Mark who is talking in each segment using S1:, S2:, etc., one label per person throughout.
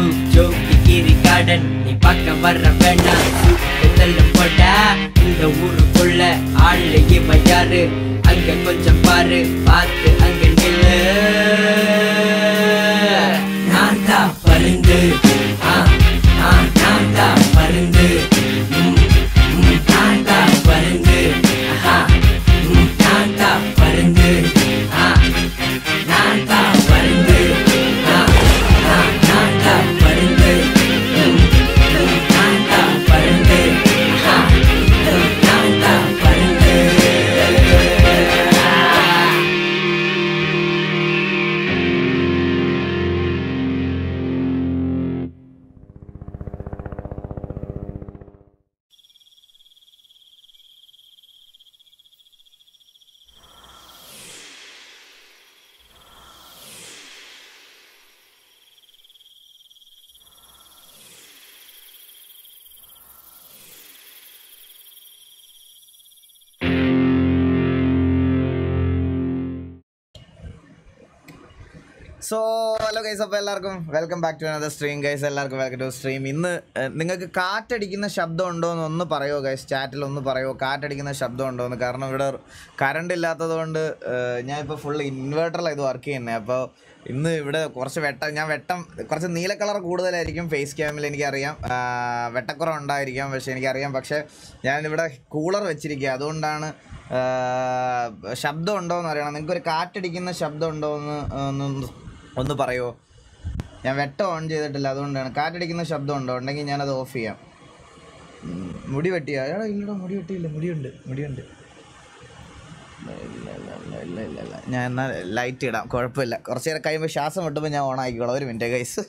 S1: Jockey கீரி garden நீ பார்க்க வர வேண்டாம் சுத்தலும் போட்டா இந்த ஊருக்குள்ள ஆளு இவன் யாரு அங்க கொஞ்சம் பாரு பார்த்து அங்க நில்லு நான் தான் பருந்து ஆ, ஆ, நான் தான் பருந்து ம், ம், நான் தான் பருந்து ஆஹா, ம், நான் தான் பருந்து ஆ, நான் தான் பருந்து ஆ, ஆ, நான் தான் பருந்து ம், ம், நான் தான் பருந்து ஆஹா, ம், நான் தான் பருந்து
S2: സോ ഹലോ ഗൈസ് അപ്പോൾ എല്ലാവർക്കും welcome back to another stream guys എല്ലാവർക്കും വെൽക്കം ടു സ്ട്രീം ഇന്ന് ഏഹ്, നിങ്ങൾക്ക് കാറ്റടിക്കുന്ന ശബ്ദം ഉണ്ടോ എന്ന് ഒന്ന് പറയുമോ ഗൈസ് ചാറ്റിൽ ഒന്ന് പറയുമോ കാറ്റടിക്കുന്ന ശബ്ദം ഉണ്ടോ എന്ന് കാരണം ഇവിടെ കറണ്ട് ഇല്ലാത്തത് കൊണ്ട് ഏഹ്, ഞാൻ ഇപ്പോൾ ഫുൾ ഇൻവേർട്ടറിലാണ് ഇത് വർക്ക് ചെയ്യുന്നത് അപ്പോൾ ഇന്ന് ഇവിടെ കുറച്ച് വെട്ടം ഞാൻ വെട്ടം കുറച്ച് നീല കളർ കൂടുതലായിരിക്കും ഫേസ് ക്യാമിൽ എനിക്കറിയാം ആഹ്, വെട്ടക്കുറവ് ഉണ്ടായിരിക്കാം പക്ഷേ എനിക്കറിയാം പക്ഷേ ഞാനിവിടെ കൂളർ വെച്ചിരിക്കുക അതുകൊണ്ടാണ് ആഹ്, ശബ്ദം ഉണ്ടോ എന്ന് അറിയണം നിങ്ങൾക്ക് ഒരു കാറ്റടിക്കുന്ന ശബ്ദം ഉണ്ടോ എന്ന് ഒന്ന് ഒന്ന് പറയുമോ ഞാൻ വെട്ടം ഓൺ ചെയ്തിട്ടില്ല അതുകൊണ്ടാണ് കാറ്റടിക്കുന്ന ശബ്ദം ഉണ്ടോ ഉണ്ടെങ്കിൽ ഞാനത് ഓഫ് ചെയ്യാം ഉം, മുടി വെട്ടിയാ എടാ ഇല്ലടാ മുടി വെട്ടിയില്ല മുടിയുണ്ട് മുടിയുണ്ട് ഇല്ല, ഇല്ല, ഇല്ല, ഇല്ല, ഇല്ല, ഇല്ല, ഇല്ല. ഞാൻ എന്നാൽ ലൈറ്റ് ഇടാം കുഴപ്പമില്ല കുറച്ച് നേരം കഴിയുമ്പോൾ ശ്വാസം വിട്ടുമ്പോൾ ഞാൻ ഓൺ ആക്കിക്കോളാം ഒരു മിനിറ്റ് ഗൈസ്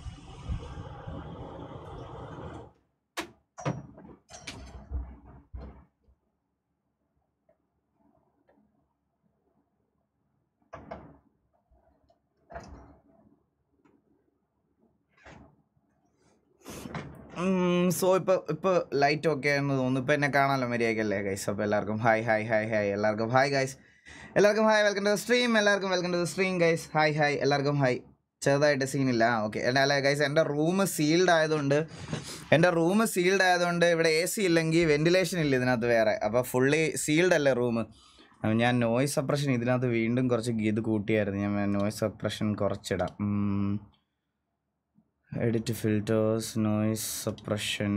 S2: സോ ഇപ്പോൾ ഇപ്പോൾ ലൈറ്റ് ഓക്കെ എന്ന് തോന്നുന്നു ഇപ്പോൾ എന്നെ കാണാമല്ലോ മര്യാദക്കല്ലേ ഗൈസ് അപ്പോൾ എല്ലാവർക്കും ഹായ് ഹായ് ഹായ് ഹായ് എല്ലാവർക്കും ഹായ് ഗൈസ് എല്ലാവർക്കും ഹായ് വെൽക്കം ടു സ്ട്രീം എല്ലാവർക്കും welcome to stream guys hi hi എല്ലാവർക്കും ഹായ് ചെറുതായിട്ട് സീനില്ല ആ ഓക്കെ അല്ല ഗൈസ് എൻ്റെ റൂം സീൽഡ് ആയതുകൊണ്ട് എൻ്റെ റൂം സീൽഡ് ആയതുകൊണ്ട് ഇവിടെ എ സി ഇല്ലെങ്കിൽ വെന്റിലേഷൻ ഇല്ല ഇതിനകത്ത് വേറെ അപ്പോൾ ഫുള്ളി സീൽഡ് അല്ലേ റൂം ഞാൻ നോയ്സ് സപ്രഷൻ ഇതിനകത്ത് വീണ്ടും കുറച്ച് ഇത് കൂട്ടിയായിരുന്നു ഞാൻ നോയ്സ് സപ്രഷൻ കുറച്ചിടാം ഉം. Edit filters noise suppression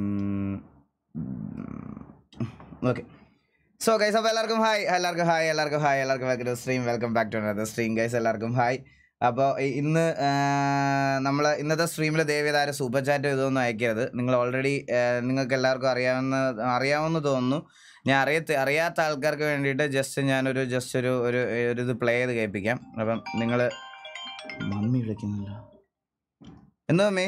S2: okay so guys അപ്പോൾ എല്ലാവർക്കും ഹായ് എല്ലാവർക്കും ഹായ് എല്ലാവർക്കും ഹായ് എല്ലാവർക്കും welcome to stream welcome back to another stream guys എല്ലാവർക്കും ഹായ് അപ്പോൾ ഇന്ന് നമ്മൾ ഇന്നത്തെ സ്ട്രീമിൽ ദേവിതാര സൂപ്പർ ചാറ്റ് ഇതൊന്നും അയക്കരുത് നിങ്ങൾ ഓൾറെഡി നിങ്ങൾക്ക് എല്ലാവർക്കും അറിയാവുന്ന അറിയാമെന്ന് തോന്നുന്നു ഞാൻ അറിയത്ത അറിയാത്ത ആൾക്കാർക്ക് വേണ്ടിയിട്ട് ജസ്റ്റ് ഞാനൊരു ജസ്റ്റ് ഒരു ഒരു ഒരു ഇത് പ്ലേ ചെയ്ത് കേൾപ്പിക്കാം അപ്പം നിങ്ങൾ മമ്മി വിളിക്കുന്നില്ല എന്താ മമ്മി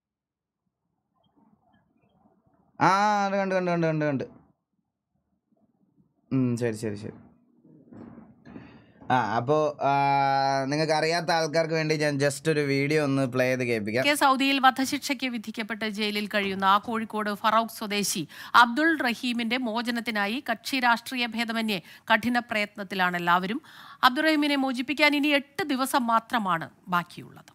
S2: ആ അത് കണ്ട് കണ്ട് കണ്ട് കണ്ട് കണ്ട് ഉം, ശരി ശരി ശരി ആ അപ്പോൾ നിങ്ങൾക്ക് അറിയാത്ത ആൾക്കാർക്ക് വേണ്ടി ഞാൻ ജസ്റ്റ് ഒരു വീഡിയോ ഒന്ന് പ്ലേ ചെയ്ത് കേൾപ്പിക്കാം
S3: കെ സൗദിയിൽ വധശിക്ഷയ്ക്ക് വിധിക്കപ്പെട്ട് ജയിലിൽ കഴിയുന്ന ആ കോഴിക്കോട് ഫറൌക്ക് സ്വദേശി അബ്ദുൾ റഹീമിന്റെ മോചനത്തിനായി കക്ഷി രാഷ്ട്രീയ ഭേദമന്യേ കഠിന പ്രയത്നത്തിലാണ് എല്ലാവരും അബ്ദുൾ റഹീമിനെ മോചിപ്പിക്കാൻ ഇനി എട്ട് ദിവസം മാത്രമാണ് ബാക്കിയുള്ളത്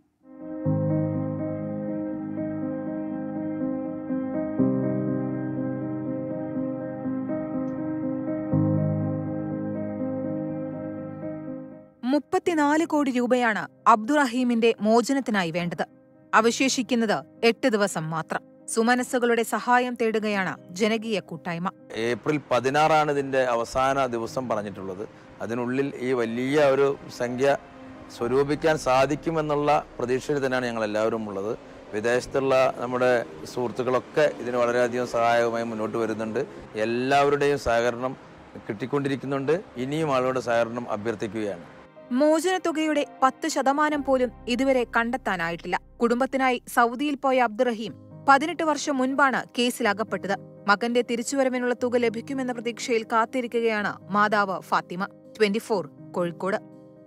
S4: മുപ്പത്തിനാല് കോടി രൂപയാണ് അബ്ദുറഹീമിന്റെ മോചനത്തിനായി വേണ്ടത് അവശേഷിക്കുന്നത് എട്ട് ദിവസം മാത്രം സുമനസ്സുകളുടെ സഹായം തേടുകയാണ് ജനകീയ കൂട്ടായ്മ
S5: ഏപ്രിൽ പതിനാറാണ് ഇതിൻ്റെ അവസാന ദിവസം പറഞ്ഞിട്ടുള്ളത് അതിനുള്ളിൽ ഈ വലിയ ഒരു സംഖ്യ സ്വരൂപിക്കാൻ സാധിക്കുമെന്നുള്ള പ്രതീക്ഷയിൽ തന്നെയാണ് ഞങ്ങൾ എല്ലാവരും ഉള്ളത് വിദേശത്തുള്ള നമ്മുടെ സുഹൃത്തുക്കളൊക്കെ ഇതിന് വളരെയധികം സഹായകമായി മുന്നോട്ട് വരുന്നുണ്ട് എല്ലാവരുടെയും സഹകരണം കിട്ടിക്കൊണ്ടിരിക്കുന്നുണ്ട് ഇനിയും ആളുകളുടെ സഹകരണം അഭ്യർത്ഥിക്കുകയാണ്
S4: മോചനത്തുകയുടെ പത്ത് ശതമാനം പോലും ഇതുവരെ കണ്ടെത്താനായിട്ടില്ല കുടുംബത്തിനായി സൗദിയിൽ പോയ അബ്ദുറഹീം പതിനെട്ട് വർഷം മുൻപാണ് കേസിൽ അകപ്പെട്ടത് മകന്റെ തിരിച്ചുവരവിനുള്ള തുക ലഭിക്കുമെന്ന പ്രതീക്ഷയിൽ കാത്തിരിക്കുകയാണ് മാതാവ് ഫാത്തിമ ട്വന്റി കോഴിക്കോട്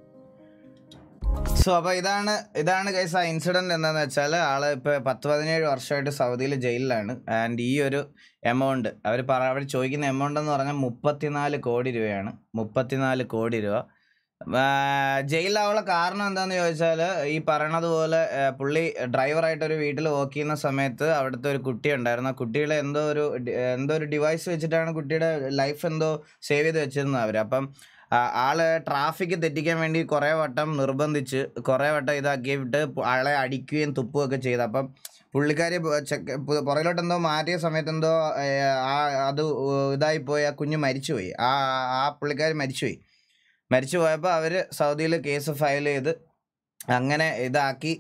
S2: സോ അപ്പോൾ ഇതാണ് ഇതാണ് കേസ് ആ ഇൻസിഡൻറ്റ് എന്താണെന്ന് വെച്ചാൽ ആൾ ഇപ്പോൾ പത്ത് പതിനേഴ് വർഷമായിട്ട് സൗദിയിൽ ജയിലിലാണ് ആൻഡ് ഈ ഒരു എമൗണ്ട് അവർ പറ അവർ ചോദിക്കുന്ന എമൗണ്ട് എന്ന് പറഞ്ഞാൽ മുപ്പത്തിനാല് കോടി രൂപയാണ് മുപ്പത്തിനാല് കോടി രൂപ ആ, ജയിലിലാവാനുള്ള കാരണം എന്താന്ന് ചോദിച്ചാൽ ഈ പറയണത് പോലെ ആ, പുള്ളി ഡ്രൈവറായിട്ട് ഒരു വീട്ടിൽ വർക്ക് ചെയ്യുന്ന സമയത്ത് അവിടുത്തെ ഒരു കുട്ടി ഉണ്ടായിരുന്നു ആ കുട്ടികളെ എന്തോ ഒരു ഡി- എന്തോ ഒരു ഡിവൈസ് വെച്ചിട്ടാണ് കുട്ടിയുടെ ലൈഫ് എന്തോ സേവ് ചെയ്ത് വെച്ചിരുന്നത് അവർ അപ്പം ആ, ആള് ട്രാഫിക് തെറ്റിക്കാൻ വേണ്ടി കുറേ വട്ടം നിർബന്ധിച്ച് കുറേ വട്ടം ഇതാക്കിയിട്ട് പു- ആളെ അടിക്കുകയും തുപ്പുകയൊക്കെ ചെയ്തു അപ്പം പുള്ളിക്കാരി പു- ചെക്ക പു- പുറകിലോട്ട് എന്തോ മാറ്റിയ സമയത്ത് എന്തോ ഏ, ആ അത് ഇതായി പോയി ആ കുഞ്ഞ് മരിച്ചുപോയി ആ ആ പുള്ളിക്കാരി മരിച്ചുപോയി മരിച്ചു പോയപ്പോൾ അവർ സൗദിയിൽ കേസ് ഫയൽ ചെയ്ത് അങ്ങനെ ഇതാക്കി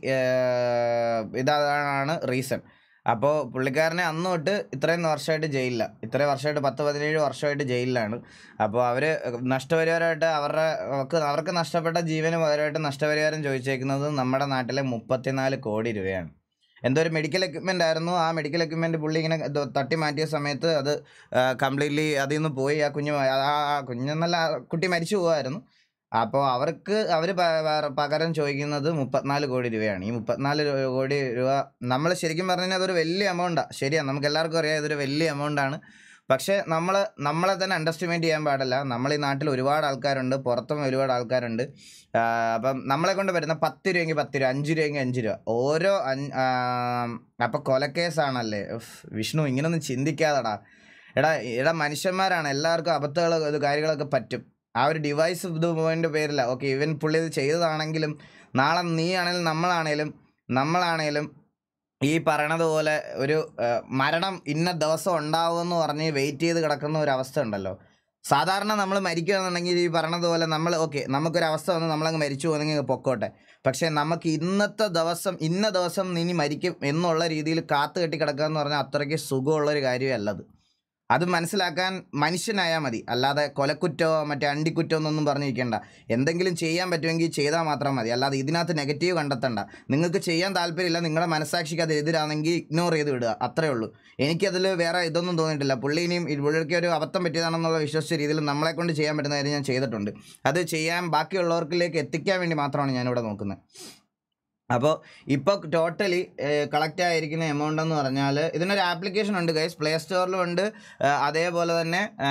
S2: ഏർ, ഇതാണ് റീസൺ അപ്പോൾ പുള്ളിക്കാരനെ അന്ന് തൊട്ട് ഇത്രയും വർഷമായിട്ട് ജയിലില്ല ഇത്രയും വർഷമായിട്ട് പത്ത് പതിനേഴ് വർഷമായിട്ട് ജയിലിലാണ് അപ്പോൾ അവർ നഷ്ടപരിഹാരമായിട്ട് അവരുടെ അവർക്ക് അവർക്ക് നഷ്ടപ്പെട്ട ജീവന് പകരമായിട്ട് നഷ്ടപരിഹാരം ചോദിച്ചേക്കുന്നത് നമ്മുടെ നാട്ടിലെ മുപ്പത്തിനാല് കോടി രൂപയാണ് എന്തോ ഒരു മെഡിക്കൽ എക്യുപ്മെൻ്റ് ആയിരുന്നു ആ മെഡിക്കൽ എക്യുപ്മെൻറ്റ് പുള്ളി ഇങ്ങനെ ഇത് തട്ടി മാറ്റിയ സമയത്ത് അത് കംപ്ലീറ്റ്ലി അതിൽ നിന്ന് പോയി ആ കുഞ്ഞ് മ- ആ ആ കുഞ്ഞെന്നല്ല ആ കുട്ടി മരിച്ചു പോകുമായിരുന്നു അപ്പോൾ അവർക്ക് അവർ പകരം ചോദിക്കുന്നത് മുപ്പത്തിനാല് കോടി രൂപയാണ് ഈ മുപ്പത്തിനാല് രൂ- കോടി രൂപ നമ്മൾ ശരിക്കും പറഞ്ഞു കഴിഞ്ഞാൽ അതൊരു വലിയ എമൗണ്ടാണ് ശരിയാണ് നമുക്ക് എല്ലാവർക്കും അറിയാം ഇതൊരു വലിയ എമൗണ്ടാണ് പക്ഷേ നമ്മൾ നമ്മളെ തന്നെ അണ്ടർസ്റ്റിമേറ്റ് ചെയ്യാൻ പാടില്ല നമ്മൾ ഈ നാട്ടിൽ ഒരുപാട് ആൾക്കാരുണ്ട് പുറത്തും ഒരുപാട് ആൾക്കാരുണ്ട് ആ, അപ്പം നമ്മളെ കൊണ്ട് വരുന്ന പത്ത് രൂപയെങ്കിൽ പത്ത് രൂപ അഞ്ച് രൂപയെങ്കിൽ അഞ്ച് രൂപ ഓരോ അഞ്ച് അപ്പം കൊലക്കേസാണല്ലേ ഉഫ്, വിഷ്ണു ഇങ്ങനൊന്നും ചിന്തിക്കാതെടാ എടാ എടാ മനുഷ്യന്മാരാണ് എല്ലാവർക്കും അബദ്ധങ്ങൾ ഇത് കാര്യങ്ങളൊക്കെ പറ്റും ആ ഒരു ഡിവൈസ് ഇത് പോയിൻ്റെ പേരില്ല ഓക്കെ ഇവൻ പുള്ളി ഇത് ചെയ്തതാണെങ്കിലും നാളെ നീ ആണെങ്കിലും നമ്മളാണേലും നമ്മളാണേലും ഈ പറയണത് പോലെ ഒരു ആ, മരണം ഇന്ന ദിവസം ഉണ്ടാവുമെന്ന് പറഞ്ഞ് വെയിറ്റ് ചെയ്ത് കിടക്കുന്ന ഒരു അവസ്ഥ ഉണ്ടല്ലോ സാധാരണ നമ്മൾ മരിക്കുകയാണെന്നുണ്ടെങ്കിൽ ഈ പറയണത് പോലെ നമ്മൾ ഓക്കെ നമുക്കൊരു അവസ്ഥ വന്ന് നമ്മളങ്ങ് മരിച്ചു പോകുന്നെങ്കിൽ പൊക്കോട്ടെ പക്ഷേ നമുക്ക് ഇന്നത്തെ ദിവസം ഇന്ന ദിവസം ഇനി മരിക്കും എന്നുള്ള രീതിയിൽ കാത്തു കെട്ടി കിടക്കുക എന്ന് പറഞ്ഞാൽ അത്രയ്ക്ക് സുഖമുള്ളൊരു കാര്യമല്ലത് അത് മനസ്സിലാക്കാൻ മനുഷ്യനായാൽ മതി അല്ലാതെ കൊലക്കുറ്റമോ മറ്റേ അണ്ടിക്കുറ്റമോ എന്നൊന്നും പറഞ്ഞിരിക്കേണ്ട എന്തെങ്കിലും ചെയ്യാൻ പറ്റുമെങ്കിൽ ചെയ്താൽ മാത്രം മതി അല്ലാതെ ഇതിനകത്ത് നെഗറ്റീവ് കണ്ടെത്തണ്ട നിങ്ങൾക്ക് ചെയ്യാൻ താല്പര്യമില്ല നിങ്ങളുടെ മനസ്സാക്ഷിക്ക് അത് എതിരാണെങ്കിൽ ഇഗ്നോർ ചെയ്ത് വിടുക അത്രേ ഉള്ളൂ എനിക്കതിൽ വേറെ ഇതൊന്നും തോന്നിയിട്ടില്ല പുള്ളി ഇനിയും ഈ പുള്ളിക്ക് ഒരു അബദ്ധം പറ്റിയതാണെന്നുള്ള വിശ്വസിച്ച രീതിയിൽ നമ്മളെ കൊണ്ട് ചെയ്യാൻ പറ്റുന്ന കാര്യം ഞാൻ ചെയ്തിട്ടുണ്ട് അത് ചെയ്യാൻ ബാക്കിയുള്ളവർക്കിലേക്ക് എത്തിക്കാൻ വേണ്ടി മാത്രമാണ് ഞാനിവിടെ നോക്കുന്നത് അപ്പോൾ ഇപ്പോൾ ടോട്ടലി കളക്ട് ആയിരിക്കുന്ന എമൗണ്ട് എന്ന് പറഞ്ഞാൽ ഇതിനൊരു ആപ്ലിക്കേഷൻ ഉണ്ട് ഗൈസ് പ്ലേ സ്റ്റോറിലും ഉണ്ട് ആ, അതേപോലെ തന്നെ ആ,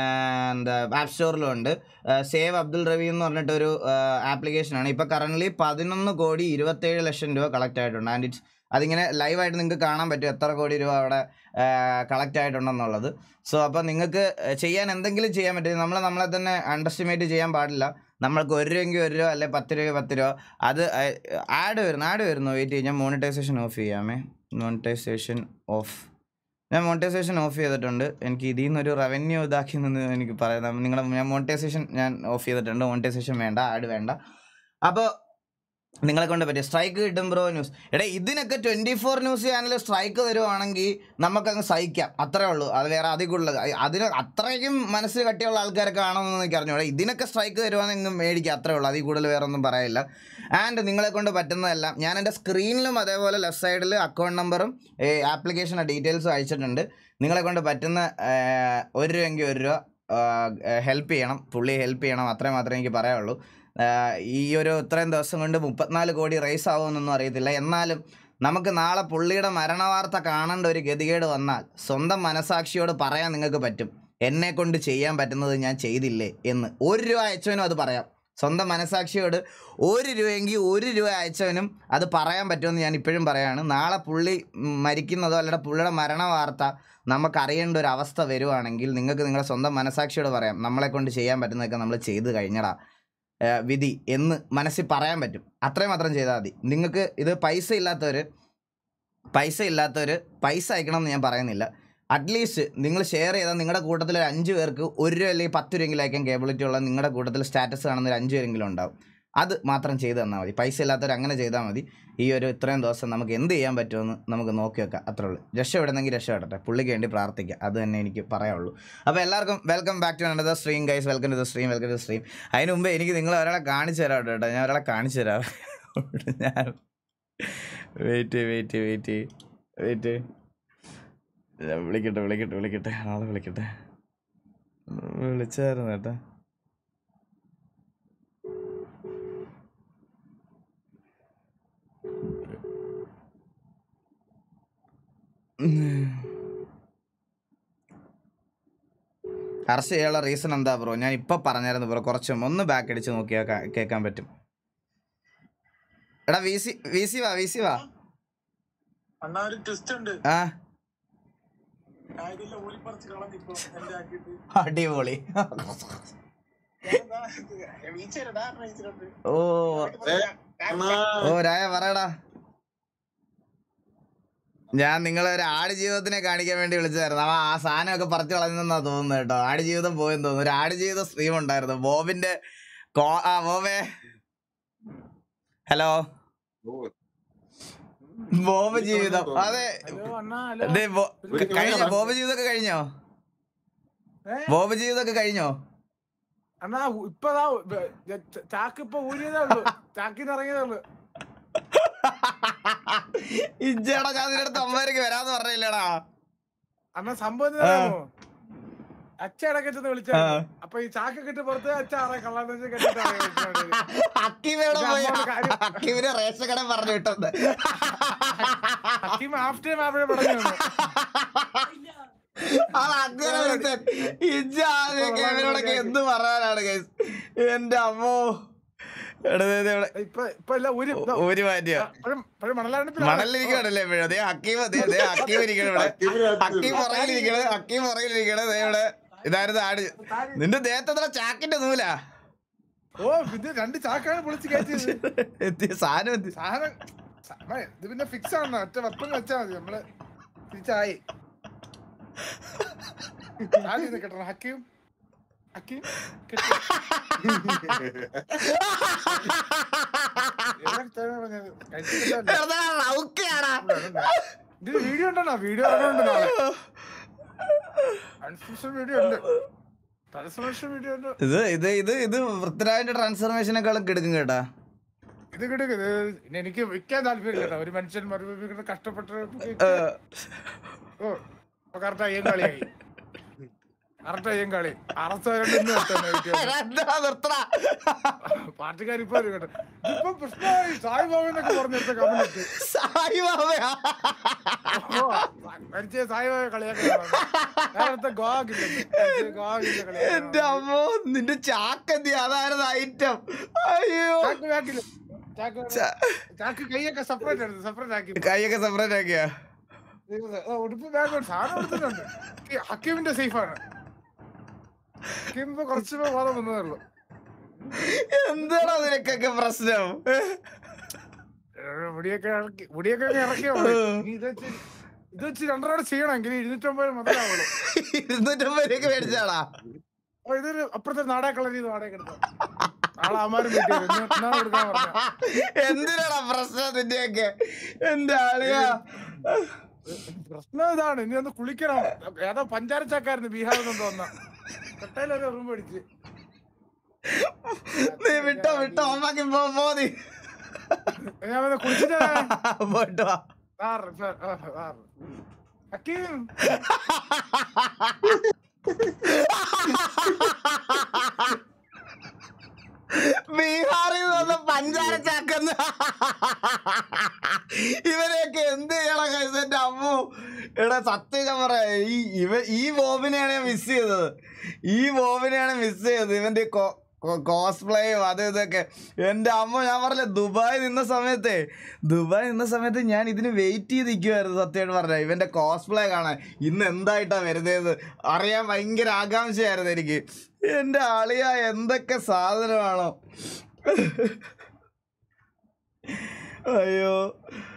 S2: എന്താ ആപ്പ് സ്റ്റോറിലും ഉണ്ട് സേവ് അബ്ദുൾ റവി എന്ന് പറഞ്ഞിട്ടൊരു ആപ്ലിക്കേഷനാണ് ഇപ്പോൾ കറൻ്റ്ലി പതിനൊന്ന് കോടി ഇരുപത്തേഴ് ലക്ഷം രൂപ കളക്ട് ആയിട്ടുണ്ട് ആൻഡ് ഇറ്റ്സ് അതിങ്ങനെ ലൈവായിട്ട് നിങ്ങൾക്ക് കാണാൻ പറ്റും എത്ര കോടി രൂപ അവിടെ കളക്ട് ആയിട്ടുണ്ടെന്നുള്ളത് സോ അപ്പോൾ നിങ്ങൾക്ക് ചെയ്യാൻ എന്തെങ്കിലും ചെയ്യാൻ പറ്റും നമ്മൾ നമ്മളെ തന്നെ അണ്ടർസ്റ്റിമേറ്റ് ചെയ്യാൻ പാടില്ല നമ്മൾക്ക് ഒരു രൂപയെങ്കിൽ ഒരു രൂപ അല്ലെ പത്ത് രൂപ പത്ത് രൂപ അത് ആഡ് വരുന്നു ആഡ് വരുന്നു വെയിറ്റ് ചെയ്യും ഞാൻ മോണിറ്റൈസേഷൻ ഓഫ് ചെയ്യാമേ മോണിറ്റൈസേഷൻ ഓഫ് ഞാൻ മോണിറ്റൈസേഷൻ ഓഫ് ചെയ്തിട്ടുണ്ട് എനിക്ക് ഇതിൽ നിന്നൊരു റവന്യൂ ഇതാക്കി നിന്ന് എനിക്ക് പറയാം നിങ്ങളുടെ ഞാൻ മോണിറ്റൈസേഷൻ ഞാൻ ഓഫ് ചെയ്തിട്ടുണ്ട് മോണിറ്റൈസേഷൻ വേണ്ട ആഡ് വേണ്ട അപ്പോൾ നിങ്ങളെ കൊണ്ട് പറ്റിയ സ്ട്രൈക്ക് കിട്ടും ബ്രോ ന്യൂസ് എടാ ഇതിനൊക്കെ twenty four news channel strike തരുവാണെങ്കിൽ നമുക്കങ്ങ് സഹിക്കാം അത്രേ ഉള്ളൂ അത് വേറെ അധികമുള്ളത് അതിന് അത്രയ്ക്കും മനസ്സിൽ കട്ടിയുള്ള ആൾക്കാരൊക്കെ ആണെന്ന് എനിക്ക് അറിഞ്ഞു ഇതിനൊക്കെ സ്ട്രൈക്ക് തരുവാണെങ്കിൽ മേടിക്കുക അത്രേ ഉള്ളൂ അതിൽ കൂടുതൽ വേറെ ഒന്നും പറയില്ല ആൻഡ് നിങ്ങളെ കൊണ്ട് പറ്റുന്നതെല്ലാം ഞാൻ എൻ്റെ സ്ക്രീനിലും അതേപോലെ ലെഫ്റ്റ് സൈഡിൽ അക്കൗണ്ട് നമ്പറും ആപ്ലിക്കേഷൻ്റെ ഡീറ്റെയിൽസും അയച്ചിട്ടുണ്ട് നിങ്ങളെ കൊണ്ട് പറ്റുന്ന ആ, ഒരു രൂപയെങ്കിൽ ഒരു രൂപ ഹെൽപ്പ് ചെയ്യണം പുള്ളി ഹെൽപ്പ് ചെയ്യണം അത്രേ മാത്രമേ എനിക്ക് പറയാനുള്ളൂ ആ, ഈ ഒരു ഇത്രയും ദിവസം കൊണ്ട് മുപ്പത്തിനാല് കോടി റേസ് ആവുമെന്നൊന്നും അറിയത്തില്ല എന്നാലും നമുക്ക് നാളെ പുള്ളിയുടെ മരണവാർത്ത കാണേണ്ട ഒരു ഗതികേട് വന്നാൽ സ്വന്തം മനസാക്ഷിയോട് പറയാൻ നിങ്ങൾക്ക് പറ്റും എന്നെ കൊണ്ട് ചെയ്യാൻ പറ്റുന്നത് ഞാൻ ചെയ്തില്ലേ എന്ന് ഒരു രൂപ അയച്ചവനും അത് പറയാം സ്വന്തം മനസാക്ഷിയോട് ഒരു രൂപയെങ്കിൽ ഒരു രൂപ അയച്ചവനും അത് പറയാൻ പറ്റുമെന്ന് ഞാൻ ഇപ്പോഴും പറയാണ് നാളെ പുള്ളി ഉം, മരിക്കുന്നതോ അല്ലാതെ പുള്ളിയുടെ മരണ വാർത്ത നമുക്കറിയേണ്ട ഒരു അവസ്ഥ വരുവാണെങ്കിൽ നിങ്ങൾക്ക് നിങ്ങളുടെ സ്വന്തം മനസാക്ഷിയോട് പറയാം നമ്മളെ കൊണ്ട് ചെയ്യാൻ പറ്റുന്നതൊക്കെ നമ്മൾ ചെയ്ത് കഴിഞ്ഞടാ ഏഹ് വിധി എന്ന് മനസ്സിൽ പറയാൻ പറ്റും അത്രയും മാത്രം ചെയ്താൽ മതി നിങ്ങൾക്ക് ഇത് പൈസ ഇല്ലാത്തവർ പൈസ ഇല്ലാത്തവർ പൈസ അയക്കണം എന്ന് ഞാൻ പറയുന്നില്ല അറ്റ്ലീസ്റ്റ് നിങ്ങൾ ഷെയർ ചെയ്താൽ നിങ്ങളുടെ കൂട്ടത്തിൽ ഒരു അഞ്ച് പേർക്ക് ഒരു രൂപ അല്ലെങ്കിൽ പത്ത് രൂപയെങ്കിലും അയക്കാൻ കേബിലിറ്റി ഉള്ള നിങ്ങളുടെ കൂട്ടത്തിൽ സ്റ്റാറ്റസ് കാണുന്ന ഒരു അഞ്ച് പേരെങ്കിലും ഉണ്ടാവും അത് മാത്രം ചെയ്ത് തന്നാൽ മതി പൈസ ഇല്ലാത്തവർ അങ്ങനെ ചെയ്താൽ മതി ഈ ഒരു ഇത്രയും ദിവസം നമുക്ക് എന്ത് ചെയ്യാൻ പറ്റുമെന്ന് നമുക്ക് നോക്കി വെക്കാം അത്രേ ഉള്ളൂ രക്ഷപ്പെടുന്നെങ്കിൽ രക്ഷപ്പെടട്ടെ പുള്ളിക്ക് വേണ്ടി പ്രാർത്ഥിക്കുക അത് തന്നെ എനിക്ക് പറയാനുള്ളൂ അപ്പോൾ എല്ലാവർക്കും welcome back to another stream guys welcome to the stream welcome to stream അതിന് മുമ്പ് എനിക്ക് നിങ്ങൾ ഒരാളെ കാണിച്ചു തരാം കേട്ടോ ഞാൻ ഒരാളെ കാണിച്ചു തരാം ഞാൻ വെയിറ്റ് വെയിറ്റ് വെയിറ്റ് വെയിറ്റ് വിളിക്കട്ടെ വിളിക്കട്ടെ വിളിക്കട്ടെ ആളെ വിളിക്കട്ടെ വിളിച്ചായിരുന്നു കേട്ടോ അറസ്റ്റ് ചെയ്യാനുള്ള റീസൺ എന്താ ബ്രോ ഞാൻ ഇപ്പൊ പറഞ്ഞായിരുന്നു ബ്രോ കുറച്ച് ഒന്ന് ബാക്ക് അടിച്ച് നോക്കിയാൽ കാ- കേൾക്കാൻ പറ്റും എടാ വി സി വി സി വാ വി സി വാ
S6: അണ്ണാ ഒരു ട്വിസ്റ്റ് ഉണ്ട്
S2: ആ
S6: കാര്യമില്ല ഊരിപ്പറിച്ച് കളഞ്ഞിപ്പോ എന്റെ ആക്കിയിട്ട്
S2: അടിപൊളി
S6: വീച്ചേരടാ റേഞ്ചിലുണ്ട്
S2: ഓ ഓ രായ പറയടാ ഞാൻ നിങ്ങളെ ഒരു ആട് ജീവിതത്തിനെ കാണിക്കാൻ വേണ്ടി വിളിച്ചതായിരുന്നു അവൻ ആ സാധനമൊക്കെ പറിച്ചു കളഞ്ഞെന്നാ തോന്നുന്നത് കേട്ടോ ആട് ജീവിതം പോയെന്ന് തോന്നുന്നു ഒരു ആട് ജീവിതം സ്ട്രീം ഉണ്ടായിരുന്നു ബോബിന്റെ കോ- ആ ബോബേ ഹലോ ബോബ് ജീവിതം അതെ ദേ, ബോ- കഴിഞ്ഞോ ബോബ് ജീവിതമൊക്കെ കഴിഞ്ഞോ ബോബ് ജീവിതമൊക്കെ കഴിഞ്ഞോ
S6: അണ്ണാ ഇപ്പതാ ചാക്ക് ഇപ്പൊ ഊരിയതേ ഉള്ളൂ ചാക്കിന്ന് ഇറങ്ങിയതേ ഉള്ളൂ
S2: ഇജ്ജേടാ ഞാൻ നിന്റെ അടുത്ത് അമ്മേരക്ക് വരാന്ന് പറഞ്ഞില്ലടാ
S6: അണ്ണാ സംഭവം എന്താണെന്നറിയാമോ? അച്ഛ ഇടയ്ക്കച്ചെന്ന് വിളിച്ചാ അപ്പൊ ഈ ചാക്ക് കെട്ടി പുറത്ത് അച്ഛ ആറെ കള്ളാന്ന് വെച്ച് കെട്ടിട്ട് ആരെ വിളിച്ചോണ്ട്
S2: ഹക്കീം എവിടെ
S6: ഇത്
S2: പോയി
S6: അമ്മയുടെ കാര്യം.
S2: ഹക്കീമിനെ റേഷൻ കട പറഞ്ഞു വിട്ടത്
S6: ഹക്കീം ഹാഫ് ടൈം ആവുമ്പോഴേ പറഞ്ഞു തന്നു.
S2: അത് അങ്ങനെ ഒരുത്തൻ. ഇജ്ജ് ആദ്യമൊക്കെ ഇവരോടൊക്കെ എന്ത് പറയാനാണ് ഗൈസ് എന്റെ അമ്മോ എടാ ദേ, ദേ ഇവിടെ
S6: ഇപ്പൊ ഇപ്പൊ എല്ലാം ഊരി ഇതാ,
S2: ഒരു മാറ്റിയോ
S6: ഇപ്പഴും- ഇപ്പഴും മണലാരണ്യത്തിലാണ്.
S2: മണലിരിക്കണല്ലേ എപ്പോഴും അതേ ഹക്കീം അതേ അതേ ഹക്കീം ഇരിക്കണ ഇവിടെ ഹക്കീം പുറകിലിരിക്കണത് ഹക്കീം പുറകിലിരിക്കണത് ദേ ഇവിടെ ഇതായിരുന്നു ആട് നിന്റെ ദേഹത്തെ ചാക്കിന്റെ നൂലാ
S6: ഓ ഇത് രണ്ട് ചാക്കാണ് പൊളിച്ച് കയറ്റിയത്
S2: എത്തി സാധനം എത്തി
S6: സാധനം സ- മേ, ഇത് പിന്നെ ഫിക്സ് ആണ് ഒറ്റ വെപ്പം വെച്ചാ മതി നമ്മള് തിരിച്ചായി ആദ്യം ഇത് കെട്ടണം ഹക്കീം ഹക്കീം കെട്ടി. എല്ലാം ഇത്രയും പറഞ്ഞത്. കഴിച്ചിട്ടില്ല.
S2: വെറുതെ റൗക്കയാടാ
S6: ഇതിന് വീഡിയോ ഉണ്ടോ വീഡിയോ ഇറങ്ങുന്നുണ്ട് നാളെ അൺഫിഷ്യൽ വീഡിയോ ഉണ്ട് ട്രാൻസ്ഫോർമേഷൻ വീഡിയോ ഉണ്ട്
S2: ഇത് ഇത് ഇത് ഇത് പൃഥ്വിരാജിന്റെ ട്രാൻസ്ഫർമേഷനേക്കാളും കിടക്കും കേട്ടാ
S6: ഇത് കിടക്ക് ഇത് ഇനി എനിക്ക് വിൽക്കാൻ താല്പര്യം കേട്ടോ ഒരു മനുഷ്യൻ മറുപടി കഷ്ടപ്പെട്ട് ഓ കറക്റ്റ് അയ്യം കളിയായി കറക്റ്റ് അയ്യം കളി അറസ്റ്റ്
S2: എന്താ നിർത്തടാ
S6: പാർട്ടിക്കാർ ഇപ്പൊ വരും കേട്ടോ ഇപ്പൊ പ്രശ്നമായി സായി ബാബു എന്നൊക്കെ പറഞ്ഞിട്ട് കമന്റ്
S2: സായി ബാബയാ
S6: മരിച്ച സായി ബാബു കളിയാക്കി ഗോഗില്ല ഗോഗില്ല
S2: എന്റെ
S6: കളിയാക്കി
S2: അമ്മോ നിന്റെ ചാക്കന്തി അതായിരുന്നു ഐറ്റം അയ്യോ
S6: ചാക്ക് ബാക്കില് ചാക്ക്
S2: ചാ-
S6: ചാക്ക് കൈയൊക്കെ സെപ്പറേറ്റ് എടുത്തു സെപ്പറേറ്റ് ആക്കി
S2: കൈയൊക്കെ സെപ്പറേറ്റ് ആക്കിയാ
S6: ആ, ഉടുപ്പ് ബാഗ് സാധനം എടുത്തിട്ടുണ്ട് ഈ ഹക്കീമിന്റെ സേഫാണ് ഹക്കീം ഇപ്പൊ കുറച്ച് ബോധം വന്നതേ ഉള്ളൂ
S2: എന്താടാ നിനക്കൊക്കെ പ്രശ്നം
S6: ഏ, മുടിയൊക്കെ ഇറക്കി മുടിയൊക്കെ അങ്ങ് ഇറക്കിയാ മതി. ഇനി ഇത് വെച്ച് ഇത് വെച്ച് രണ്ടരോട് ചെയ്യണമെങ്കിൽ ഇരുന്നൂറ്റമ്പത് മുതലാവുള്ളൂ
S2: ഇരുന്നൂറ്റമ്പത് രൂപ മേടിച്ചാടാ
S6: അപ്പൊ ഇതൊരു അപ്പുറത്തെ നാടക കളർ ചെയ്ത് വാടക എടുത്ത നാളെ അമാരും വീട്ടിൽ വരും. ഇന്ന് ഇന്നാണ് എടുക്കാൻ പറഞ്ഞ
S2: എന്തിനാടാ പ്രശ്നം നിന്റെയൊക്കെ എന്റെ ആളിയാ
S6: പ്രശ്നം ഇതാണ് ഇനി ഒന്ന് കുളിക്കണം ഏതോ പഞ്ചാരച്ചാക്കായിരുന്നു ബീഹാറിൽ നിന്ന് തോന്നുന്ന കട്ടയിലൊരു റൂം അടിച്ച്
S2: നീ വിട്ടോ വിട്ടോ അമ്മക്ക് പോ പോ നീ
S6: ഞാൻ വന്ന് കുളിച്ചിട്ട്
S2: പോയിട്ട് വാ
S6: ആറ്, ആ, ആറ്. ഹക്കീം
S2: ബീഹാറിൽ നിന്ന് പഞ്ചാര ചാക്കുന്ന ഇവരെയൊക്കെ എന്ത് ചെയ്യണം guys? എന്റെ അമ്മു എടാ സത്യം ഞാൻ പറയാ ഈ ഇവ ഈ ബോബിനെയാണ് ഞാൻ മിസ് ചെയ്തത് ഈ ബോബിനെയാണ് മിസ് ചെയ്തത് ഇവന്റെ കോസ്പ്ലേയും അത് ഇതൊക്കെ എൻ്റെ അമ്മ ഞാൻ പറഞ്ഞില്ല ദുബായ് നിന്ന സമയത്തെ ദുബായ് നിന്ന സമയത്ത് ഞാൻ ഇതിന് വെയിറ്റ് ചെയ്ത് നിൽക്കുമായിരുന്നു സത്യമായിട്ട് പറഞ്ഞ ഇവന്റെ കോസ്പ്ലേ കാണാൻ ഇന്ന് എന്തായിട്ടാ വരുന്നതെന്ന് അറിയാൻ ഭയങ്കര ആകാംക്ഷയായിരുന്നു എനിക്ക് എൻ്റെ ആളിയ എന്തൊക്കെ സാധനമാണോ അയ്യോ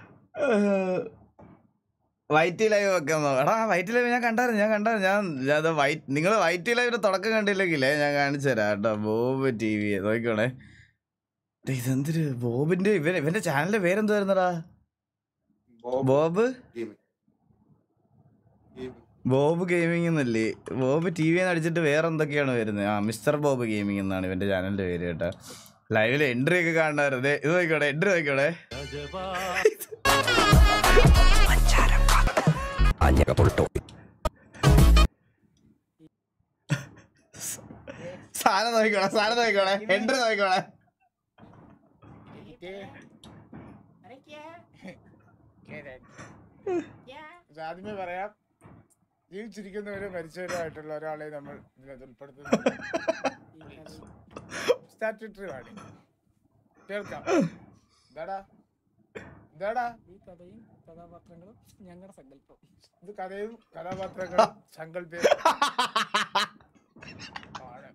S2: വൈറ്റ് ലൈവ് വെക്കുന്നോ എടാ വൈറ്റ് ലൈവ് ഞാൻ കണ്ടായിരുന്നു ഞാൻ കണ്ടായിരുന്നു ഞാൻ അത് വൈറ്റ് നിങ്ങൾ വൈറ്റ് ലൈവിന്റെ തുടക്കം കണ്ടില്ലെങ്കിലേ ഞാൻ കാണിച്ചു തരാം കേട്ടോ ബോബ് ടി വി നോക്കിക്കോണേ ദേ, ഇതെന്തൊരു ബോബിന്റെ ഇവൻ ഇവന്റെ ചാനലിന്റെ പേരെന്തുവായിരുന്നടാ ബോബ് ബോബ് ഗെയിമിംഗ് എന്നല്ലേ ബോബ് ടി വി അടിച്ചിട്ട് വേറെ എന്തൊക്കെയാണ് വരുന്നത് ആ മിസ്റ്റർ ബോബ് ഗെയിമിംഗ് എന്നാണ് ഇവന്റെ ചാനലിന്റെ പേര് കേട്ടോ ലൈവിൽ എൻട്രി ഒക്കെ കാണുമായിരുന്നു ദേ, ഇത് നോക്കിക്കോടെ എൻട്രി നോക്കിക്കോടെ സാധനം നോക്കിക്കോളെ സാധനം നോക്കിക്കോളെ എൻട്രി നോക്കിക്കോളെ
S6: ഇത് ആദ്യമേ പറയാം ജീവിച്ചിരിക്കുന്നവരും മരിച്ചവരുമായിട്ടുള്ള ഒരാളെ നമ്മൾ ഇതിനകത്ത് ഉൾപ്പെടുത്തുന്നു സ്റ്റാറ്റ്യൂട്ടറി വാണി കേൾക്കാം എന്താടാ എന്താടാ
S7: ഈ കഥയും കഥാപാത്രങ്ങളും ഞങ്ങളുടെ സങ്കല്പം
S6: ഇത് കഥയും കഥാപാത്രങ്ങളും സങ്കല്പം ആണ്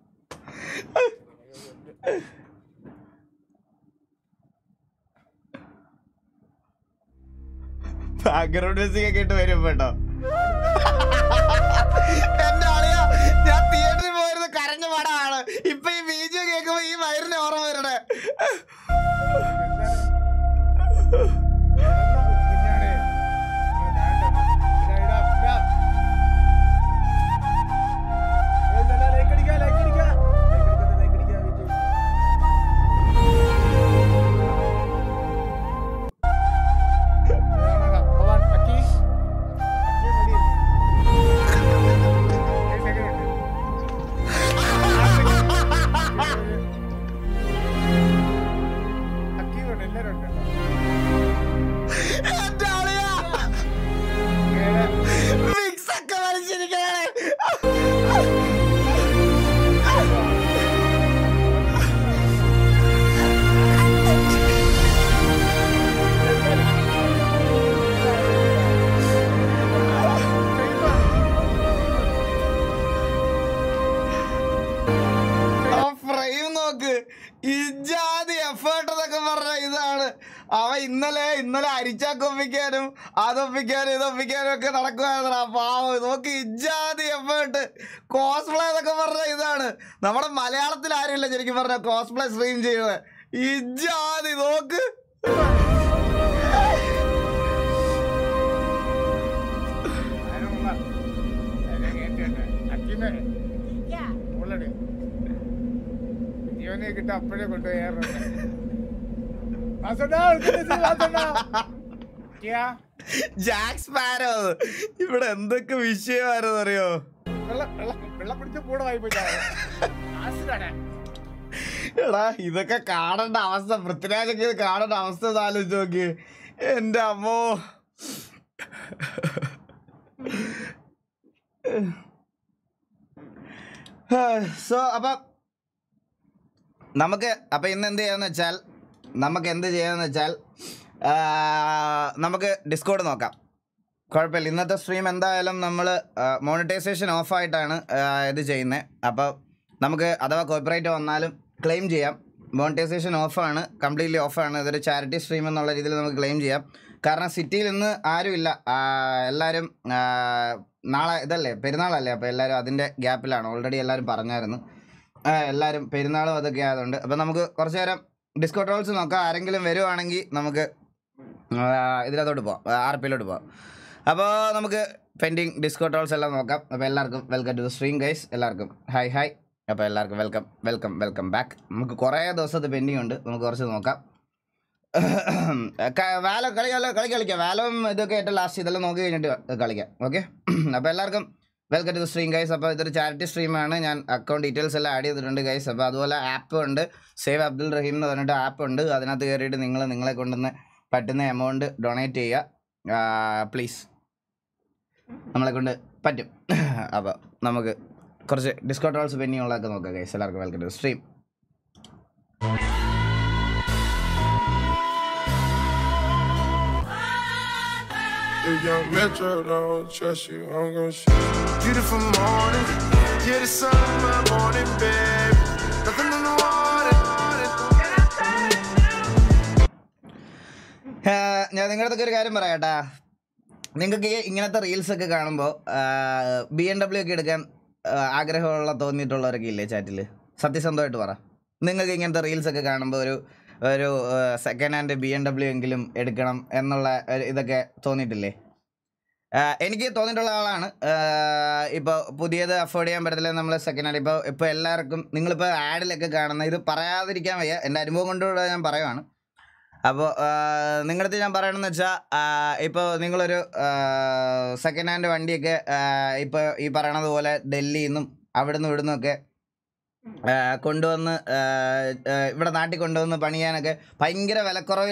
S2: ബാക്ക്ഗ്രൗണ്ട് മ്യൂസിക് ഒക്കെ ഇട്ട് വരും കേട്ടോ എന്റെ ആളിയാ ഞാൻ തിയേറ്ററിൽ പോയിരുന്ന കരഞ്ഞ പടമാണ് ഇപ്പൊ ഈ ബീജം കേൾക്കുമ്പോ ഈ വയറിന് ഓർമ്മ വരണേ
S6: കുഞ്ഞാടേ ലൈക്ക് അടിക്കുക ലൈക്ക് അടിക്കുക ലൈക്ക് അടിക്കുക ലൈക്ക് അടിക്കുക ഭഗവാൻ അക്കി അക്കി മടിയല്ലേ അക്കി കൊണ്ട് എല്ലാവരും ഉണ്ട്
S2: എന്റെ ആളിയാ മിക്സ് ഒക്കെ വലിച്ചിരിക്കണേ ആ ഫ്രെയിം നോക്ക് ഇജാതി എഫേർട്ട് എന്നൊക്കെ പറഞ്ഞ ഇതാണ് അവ ഇന്നലെ ഇന്നലെ അരിച്ചാക്കൊപ്പിക്കാനും അതൊപ്പിക്കാനും ഇതൊപ്പിക്കാനും ഒക്കെ നടക്കുമായിരുന്നു പാവം നോക്ക് ഇജാതി എഫേർട്ട് കോസ്പ്ലേ എന്നൊക്കെ പറഞ്ഞ ഇതാണ് നമ്മുടെ മലയാളത്തിൽ ആരുമില്ല ശരിക്കും പറഞ്ഞ കോസ്പ്ലേ സ്ട്രീം ചെയ്യുന്നത് ഇജാതി നോക്ക്
S6: ജീവനെ കിട്ട അപ്പോഴേ കൊണ്ടുപോയി
S2: ജാക്ക് സ്പാരോ ഇവിടെ എന്തൊക്കെ വിഷയമായിരുന്നു അറിയോ
S6: വെള്ളം പിടിച്ച പൂടമായി പോയി
S2: എടാ ഇതൊക്കെ കാണേണ്ട അവസ്ഥ പൃഥ്വിരാജൊക്കെ ഇത് കാണേണ്ട അവസ്ഥ ഒന്ന് ആലോചിച്ച് നോക്കി എന്റെ അമ്മോ സോ അപ്പൊ നമുക്ക് അപ്പൊ ഇന്ന് എന്ത് ചെയ്യാന്ന് വെച്ചാൽ നമുക്ക് എന്ത് ചെയ്യാന്ന് വെച്ചാൽ ആ, നമുക്ക് ഡിസ്കോഡ് നോക്കാം കുഴപ്പമില്ല ഇന്നത്തെ സ്ട്രീം എന്തായാലും നമ്മൾ മോണിറ്റൈസേഷൻ ഓഫായിട്ടാണ് ഇത് ചെയ്യുന്നത് അപ്പോൾ നമുക്ക് അഥവാ കോപ്പറേറ്റ് വന്നാലും ക്ലെയിം ചെയ്യാം മോണിറ്റൈസേഷൻ ഓഫാണ് കംപ്ലീറ്റ്ലി ഓഫാണ് ഇതൊരു ചാരിറ്റി സ്ട്രീം എന്നുള്ള രീതിയിൽ നമുക്ക് ക്ലെയിം ചെയ്യാം കാരണം സിറ്റിയിൽ ഇന്ന് ആരുമില്ല ആ, എല്ലാവരും ആ, നാളെ ഇതല്ലേ പെരുന്നാളല്ലേ അപ്പോൾ എല്ലാവരും അതിൻ്റെ ഗ്യാപ്പിലാണ് ഓൾറെഡി എല്ലാവരും പറഞ്ഞായിരുന്നു ആ, എല്ലാവരും പെരുന്നാളും അതൊക്കെ ആയതുകൊണ്ട് അപ്പോൾ നമുക്ക് കുറച്ച് നേരം ഡിസ്കോ ട്രോൾസ് നോക്കാം ആരെങ്കിലും വരുവാണെങ്കിൽ നമുക്ക് ആ, ഇതിനകത്തോട്ട് പോവാം ആർ പിയിലോട്ട് പോവാം അപ്പോൾ നമുക്ക് പെൻഡിങ് ഡിസ്കോ ട്രോൾസ് എല്ലാം നോക്കാം അപ്പോൾ എല്ലാവർക്കും welcome to the stream guys എല്ലാവർക്കും ഹായ് ഹായ് അപ്പോൾ എല്ലാവർക്കും വെൽക്കം വെൽക്കം വെൽക്കം ബാക്ക് നമുക്ക് കുറേ ദിവസത്തെ പെൻഡിങ് ഉണ്ട് നമുക്ക് കുറച്ച് നോക്കാം ക- വാലോ കളി കളി കളി കളിക്കാം വാലും ഇതൊക്കെ ഏറ്റവും ലാസ്റ്റ് ഇതെല്ലാം നോക്കി കഴിഞ്ഞിട്ട് കളിക്കാം ഓക്കെ അപ്പോൾ എല്ലാവർക്കും welcome to the stream guys അപ്പോൾ ഇതൊരു ചാരിറ്റി സ്ട്രീമാണ് ഞാൻ അക്കൗണ്ട് ഡീറ്റെയിൽസ് എല്ലാം ആഡ് ചെയ്തിട്ടുണ്ട് ഗൈസ് അപ്പോൾ അതുപോലെ ആപ്പ് ഉണ്ട് സേവ് അബ്ദുൾ റഹീം എന്ന് പറഞ്ഞിട്ട് ആപ്പ് ഉണ്ട് അതിനകത്ത് കയറിയിട്ട് നിങ്ങൾ നിങ്ങളെ കൊണ്ടുവന്ന് പറ്റുന്ന എമൗണ്ട് ഡൊണേറ്റ് ചെയ്യുക പ്ലീസ് നമ്മളെ കൊണ്ട് പറ്റും അപ്പോൾ നമുക്ക് കുറച്ച് ഡിസ്കൗണ്ട് റോൾസ് പെൻഡിങ് ഉള്ളതൊക്കെ നോക്കാം ഗൈസ് എല്ലാവർക്കും welcome to stream
S8: If young Metro don't trust you, I'm gonna shoot. Beautiful morning, you're the sun of my morning, babe. Nothing in the water.
S2: ഞാൻ നിങ്ങളുടെ അടുത്തൊക്കെ ഒരു കാര്യം പറയാട്ടാ നിങ്ങൾക്ക് ഈ ഇങ്ങനത്തെ റീൽസ് ഒക്കെ കാണുമ്പോൾ ബി എം ഡബ്ല്യു ഒക്കെ എടുക്കാൻ ആ, ആഗ്രഹമുള്ള തോന്നിയിട്ടുള്ളവരൊക്കെ ഇല്ലേ ചാറ്റിൽ സത്യസന്ധമായിട്ട് പറ നിങ്ങൾക്ക് ഇങ്ങനത്തെ റീൽസ് ഒക്കെ കാണുമ്പോൾ ഒരു ഒരു second hand B M W എങ്കിലും എടുക്കണം എന്നുള്ള ഒരു ഇതൊക്കെ തോന്നിയിട്ടില്ലേ ആ, എനിക്ക് തോന്നിയിട്ടുള്ള ആളാണ് ഇപ്പോൾ പുതിയത് അഫോർഡ് ചെയ്യാൻ പറ്റത്തില്ല നമ്മൾ സെക്കൻഡ് ഹാൻഡ് ഇപ്പോൾ ഇപ്പോൾ എല്ലാവർക്കും നിങ്ങളിപ്പോൾ ആഡിലൊക്കെ കാണുന്ന ഇത് പറയാതിരിക്കാൻ വയ്യ എൻ്റെ അനുഭവം കൊണ്ടുകൂടെ ഞാൻ പറയുവാണ് അപ്പോൾ നിങ്ങളുടെ അടുത്ത് ഞാൻ പറയണമെന്ന് വെച്ചാൽ ഇപ്പോൾ നിങ്ങളൊരു സെക്കൻഡ് ഹാൻഡ് വണ്ടിയൊക്കെ ഇപ്പോൾ ഈ പറയണത് പോലെ ഡൽഹിയിൽ നിന്നും അവിടെ നിന്നും ഇവിടെ നിന്നൊക്കെ കൊണ്ടുവന്ന് ആ, ആ, ഇവിടെ നാട്ടിൽ കൊണ്ടുവന്ന് പണിയാനൊക്കെ ഭയങ്കര വിലക്കുറവിൽ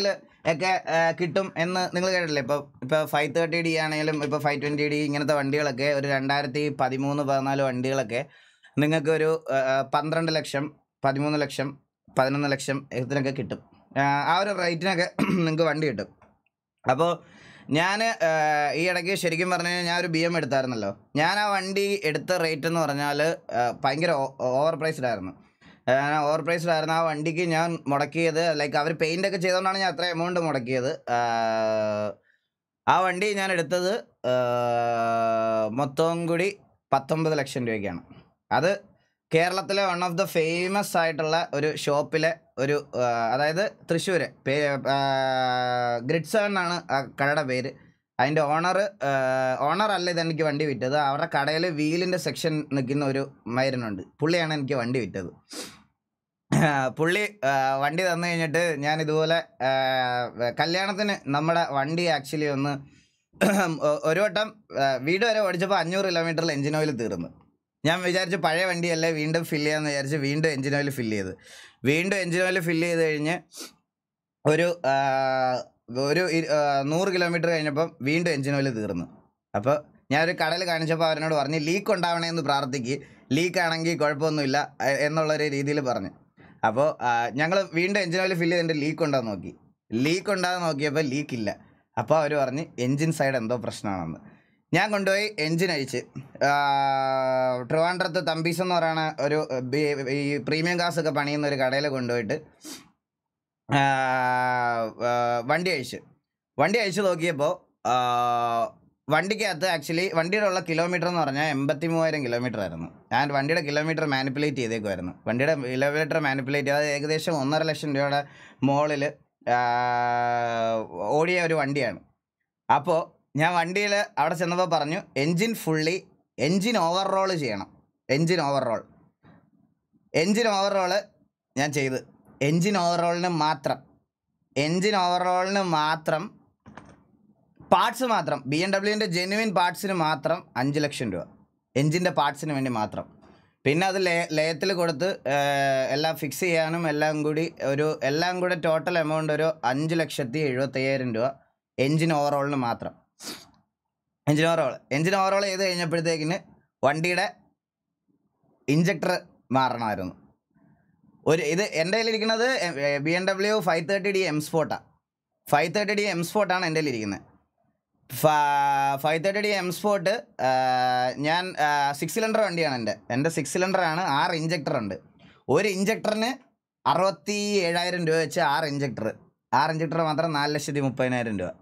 S2: ഒക്കെ ആ, കിട്ടും എന്ന് നിങ്ങൾ കേട്ടില്ലേ ഇപ്പോൾ ഇപ്പോൾ ഫൈവ് തേർട്ടി ഡി ആണെങ്കിലും ഇപ്പോൾ ഫൈവ് ട്വൻറ്റി ഡി ഇങ്ങനത്തെ വണ്ടികളൊക്കെ ഒരു രണ്ടായിരത്തി പതിമൂന്ന് പതിനാല് വണ്ടികളൊക്കെ നിങ്ങൾക്ക് ഒരു ആ, ആ, പന്ത്രണ്ട് ലക്ഷം പതിമൂന്ന് ലക്ഷം പതിനൊന്ന് ലക്ഷം ഇതിനൊക്കെ കിട്ടും ആ, ആ ഒരു റേറ്റിനൊക്കെ നിങ്ങൾക്ക് വണ്ടി കിട്ടും അപ്പോൾ ഞാൻ ഈ ഇടയ്ക്ക് ശരിക്കും പറഞ്ഞു കഴിഞ്ഞാൽ ഞാൻ ഒരു ബി എം എടുത്തായിരുന്നല്ലോ ഞാൻ ആ വണ്ടി എടുത്ത റേറ്റ് എന്ന് പറഞ്ഞാൽ ഭയങ്കര ഓവർ പ്രൈസ്ഡ് ആയിരുന്നു ഓവർ പ്രൈസ്ഡ് ആയിരുന്നു ആ വണ്ടിക്ക് ഞാൻ മുടക്കിയത് ലൈക്ക് അവർ പെയിൻ്റ് ഒക്കെ ചെയ്തുകൊണ്ടാണ് ഞാൻ അത്ര എമൗണ്ട് മുടക്കിയത് ആ, ആ വണ്ടി ഞാൻ എടുത്തത് ആ, മൊത്തം കൂടി പത്തൊമ്പത് ലക്ഷം രൂപയ്ക്കാണ് അത് കേരളത്തിലെ വൺ ഓഫ് ദ ഫേമസ് ആയിട്ടുള്ള ഒരു ഷോപ്പിലെ ഒരു ആ, അതായത് തൃശ്ശൂർ പേ ഗ്രിഡ് സെവൻ എന്നാണ് ആ കടയുടെ പേര് അതിൻ്റെ ഓണർ ഓണർ അല്ല ഇത് എനിക്ക് വണ്ടി വിറ്റത് അവരുടെ കടയിൽ വീലിൻ്റെ സെക്ഷൻ നിൽക്കുന്ന ഒരു മൈരനുണ്ട് പുള്ളിയാണ് എനിക്ക് വണ്ടി വിറ്റത് ആ, പുള്ളി ആ, വണ്ടി തന്നു കഴിഞ്ഞിട്ട് ഞാൻ ഇതുപോലെ ആ, കല്യാണത്തിന് നമ്മുടെ വണ്ടി ആക്ച്വലി ഒന്ന് ഒ- ഒരു വട്ടം ആ, വീട് വരെ ഓടിച്ചപ്പോൾ അഞ്ഞൂറ് കിലോമീറ്ററിൽ എഞ്ചിൻ ഓയിൽ തീർന്നു ഞാൻ വിചാരിച്ചു പഴയ വണ്ടിയല്ലേ വീണ്ടും ഫില്ല് ചെയ്യാമെന്ന് വിചാരിച്ച് വീണ്ടും എഞ്ചിൻ ഓയിൽ ഫില്ല് ചെയ്ത് വീണ്ടും എഞ്ചിൻ ഓയിൽ ഫില്ല് ചെയ്ത് കഴിഞ്ഞ് ഒരു ആ, ഒരു ഇ- ആ, നൂറ് കിലോമീറ്റർ കഴിഞ്ഞപ്പം വീണ്ടും എഞ്ചിൻ ഓയിൽ തീർന്നു അപ്പോൾ ഞാനൊരു കടയിൽ കാണിച്ചപ്പോൾ അവരോട് പറഞ്ഞു ലീക്ക് ഉണ്ടാവണേ എന്ന് പ്രാർത്ഥിക്ക് ലീക്ക് ആണെങ്കിൽ കുഴപ്പമൊന്നുമില്ല എ- എന്നുള്ളൊരു രീതിയിൽ പറഞ്ഞു അപ്പോൾ ഞങ്ങൾ വീണ്ടും എഞ്ചിൻ ഓയിൽ ഫില്ല് ചെയ്തിട്ട് ലീക്ക് ഉണ്ടോ എന്ന് നോക്കി ലീക്ക് ഉണ്ടാകുന്ന നോക്കിയപ്പോൾ ലീക്ക് ഇല്ല അപ്പോൾ അവർ പറഞ്ഞ് എഞ്ചിൻ സൈഡ് എന്തോ പ്രശ്നമാണെന്ന് ഞാൻ കൊണ്ടുപോയി എഞ്ചിൻ അഴിച്ച് ആ, ട്രിവാൻഡ്രത്ത് തമ്പീസ് എന്ന് പറയുന്ന ഒരു ബി- ഈ പ്രീമിയം കാസ് ഒക്കെ പണിയുന്ന ഒരു കടയിൽ കൊണ്ടുപോയിട്ട് ആ, ആ, വണ്ടി അഴിച്ച് വണ്ടി അഴിച്ച് നോക്കിയപ്പോൾ വണ്ടിക്കകത്ത് ആക്ച്വലി വണ്ടിയുടെ ഉള്ള കിലോമീറ്റർ എന്ന് പറഞ്ഞാൽ എൺപത്തി മൂവായിരം കിലോമീറ്റർ ആയിരുന്നു ഞാൻ വണ്ടിയുടെ കിലോമീറ്റർ മാനിപ്പുലേറ്റ് ചെയ്തേക്കുമായിരുന്നു വണ്ടിയുടെ കിലോമീറ്റർ മാനിപ്പുലേറ്റ് ചെയ്ത് ഏകദേശം ഒന്നര ലക്ഷം രൂപയുടെ മോളിൽ ഓടിയ ഒരു വണ്ടിയാണ് അപ്പോൾ ഞാൻ വണ്ടിയിൽ അവിടെ ചെന്നപ്പോൾ പറഞ്ഞു എൻജിൻ ഫുള്ളി എൻജിൻ ഓവർറോൾ ചെയ്യണം എൻജിൻ ഓവർറോൾ എൻജിൻ ഓവർറോള് ഞാൻ ചെയ്ത് എൻജിൻ ഓവർറോളിന് മാത്രം എൻജിൻ ഓവർറോളിന് മാത്രം പാർട്സ് മാത്രം ബി എം ഡബ്ല്യുവിൻ്റെ ജെനുവിൻ പാർട്സിന് മാത്രം അഞ്ച് ലക്ഷം രൂപ എൻജിൻ്റെ പാർട്സിന് വേണ്ടി മാത്രം പിന്നെ അത് ലേ ലയത്തിൽ കൊടുത്ത് ഏഹ്, എല്ലാം ഫിക്സ് ചെയ്യാനും എല്ലാം കൂടി ഒരു എല്ലാം കൂടെ ടോട്ടൽ എമൗണ്ട് ഒരു അഞ്ച് ലക്ഷത്തി എഴുപത്തയ്യായിരം രൂപ എൻജിൻ ഓവറോളിന് മാത്രം എൻജിൻ ഓവറോൾ എൻജിൻ ഓവറോൾ ചെയ്ത് കഴിഞ്ഞപ്പോഴത്തേക്കിന് വണ്ടിയുടെ ഇഞ്ചക്ടർ മാറണമായിരുന്നു ഒരു ഇത് എൻ്റെ കയ്യിലിരിക്കുന്നത് B M W five thirty D M സ്പോർട്ടാണ് ഫൈവ് തേർട്ടി ഡി എം സ്പോർട്ടാണ് എൻ്റെ കയ്യിലിരിക്കുന്നത് five thirty D M sport ഞാൻ സിക്സ് സിലിണ്ടർ വണ്ടിയാണ് എൻ്റെ എൻ്റെ സിക്സ് സിലിണ്ടറാണ് ആറ് ഇഞ്ചക്ടർ ഉണ്ട് ഒരു ഇഞ്ചക്ടറിന് അറുപത്തി ഏഴായിരം രൂപ വെച്ച് ആറ് ഇഞ്ചക്ടർ ആറ് ഇഞ്ചക്ടർ മാത്രം നാല് ലക്ഷത്തി മുപ്പതിനായിരം രൂപ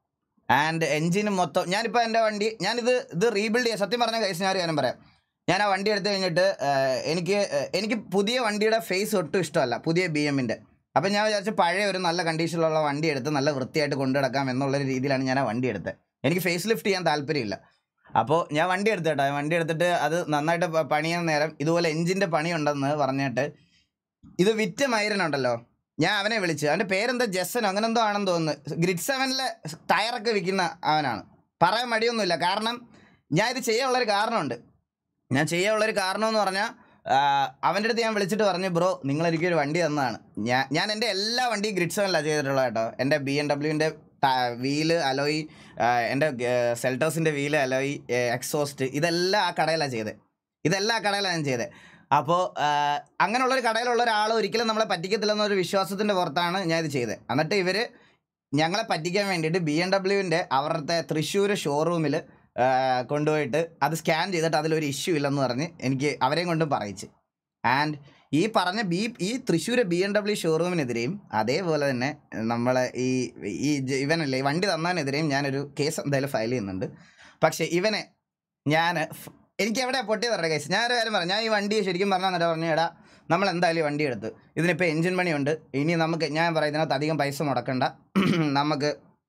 S2: ആൻഡ് എൻജിന് മൊത്തം ഞാനിപ്പോൾ എൻ്റെ വണ്ടി ഞാനിത് ഇത് റീബിൽഡ് ചെയ്യാം സത്യം പറഞ്ഞ കൈസ് ഞാൻ ഒരു കാര്യം പറയാം ഞാൻ ആ വണ്ടി എടുത്തു കഴിഞ്ഞിട്ട് ആ, എനിക്ക് ആ, എനിക്ക് പുതിയ വണ്ടിയുടെ ഫേസ് ഒട്ടും ഇഷ്ടമല്ല പുതിയ ബി എമ്മിൻ്റെ അപ്പം ഞാൻ വിചാരിച്ചു പഴയ ഒരു നല്ല കണ്ടീഷനിലുള്ള വണ്ടി എടുത്ത് നല്ല വൃത്തിയായിട്ട് കൊണ്ടുനടക്കാം എന്നുള്ളൊരു രീതിയിലാണ് ഞാൻ ആ വണ്ടി എടുത്തത് എനിക്ക് ഫേസ് ലിഫ്റ്റ് ചെയ്യാൻ താല്പര്യമില്ല അപ്പോൾ ഞാൻ വണ്ടി എടുത്തു കേട്ടോ വണ്ടി എടുത്തിട്ട് അത് നന്നായിട്ട് പ- പണിയാൻ നേരം ഇതുപോലെ എഞ്ചിൻ്റെ പണിയുണ്ടെന്ന് പറഞ്ഞിട്ട് ഇത് വിറ്റ മൈരനുണ്ടല്ലോ ഞാൻ അവനെ വിളിച്ചു അവൻ്റെ പേരെന്താ ജെസ്സനോ അങ്ങനെ എന്തോ ആണെന്ന് തോന്നുന്നു ഗ്രിഡ് സെവനിലെ ടയറൊക്കെ വിൽക്കുന്ന അവനാണ് പറയാൻ മടിയൊന്നുമില്ല കാരണം ഞാൻ ഇത് ചെയ്യാനുള്ളൊരു കാരണമുണ്ട് ഞാൻ ചെയ്യാനുള്ളൊരു കാരണം എന്ന് പറഞ്ഞാൽ അവൻ്റെ അടുത്ത് ഞാൻ വിളിച്ചിട്ട് പറഞ്ഞു ബ്രോ നിങ്ങൾ എനിക്കൊരു വണ്ടി തന്നതാണ് ഞാൻ ഞാൻ എൻ്റെ എല്ലാ വണ്ടിയും ഗ്രിഡ് സെവനിലാണ് ചെയ്തിട്ടുള്ളത് കേട്ടോ എൻ്റെ ബി എം ഡബ്ല്യുവിൻ്റെ വീല് അലോയി എൻ്റെ സെൽട്ടോസിൻ്റെ വീല് അലോയി എക്സോസ്റ്റ് ഇതെല്ലാം ആ കടയിലാണ് ചെയ്തത് ഇതെല്ലാം ആ കടയിലാണ് ഞാൻ ചെയ്തത് അപ്പോൾ അങ്ങനെയുള്ളൊരു കടയിലുള്ള ഒരാൾ ഒരിക്കലും നമ്മളെ പറ്റിക്കത്തില്ലെന്നൊരു വിശ്വാസത്തിൻ്റെ പുറത്താണ് ഞാൻ ഇത് ചെയ്തത് എന്നിട്ട് ഇവർ ഞങ്ങളെ പറ്റിക്കാൻ വേണ്ടിയിട്ട് ബി എം ഡബ്ല്യുവിൻ്റെ അവരുടെ തൃശ്ശൂർ ഷോറൂമിൽ കൊണ്ടുപോയിട്ട് അത് സ്കാൻ ചെയ്തിട്ട് അതിലൊരു ഇഷ്യൂ ഇല്ലെന്ന് പറഞ്ഞ് എനിക്ക് അവരെയും കൊണ്ടും പറയിച്ച് ആൻഡ് ഈ പറഞ്ഞ ബി ഈ തൃശ്ശൂർ ബി എം ഡബ്ല്യു ഷോറൂമിനെതിരെയും അതേപോലെ തന്നെ നമ്മളെ ഈ ഈ ജ- ഇവനല്ലേ ഈ വണ്ടി തന്നതിനെതിരെയും ഞാനൊരു കേസ് എന്തായാലും ഫയൽ ചെയ്യുന്നുണ്ട് പക്ഷേ ഇവനെ ഞാൻ ഫ്- എനിക്ക് എവിടെ പൊട്ടിയത് പറഞ്ഞ കേസ് ഞാനൊരു കാര്യം പറഞ്ഞു ഞാൻ ഈ വണ്ടി ശരിക്കും പറഞ്ഞാൽ എന്നിട്ട് പറഞ്ഞു എടാ നമ്മൾ എന്തായാലും ഈ വണ്ടി എടുത്ത് ഇതിനിപ്പോൾ എൻജിൻ പണിയുണ്ട് ഇനി നമുക്ക് ഞാൻ പറയാം ഇതിനകത്ത് അധികം പൈസ മുടക്കണ്ട നമുക്ക്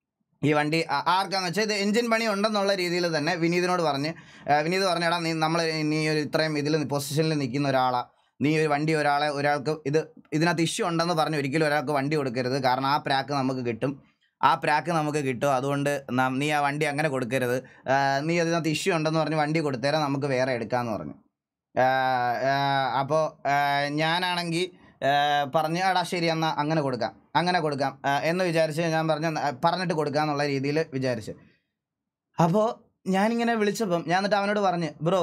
S2: ഈ വണ്ടി ആ- ആർക്കാന്ന് വെച്ചാൽ ഇത് എൻജിൻ പണി ഉണ്ടെന്നുള്ള രീതിയിൽ തന്നെ വിനീതിനോട് പറഞ്ഞ് ആ, വിനീത് പറഞ്ഞടാ നീ നമ്മൾ നീ ഒരു ഇത്രയും ഇതിൽ പൊസിഷനിൽ നിൽക്കുന്ന ഒരാളാ നീ ഒരു വണ്ടി ഒരാളെ ഒരാൾക്ക് ഇത് ഇതിനകത്ത് ഇഷ്യൂ ഉണ്ടെന്ന് പറഞ്ഞ് ഒരിക്കലും ഒരാൾക്ക് വണ്ടി കൊടുക്കരുത് കാരണം ആ പ്രാക്ക് നമുക്ക് കിട്ടും ആ പ്രാക്ക് നമുക്ക് കിട്ടും അതുകൊണ്ട് ന- നീ ആ വണ്ടി അങ്ങനെ കൊടുക്കരുത് ആ, നീ അതിനകത്ത് ഇഷ്യൂ ഉണ്ടെന്ന് പറഞ്ഞ് വണ്ടി കൊടുത്തേരാ നമുക്ക് വേറെ എടുക്കാമെന്ന് പറഞ്ഞു അപ്പോൾ ഞാനാണെങ്കിൽ പറഞ്ഞ് എടാ ശരി എന്നാൽ അങ്ങനെ കൊടുക്കാം അങ്ങനെ കൊടുക്കാം ആ, എന്ന് വിചാരിച്ച് ഞാൻ പറഞ്ഞ പറഞ്ഞിട്ട് കൊടുക്കാന്നുള്ള രീതിയിൽ വിചാരിച്ച് അപ്പോൾ ഞാനിങ്ങനെ വിളിച്ചപ്പം ഞാൻ എന്നിട്ട് അവനോട് പറഞ്ഞ് ബ്രോ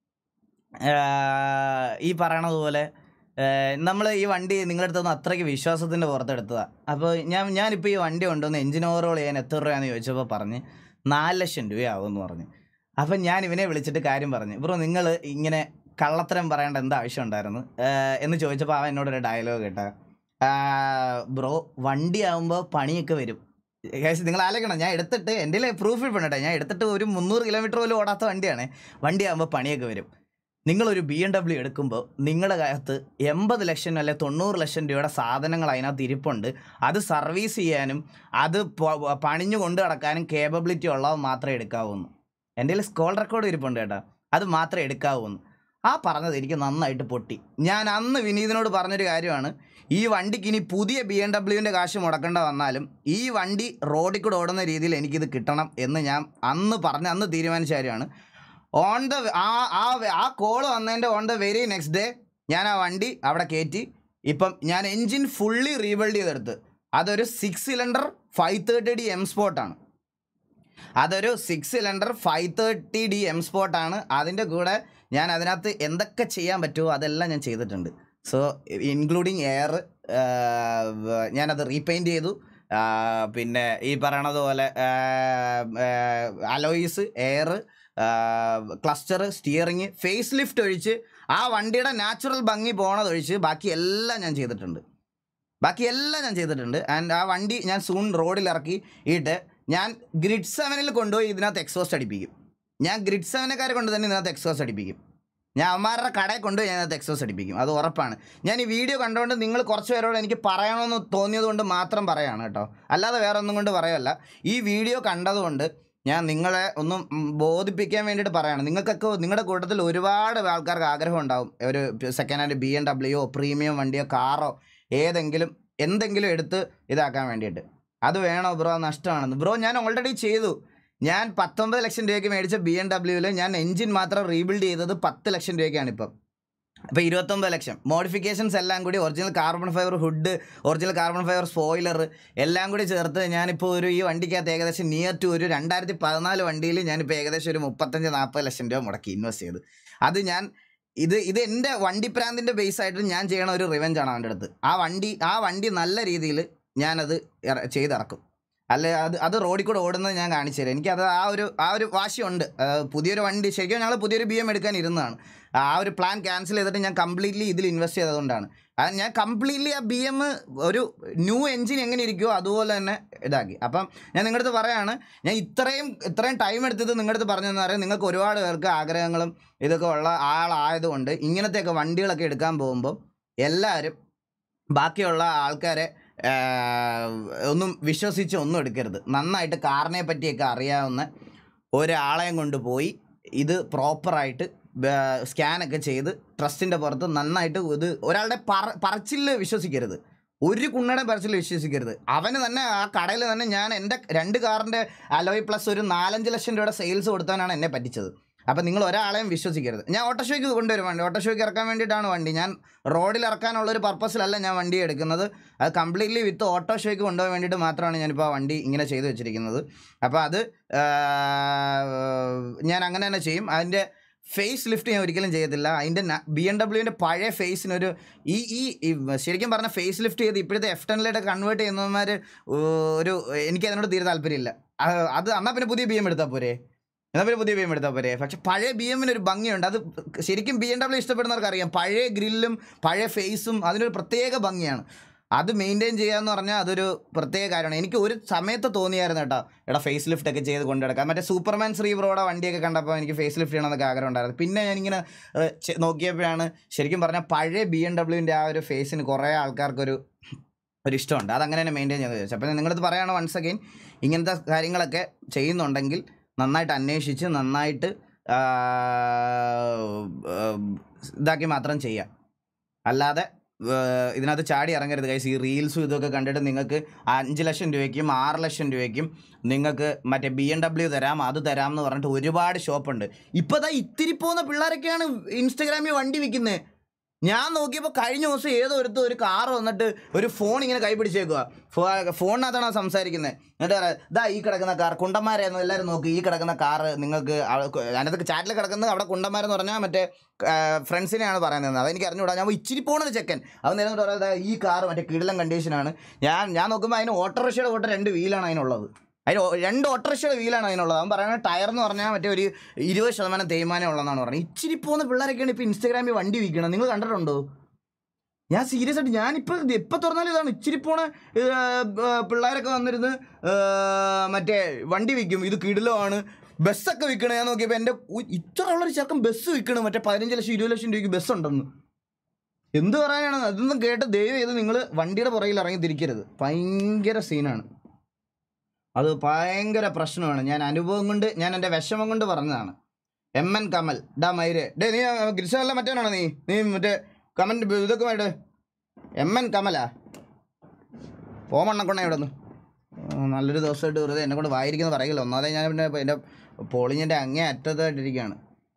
S2: ഈ പറയണത് പോലെ നമ്മൾ ഈ വണ്ടി നിങ്ങളുടെ അടുത്ത് നിന്ന് അത്രയ്ക്ക് വിശ്വാസത്തിൻ്റെ പുറത്തെടുത്തതാണ് അപ്പോൾ ഞാൻ ഞാനിപ്പോൾ ഈ വണ്ടി കൊണ്ടുവന്ന് എഞ്ചിൻ ഓവറോൾ ചെയ്യാൻ എത്ര രൂപയാണെന്ന് ചോദിച്ചപ്പോൾ പറഞ്ഞ് നാല് ലക്ഷം രൂപയാവും എന്ന് പറഞ്ഞു അപ്പം ഞാൻ ഇവനെ വിളിച്ചിട്ട് കാര്യം പറഞ്ഞു ബ്രോ നിങ്ങൾ ഇങ്ങനെ കള്ളത്തരം പറയേണ്ട എന്താ ആവശ്യം ഉണ്ടായിരുന്നു ഏഹ് എന്ന് ചോദിച്ചപ്പോൾ അവൻ എന്നോടൊരു ഡയലോഗ് കേട്ട ബ്രോ വണ്ടി ആകുമ്പോൾ പണിയൊക്കെ വരും ഗൈസ് നിങ്ങൾ ആലോചിക്കണം ഞാൻ എടുത്തിട്ട് എൻ്റെ പ്രൂഫ് ഇപ്പണട്ടെ ഞാൻ എടുത്തിട്ട് ഒരു മുന്നൂറ് കിലോമീറ്റർ പോലും ഓടാത്ത വണ്ടിയാണ് വണ്ടി ആകുമ്പോൾ പണിയൊക്കെ വരും നിങ്ങളൊരു ബി എം ഡബ്ല്യു എടുക്കുമ്പോൾ നിങ്ങളുടെ കാലത്ത് എൺപത് ലക്ഷം അല്ലെ തൊണ്ണൂറ് ലക്ഷം രൂപയുടെ സാധനങ്ങൾ അതിനകത്ത് ഇരിപ്പുണ്ട് അത് സർവീസ് ചെയ്യാനും അത് പ- പണിഞ്ഞു കൊണ്ടു നടക്കാനും കേപ്പബിലിറ്റി ഉള്ളവ മാത്രമേ എടുക്കാവൂന്ന് എൻ്റെ കയ്യിൽ സ്കോൾ റെക്കോർഡ് ഇരിപ്പുണ്ട് കേട്ടോ അത് മാത്രമേ എടുക്കാവൂന്ന് ആ പറഞ്ഞത് എനിക്ക് നന്നായിട്ട് പൊട്ടി ഞാൻ അന്ന് വിനീതിനോട് പറഞ്ഞൊരു കാര്യമാണ് ഈ വണ്ടിക്ക് ഇനി പുതിയ ബി എം ഡബ്ല്യുവിൻ്റെ കാശ് മുടക്കേണ്ട വന്നാലും ഈ വണ്ടി റോഡിൽ കൂടെ ഓടുന്ന രീതിയിൽ എനിക്കിത് കിട്ടണം എന്ന് ഞാൻ അന്ന് പറഞ്ഞ് അന്ന് തീരുമാനിച്ച കാര്യമാണ് ഓൺ ദ ആ ആ ആ കോൾ വന്നതിൻ്റെ on the very next day ഞാൻ ആ വണ്ടി അവിടെ കയറ്റി ഇപ്പം ഞാൻ എൻജിൻ ഫുള്ളി റീബിൽഡ് ചെയ്തെടുത്ത് അതൊരു six cylinder five thirty D M സ്പോട്ടാണ് അതൊരു six cylinder five thirty D M സ്പോട്ടാണ് അതിൻ്റെ കൂടെ ഞാൻ അതിനകത്ത് എന്തൊക്കെ ചെയ്യാൻ പറ്റുമോ അതെല്ലാം ഞാൻ ചെയ്തിട്ടുണ്ട് സോ ഇൻക്ലൂഡിങ് എയർ ഞാനത് റീപെയിൻറ്റ് ചെയ്തു ആ, പിന്നെ ഈ പറയണത് പോലെ alloys air cluster steering face lift ഒഴിച്ച് ആ വണ്ടിയുടെ നാച്ചുറൽ ഭംഗി പോണതൊഴിച്ച് ബാക്കി എല്ലാം ഞാൻ ചെയ്തിട്ടുണ്ട് ബാക്കി എല്ലാം ഞാൻ ചെയ്തിട്ടുണ്ട് ആൻഡ് ആ വണ്ടി ഞാൻ സൂൺ റോഡിൽ ഇറക്കി ഇട്ട് ഞാൻ ഗ്രിഡ് സെവനിൽ കൊണ്ടുപോയി ഇതിനകത്ത് എക്സോസ്റ്റ് അടിപ്പിക്കും ഞാൻ ഗ്രിഡ് സെവനക്കാരെ കൊണ്ട് തന്നെ ഇതിനകത്ത് എക്സോസ്റ്റ് അടിപ്പിക്കും ഞാൻ അവന്മാരുടെ കടയിൽ കൊണ്ടുപോയി ഞാൻ അതിനകത്ത് എക്സോസ് അടിപ്പിക്കും അത് ഉറപ്പാണ് ഞാൻ ഈ വീഡിയോ കണ്ടുകൊണ്ട് നിങ്ങൾ കുറച്ച് പേരോട് എനിക്ക് പറയണമെന്ന് തോന്നിയത് കൊണ്ട് മാത്രം പറയാണ് കേട്ടോ അല്ലാതെ വേറെ ഒന്നും കൊണ്ട് പറയല്ല ഈ വീഡിയോ കണ്ടതുകൊണ്ട് ഞാൻ നിങ്ങളെ ഒന്ന് ഉം ബോധിപ്പിക്കാൻ വേണ്ടിയിട്ട് പറയാണ് നിങ്ങൾക്കൊക്കെ നിങ്ങളുടെ കൂട്ടത്തിൽ ഒരുപാട് ആൾക്കാർക്ക് ആഗ്രഹം ഉണ്ടാവും ഒരു സെക്കൻഡ് ഹാൻഡ് ബി എം ഡബ്ല്യുയോ പ്രീമിയം വണ്ടിയോ കാറോ ഏതെങ്കിലും എന്തെങ്കിലും എടുത്ത് ഇതാക്കാൻ വേണ്ടിയിട്ട് അത് വേണോ ബ്രോ നഷ്ടമാണെന്ന് ബ്രോ ഞാൻ ഓൾറെഡി ചെയ്തു ഞാൻ പത്തൊമ്പത് ലക്ഷം രൂപയ്ക്ക് മേടിച്ച ബി എം ഡബ്ല്യൂവിൽ ഞാൻ എഞ്ചിൻ മാത്രം റീബിൽഡ് ചെയ്തത് പത്ത് ലക്ഷം രൂപയ്ക്കാണ് ഇപ്പം അപ്പോൾ ഇരുപത്തൊമ്പത് ലക്ഷം മോഡിഫിക്കേഷൻസ് എല്ലാം കൂടി original carbon fibre hood original carbon fibre spoiler എല്ലാം കൂടി ചേർത്ത് ഞാനിപ്പോൾ ഒരു ഈ വണ്ടിക്കകത്ത് ഏകദേശം നിയർ ടു ഒരു രണ്ടായിരത്തി പതിനാല് വണ്ടിയിൽ ഞാനിപ്പോൾ ഏകദേശം ഒരു മുപ്പത്തഞ്ച് നാൽപ്പത് ലക്ഷം രൂപ മുടക്കി ഇൻവെസ്റ്റ് ചെയ്ത് അത് ഞാൻ ഇത് ഇത് എൻ്റെ വണ്ടി പ്രാന്തിൻ്റെ ബേസ് ആയിട്ട് ഞാൻ ചെയ്യണ ഒരു റിവെഞ്ച് ആണ് അവൻ്റെ അടുത്ത് ആ വണ്ടി ആ വണ്ടി നല്ല രീതിയിൽ ഞാനത് ഇറ- ചെയ്തിറക്കും അല്ലെ അത് അത് റോഡിൽ കൂടെ ഓടുന്നത് ഞാൻ കാണിച്ചു തരാം എനിക്കത് ആ ഒരു ആ ഒരു വാശിയുണ്ട് ആ, പുതിയൊരു വണ്ടി ശരിക്കും ഞങ്ങൾ പുതിയൊരു ബി എം എടുക്കാൻ ഇരുന്നതാണ് ആ ഒരു പ്ലാൻ ക്യാൻസൽ ചെയ്തിട്ട് ഞാൻ കംപ്ലീറ്റ്ലി ഇതിൽ ഇൻവെസ്റ്റ് ചെയ്തതുകൊണ്ടാണ് അത് ഞാൻ കംപ്ലീറ്റ്ലി ആ ബി എം ഒരു ന്യൂ എൻജിൻ എങ്ങനെ ഇരിക്കുമോ അതുപോലെ തന്നെ ഇതാക്കി അപ്പം ഞാൻ നിങ്ങളുടെ അടുത്ത് പറയാണ് ഞാൻ ഇത്രയും ഇത്രയും ടൈം എടുത്തത് നിങ്ങളുടെ അടുത്ത് പറഞ്ഞതെന്ന് പറയാം നിങ്ങൾക്ക് ഒരുപാട് പേർക്ക് ആഗ്രഹങ്ങളും ഇതൊക്കെ ഉള്ള ആളായതുകൊണ്ട് ഇങ്ങനത്തെയൊക്കെ വണ്ടികളൊക്കെ എടുക്കാൻ പോകുമ്പോൾ എല്ലാവരും ബാക്കിയുള്ള ആൾക്കാരെ ആ, ഒന്നും വിശ്വസിച്ച് ഒന്നും എടുക്കരുത് നന്നായിട്ട് കാറിനെ പറ്റിയൊക്കെ അറിയാവുന്ന ഒരാളെയും കൊണ്ട് പോയി ഇത് പ്രോപ്പറായിട്ട് സ്കാനൊക്കെ ചെയ്ത് ട്രസ്റ്റിൻ്റെ പുറത്ത് നന്നായിട്ട് ഇത് ഒരാളുടെ പറ പറച്ചിൽ വിശ്വസിക്കരുത് ഒരു കുണ്ണയുടെ പറച്ചിൽ വിശ്വസിക്കരുത് അവന് തന്നെ ആ കടയിൽ തന്നെ ഞാൻ എൻ്റെ രണ്ട് കാറിൻ്റെ അലോയ് പ്ലസ് ഒരു നാലഞ്ച് ലക്ഷം രൂപയുടെ സെയിൽസ് കൊടുത്താനാണ് എന്നെ പറ്റിച്ചത് അപ്പം നിങ്ങൾ ഒരാളെയും വിശ്വസിക്കരുത് ഞാൻ ഓട്ടോഷോയ്ക്ക് കൊണ്ടുവരും വണ്ടി ഓട്ടോഷോയ്ക്ക് ഇറക്കാൻ വേണ്ടിയിട്ടാണ് വണ്ടി ഞാൻ റോഡിൽ ഇറക്കാനുള്ള ഒരു പർപ്പസിലല്ല ഞാൻ വണ്ടി എടുക്കുന്നത് അത് കംപ്ലീറ്റ്ലി വിത്ത് ഓട്ടോഷോയ്ക്ക് കൊണ്ടുപോകാൻ വേണ്ടിയിട്ട് മാത്രമാണ് ഞാനിപ്പോൾ ആ വണ്ടി ഇങ്ങനെ ചെയ്തു വെച്ചിരിക്കുന്നത് അപ്പോൾ അത് ആ, ഞാൻ അങ്ങനെ തന്നെ ചെയ്യും അതിൻ്റെ ഫേസ് ലിഫ്റ്റ് ഞാൻ ഒരിക്കലും ചെയ്യത്തില്ല അതിൻ്റെ ബി എം ഡബ്ല്യുവിൻ്റെ പഴയ ഫേസിനൊരു ഈ ഈ ഈ ശരിക്കും പറഞ്ഞ ഫേസ് ലിഫ്റ്റ് ചെയ്ത് ഇപ്പോഴത്തെ എഫ് ടെന്നിലേക്ക് കൺവേർട്ട് ചെയ്യുന്നവന്മാർ ഒരു എനിക്ക് അതിനോട് തീരെ താല്പര്യമില്ല ആ, അത് എന്നാൽ പിന്നെ പുതിയ ബി എം എടുത്താൽ പോരെ എന്നാൽ പിന്നെ പുതിയ ബി എം എടുത്താൽ പോരെ പക്ഷെ പഴയ ബി എമ്മിന് ഒരു ഭംഗിയുണ്ട് അത് ശരിക്കും ബി എം ഡബ്ല്യു ഇഷ്ടപ്പെടുന്നവർക്ക് അറിയാം പഴയ ഗ്രില്ലും പഴയ ഫേസും അതിനൊരു പ്രത്യേക ഭംഗിയാണ് അത് മെയിൻറ്റെയിൻ ചെയ്യാന്ന് പറഞ്ഞാൽ അതൊരു പ്രത്യേക കാര്യമാണ് എനിക്ക് ഒരു സമയത്ത് തോന്നിയായിരുന്നു കേട്ടോ എടാ ഫേസ് ലിഫ്റ്റ് ഒക്കെ ചെയ്ത് കൊണ്ടുനടക്കാം മറ്റേ സൂപ്പർമാൻ ശ്രീ ബ്രോയുടെ വണ്ടിയൊക്കെ കണ്ടപ്പോൾ എനിക്ക് ഫേസ് ലിഫ്റ്റ് ചെയ്യണമെന്നൊക്കെ ആഗ്രഹം ഉണ്ടായിരുന്നു പിന്നെ ഞാനിങ്ങനെ ഏഹ്, ചെ- നോക്കിയപ്പോഴാണ് ശരിക്കും പറഞ്ഞാൽ പഴയ ബി എം ഡബ്ല്യുവിൻ്റെ ആ ഒരു ഫേസിന് കുറേ ആൾക്കാർക്കൊരു ഒരു ഇഷ്ടമുണ്ട് അതങ്ങനെ തന്നെ മെയിൻറ്റെയിൻ ചെയ്ത് വെച്ചു അപ്പോൾ നിങ്ങളത് പറയുകയാണ് വൺസ് അഗെയിൻ ഇങ്ങനത്തെ കാര്യങ്ങളൊക്കെ ചെയ്യുന്നുണ്ടെങ്കിൽ നന്നായിട്ട് അന്വേഷിച്ച് നന്നായിട്ട് ആ, ആ, ഇതാക്കി മാത്രം ചെയ്യാം അല്ലാതെ ഏർ, ഇതിനകത്ത് ചാടി ഇറങ്ങരുത് കൈസ് ഈ റീൽസും ഇതൊക്കെ കണ്ടിട്ട് നിങ്ങൾക്ക് അഞ്ച് ലക്ഷം രൂപയ്ക്കും ആറ് ലക്ഷം രൂപയ്ക്കും നിങ്ങൾക്ക് മറ്റേ ബി എം ഡബ്ല്യു തരാം അത് തരാം എന്ന് പറഞ്ഞിട്ട് ഒരുപാട് ഷോപ്പുണ്ട് ഇപ്പോൾ ദാ ഇത്തിരി പോകുന്ന പിള്ളേരൊക്കെയാണ് ഇൻസ്റ്റഗ്രാമിൽ വണ്ടി വിൽക്കുന്നത് ഞാൻ നോക്കിയപ്പോൾ കഴിഞ്ഞ ദിവസം ഏതോ ഒരുത്ത് ഒരു കാർ വന്നിട്ട് ഒരു ഫോൺ ഇങ്ങനെ കൈ പിടിച്ചേക്കുക ഫോണിനകത്താണ് ആ സംസാരിക്കുന്നത് എന്നിട്ട് പറയാം ഇതാ ഈ കിടക്കുന്ന കാർ കുണ്ടന്മാരായിരുന്നു എല്ലാവരും നോക്കി ഈ കിടക്കുന്ന കാർ നിങ്ങൾക്ക് അവ- അതിനകത്ത് ചാറ്റിൽ കിടക്കുന്നത് അവിടെ കുണ്ടന്മാരെന്ന് പറഞ്ഞാൽ മറ്റേ ഫ്രണ്ട്സിനെയാണ് പറയുന്നത് അതെനിക്ക് അറിഞ്ഞുകൂടാ ഞാൻ ഇച്ചിരി പോണത് ചെക്കൻ അത് നേരം പറയാം ഈ കാർ മറ്റേ കിടിലം കണ്ടീഷനാണ് ഞാൻ ഞാൻ നോക്കുമ്പോൾ അതിന് ഓട്ടോറിക്ഷയുടെ കൂട്ടം രണ്ട് വീലാണ് അതിനുള്ളത് അതിന് ഒ- രണ്ട് ഓട്ടോറിക്ഷയുടെ വീലാണ് അതിനുള്ളത് അവൻ പറയുന്നത് ടയർ എന്ന് പറഞ്ഞാൽ മറ്റേ ഒരു ഇരുപത് ശതമാനം തേയ്മാനം ഉള്ളതെന്നാണ് പറയുന്നത് ഇച്ചിരി പോകുന്ന പിള്ളേരൊക്കെയാണ് ഇപ്പോൾ ഇൻസ്റ്റാഗ്രാമിൽ വണ്ടി വിൽക്കണം നിങ്ങൾ കണ്ടിട്ടുണ്ടോ ഞാൻ സീരിയസ് ആയിട്ട് ഞാനിപ്പോൾ എപ്പോൾ തുറന്നാലും ഇതാണ് ഇച്ചിരി പോണ ഏ, ഏ, പിള്ളേരൊക്കെ വന്നിരുന്ന് ഏ, മറ്റേ വണ്ടി വിൽക്കും ഇത് കിടിലമാണ് ബസ്സൊക്കെ വിൽക്കണം ഞാൻ നോക്കിയപ്പോൾ എൻ്റെ ഉ- ഇത്ര ഉള്ളൊരു ചെറുക്കം ബസ് വിൽക്കണം മറ്റേ പതിനഞ്ച് ലക്ഷം ഇരുപത് ലക്ഷം രൂപയ്ക്ക് ബസ് ഉണ്ടെന്ന് എന്ത് പറയാനാണ് അതൊന്നും കേട്ട് ദയവ് ചെയ്ത് നിങ്ങൾ വണ്ടിയുടെ പുറകിൽ ഇറങ്ങി തിരിക്കരുത് ഭയങ്കര സീനാണ് അത് ഭയങ്കര പ്രശ്നമാണ് ഞാൻ അനുഭവം കൊണ്ട് ഞാൻ എൻ്റെ വിഷമം കൊണ്ട് പറഞ്ഞതാണ് എം എൻ കമൽ ഡാ മൈര് ഡേ നീ ഗ്രിഷല്ല മറ്റവനാണോ നീ നീ മറ്റേ കമൻറ്റ് ഇതൊക്കെ വേണ്ട എം എൻ കമലാ പോമണ്ണക്കൊണ്ട ഇവിടെ നിന്ന് നല്ലൊരു ദിവസമായിട്ട് വെറുതെ എന്നെ കൊണ്ട് വായിരിക്കുന്നത് പറയില്ല ഒന്നാമതെ ഞാൻ പിന്നെ എൻ്റെ പോളിങ്ങിൻ്റെ അങ്ങേ അറ്റത്തായിട്ടിരിക്കുകയാണ്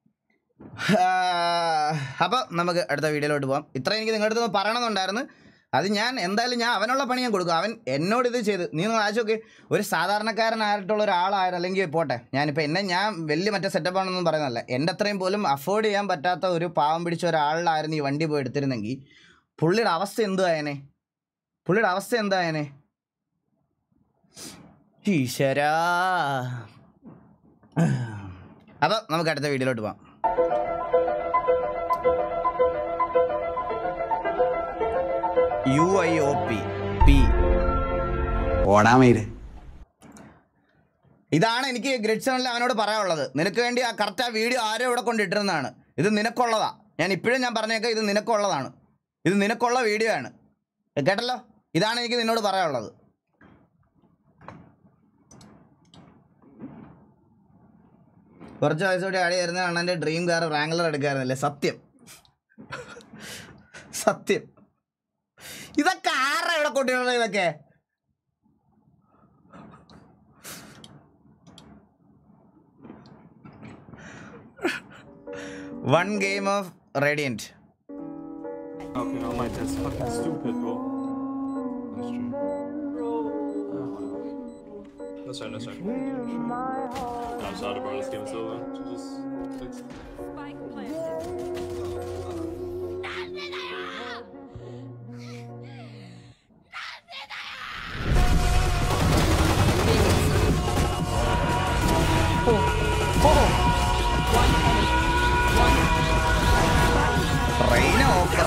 S2: അപ്പോൾ നമുക്ക് അടുത്ത വീഡിയോയിലോട്ട് പോകാം ഇത്ര എനിക്ക് നിങ്ങളുടെ അടുത്ത് പറയണമെന്നുണ്ടായിരുന്നു അത് ഞാൻ എന്തായാലും ഞാൻ അവനുള്ള പണി ഞാൻ കൊടുക്കും അവൻ എന്നോട് ഇത് ചെയ്ത് നീ ഒന്ന് ആലോചിച്ച് നോക്ക് ഒരു സാധാരണക്കാരനായിട്ടുള്ള ഒരാളായിരുന്നു അല്ലെങ്കിൽ പോട്ടെ ഞാനിപ്പോൾ എന്നെ ഞാൻ വലിയ മറ്റേ സെറ്റപ്പ് ആണെന്നൊന്നും പറയുന്നതല്ല എൻ്റെ അത്രയും പോലും അഫോർഡ് ചെയ്യാൻ പറ്റാത്ത ഒരു പാവം പിടിച്ച ഒരാളിലായിരുന്നു ഈ വണ്ടി പോയി എടുത്തിരുന്നെങ്കിൽ പുള്ളിയുടെ അവസ്ഥ എന്തുവായനെ പുള്ളിയുടെ അവസ്ഥ എന്തായനെ ഈശ്വരാ അപ്പോൾ നമുക്ക് അടുത്ത വീഡിയോയിലോട്ട് പോകാം U I O P P
S9: ഓടാൻ മയില്
S2: ഇതാണ് എനിക്ക് ഗ്രിഡ് സെവനിൽ അവനോട് പറയാനുള്ളത് നിനക്ക് വേണ്ടി ആ കറക്റ്റ് ആ വീഡിയോ ആരോ ഇവിടെ കൊണ്ടിട്ടിരുന്നതാണ് ഇത് നിനക്കുള്ളതാ ഞാൻ ഇപ്പോഴും ഞാൻ പറഞ്ഞേക്കാം ഇത് നിനക്കുള്ളതാണ് ഇത് നിനക്കുള്ള വീഡിയോ ആണ് കേട്ടല്ലോ ഇതാണ് എനിക്ക് നിന്നോട് പറയാനുള്ളത് കുറച്ച് വയസ്സോടെ ആടി വരുന്ന അണ്ണൻ്റെ ഡ്രീം കാർ റാങ്കുലർ എടുക്കാറുന്നില്ലേ സത്യം സത്യം ഇതൊക്കെ ആരാ ഇവിടെ കൊണ്ടിട്ടുള്ളത് ഇതൊക്കെ one game of radiant
S10: Okay, no, Mike, that's fucking stupid, bro.
S9: That's true.
S10: That's right, that's right. I'm sorry, bro. This game is over. Just fix it.
S2: Train okay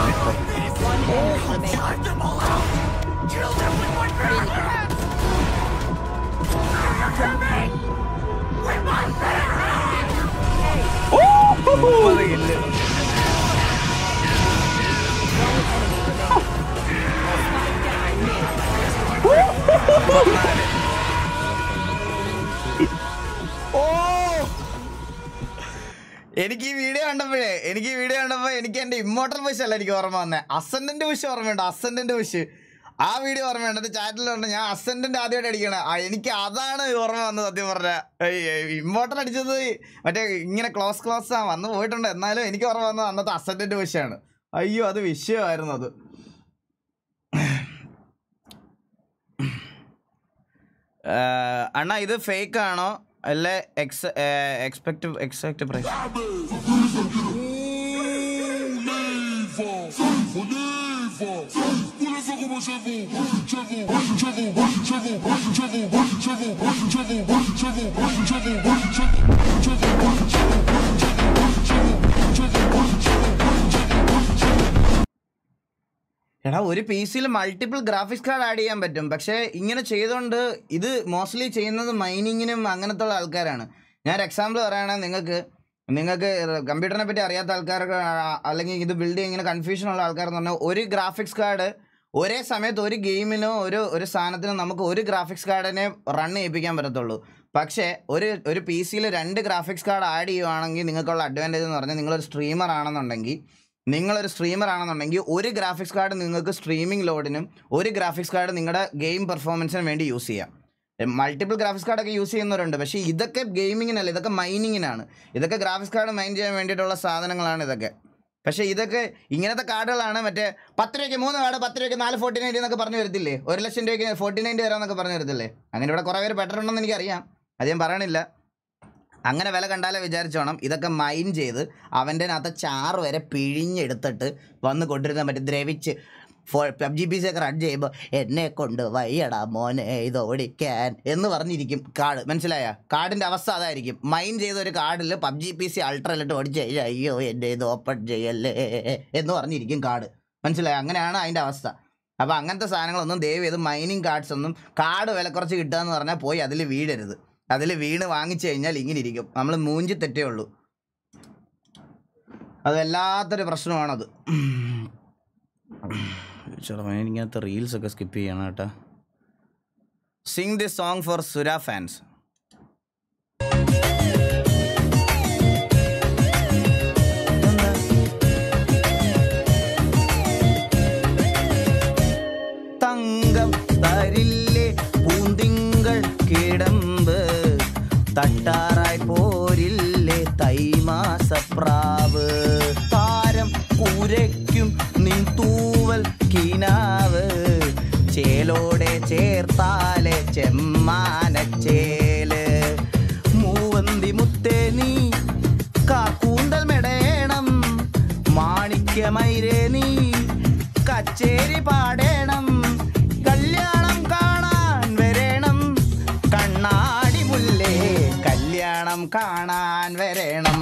S2: മുപ്പത് kill ഓ എനിക്ക് ഈ വീഡിയോ കണ്ടപ്പോഴേ എനിക്ക് ഈ video കണ്ടപ്പോൾ എനിക്ക് എൻ്റെ ഇമ്മോട്ടൽ ബുഷ് അല്ല എനിക്ക് ഓർമ്മ വന്നത് അസെൻഡന്റ് ബുഷ് ഓർമ്മയുണ്ട് അസെൻഡന്റ് ബുഷ് ആ വീഡിയോ ഓർമ്മയുണ്ട് എൻ്റെ ചാറ്റിലുണ്ട് ഞാൻ അസെൻഡന്റ് ആദ്യമായിട്ട് അടിക്കണേ ആ എനിക്ക് അതാണ് ഓർമ്മ വന്നത് സത്യം പറഞ്ഞ ഇമ്മോട്ടൽ അടിച്ചത് മറ്റേ ഇങ്ങനെ ക്ലോസ് ക്ലോസ് ആ വന്ന് പോയിട്ടുണ്ട് എന്നാലും എനിക്ക് ഓർമ്മ വന്നത് അന്നത്തെ അസെൻഡന്റ് ബുഷാണ് അയ്യോ അത് വിഷയമായിരുന്നു അത് ഏഹ്, അണ്ണാ ഇത് ഫേക്ക് ആണോ അല്ലെ എക്സ് എക്സ്പെക്ട് എക്സാക്ട് പ്രൈസ് എടാ ഒരു പി സിയിൽ മൾട്ടിപ്പിൾ ഗ്രാഫിക്സ് കാർഡ് ആഡ് ചെയ്യാൻ പറ്റും പക്ഷേ ഇങ്ങനെ ചെയ്തുകൊണ്ട് ഇത് മോസ്റ്റ്ലി ചെയ്യുന്നത് മൈനിങ്ങിനും അങ്ങനത്തെ ഉള്ള ആൾക്കാരാണ് ഞാൻ ഒരു എക്സാമ്പിൾ പറയുകയാണെങ്കിൽ നിങ്ങൾക്ക് നിങ്ങൾക്ക് കമ്പ്യൂട്ടറിനെ പറ്റി അറിയാത്ത ആൾക്കാർക്ക് ആ- അല്ലെങ്കിൽ ഇത് ബിൽഡ് ഇങ്ങനെ കൺഫ്യൂഷൻ ഉള്ള ആൾക്കാരെന്ന് പറഞ്ഞാൽ ഒരു ഗ്രാഫിക്സ് കാർഡ് ഒരേ സമയത്ത് ഒരു ഗെയിമിനോ ഒരു ഒരു സാധനത്തിനോ നമുക്ക് ഒരു ഗ്രാഫിക്സ് കാർഡിനെ റൺ ചെയ്യിപ്പിക്കാൻ പറ്റത്തുള്ളൂ പക്ഷേ ഒരു ഒരു പി സിയിൽ രണ്ട് ഗ്രാഫിക്സ് കാർഡ് ആഡ് ചെയ്യുവാണെങ്കിൽ നിങ്ങൾക്കുള്ള അഡ്വാൻറ്റേജ് എന്ന് പറഞ്ഞാൽ നിങ്ങളൊരു സ്ട്രീമർ ആണെന്നുണ്ടെങ്കിൽ നിങ്ങളൊരു സ്ട്രീമർ ആണെന്നുണ്ടെങ്കിൽ ഒരു ഗ്രാഫിക്സ് കാർഡ് നിങ്ങൾക്ക് സ്ട്രീമിംഗ് ലോഡിനും ഒരു ഗ്രാഫിക്സ് കാർഡ് നിങ്ങളുടെ ഗെയിം പെർഫോമൻസിനും വേണ്ടി യൂസ് ചെയ്യാം മൾട്ടിപ്പിൾ ഗ്രാഫിക്സ് കാർഡൊക്കെ യൂസ് ചെയ്യുന്നവരുണ്ട് പക്ഷേ ഇതൊക്കെ ഗെയിമിങ്ങിനല്ല ഇതൊക്കെ മൈനിങ്ങിനാണ് ഇതൊക്കെ ഗ്രാഫിക്സ് കാർഡ് മൈൻ ചെയ്യാൻ വേണ്ടിയിട്ടുള്ള സാധനങ്ങളാണ് ഇതൊക്കെ പക്ഷേ ഇതൊക്കെ ഇങ്ങനത്തെ കാർഡുകളാണ് മറ്റേ പത്ത് രൂപയ്ക്ക് മൂന്ന് കാർഡ് പത്ത് രൂപയ്ക്ക് നാല് ഫോർട്ടി നയൻറ്റി എന്നൊക്കെ പറഞ്ഞു വരത്തില്ലേ ഒരു ലക്ഷം രൂപയ്ക്ക് ഫോർട്ടി നയൻറ്റി തരാമെന്നൊക്കെ പറഞ്ഞു വരത്തില്ലേ അങ്ങനെ ഇവിടെ കുറേ പേര് പെട്ടിട്ടുണ്ടെന്ന് എനിക്കറിയാം അത് ഞാൻ പറയണില്ല അങ്ങനെ വില കണ്ടാലേ വിചാരിച്ചോണം ഇതൊക്കെ മൈൻ ചെയ്ത് അവൻ്റെ അകത്ത് ചാറ് വരെ പിഴിഞ്ഞെടുത്തിട്ട് വന്ന് കൊണ്ടിരുന്ന മറ്റേ ദ്രവിച്ച് ഫോ പബ്ജി പി സി ഒക്കെ റൺ ചെയ്യുമ്പോൾ എന്നെ കൊണ്ട് വയ്യടാ മോനെ ഇത് ഓടിക്കാൻ എന്ന് പറഞ്ഞിരിക്കും കാർഡ് മനസ്സിലായ കാർഡിൻ്റെ അവസ്ഥ അതായിരിക്കും മൈൻ ചെയ്ത ഒരു കാർഡിൽ പബ്ജി പി സി അൾട്രയിലിട്ട് ഓടിച്ച് കഴിഞ്ഞാൽ അയ്യോ എൻ്റെ ഇത് ഓപ്പൺ ചെയ്യല്ലേ എന്ന് പറഞ്ഞിരിക്കും കാർഡ് മനസ്സിലായ അങ്ങനെയാണ് അതിൻ്റെ അവസ്ഥ അപ്പോൾ അങ്ങനത്തെ സാധനങ്ങളൊന്നും ദയവ് ചെയ്ത് മൈനിങ് കാർഡ്സ് ഒന്നും കാർഡ് വില കുറച്ച് കിട്ടുക എന്ന് പറഞ്ഞാൽ പോയി അതിൽ വീഴരുത് അതിൽ വീണ് വാങ്ങിച്ചു കഴിഞ്ഞാൽ ഇങ്ങനെ ഇരിക്കും നമ്മൾ മൂഞ്ചി തെറ്റേ ഉള്ളൂ അത് വല്ലാത്തൊരു പ്രശ്നമാണത് ചേട്ടാ ഇങ്ങനത്തെ റീൽസ് ഒക്കെ സ്കിപ്പ് ചെയ്യണം കേട്ടാ sing the song for Sura fans തങ്കം തരില്ലേ പൂന്തിങ്കൾ കിടമ്പ് തട്ടാറായി പോരില്ലേ തൈമാസപ്രാവ് താരം കുരയ്ക്കും നിൻ തൂവൽ കിനാവ് ചേലോടെ ചേർത്താലെ ചെമ്മാനച്ചേല് മൂവന്തി മുത്തേ നീ കാക്കൂന്തൽ മെടയണം മാണിക്യമൈരേ നീ കച്ചേരി പാടേണം കല്യാണം കാണാൻ വരേണം കണ്ണാടി മുല്ലേ കല്യാണം കാണാൻ വരേണം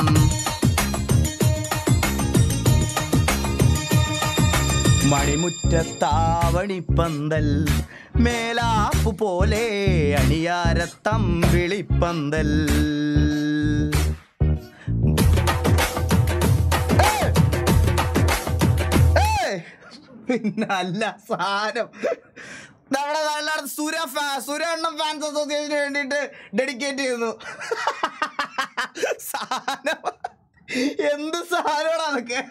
S2: മണിമുറ്റത്താവണിപ്പന്തൽ മേലാപ്പു പോലെ അണിയാരത്തമ്പിളിപ്പന്തൽ ഏയ്! പിന്നെ അല്ല സാരം നമ്മുടെ നാട്ടിലാണ് സുര ഫാ സുര എണ്ണം ഫാൻസ് അസോസിയേഷന് വേണ്ടിയിട്ട് ഡെഡിക്കേറ്റ് ചെയ്യുന്നു സാധനം എന്ത് സാധനമാണ് അതൊക്കെ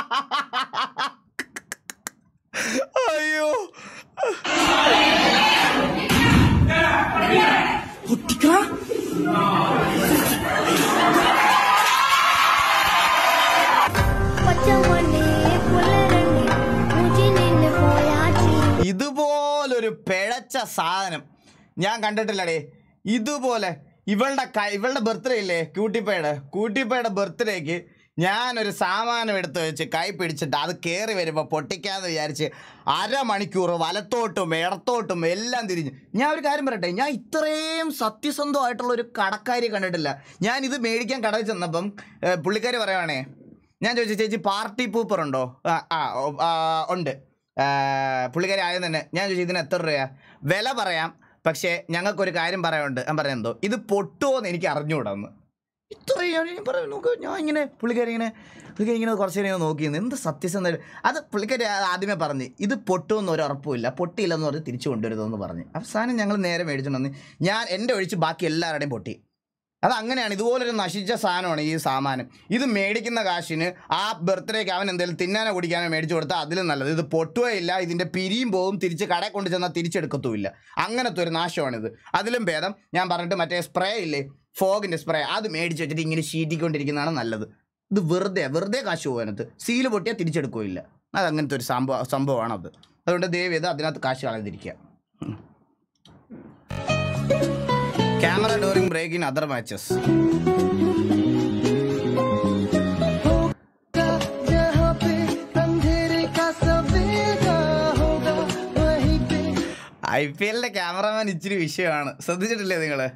S2: അയ്യോ ഇതുപോലൊരു പിഴച്ച സാധനം ഞാൻ കണ്ടിട്ടില്ലടേ ഇതുപോലെ ഇവളുടെ കൈ ഇവളുടെ ബർത്ത്ഡേ ഇല്ലേ ക്യൂട്ടിപ്പയുടെ ക്യൂട്ടിപ്പയുടെ ബർത്ത്ഡേക്ക് ഞാനൊരു സാമാനം എടുത്ത് വെച്ച് കൈ പിടിച്ചിട്ട് അത് കയറി വരുമ്പോൾ പൊട്ടിക്കാന്ന് വിചാരിച്ച് അരമണിക്കൂർ വലത്തോട്ടും ഇടത്തോട്ടും എല്ലാം തിരിഞ്ഞ് ഞാൻ ഒരു കാര്യം പറയട്ടെ ഞാൻ ഇത്രയും സത്യസന്ധമായിട്ടുള്ള ഒരു കടക്കാരി കണ്ടിട്ടില്ല ഞാൻ ഇത് മേടിക്കാൻ കടയിൽ ചെന്നപ്പം ഏ, പുള്ളിക്കാരി പറയുവാണേ ഞാൻ ചോദിച്ചു ചേച്ചി പാർട്ടി പൂപ്പർ ഉണ്ടോ ആ ആ ഓ, ആ, ഉണ്ട് ആ, പുള്ളിക്കാരി ആദ്യം തന്നെ ഞാൻ ചോദിച്ചു ഇതിന് എത്ര രൂപയാ വില പറയാം പക്ഷേ ഞങ്ങൾക്കൊരു കാര്യം പറയാനുണ്ട് ഞാൻ പറയാം എന്തോ ഇത് പൊട്ടുമോ എന്ന് എനിക്ക് അറിഞ്ഞുകൂടാ എന്ന് ഇത്രയും ഞാൻ ഞാൻ പറയാം നോക്ക് ഞാൻ ഇങ്ങനെ പുള്ളിക്കാരി ഇങ്ങനെ പുള്ളിക്കാരി ഇങ്ങനെ കുറച്ച് നേരം ഇങ്ങനെ നോക്കിയിരുന്നു എന്ത് സത്യസന്ധ അത് പുള്ളിക്കാരി ആ- ആദ്യമേ പറഞ്ഞ് ഇത് പൊട്ടുമെന്ന് ഒരു ഉറപ്പുമില്ല പൊട്ടിയില്ലെന്ന് പറഞ്ഞ് തിരിച്ചു കൊണ്ടുവരുതെന്ന് പറഞ്ഞ് അവസാനം ഞങ്ങൾ നേരെ മേടിച്ചിട്ട് വന്ന് ഞാൻ എൻ്റെ ഒഴിച്ച് ബാക്കി എല്ലാവരുടെയും പൊട്ടി അത് അങ്ങനെയാണ് ഇതുപോലൊരു നശിച്ച സാധനമാണ് ഈ സാമാനം ഇത് മേടിക്കുന്ന കാശിന് ആ ബർത്ത്ഡേക്ക് അവൻ എന്തെങ്കിലും തിന്നാനോ കുടിക്കാനോ മേടിച്ചു കൊടുത്താൽ അതിലും നല്ലത് ഇത് പൊട്ടുകയില്ല ഇതിൻ്റെ പിരിയും പോവും തിരിച്ച് കടയിൽ കൊണ്ട് ചെന്നാൽ തിരിച്ചെടുക്കത്തുമില്ല അങ്ങനത്തെ ഒരു നാശമാണിത് അതിലും ഭേദം ഞാൻ പറഞ്ഞിട്ട് മറ്റേ സ്പ്രേ ഇല്ലേ ഫോഗിൻ്റെ സ്പ്രേ അത് മേടിച്ച് വെച്ചിട്ട് ഇങ്ങനെ ഷീറ്റിക്കൊണ്ടിരിക്കുന്നതാണ് നല്ലത് ഇത് വെറുതെ വെറുതെ കാശ് പോകും അതിനകത്ത് സീല് പൊട്ടിയാൽ തിരിച്ചെടുക്കുകയില്ല അത് അങ്ങനത്തെ ഒരു സംഭവ സംഭവമാണത് അതുകൊണ്ട് ദയവ് ചെയ്ത് അതിനകത്ത് കാശ് കളയാതിരിക്കുക camera during break in other matches I P എല്ലിന്റെ ക്യാമറമാൻ ഇച്ചിരി വിഷയമാണ് ശ്രദ്ധിച്ചിട്ടില്ലേ നിങ്ങള്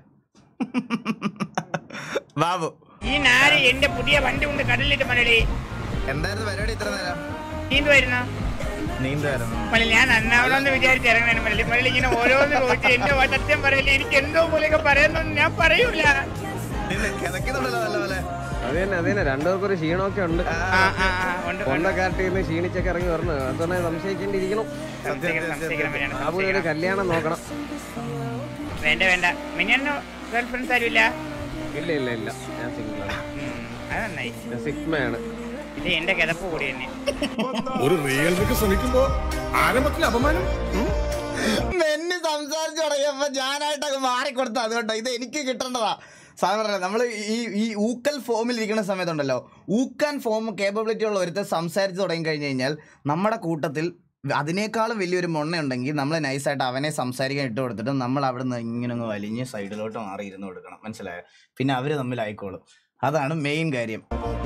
S2: ബാബു
S11: ഈ നാല് എന്റെ പുതിയ വണ്ടി കൊണ്ട് കടലിലിട്ട് മലടി
S2: എന്തായിരുന്നു പരിപാടി ഇത്ര നേരം
S11: നീന്തുവായിരുന്നു
S2: നീന്തായിരുന്നു
S11: മലി ഞാൻ നന്നാവണമെന്ന് വിചാരിച്ച് ഇറങ്ങണ മലി മലി ഇങ്ങനെ ഓരോന്ന് ചോദിച്ച് എന്റെ വാ സത്യം പറയില്ല എനിക്ക് എന്തോ പോലെയൊക്കെ പറയുന്നു ഞാൻ പറയൂല
S2: കിതക്കുന്നുണ്ടല്ലോ നല്ലപോലെ
S12: അത് തന്നെ അത് തന്നെ രണ്ടുപേർക്കും ഒരു ക്ഷീണമൊക്കെ ഉണ്ട്
S11: ആ, ആ, ആ, ഉണ്ട്,
S12: കൊണ്ട
S11: ഉണ്ട്.
S12: കാട്ടിൽ നിന്ന് ക്ഷീണിച്ചൊക്കെ ഇറങ്ങി വരണം അതൊന്നെ സംശയിക്കേണ്ടിയിരിക്കണം
S11: സംശയിക്കണം, സംശയിക്കണം, മരിയാണ്,
S12: ബാബു ഒരു
S11: സംശയിക്കണം.
S12: കല്യാണം നോക്കണം
S11: വേണ്ട വേണ്ട മിനിയന്നോ ഗേൾ ഫ്രണ്ട്സ് ആരും ഇല്ല
S12: ഇല്ല ഇല്ല ഇല്ല ഞാൻ സിംഗിളാണ്
S11: അത് നന്നായി
S12: ഞാൻ സിഗ്മയാണ്
S11: ഇത് എന്റെ കിതപ്പ് കൂടി തന്നെ
S6: ഒരു റിയലിറ്റിക്ക് ശ്രമിക്കുമ്പോ ആരംഭത്തിൽ അപമാനം
S2: മെന്നി സംസാരിച്ചു തുടങ്ങിയപ്പോ ഞാനായിട്ടൊക്കെ മാറിക്കൊടുത്ത അതുകൊണ്ടോ ഇത് എനിക്ക് കിട്ടേണ്ടതാ സാധാരണ പറഞ്ഞാൽ നമ്മൾ ഈ ഈ ഊക്കൽ ഫോമിൽ ഇരിക്കുന്ന സമയത്തുണ്ടല്ലോ ഊക്കാൻ ഫോം കേപ്പബിലിറ്റി ഉള്ള ഒരുത്തർ സംസാരിച്ച് തുടങ്ങി കഴിഞ്ഞ് കഴിഞ്ഞാൽ നമ്മുടെ കൂട്ടത്തിൽ അതിനേക്കാളും വലിയൊരു മൊണ്ണ ഉണ്ടെങ്കിൽ നമ്മൾ നൈസായിട്ട് അവനെ സംസാരിക്കാൻ ഇട്ട് കൊടുത്തിട്ട് നമ്മൾ അവിടെ നിന്ന് ഇങ്ങനെ അങ്ങ് വലിഞ്ഞ് സൈഡിലോട്ട് മാറി ഇരുന്ന് കൊടുക്കണം മനസ്സിലായോ പിന്നെ അവർ തമ്മിൽ ആയിക്കോളും അതാണ് മെയിൻ കാര്യം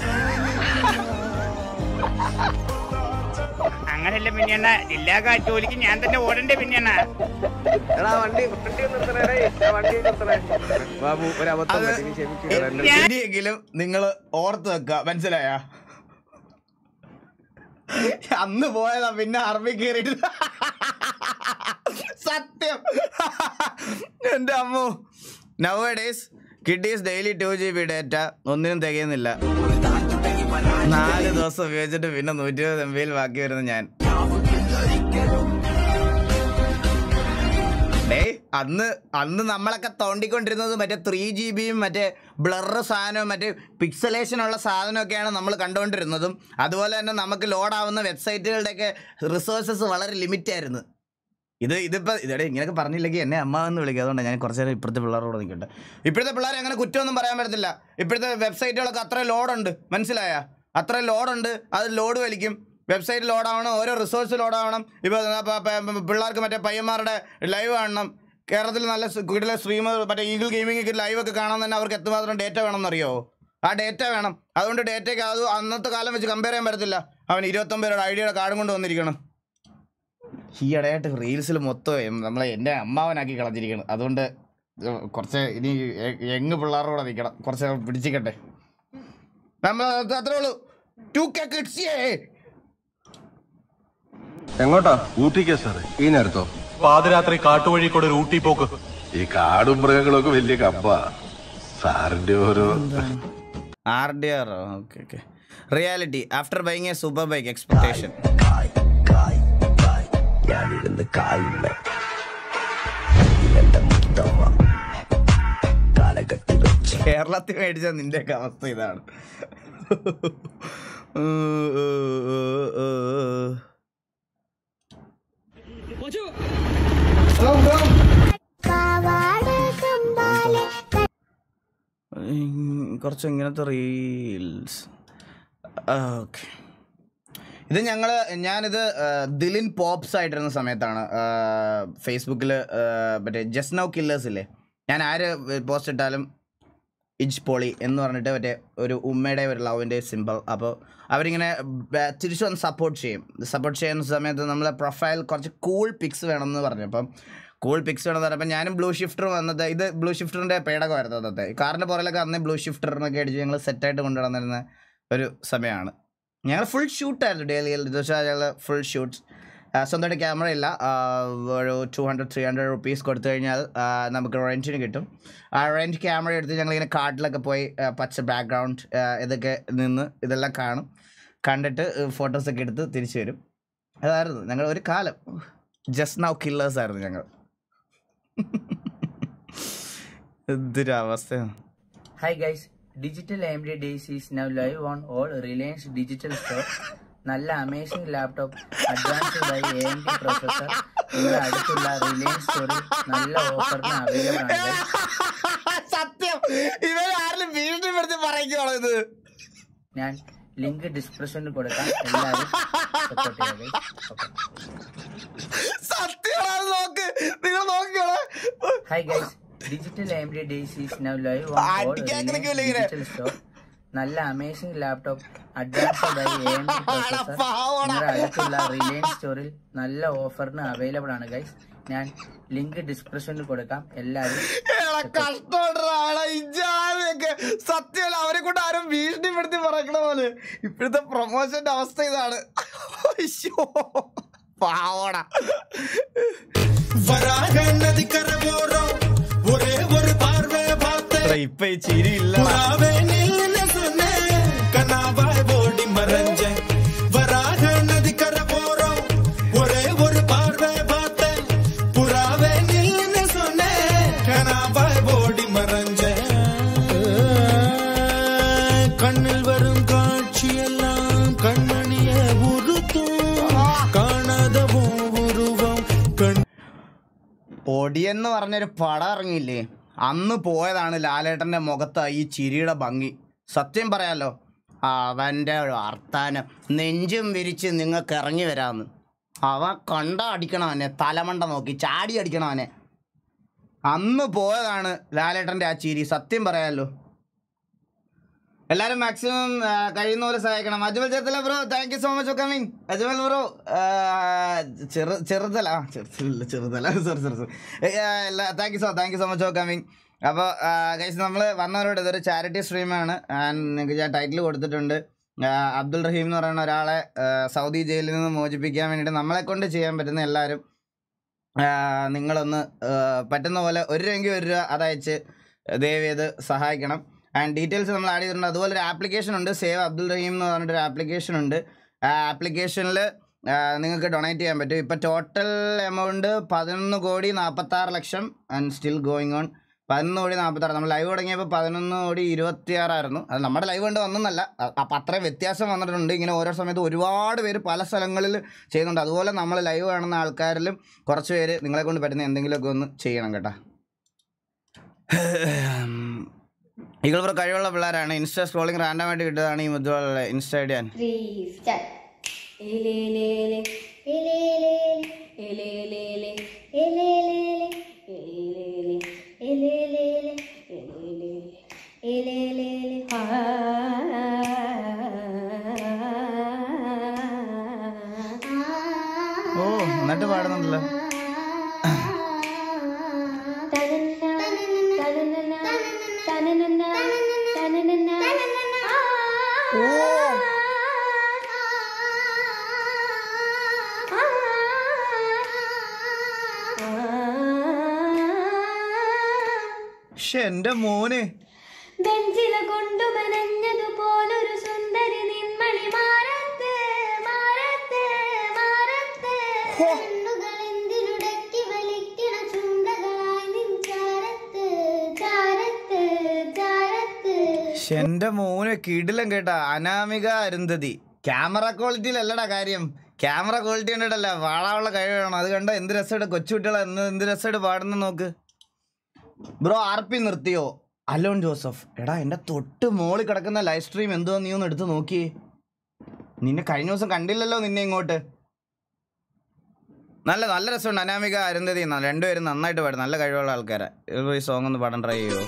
S11: അങ്ങനെയല്ല പിന്നെണ്ണ ജില്ലാ കാ- ജോലിക്ക് ഞാൻ തന്നെ ഓടണ്ടേ പിന്നെണ്ണ
S12: എടാ വണ്ടി വണ്ടി ഒന്ന് നിർത്തണേ ഡേയ്. ആ വണ്ടി നിർത്തണേ ബാബു ഒരു അബദ്ധം പറ്റി നീ ക്ഷമിക്കുക
S2: ഇനിയെങ്കിലും നിങ്ങൾ ഓർത്ത് വെക്കുക മനസ്സിലായ അന്ന് പോയതാ പിന്നെ അറബി കയറിയിട്ട് സത്യം എന്റെ അമ്മു നവ days kiddies daily two G B data ഒന്നിനും തികയുന്നില്ല നാല് ദിവസം ഉപയോഗിച്ചിട്ട് പിന്നെ നൂറ്റി ഇരുപത് എം ബിയിൽ ബാക്കി വരുന്ന ഞാൻ ഡേയ് അന്ന് അന്ന് നമ്മളൊക്കെ തോണ്ടിക്കൊണ്ടിരുന്നത് മറ്റേ ത്രീ ജി ബിയും മറ്റേ ബ്ലറ് സാധനവും മറ്റേ പിക്സലേഷനുള്ള സാധനമൊക്കെയാണ് നമ്മൾ കണ്ടുകൊണ്ടിരുന്നതും അതുപോലെ തന്നെ നമുക്ക് ലോഡാവുന്ന വെബ്സൈറ്റുകളുടെയൊക്കെ റിസോഴ്സസ് വളരെ ലിമിറ്റ് ആയിരുന്നു ഇത് ഇതിപ്പോൾ ഇതടെ ഇങ്ങനെയൊക്കെ പറഞ്ഞില്ലെങ്കിൽ എന്നെ അമ്മ എന്ന് വിളിക്കുക അതുകൊണ്ട് ഞാൻ കുറച്ച് നേരം ഇപ്പോഴത്തെ പിള്ളേരോട് നിൽക്കട്ടെ ഇപ്പോഴത്തെ പിള്ളേരെ അങ്ങനെ കുറ്റമൊന്നും പറയാൻ പറ്റത്തില്ല ഇപ്പോഴത്തെ വെബ്സൈറ്റുകളൊക്കെ അത്ര ലോഡുണ്ട് മനസ്സിലായ അത്ര ലോഡുണ്ട് അത് ലോഡ് വലിക്കും വെബ്സൈറ്റ് ലോഡാവണം ഓരോ റിസോഴ്സ് ലോഡാവണം ഇപ്പോൾ പിള്ളേർക്ക് മറ്റേ പയ്യന്മാരുടെ ലൈവ് കാണണം കേരളത്തിൽ നല്ല കൂടുതൽ സ്ട്രീമർ മറ്റേ ഈഗിൾ ഗെയിമിംഗ് ലൈവ് ഒക്കെ കാണാൻ തന്നെ അവർക്ക് എത്രമാത്രം ഡേറ്റ വേണമെന്നറിയോ ആ ഡേറ്റ വേണം അതുകൊണ്ട് ഡേറ്റയ്ക്ക് അത് അന്നത്തെ കാലം വെച്ച് കമ്പയർ ചെയ്യാൻ പറ്റത്തില്ല അവൻ ഇരുപത്തൊമ്പത് രൂപയുടെ ഐഡിയയുടെ കാർഡും കൊണ്ട് വന്നിരിക്കണം ഈ ഇടയായിട്ട് റീൽസിൽ മൊത്തം നമ്മളെ എൻ്റെ അമ്മാവനാക്കി കളഞ്ഞിരിക്കണം അതുകൊണ്ട് കുറച്ച് ഇനി യങ് പിള്ളേരുടെ കൂടെ നിൽക്കണം കുറച്ച് പിടിച്ചിക്കട്ടെ നമ്മൾ അത്രേ ഉള്ളൂ ടു കെ കിഡ്സിയേ
S13: എങ്ങോട്ടാ ഊട്ടിക്കാ സാറേ ഈ നേരത്തോ
S14: പാതിരാത്രി കാട്ടുവഴി കൂടെ ഒരു ഊട്ടി പോക്ക്
S13: ഈ കാടും മൃഗങ്ങളൊക്കെ വലിയ കമ്പ സാറിന്റെ ഓരോ
S2: R D R okay okay reality after buying a super bike expectation
S1: ഞാനിരുന്ന് കായുണ്ട് ഇതെന്റെ മുത്തമ്മ കാലകത്തി വെച്ച്
S2: കേരളത്തിൽ മേടിച്ച നിന്റെയൊക്കെ അവസ്ഥ ഇതാണ് കുറച്ച് ഇങ്ങനത്തെ റീൽസ് ഓക്കെ ഇത് ഞങ്ങൾ ഞാനിത് ആ, ദിലിൻ പോപ്സ് ആയിട്ടിരുന്ന സമയത്താണ് ഫേസ്ബുക്കിൽ മറ്റേ ജസ്റ്റ് നൗ കില്ലേഴ്സ് ഇല്ലേ ഞാൻ ആര് പോസ്റ്റ് ഇട്ടാലും ഇജ് പോളി എന്ന് പറഞ്ഞിട്ട് മറ്റേ ഒരു ഉമ്മയുടെ ഒരു ലവിൻ്റെ സിമ്പിൾ അപ്പോൾ അവരിങ്ങനെ ബ- തിരിച്ചു വന്ന് സപ്പോർട്ട് ചെയ്യും സപ്പോർട്ട് ചെയ്യുന്ന സമയത്ത് നമ്മളെ പ്രൊഫൈൽ കുറച്ച് കൂൾ പിക്സ് വേണമെന്ന് പറഞ്ഞു അപ്പം കൂൾ പിക്സ് വേണമെന്ന് പറഞ്ഞപ്പോൾ ഞാനും ബ്ലൂ ഷിഫ്റ്റർ വന്നത് ഇത് ബ്ലൂ ഷിഫ്റ്ററിൻ്റെ പേടകമായിരുന്നു അന്നത്തെ കാറിൻ്റെ പുറകിലൊക്കെ അന്നേ ബ്ലൂ ഷിഫ്റ്ററിനൊക്കെ അടിച്ച് ഞങ്ങൾ സെറ്റായിട്ട് കൊണ്ടുവന്നിരുന്ന ഒരു സമയമാണ് ഞങ്ങൾ ഫുൾ ഷൂട്ടായിരുന്നു ഡെയിലിയിൽ ഇത് വെച്ചാൽ ഞങ്ങൾ ഫുൾ ഷൂട്ട്സ് സ്വന്തമായിട്ട് ക്യാമറ ഇല്ല ആ, ഒരു two hundred three hundred rupees കൊടുത്തു കഴിഞ്ഞാൽ ആ, നമുക്ക് റെൻറ്റിന് കിട്ടും ആ റെൻറ്റ് ക്യാമറ എടുത്ത് ഞങ്ങളിങ്ങനെ കാട്ടിലൊക്കെ പോയി ആ, പച്ച ബാക്ക്ഗ്രൗണ്ട് ഇതൊക്കെ നിന്ന് ഇതെല്ലാം കാണും കണ്ടിട്ട് ഫോട്ടോസൊക്കെ എടുത്ത് തിരിച്ചു വരും അതായിരുന്നു ഞങ്ങൾ ഒരു കാലം ജസ്റ്റ് നൗ കില്ലേഴ്സ് ആയിരുന്നു ഞങ്ങൾ എന്തൊരു അവസ്ഥയാണ്
S15: Hi guys, Digital AMD Days is now live on all Reliance Digital Store. നല്ല amazing laptop advanced by A M D processor നിങ്ങളുടെ അടുത്തുള്ള റിലയൻസ് സ്റ്റോറിൽ നല്ല ഓഫറിന് അവൈലബിൾ ആണ് guys.
S2: സത്യം ഇവർ ആരെങ്കിലും ഭീഷണിപ്പെടുത്തി പറയുകയാണോ ഇത്
S15: ഞാൻ ലിങ്ക് ഡിസ്ക്രിപ്ഷനിൽ കൊടുക്കാം എല്ലാവരും സപ്പോർട്ട് ചെയ്യുക guys. Okay.
S2: സത്യമാണ് നോക്ക് നിങ്ങൾ നോക്കിയോളെ
S15: Hi guys, Digital AMD Days is now live on all
S2: അടിക്കാൻ
S15: Reliance
S2: കിടക്കില്ല ഇങ്ങനെ.
S15: Digital Store. നല്ല amazing laptop advanced by A M D processor
S2: പാവടാ.
S15: നിങ്ങളുടെ അടുത്തുള്ള റിലയൻസ് സ്റ്റോറിൽ നല്ല ഓഫറിന് അവൈലബിൾ ആണ് ഗൈസ് ഞാൻ ലിങ്ക് ഡിസ്ക്രിപ്ഷനിൽ കൊടുക്കാം എല്ലാവരും
S2: എടാ കഷ്ടപ്പെടാണ് ഇജാതൊക്കെ സത്യമല്ല അവരെ കൊണ്ട് ആരും ഭീഷണിപ്പെടുത്തി പറയണ പോലെ ഇപ്പോഴത്തെ പ്രൊമോഷന്റെ അവസ്ഥ ഇതാണ് അയ്യോ, പാവടാ എടാ, ഇപ്പൊ ഈ ചിരി ഇല്ല
S16: கண்ணில் வரும் காட்சியெல்லாம் கண்மணிய உறுத்தும் காணாத உருவம் கண்
S2: ഒടിയെന്ന് പറഞ്ഞൊരു പടം ഇറങ്ങിയില്ലേ അന്ന് പോയതാണ് ലാലേട്ടൻ്റെ മുഖത്ത് ഈ ചിരിയുടെ ഭംഗി സത്യം പറയാലോ അവൻ്റെ വർത്താനം നെഞ്ചും വിരിച്ച് നിങ്ങൾക്ക് ഇറങ്ങി വരാമെന്ന് അവൻ കണ്ട അടിക്കണവനെ തലമണ്ട നോക്കി ചാടി അടിക്കണവനെ അന്ന് പോയതാണ് ലാലേട്ടൻ്റെ ആ ചിരി സത്യം പറയാലോ എല്ലാരും മാക്സിമം കഴിയുന്ന പോലെ സഹായിക്കണം Ajmal Cherthala bro thank you so much for coming Ajmal bro ചെറു ചെറുതല ആ, ചെറുതല ചെറുതല sorry sorry sorry thank you so thank you so much for coming അപ്പോൾ കഴിച്ച് നമ്മൾ വന്നവരോട് ഇതൊരു ചാരിറ്റി സ്ട്രീമാണ് നിങ്ങൾക്ക് ഞാൻ ടൈറ്റിൽ കൊടുത്തിട്ടുണ്ട് ആ, അബ്ദുൾ റഹീം എന്ന് പറയുന്ന ഒരാളെ ആ, സൗദി ജയിലിൽ നിന്ന് മോചിപ്പിക്കാൻ വേണ്ടിയിട്ട് നമ്മളെ കൊണ്ട് ചെയ്യാൻ പറ്റുന്ന എല്ലാവരും ആ, നിങ്ങളൊന്ന് ആ, പറ്റുന്ന പോലെ ഒരു രൂപയെങ്കിൽ ഒരു രൂപ അതയച്ച് ദയവ് ചെയ്ത് സഹായിക്കണം ആൻഡ് ഡീറ്റെയിൽസ് നമ്മൾ ആഡ് ചെയ്തിട്ടുണ്ട് അതുപോലെ ഒരു ആപ്ലിക്കേഷൻ ഉണ്ട് സേവ് അബ്ദുൾ റഹീം എന്ന് പറഞ്ഞിട്ടൊരു ആപ്ലിക്കേഷൻ ഉണ്ട് ആ ആപ്ലിക്കേഷനിൽ നിങ്ങൾക്ക് ഡൊണേറ്റ് ചെയ്യാൻ പറ്റും ഇപ്പോൾ ടോട്ടൽ എമൗണ്ട് പതിനൊന്ന് കോടി നാൽപ്പത്താറ് ലക്ഷം ആൻഡ് സ്റ്റിൽ ഗോയിങ് ഓൺ പതിനൊന്ന് കോടി നാൽപ്പത്താറ് നമ്മൾ ലൈവ് തുടങ്ങിയപ്പോൾ പതിനൊന്ന് കോടി ഇരുപത്തിയാറായിരുന്നു അത് നമ്മുടെ ലൈവ് കൊണ്ട് വന്നെന്നല്ല അപ്പം അത്രയും വ്യത്യാസം വന്നിട്ടുണ്ട് ഇങ്ങനെ ഓരോ സമയത്ത് ഒരുപാട് പേര് പല സ്ഥലങ്ങളിൽ ചെയ്യുന്നുണ്ട് അതുപോലെ നമ്മൾ ലൈവ് കാണുന്ന ആൾക്കാരിലും കുറച്ച് പേര് നിങ്ങളെ കൊണ്ട് പറ്റുന്ന എന്തെങ്കിലുമൊക്കെ ഒന്ന് ചെയ്യണം കേട്ടോ ഈഗിൾ ബ്രോ കഴിവുള്ള പിള്ളേരാണ് ഇൻസ്റ്റ സ്ക്രോളിംഗ് റാൻഡമായിട്ട് കിട്ടിയതാണ് ഈ മുദ്ര ഇൻസ്റ്റ ഐഡിയ ഓ എന്നിട്ട് പാടുന്നുണ്ടല്ലോ പക്ഷെ എന്റെ മോന്
S17: ബെഞ്ചില കൊണ്ടു മെനഞ്ഞതുപോലൊരു സുന്ദരി നിന്മണി മാറത്ത് മാറത്ത് മാറത്ത് കണ്ണുകൾ എന്തിനുടക്കി വലിക്കണ ചുണ്ടകളായി നിൻ ചാരത്ത് ചാരത്ത് ചാരത്ത്
S2: പക്ഷെ എന്റെ മോന് കിടിലം കേട്ടാ അനാമിക അരുന്ധതി ക്യാമറ ക്വാളിറ്റിയിലല്ലടാ കാര്യം ക്യാമറ ക്വാളിറ്റി കണ്ടിട്ടല്ല വാളാനുള്ള കഴിവ് വേണം അത് കണ്ടോ എന്ത് രസമായിട്ട് കൊച്ചുകുട്ടികളെ എന്ത് എന്ത് രസമായിട്ട് പാടുന്ന നോക്ക് ബ്രോ ആർ പി നിർത്തിയോ അലോൺ ജോസഫ് എടാ എൻ്റെ തൊട്ട് മോളിൽ കിടക്കുന്ന ലൈവ് സ്ട്രീം എന്തോ നീ ഒന്ന് എടുത്ത് നോക്കിയേ നിന്നെ കഴിഞ്ഞ ദിവസം കണ്ടില്ലല്ലോ നിന്നെ ഇങ്ങോട്ട് നല്ല നല്ല രസമുണ്ട് അനാമിക അരുന്ധതി എന്നാ രണ്ടുപേരും നന്നായിട്ട് പാടും നല്ല കഴിവുള്ള ആൾക്കാരാ ഈ സോങ് ഒന്ന് പാടാൻ ട്രൈ ചെയ്യുമോ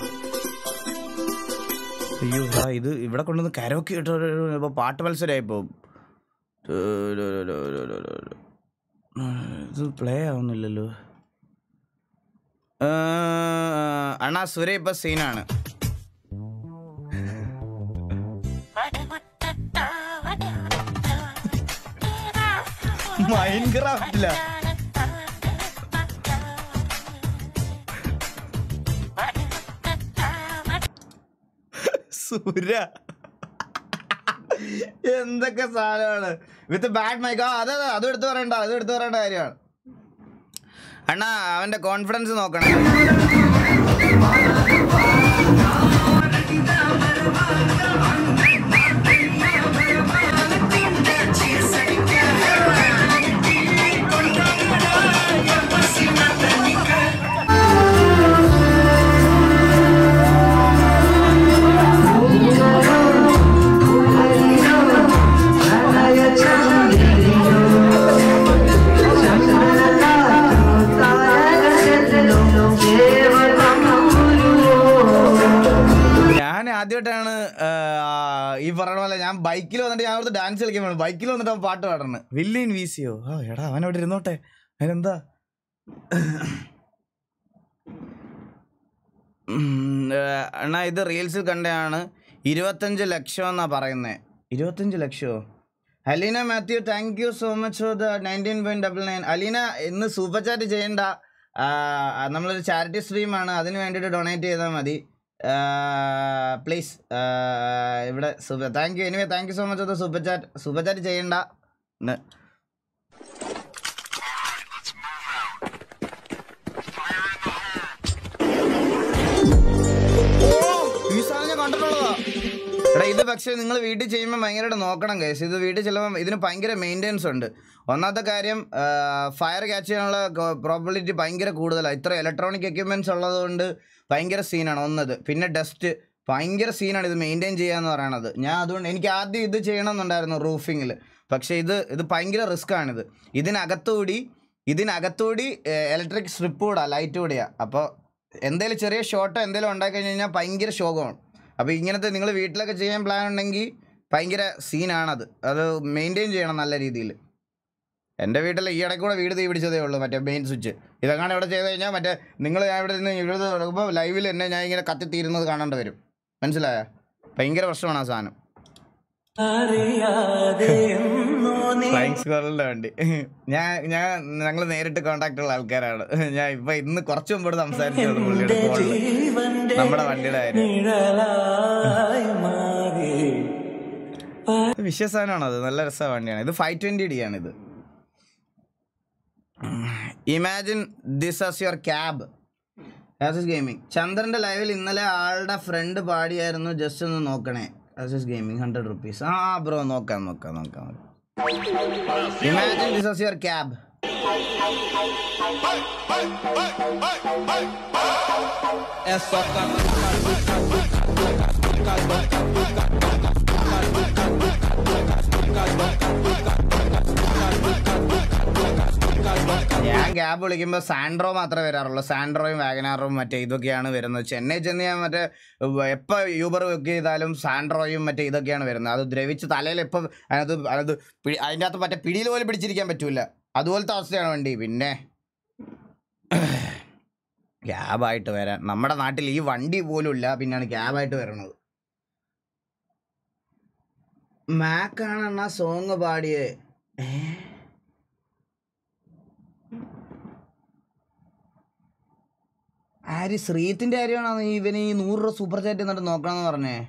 S2: അയ്യോ ആ ഇത് ഇവിടെ കൊണ്ടുവന്ന് കരോക്കെ ഇട്ടോ ഇപ്പോൾ പാട്ട് മത്സരമായി പോകും ഇത് പ്ലേ ആവുന്നില്ലല്ലോ ആ, അണ്ണാ സുര ഇപ്പൊ സീനാണ് മൈൻക്രാഫ്റ്റില്ല സുര എന്തൊക്കെ സാധനമാണ് വിത്ത് ബാഡ് മൈക്ക് ആ അതെ അതെ അതും എടുത്തു പറയണ്ട അതും എടുത്തു പറയേണ്ട കാര്യമാണ് അണ്ണാ അവന്റെ കോൺഫിഡൻസ് നോക്കണം ഞാൻ ആദ്യമായിട്ടാണ് ഈ പറഞ്ഞ പോലെ ഞാൻ ബൈക്കിൽ വന്നിട്ട് ഞാൻ അവിടുത്തെ ഡാൻസ് കളിക്കാൻ വേണം ബൈക്കിൽ വന്നിട്ട് അവൻ പാട്ട് പാടണം വില്ലിൻ വി സിയോ ആ എടാ അവൻ അവിടെ ഇരുന്നോട്ടെ അതിനെന്താ ഉം, ഏ, അണ്ണാ ഇത് റീൽസിൽ കണ്ടതാണ് ഇരുപത്തഞ്ച് ലക്ഷം എന്നാ പറയുന്നത് ഇരുപത്തഞ്ച് ലക്ഷമോ Aleena Mathew thank you so much for the nineteen point double nine Aleena ഇന്ന് സൂപ്പർ ചാറ്റ് ചെയ്യണ്ട ആ, നമ്മളൊരു ചാരിറ്റി സ്ട്രീമാണ് അതിന് വേണ്ടിയിട്ട് ഡൊണേറ്റ് ചെയ്താൽ മതി പ്ലീസ് ഇവിടെ super thank you anyway thank you so much for super chat super chat ചെയ്യണ്ട ഇന്ന് ഈ സാധനം ഞാൻ കണ്ടിട്ടുള്ളതാ എടാ ഇത് പക്ഷേ നിങ്ങൾ വീട്ടിൽ ചെയ്യുമ്പോൾ ഭയങ്കരമായിട്ട് നോക്കണം കേസ് ഇത് വീട്ടിൽ ചെല്ലുമ്പോൾ ഇതിന് ഭയങ്കര മെയിൻ്റെനൻസ് ഉണ്ട് ഒന്നാമത്തെ കാര്യം ഫയർ ക്യാച്ച് ചെയ്യാനുള്ള പ്രോബിലിറ്റി ഭയങ്കര കൂടുതലാണ് ഇത്ര ഇലക്ട്രോണിക് എക്യുപ്മെൻറ്റ്സ് ഉള്ളതുകൊണ്ട് ഭയങ്കര സീനാണ് ഒന്നത് പിന്നെ ഡസ്റ്റ് ഭയങ്കര സീനാണ് ഇത് മെയിൻറ്റെയിൻ ചെയ്യാന്ന് പറയണത് ഞാൻ അതുകൊണ്ട് എനിക്ക് ആദ്യം ഇത് ചെയ്യണമെന്നുണ്ടായിരുന്നു റൂഫിങ്ങിൽ പക്ഷേ ഇത് ഇത് ഭയങ്കര റിസ്ക് ആണിത് ഇതിനകത്തുകൂടി ഇതിനകത്തുകൂടി ഇലക്ട്രിക് സ്ട്രിപ്പ് കൂടാ ലൈറ്റ് കൂടിയാ അപ്പോൾ എന്തെങ്കിലും ചെറിയ ഷോട്ടോ എന്തെങ്കിലും ഉണ്ടാക്കി കഴിഞ്ഞ് കഴിഞ്ഞാൽ ഭയങ്കര ശോകമാണ് അപ്പോൾ ഇങ്ങനത്തെ നിങ്ങൾ വീട്ടിലൊക്കെ ചെയ്യാൻ പ്ലാൻ ഉണ്ടെങ്കിൽ ഭയങ്കര സീനാണത് അത് മെയിൻറ്റെയിൻ ചെയ്യണം നല്ല രീതിയിൽ എൻ്റെ വീട്ടിൽ ഈ ഇടയ്ക്ക് കൂടെ വീട് തീ പിടിച്ചതേ ഉള്ളൂ മറ്റേ മെയിൻ സ്വിച്ച് ഇതെങ്ങനെ ഇവിടെ ചെയ്ത് കഴിഞ്ഞാൽ മറ്റേ നിങ്ങൾ ഞാൻ ഇവിടെ നിന്ന് ഇവിടെ നടക്കുമ്പോൾ ലൈവിൽ എന്നെ ഞാൻ ഇങ്ങനെ കത്തിത്തീരുന്നത് കാണേണ്ടി വരും മനസ്സിലായ ഭയങ്കര പ്രശ്നമാണ് ആ സാധനം ഫ്ലൈങ് സ്ക്വയറിൻ്റെ വണ്ടി ഞാൻ ഞാൻ ഞങ്ങൾ നേരിട്ട് കോണ്ടാക്ട് ഉള്ള ആൾക്കാരാണ് ഞാൻ ഇപ്പൊ ഇന്ന് കുറച്ച് മുമ്പോട്ട് സംസാരിച്ചുള്ളൂ പുള്ളിയുടെ ഫോണിൽ നമ്മുടെ വണ്ടിയുടെ കാര്യം വിശ്വസാനാണ് അത് നല്ല രസ വണ്ടിയാണ് ഇത് ഫൈവ് ട്വന്റി ഡി ആണ് ഇത് imagine this as your cab Aziz gaming ചന്ദ്രന്റെ ലൈവിൽ ഇന്നലെ ആളുടെ ഫ്രണ്ട് പാടിയായിരുന്നു ജസ്റ്റ് ഒന്ന് നോക്കണേ ആസിസ് ഗെയിമിംഗ് ഹൺഡ്രഡ് റുപ്പീസ് ആ ബ്രോ നോക്കാം നോക്കാം നോക്കാം imagine this as your cab ഞാൻ ക്യാബ് വിളിക്കുമ്പോൾ സാൻഡ്രോ മാത്രമേ വരാറുള്ളൂ സാൻഡ്രോയും വാഗനാറും മറ്റേ ഇതൊക്കെയാണ് വരുന്നത് ചെന്നൈ ചെന്ന് ഞാൻ മറ്റേ എപ്പോൾ യൂബർ ബുക്ക് ചെയ്താലും സാൻഡ്രോയും മറ്റേ ഇതൊക്കെയാണ് വരുന്നത് അത് ദ്രവിച്ച് തലയിൽ എപ്പോൾ അതിനകത്ത് അത് പിടി- അതിൻ്റെ അകത്ത് മറ്റേ പിടിയിൽ പോലും പിടിച്ചിരിക്കാൻ പറ്റൂല അതുപോലത്തെ അവസ്ഥയാണ് വണ്ടി പിന്നെ ക്യാബായിട്ട് വരാൻ നമ്മുടെ നാട്ടിൽ ഈ വണ്ടി പോലും ഇല്ല പിന്നെയാണ് ക്യാബായിട്ട് വരണത് മാക്കാണ് എന്നാ സോങ് പാടിയേ ആര് ശ്രീത്തിന്റെ കാര്യമാണോ ഇവന് ഈ നൂറ് രൂപ സൂപ്പർ ചാറ്റ് എന്നിട്ട് നോക്കണമെന്ന് പറഞ്ഞേ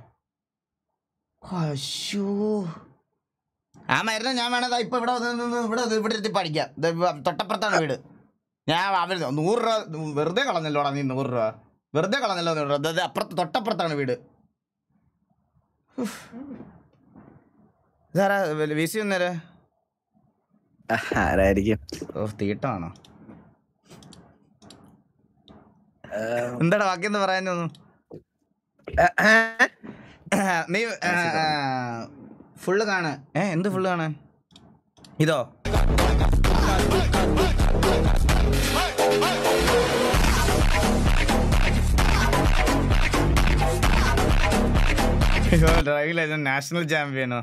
S2: അശോ ആ മരുന്ന് ഞാൻ വേണതാ ഇപ്പൊ ഇവിടെ വന്ന് നിന്ന് ഇവിടെ വന്ന് ഇവിടെ എത്തി പഠിക്കാം ദേ ഇവ- തൊട്ടപ്പുറത്താണ് വീട് ഞാൻ അവർ നൂറ് രൂപ വെറുതെ കളഞ്ഞല്ലോടാ നീ നൂറ് രൂപ വെറുതെ കളഞ്ഞല്ലോ നൂറ് രൂപ ദേ അപ്പുറത്ത് തൊട്ടപ്പുറത്താണ് വീട് ഉഫ്. ഇതാരാ വി സി ഒന്നേരെ
S18: ആരായിരിക്കും
S2: ഓ തീട്ടാണോ എന്താടാ ബാക്കി എന്താ പറയാനൊന്നു നീ ഫുള്ള് കാണ് ഏ എന്ത് ഫുള്ള് കാണാൻ ഇതോ ഡ്രൈവിംഗ് ലൈസൻസ് നാഷണൽ ചാമ്പ്യനോ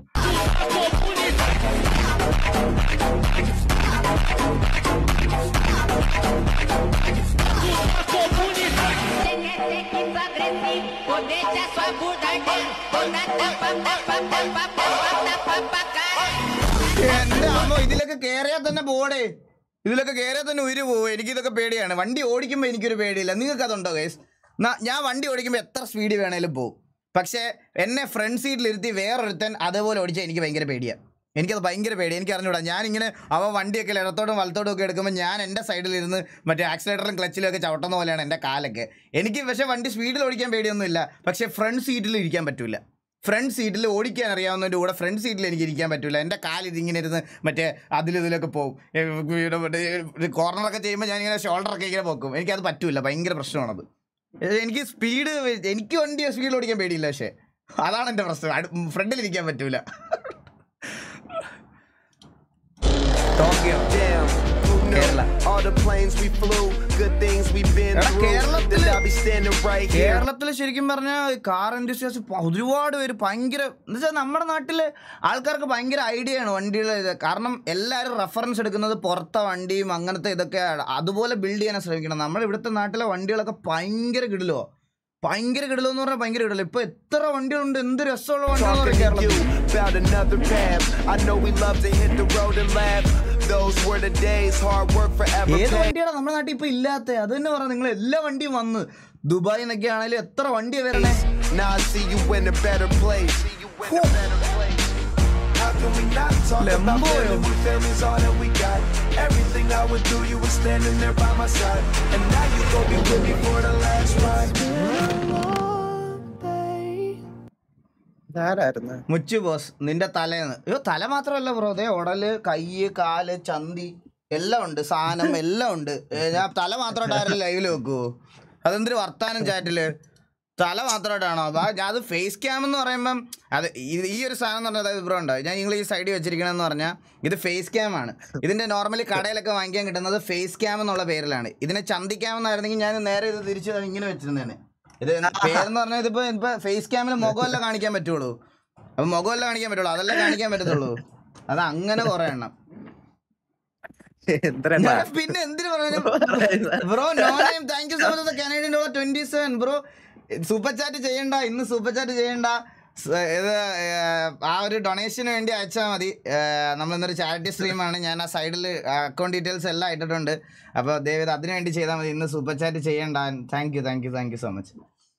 S2: എന്റെ അമ്മ ഇതിലൊക്കെ കേറിയാൽ തന്നെ പോടേ ഇതിലൊക്കെ കേറിയാൽ തന്നെ ഉരു പോകും എനിക്കിതൊക്കെ പേടിയാണ് വണ്ടി ഓടിക്കുമ്പോൾ എനിക്കൊരു പേടിയില്ല നിങ്ങൾക്ക് അതുണ്ടോ ഗൈസ് ഞാൻ വണ്ടി ഓടിക്കുമ്പോൾ എത്ര സ്പീഡ് വേണേലും പോകും പക്ഷേ എന്നെ ഫ്രണ്ട് സീറ്റിലിരുത്തി വേറൊരുത്തൻ അതേപോലെ ഓടിച്ചാൽ എനിക്ക് ഭയങ്കര പേടിയാണ് എനിക്കത് ഭയങ്കര പേടി എനിക്ക് അറിഞ്ഞൂടാ ഞാനിങ്ങനെ അവ വണ്ടിയൊക്കെ ഇടത്തോട്ടും വലത്തോട്ടും ഒക്കെ എടുക്കുമ്പോൾ ഞാൻ എൻ്റെ സൈഡിലിരുന്ന് മറ്റേ ആക്സിലേറ്ററും ക്ലച്ചിലും ഒക്കെ ചവിട്ടുന്ന പോലെയാണ് എൻ്റെ കാലൊക്കെ എനിക്ക് പക്ഷേ വണ്ടി സ്പീഡിൽ ഓടിക്കാൻ പേടിയൊന്നുമില്ല പക്ഷേ ഫ്രണ്ട് സീറ്റിൽ ഇരിക്കാൻ പറ്റൂല ഫ്രണ്ട് സീറ്റിൽ ഓടിക്കാൻ അറിയാവുന്നതിൻ്റെ കൂടെ ഫ്രണ്ട് സീറ്റിൽ എനിക്ക് ഇരിക്കാൻ പറ്റില്ല എൻ്റെ കാല് ഇതിങ്ങനെ ഇരുന്ന് മറ്റേ അതിലും ഇതിലൊക്കെ പോകും കോർണറൊക്കെ ചെയ്യുമ്പോൾ ഞാനിങ്ങനെ ഷോൾഡറൊക്കെ ഇങ്ങനെ പോക്കും എനിക്കത് പറ്റൂല ഭയങ്കര പ്രശ്നമാണത് ഏ, എനിക്ക് സ്പീഡ് എനിക്ക് വണ്ടി സ്പീഡിൽ ഓടിക്കാൻ പേടിയില്ല പക്ഷേ അതാണ് എൻ്റെ പ്രശ്നം ഫ്രണ്ടിൽ ഇരിക്കാൻ പറ്റൂല Tokyo Kerala
S8: All the planes we flew, good things we've been
S2: എടാ,
S8: through.
S2: കേരളത്തില്
S8: That I'll be standing right here.
S2: കേരളത്തിൽ ശരിക്കും പറഞ്ഞാൽ കാർ എൻഡസ്ട്രീസ് ഒരുപാട് പേര് ഭയങ്കര എന്ന് വെച്ചാൽ നമ്മുടെ നാട്ടില് ആൾക്കാർക്ക് ഭയങ്കര ഐഡിയ ആണ് വണ്ടിയുടെ ഇത് കാരണം എല്ലാവരും റെഫറൻസ് എടുക്കുന്നത് പുറത്തെ വണ്ടിയും അങ്ങനത്തെ ഇതൊക്കെ അതുപോലെ ബിൽഡ് ചെയ്യാനാണ് ശ്രമിക്കണം നമ്മുടെ ഇവിടുത്തെ നാട്ടിലെ വണ്ടികളൊക്കെ ഭയങ്കര കിടിലോ ഭയങ്കര കിടിലോ എന്ന് പറഞ്ഞാൽ ഭയങ്കര കിടിലോ ഇപ്പൊ എത്ര വണ്ടികളുണ്ട് എന്ത് രസമുള്ള വണ്ടികളെന്ന്
S8: Talking
S2: പറയാം
S8: to you
S2: കേരളത്തിൽ
S8: about another path. I know we love to hit the road and laugh. Those were the days, hard work forever
S2: ഏത്
S8: paid.
S2: വണ്ടിയാണ് നമ്മുടെ നാട്ടിൽ ഇപ്പൊ ഇല്ലാത്ത അത് തന്നെ പറയാം നിങ്ങൾ എല്ലാ വണ്ടിയും വന്ന് ദുബായിൽ നിന്നൊക്കെ ആണെങ്കിലും എത്ര വണ്ടിയാ വരണേ
S8: Now I see you in a better place. How can we not talk about family when family's all that we got? Everything I would do, you were standing there by my side. And now you gon' be with me for the last ride.
S18: ആരായിരുന്നു
S2: മുച്ചു boss നിന്റെ തലേന്ന് അയ്യോ തല മാത്രമല്ല bro അതെ ഉടല് കയ്യ് കാല് ചന്തി എല്ലാം ഉണ്ട് സാധനം എല്ലാം ഉണ്ട് ഏ, ഞാൻ തല മാത്രമായിട്ട് ആരും ലൈവിൽ വെക്കുവോ അതെന്തൊരു വർത്താനം ചാറ്റില് തല മാത്രമായിട്ടാണോ അപ്പൊ ആ- അത് ഫേസ് ക്യാം എന്ന് പറയുമ്പം അത് ഈ- ഈ ഒരു സാധനം എന്ന് പറഞ്ഞാൽ അതായത് ബ്രോ ഉണ്ടോ ഞാൻ നിങ്ങൾ ഈ സൈഡിൽ വെച്ചിരിക്കണമെന്ന് പറഞ്ഞാൽ ഇത് ഫേസ് ക്യാം ആണ് ഇതിന്റെ നോർമലി കടയിലൊക്കെ വാങ്ങിക്കാൻ കിട്ടുന്നത് ഫേസ് ക്യാം എന്നുള്ള പേരിലാണ് ഇതിനെ ചന്തി ക്യാം എന്നായിരുന്നെങ്കിൽ ഞാൻ നേരെ ഇത് തിരിച്ച് ദാ ഇങ്ങനെ വെച്ചിരുന്നേനെ ഇത് പേരെന്ന് പറഞ്ഞാൽ ഇതിപ്പോ ഇപ്പൊ ഫേസ് ക്യാമിൽ മുഖമല്ല കാണിക്കാൻ പറ്റുള്ളൂ അപ്പൊ മുഖമല്ല കാണിക്കാൻ പറ്റുള്ളൂ അതല്ല കാണിക്കാൻ പറ്റത്തുള്ളൂ അത് അങ്ങനെ കുറെ എണ്ണം ഞാൻ പിന്നെ എന്തിനു പറഞ്ഞു bro no name thank you so much Canadian dollar twenty seven bro super chat ചെയ്യണ്ട ഇന്ന് സൂപ്പർ ചാറ്റ് ചെയ്യണ്ട സ് ഇത് ഏർ, ആ ഒരു ഡൊണേഷന് വേണ്ടി അയച്ചാൽ മതി നമ്മൾ ഇന്നൊരു ചാരിറ്റി സ്ട്രീമാണ് ഞാൻ ആ സൈഡിൽ അക്കൗണ്ട് ഡീറ്റെയിൽസ് എല്ലാം ഇട്ടിട്ടുണ്ട് അപ്പോൾ ദയവേത് അതിനു വേണ്ടി ചെയ്താൽ മതി ഇന്ന് സൂപ്പർ ചാറ്റ് ചെയ്യണ്ട thank you thank you thank you so much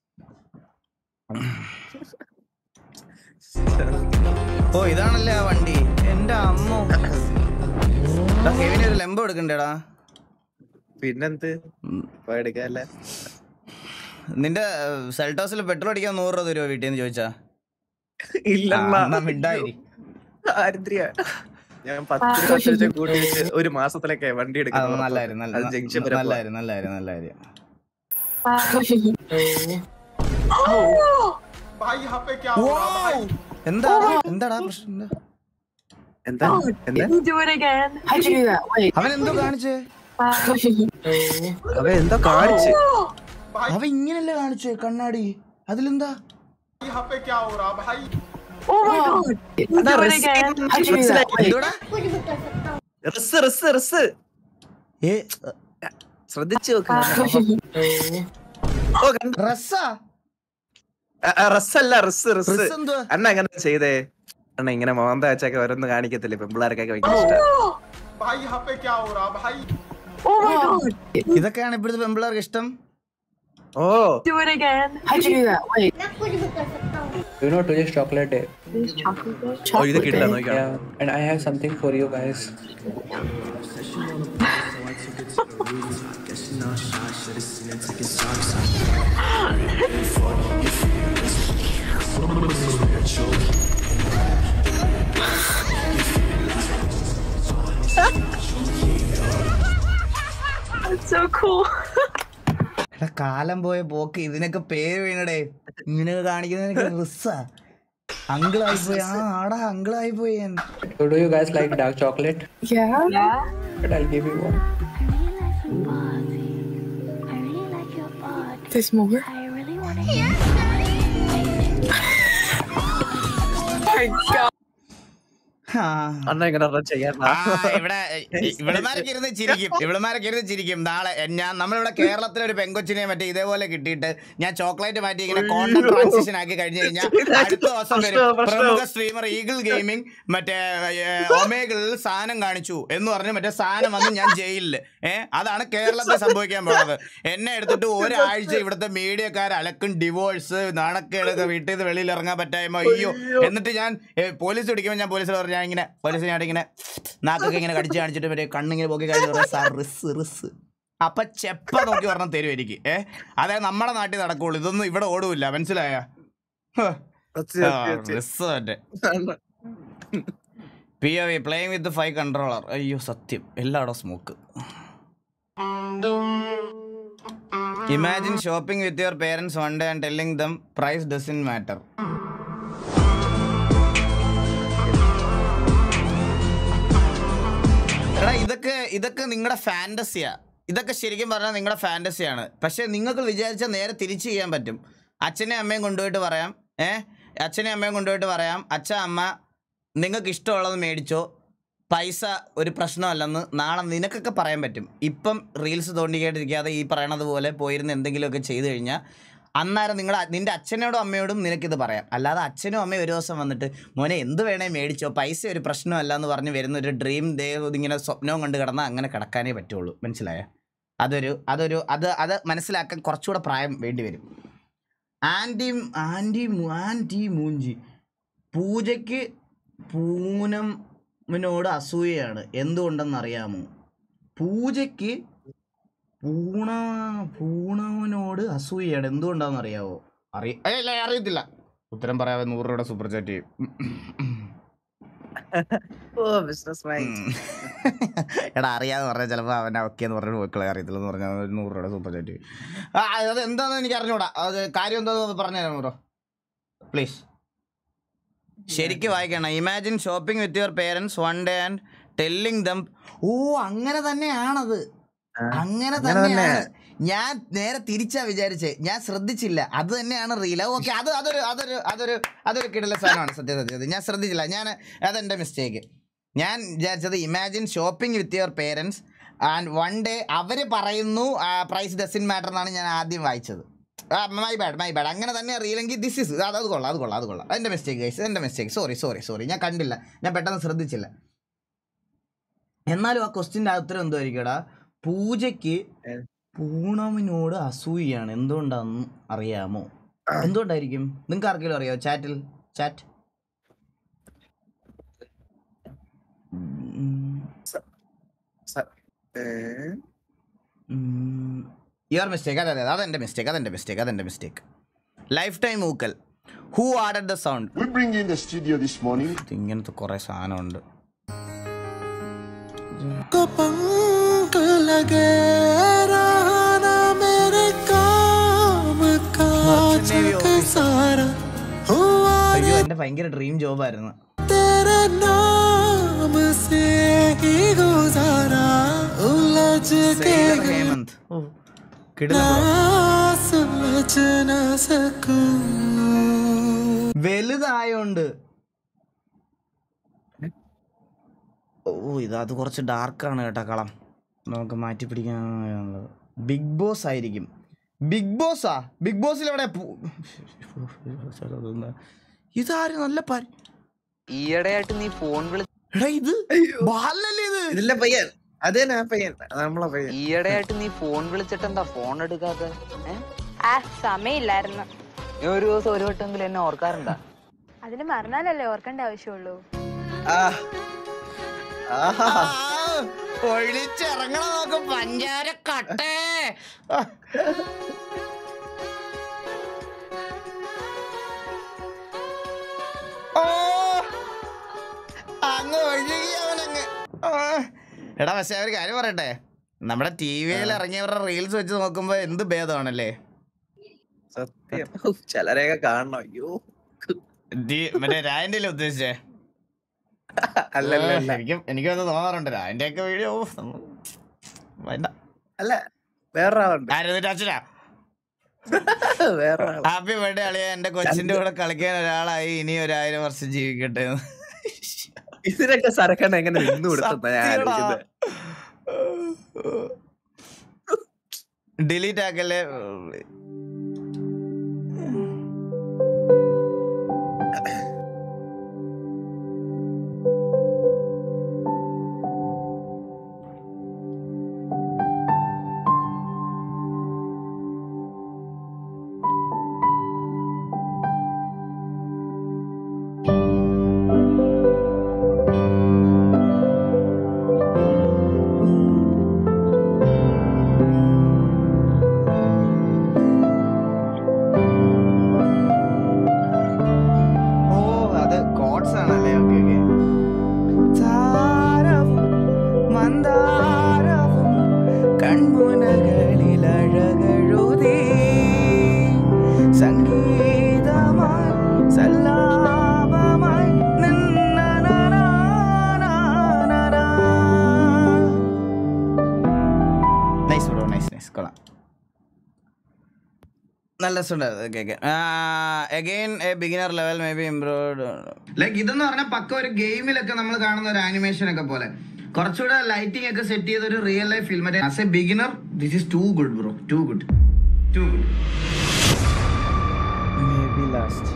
S2: ഓ ഇതാണല്ലേ ആ വണ്ടി എൻ്റെ അമ്മ എടാ, കെവിന് ഒരു ലെമ്പ് എടുക്കണ്ടേടാ
S12: പിന്നെന്ത് എടുക്കാല്ലേ
S2: നിന്റെ സെൽട്ടോസിൽ പെട്രോൾ അടിക്കാൻ നൂറ് രൂപ തരുമോ വീട്ടിൽ നിന്ന് ചോദിച്ചാ
S12: ഇല്ലണ്ണാ.
S2: ആ, എന്നാ മിണ്ടായിരി
S12: ദാരിദ്ര്യ ഞാൻ പത്ത് രൂപ വെച്ച് കൂട്ടി വെച്ച് ഒരു മാസത്തിലൊക്കെ വണ്ടി
S2: അത്
S12: എടുക്കുന്നു
S2: നല്ലായിരുന്നു
S12: അത്
S2: നല്ല
S12: ജംഗ്ഷൻ വരെ പോവാം.
S2: നല്ലായിരുന്നു നല്ലായിരുന്നു നല്ല കാര്യം എന്താ എന്താടാ പ്രശ്നം എന്താ?
S12: എന്താ എന്താ
S2: അവൻ എന്തോ കാണിച്ചേ
S12: അവ എന്തോ കാണിച്ച്
S2: അവൻ ഇങ്ങനല്ലേ കാണിച്ചേ കണ്ണാടി അതിലെന്താ
S12: അതാ റിസ് മനസ്സിലായി.
S2: എന്തുവാടാ?
S12: റിസ് റിസ് റിസ്
S2: ഏ
S12: ശ്രദ്ധിച്ചു നോക്ക് ഓ കണ്ടോ?
S2: റസ്സാ
S12: ആ, ആ, റസ്സല്ല റിസ് റിസ്
S2: റിസ് എന്തുവാ?
S12: അണ്ണ എങ്ങനെ ചെയ്തേ അണ്ണ ഇങ്ങനെ മോന്ത വെച്ചൊക്കെ ഓരോന്ന് കാണിക്കത്തില്ലേ പെമ്പിള്ളേർക്കൊക്കെ ഭയങ്കര ഇഷ്ടം
S2: ഇതൊക്കെയാണ് ഇപ്പോഴത്തെ പെമ്പിള്ളേർക്ക് ഇഷ്ടം
S12: ഓ
S18: Do it again. How'd you do that? Wait.
S19: You know today's chocolate day.
S12: Oh, ഇത് കിട്ടില്ല നോക്കാം
S19: Yeah, and I have something for you guys.
S18: That's so cool.
S2: എടാ കാലം പോയ പോക്ക് ഇതിനൊക്കെ പേര് വീണടേ ഇങ്ങനെ കാണിക്കുന്നതിനൊക്കെ റിസ്സാ അങ്കിളായി പോയി ആ ആടാ അങ്കിളായി പോയി ഞാൻ
S19: So do you guys like dark chocolate?
S18: Yeah. Yeah.
S19: But I'll give you one.
S18: There's more. my god.
S12: അണ്ണ ഇങ്ങനെ ഒരെണ്ണം ചെയ്യണ്ട
S2: ആ, ഇവിടെ ഇവിടെമാരൊക്കെ ഇരുന്ന് ചിരിക്കും ഇവിടെമാരൊക്കെ ഇരുന്ന് ചിരിക്കും നാളെ എ, ഞാൻ നമ്മളിവിടെ കേരളത്തിലെ ഒരു പെങ്കൊച്ചിനെ മറ്റേ ഇതേപോലെ കിട്ടിയിട്ട് ഞാൻ ചോക്ലേറ്റ് മാറ്റി ഇങ്ങനെ കോണ്ടന്റ് ട്രാൻസിഷൻ ആക്കി കഴിഞ്ഞു കഴിഞ്ഞാൽ അടുത്ത ദിവസം വരും പ്രമുഖ സ്ട്രീമർ ഈഗിൾ ഗെയിമിംഗ് മറ്റേ ഒമേഗിളിൽ സാധനം കാണിച്ചു എന്ന് പറഞ്ഞ് മറ്റേ സാധനം വന്ന് ഞാൻ ജയിലില് ഏഹ് അതാണ് കേരളത്തിൽ സംഭവിക്കാൻ പോകുന്നത് എന്നെ എടുത്തിട്ട് ഒരാഴ്ച ഇവിടുത്തെ മീഡിയക്കാർ അലക്കും ഡിവോഴ്സ് നാണക്കേടൊക്കെ വീട്ടിൽ നിന്ന് വെളിയിൽ ഇറങ്ങാൻ പറ്റായ്മ അയ്യോ എന്നിട്ട് ഞാൻ ഏ, പോലീസ് പിടിക്കുമ്പോൾ ഞാൻ പോലീസിൽ പറഞ്ഞു ഞാൻ ഇങ്ങനെ പോലീസ് ഞാൻ ഇങ്ങനെ നാക്കൊക്കെ ഇങ്ങനെ കടിച്ച് കാണിച്ചിട്ട് മറ്റേ കണ്ണിങ്ങനെ പോക്കി കഴിഞ്ഞ് പറയാം സാർ റിസ് റിസ് അപ്പൊ ചെപ്പ നോക്കി പറഞ്ഞ തരും എനിക്ക് ഏ അതായത് നമ്മുടെ നാട്ടിൽ നടക്കുള്ളൂ ഇതൊന്നും ഇവിടെ ഓടൂല മനസ്സിലായ റിസ് മറ്റേ P O V playing with five controller അയ്യോ സത്യം എല്ലായിടവും smoke imagine shopping with your parents one day and telling them price doesn't matter എടാ ഇതൊക്കെ ഇതൊക്കെ നിങ്ങളുടെ ഫാൻറ്റസിയാ ഇതൊക്കെ ശരിക്കും പറഞ്ഞാൽ നിങ്ങളുടെ ഫാൻറ്റസിയാണ് പക്ഷേ നിങ്ങൾക്ക് വിചാരിച്ചാൽ നേരെ തിരിച്ച് ചെയ്യാൻ പറ്റും അച്ഛനെയും അമ്മയും കൊണ്ടുപോയിട്ട് പറയാം ഏ അച്ഛനെയും അമ്മയും കൊണ്ടുപോയിട്ട് പറയാം അച്ഛ അമ്മ നിങ്ങൾക്ക് ഇഷ്ടമുള്ളത് മേടിച്ചോ പൈസ ഒരു പ്രശ്നമല്ലെന്ന് നാളെ നിനക്കൊക്കെ പറയാൻ പറ്റും ഇപ്പം റീൽസ് തോണ്ടിക്കേണ്ടിരിക്കാതെ ഈ പറയണത് പോലെ പോയിരുന്ന് എന്തെങ്കിലുമൊക്കെ ചെയ്തു കഴിഞ്ഞാൽ അന്നേരം നിങ്ങളുടെ നിന്റെ അച്ഛനോടും അമ്മയോടും നിനക്കിത് പറയാം അല്ലാതെ അച്ഛനും അമ്മയും ഒരു ദിവസം വന്നിട്ട് മോനെ എന്ത് വേണേ മേടിച്ചോ പൈസ ഒരു പ്രശ്നമല്ല എന്ന് പറഞ്ഞ് വരുന്ന ഒരു ഡ്രീം ദേ ഇങ്ങനെ സ്വപ്നവും കണ്ട് കിടന്നാൽ അങ്ങനെ കിടക്കാനേ പറ്റുള്ളൂ മനസ്സിലായോ അതൊരു അതൊരു അത് അത് മനസ്സിലാക്കാൻ കുറച്ചുകൂടെ പ്രായം വേണ്ടി വരും ആൻറ്റി ആൻറ്റി മു- ആൻറ്റി മൂഞ്ചി പൂജയ്ക്ക് പൂനമിനോട് അസൂയയാണ് എന്തുകൊണ്ടെന്ന് അറിയാമോ പൂജയ്ക്ക് പൂണ പൂണവനോട് അസൂയയാണ് എന്തുകൊണ്ടാണെന്ന് അറിയാവോ അറിയ അല്ല അറിയത്തില്ല ഉത്തരം പറയാതെ നൂറ് രൂപയുടെ സൂപ്പർ ചാറ്റ് ചെയ്യും
S12: ഓ ബിസിനസ് മൈൻഡ്
S2: എടാ അറിയാതെ പറഞ്ഞാൽ ചിലപ്പോൾ അവനെ ഓക്കെ എന്ന് പറഞ്ഞിട്ട് പോയിക്കളെ അറിയത്തില്ലെന്ന് പറഞ്ഞാൽ ഒരു നൂറ് രൂപയുടെ സൂപ്പർ ചാറ്റ് ആ അത് എന്താണെന്ന് എനിക്ക് അറിഞ്ഞൂടാ അത് കാര്യം എന്താണെന്ന് പറഞ്ഞു തരാം ബ്രോ പ്ലീസ് ശരിക്കും വായിക്കണം imagine shopping with your parents one day and telling them ഓ അങ്ങനെ തന്നെയാണത് അങ്ങനെ
S12: അങ്ങനെ
S2: തന്നെയാണ് ഞാൻ നേരെ തിരിച്ചാ വിചാരിച്ചേ ഞാൻ ശ്രദ്ധിച്ചില്ല അത് തന്നെയാണ് റീൽ ഓക്കെ അത് അതൊരു അതൊരു അതൊരു അതൊരു കിടല സാധനമാണ് സത്യം സത്യം ഞാൻ ശ്രദ്ധിച്ചില്ല ഞാൻ അതെന്റെ മിസ്റ്റേക്ക് ഞാൻ വിചാരിച്ചത് imagine shopping with your parents and one day അവർ പറയുന്നു പ്രൈസ് ഡസിൻ മാറ്റർ എന്നാണ് ഞാൻ ആദ്യം വായിച്ചത് മൈ ബാഡ് മൈ ബാഡ് അങ്ങനെ തന്നെ അറിയില്ലെങ്കിൽ ദിസ് ഇസ് അത് അത് കൊള്ളാം അത് കൊള്ളാം അത് കൊള്ളാം എൻ്റെ മിസ്റ്റേക്ക് ഗൈസ് എൻ്റെ മിസ്റ്റേക്ക് സോറി സോറി സോറി ഞാൻ കണ്ടില്ല ഞാൻ പെട്ടെന്ന് ശ്രദ്ധിച്ചില്ല എന്നാലും ആ ക്വസ്റ്റ്യൻ്റെ ഉത്തരം എന്തുമായിരിക്കടാ പൂജയ്ക്ക് പൂണമിനോട് അസൂയാണ് എന്തുകൊണ്ടാന്ന് അറിയാമോ എന്തുകൊണ്ടായിരിക്കും നിങ്ങൾക്ക് ആർക്കെങ്കിലും അറിയാമോ ചാറ്റിൽ ചാറ്റ് യുവർ മിസ്റ്റേക്ക് അതെ അതെ അതെൻ്റെ മിസ്റ്റേക്ക് അതെൻ്റെ മിസ്റ്റേക്ക് അതെൻ്റെ മിസ്റ്റേക്ക് ലൈഫ് ടൈം ഊക്കൽ ഹൂ ആഡഡ് ദ സൗണ്ട് ഇങ്ങനത്തെ കുറേ സാധനമുണ്ട്
S16: को पंख लगे रहना मेरे काम काज का सारा हुआ
S2: അയ്യോ എൻ്റെ ഭയങ്കര ഡ്രീം ജോബായിരുന്നു
S16: तेरे नाम से ही गुजारा उलझ के
S2: ഹേമന്ത് ഓ
S16: ना समझ न सकूं
S2: വലുതായോണ്ട് ഓ ഇത് അത് കുറച്ച് ഡാർക്കാണ് കേട്ടോ കളം നമുക്ക് മാറ്റി പിടിക്കാനുള്ളത് ബിഗ് ബോസ് ആയിരിക്കും ബിഗ് ബോസാ ബിഗ് ബോസിൽ എവിടെ ഇതാര് നല്ല പരി
S12: ഈയിടെയായിട്ട് നീ ഫോൺ വിളി
S2: എടാ ഇത് ബാലല്ലേ ഇത്
S12: ഇതില്ല പയ്യൻ അത് തന്നെ ആ പയ്യൻ അത് നമ്മളെ പയ്യൻ
S15: ഈയിടെയായിട്ട് നീ ഫോൺ വിളിച്ചിട്ട് എന്താ ഫോൺ എടുക്കാത്ത
S20: ആ സമയമില്ലായിരുന്നു
S15: നീ ഒരു ദിവസം ഒരു വട്ടമെങ്കിലും എന്നെ ഓർക്കാറുണ്ടാ
S20: അതിന് മറന്നാലല്ലേ ഓർക്കേണ്ട ആവശ്യമുള്ളൂ
S2: ഒഴിച്ചിറങ്ങണ നോക്കും പഞ്ചാര കട്ടേ ഓ അങ്ങ് ഒഴുകി അവനങ്ങ് ആ. എടാ പക്ഷെ ഒരു കാര്യം പറയട്ടെ നമ്മുടെ ടി വിയിൽ ഇറങ്ങിയവരുടെ റീൽസ് വെച്ച് നോക്കുമ്പോ എന്ത് ഭേദമാണല്ലേ
S12: സത്യം ഉഫ്, ചിലരെയൊക്കെ കാണണം അയ്യോ
S2: ദി- മറ്റേ രായന്റെ ഉദ്ദേശിച്ചേ
S12: അല്ലല്ല, അല്ല.
S2: എനിക്കും എനിക്കൊന്ന് തോന്നാറുണ്ട് രായന്റെ ഒക്കെ വീഡിയോ വേണ്ട
S12: അല്ല വേറൊരാളുണ്ട്
S2: ആരെന്നിട്ട് അച്ഛനാ
S12: വേറെ
S2: ഹാപ്പി ബർത്ത്ഡേ അളിയ എന്റെ കൊച്ചിന്റെ കൂടെ കളിക്കാൻ ഒരാളായി ഇനി ഒരായിരം വർഷം ജീവിക്കട്ടെ എന്ന്.
S12: ഇതിനൊക്കെ സരക്കണ്ണ എങ്ങനെ നിന്ന് കൊടുത്ത ഞാൻ
S2: സത്യടാ.
S12: ആലോചിക്കുന്നത്
S2: ഡിലീറ്റ് ആക്കല്ലേ ഓ അത് കോഡ്സ് ആണല്ലേ ഓക്കെ ഓക്കെ താരവും മന്ദാരവും കൺമുനകളിൽ അഴകഴുതി സംഗീതമായി സല്ലാപമായി നൈസ് ബ്രോ നൈസ് നൈസ് കൊള്ളാം നല്ല രസമുണ്ടായിരുന്നു കേൾക്കാൻ again a beginner level maybe improved like ഇതെന്ന് പറഞ്ഞാൽ പക്ക ഒരു ഗെയിമിലൊക്കെ നമ്മൾ കാണുന്ന ഒരു ആനിമേഷൻ ഒക്കെ പോലെ കുറച്ചുകൂടെ ലൈറ്റിംഗ് ഒക്കെ സെറ്റ് ചെയ്ത ഒരു real life film as a beginner this is too good bro too good too good maybe last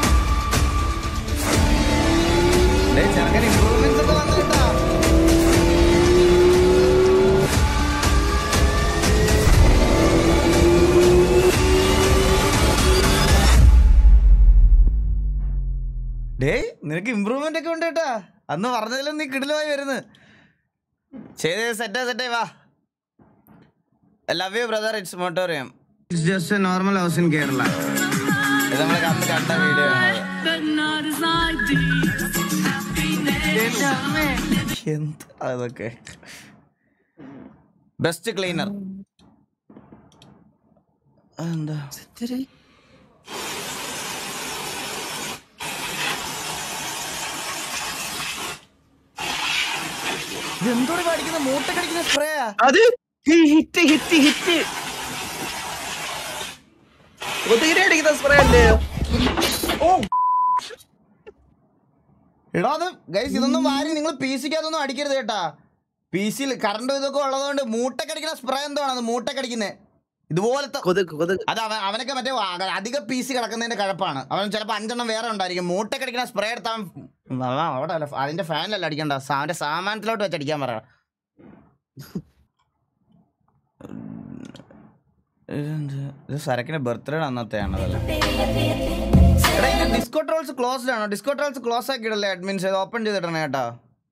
S2: ചെറുക്കൻ ഇമ്പ്രൂവ്മെന്റ്സ് ഒക്കെ വന്നു കേട്ടോ നിനക്ക് ഇമ്പ്രൂവ്മെന്റ് ഒക്കെ ഉണ്ട് കേട്ടാ അന്ന് പറഞ്ഞതിലും നീ കിടിലമായി വരുന്നു ചെയ്ത് സെറ്റാ സെറ്റായി വാ love you brother it's moratorium it's just a normal house in Kerala ഇത് നമ്മൾ അന്ന് കണ്ട വീഡിയോ എന്ത് അതൊക്കെ ബെസ്റ്റ് ക്ലീനർ എന്താ ഇതെന്തോടെ പഠിക്കുന്ന മൂട്ടക്കടിക്കുന്ന സ്പ്രേയാ
S12: അത് ഹിറ്റ് ഹിറ്റ് ഹിറ്റ് കൊതുകിനെ അടിക്കുന്ന സ്പ്രേ അല്ലേ
S2: ഓ എടാ അത് ഗൈസ് ഇതൊന്നും വാരി നിങ്ങൾ പി സിക്കകത്തൊന്നും അടിക്കരുത് കേട്ടാ പി സിയിൽ കറണ്ട് ഇതൊക്കെ ഉള്ളതുകൊണ്ട് മൂട്ടക്കടിക്കുന്ന സ്പ്രേ എന്താണ് അത് മൂട്ടക്കടിക്കുന്നത് ഇതുപോലത്തെ അത് അവൻ അവനൊക്കെ മറ്റേ വാ- അധിക പി സി കിടക്കുന്നതിന്റെ കഴപ്പാണ് അവൻ ചിലപ്പോൾ അഞ്ചെണ്ണം വേറെ ഉണ്ടായിരിക്കും മൂട്ടക്കടിക്കുന്ന സ്പ്രേ എടുത്താൽ അവൻ അവൻ അവിടെ അല്ല അതിന്റെ ഫാനിലല്ല അടിക്കണ്ട സാ- അവന്റെ സാമാനത്തിലോട്ട് വെച്ച് അടിക്കാൻ പറ ഇതെന്ത്? ഇത് സരക്കിന്റെ ബർത്ത്ഡേ അന്നത്തെയാണ് അതല്ലേ എടാ ഇത് ഡിസ്കോ ട്രോൾസ് ക്ലോസ്ഡ് ആണോ ഡിസ്കോ ട്രോൾസ് ക്ലോസ് ആക്കിയിടല്ലേ അഡ്മിൻസ് ഇത് ഓപ്പൺ ചെയ്തിടണേ കേട്ടോ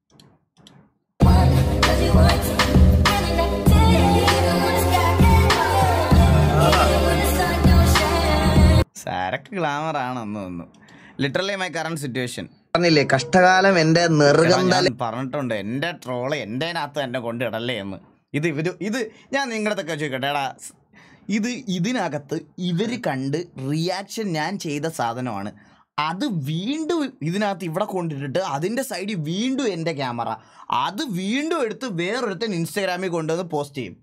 S2: സരക്ക് ഗ്ലാമർ ആണെന്ന് തോന്നുന്നു ലിറ്ററലി മൈ കറണ്ട് സിറ്റുവേഷൻ പറഞ്ഞില്ലേ കഷ്ടകാലം എന്റെ നെറുകന്താലും പറഞ്ഞിട്ടുണ്ട് എന്റെ ട്രോള് എന്റെ അകത്ത് എന്നെ കൊണ്ടിടല്ലേ എന്ന് ഇത് ഇവര് ഇത് ഞാൻ നിങ്ങളുടെ അടുത്തൊക്കെ ചോദിക്കട്ടെ എടാ സ്- ഇത് ഇതിനകത്ത് ഇവര് കണ്ട് റിയാക്ഷൻ ഞാൻ ചെയ്ത സാധനമാണ് അത് വീണ്ടും ഇതിനകത്ത് ഇവിടെ കൊണ്ടിട്ടിട്ട് അതിന്റെ സൈഡിൽ വീണ്ടും എൻ്റെ ക്യാമറ അത് വീണ്ടും എടുത്ത് വേറൊരുത്തൻ ഇൻസ്റ്റാഗ്രാമിൽ കൊണ്ടുവന്ന് പോസ്റ്റ് ചെയ്യും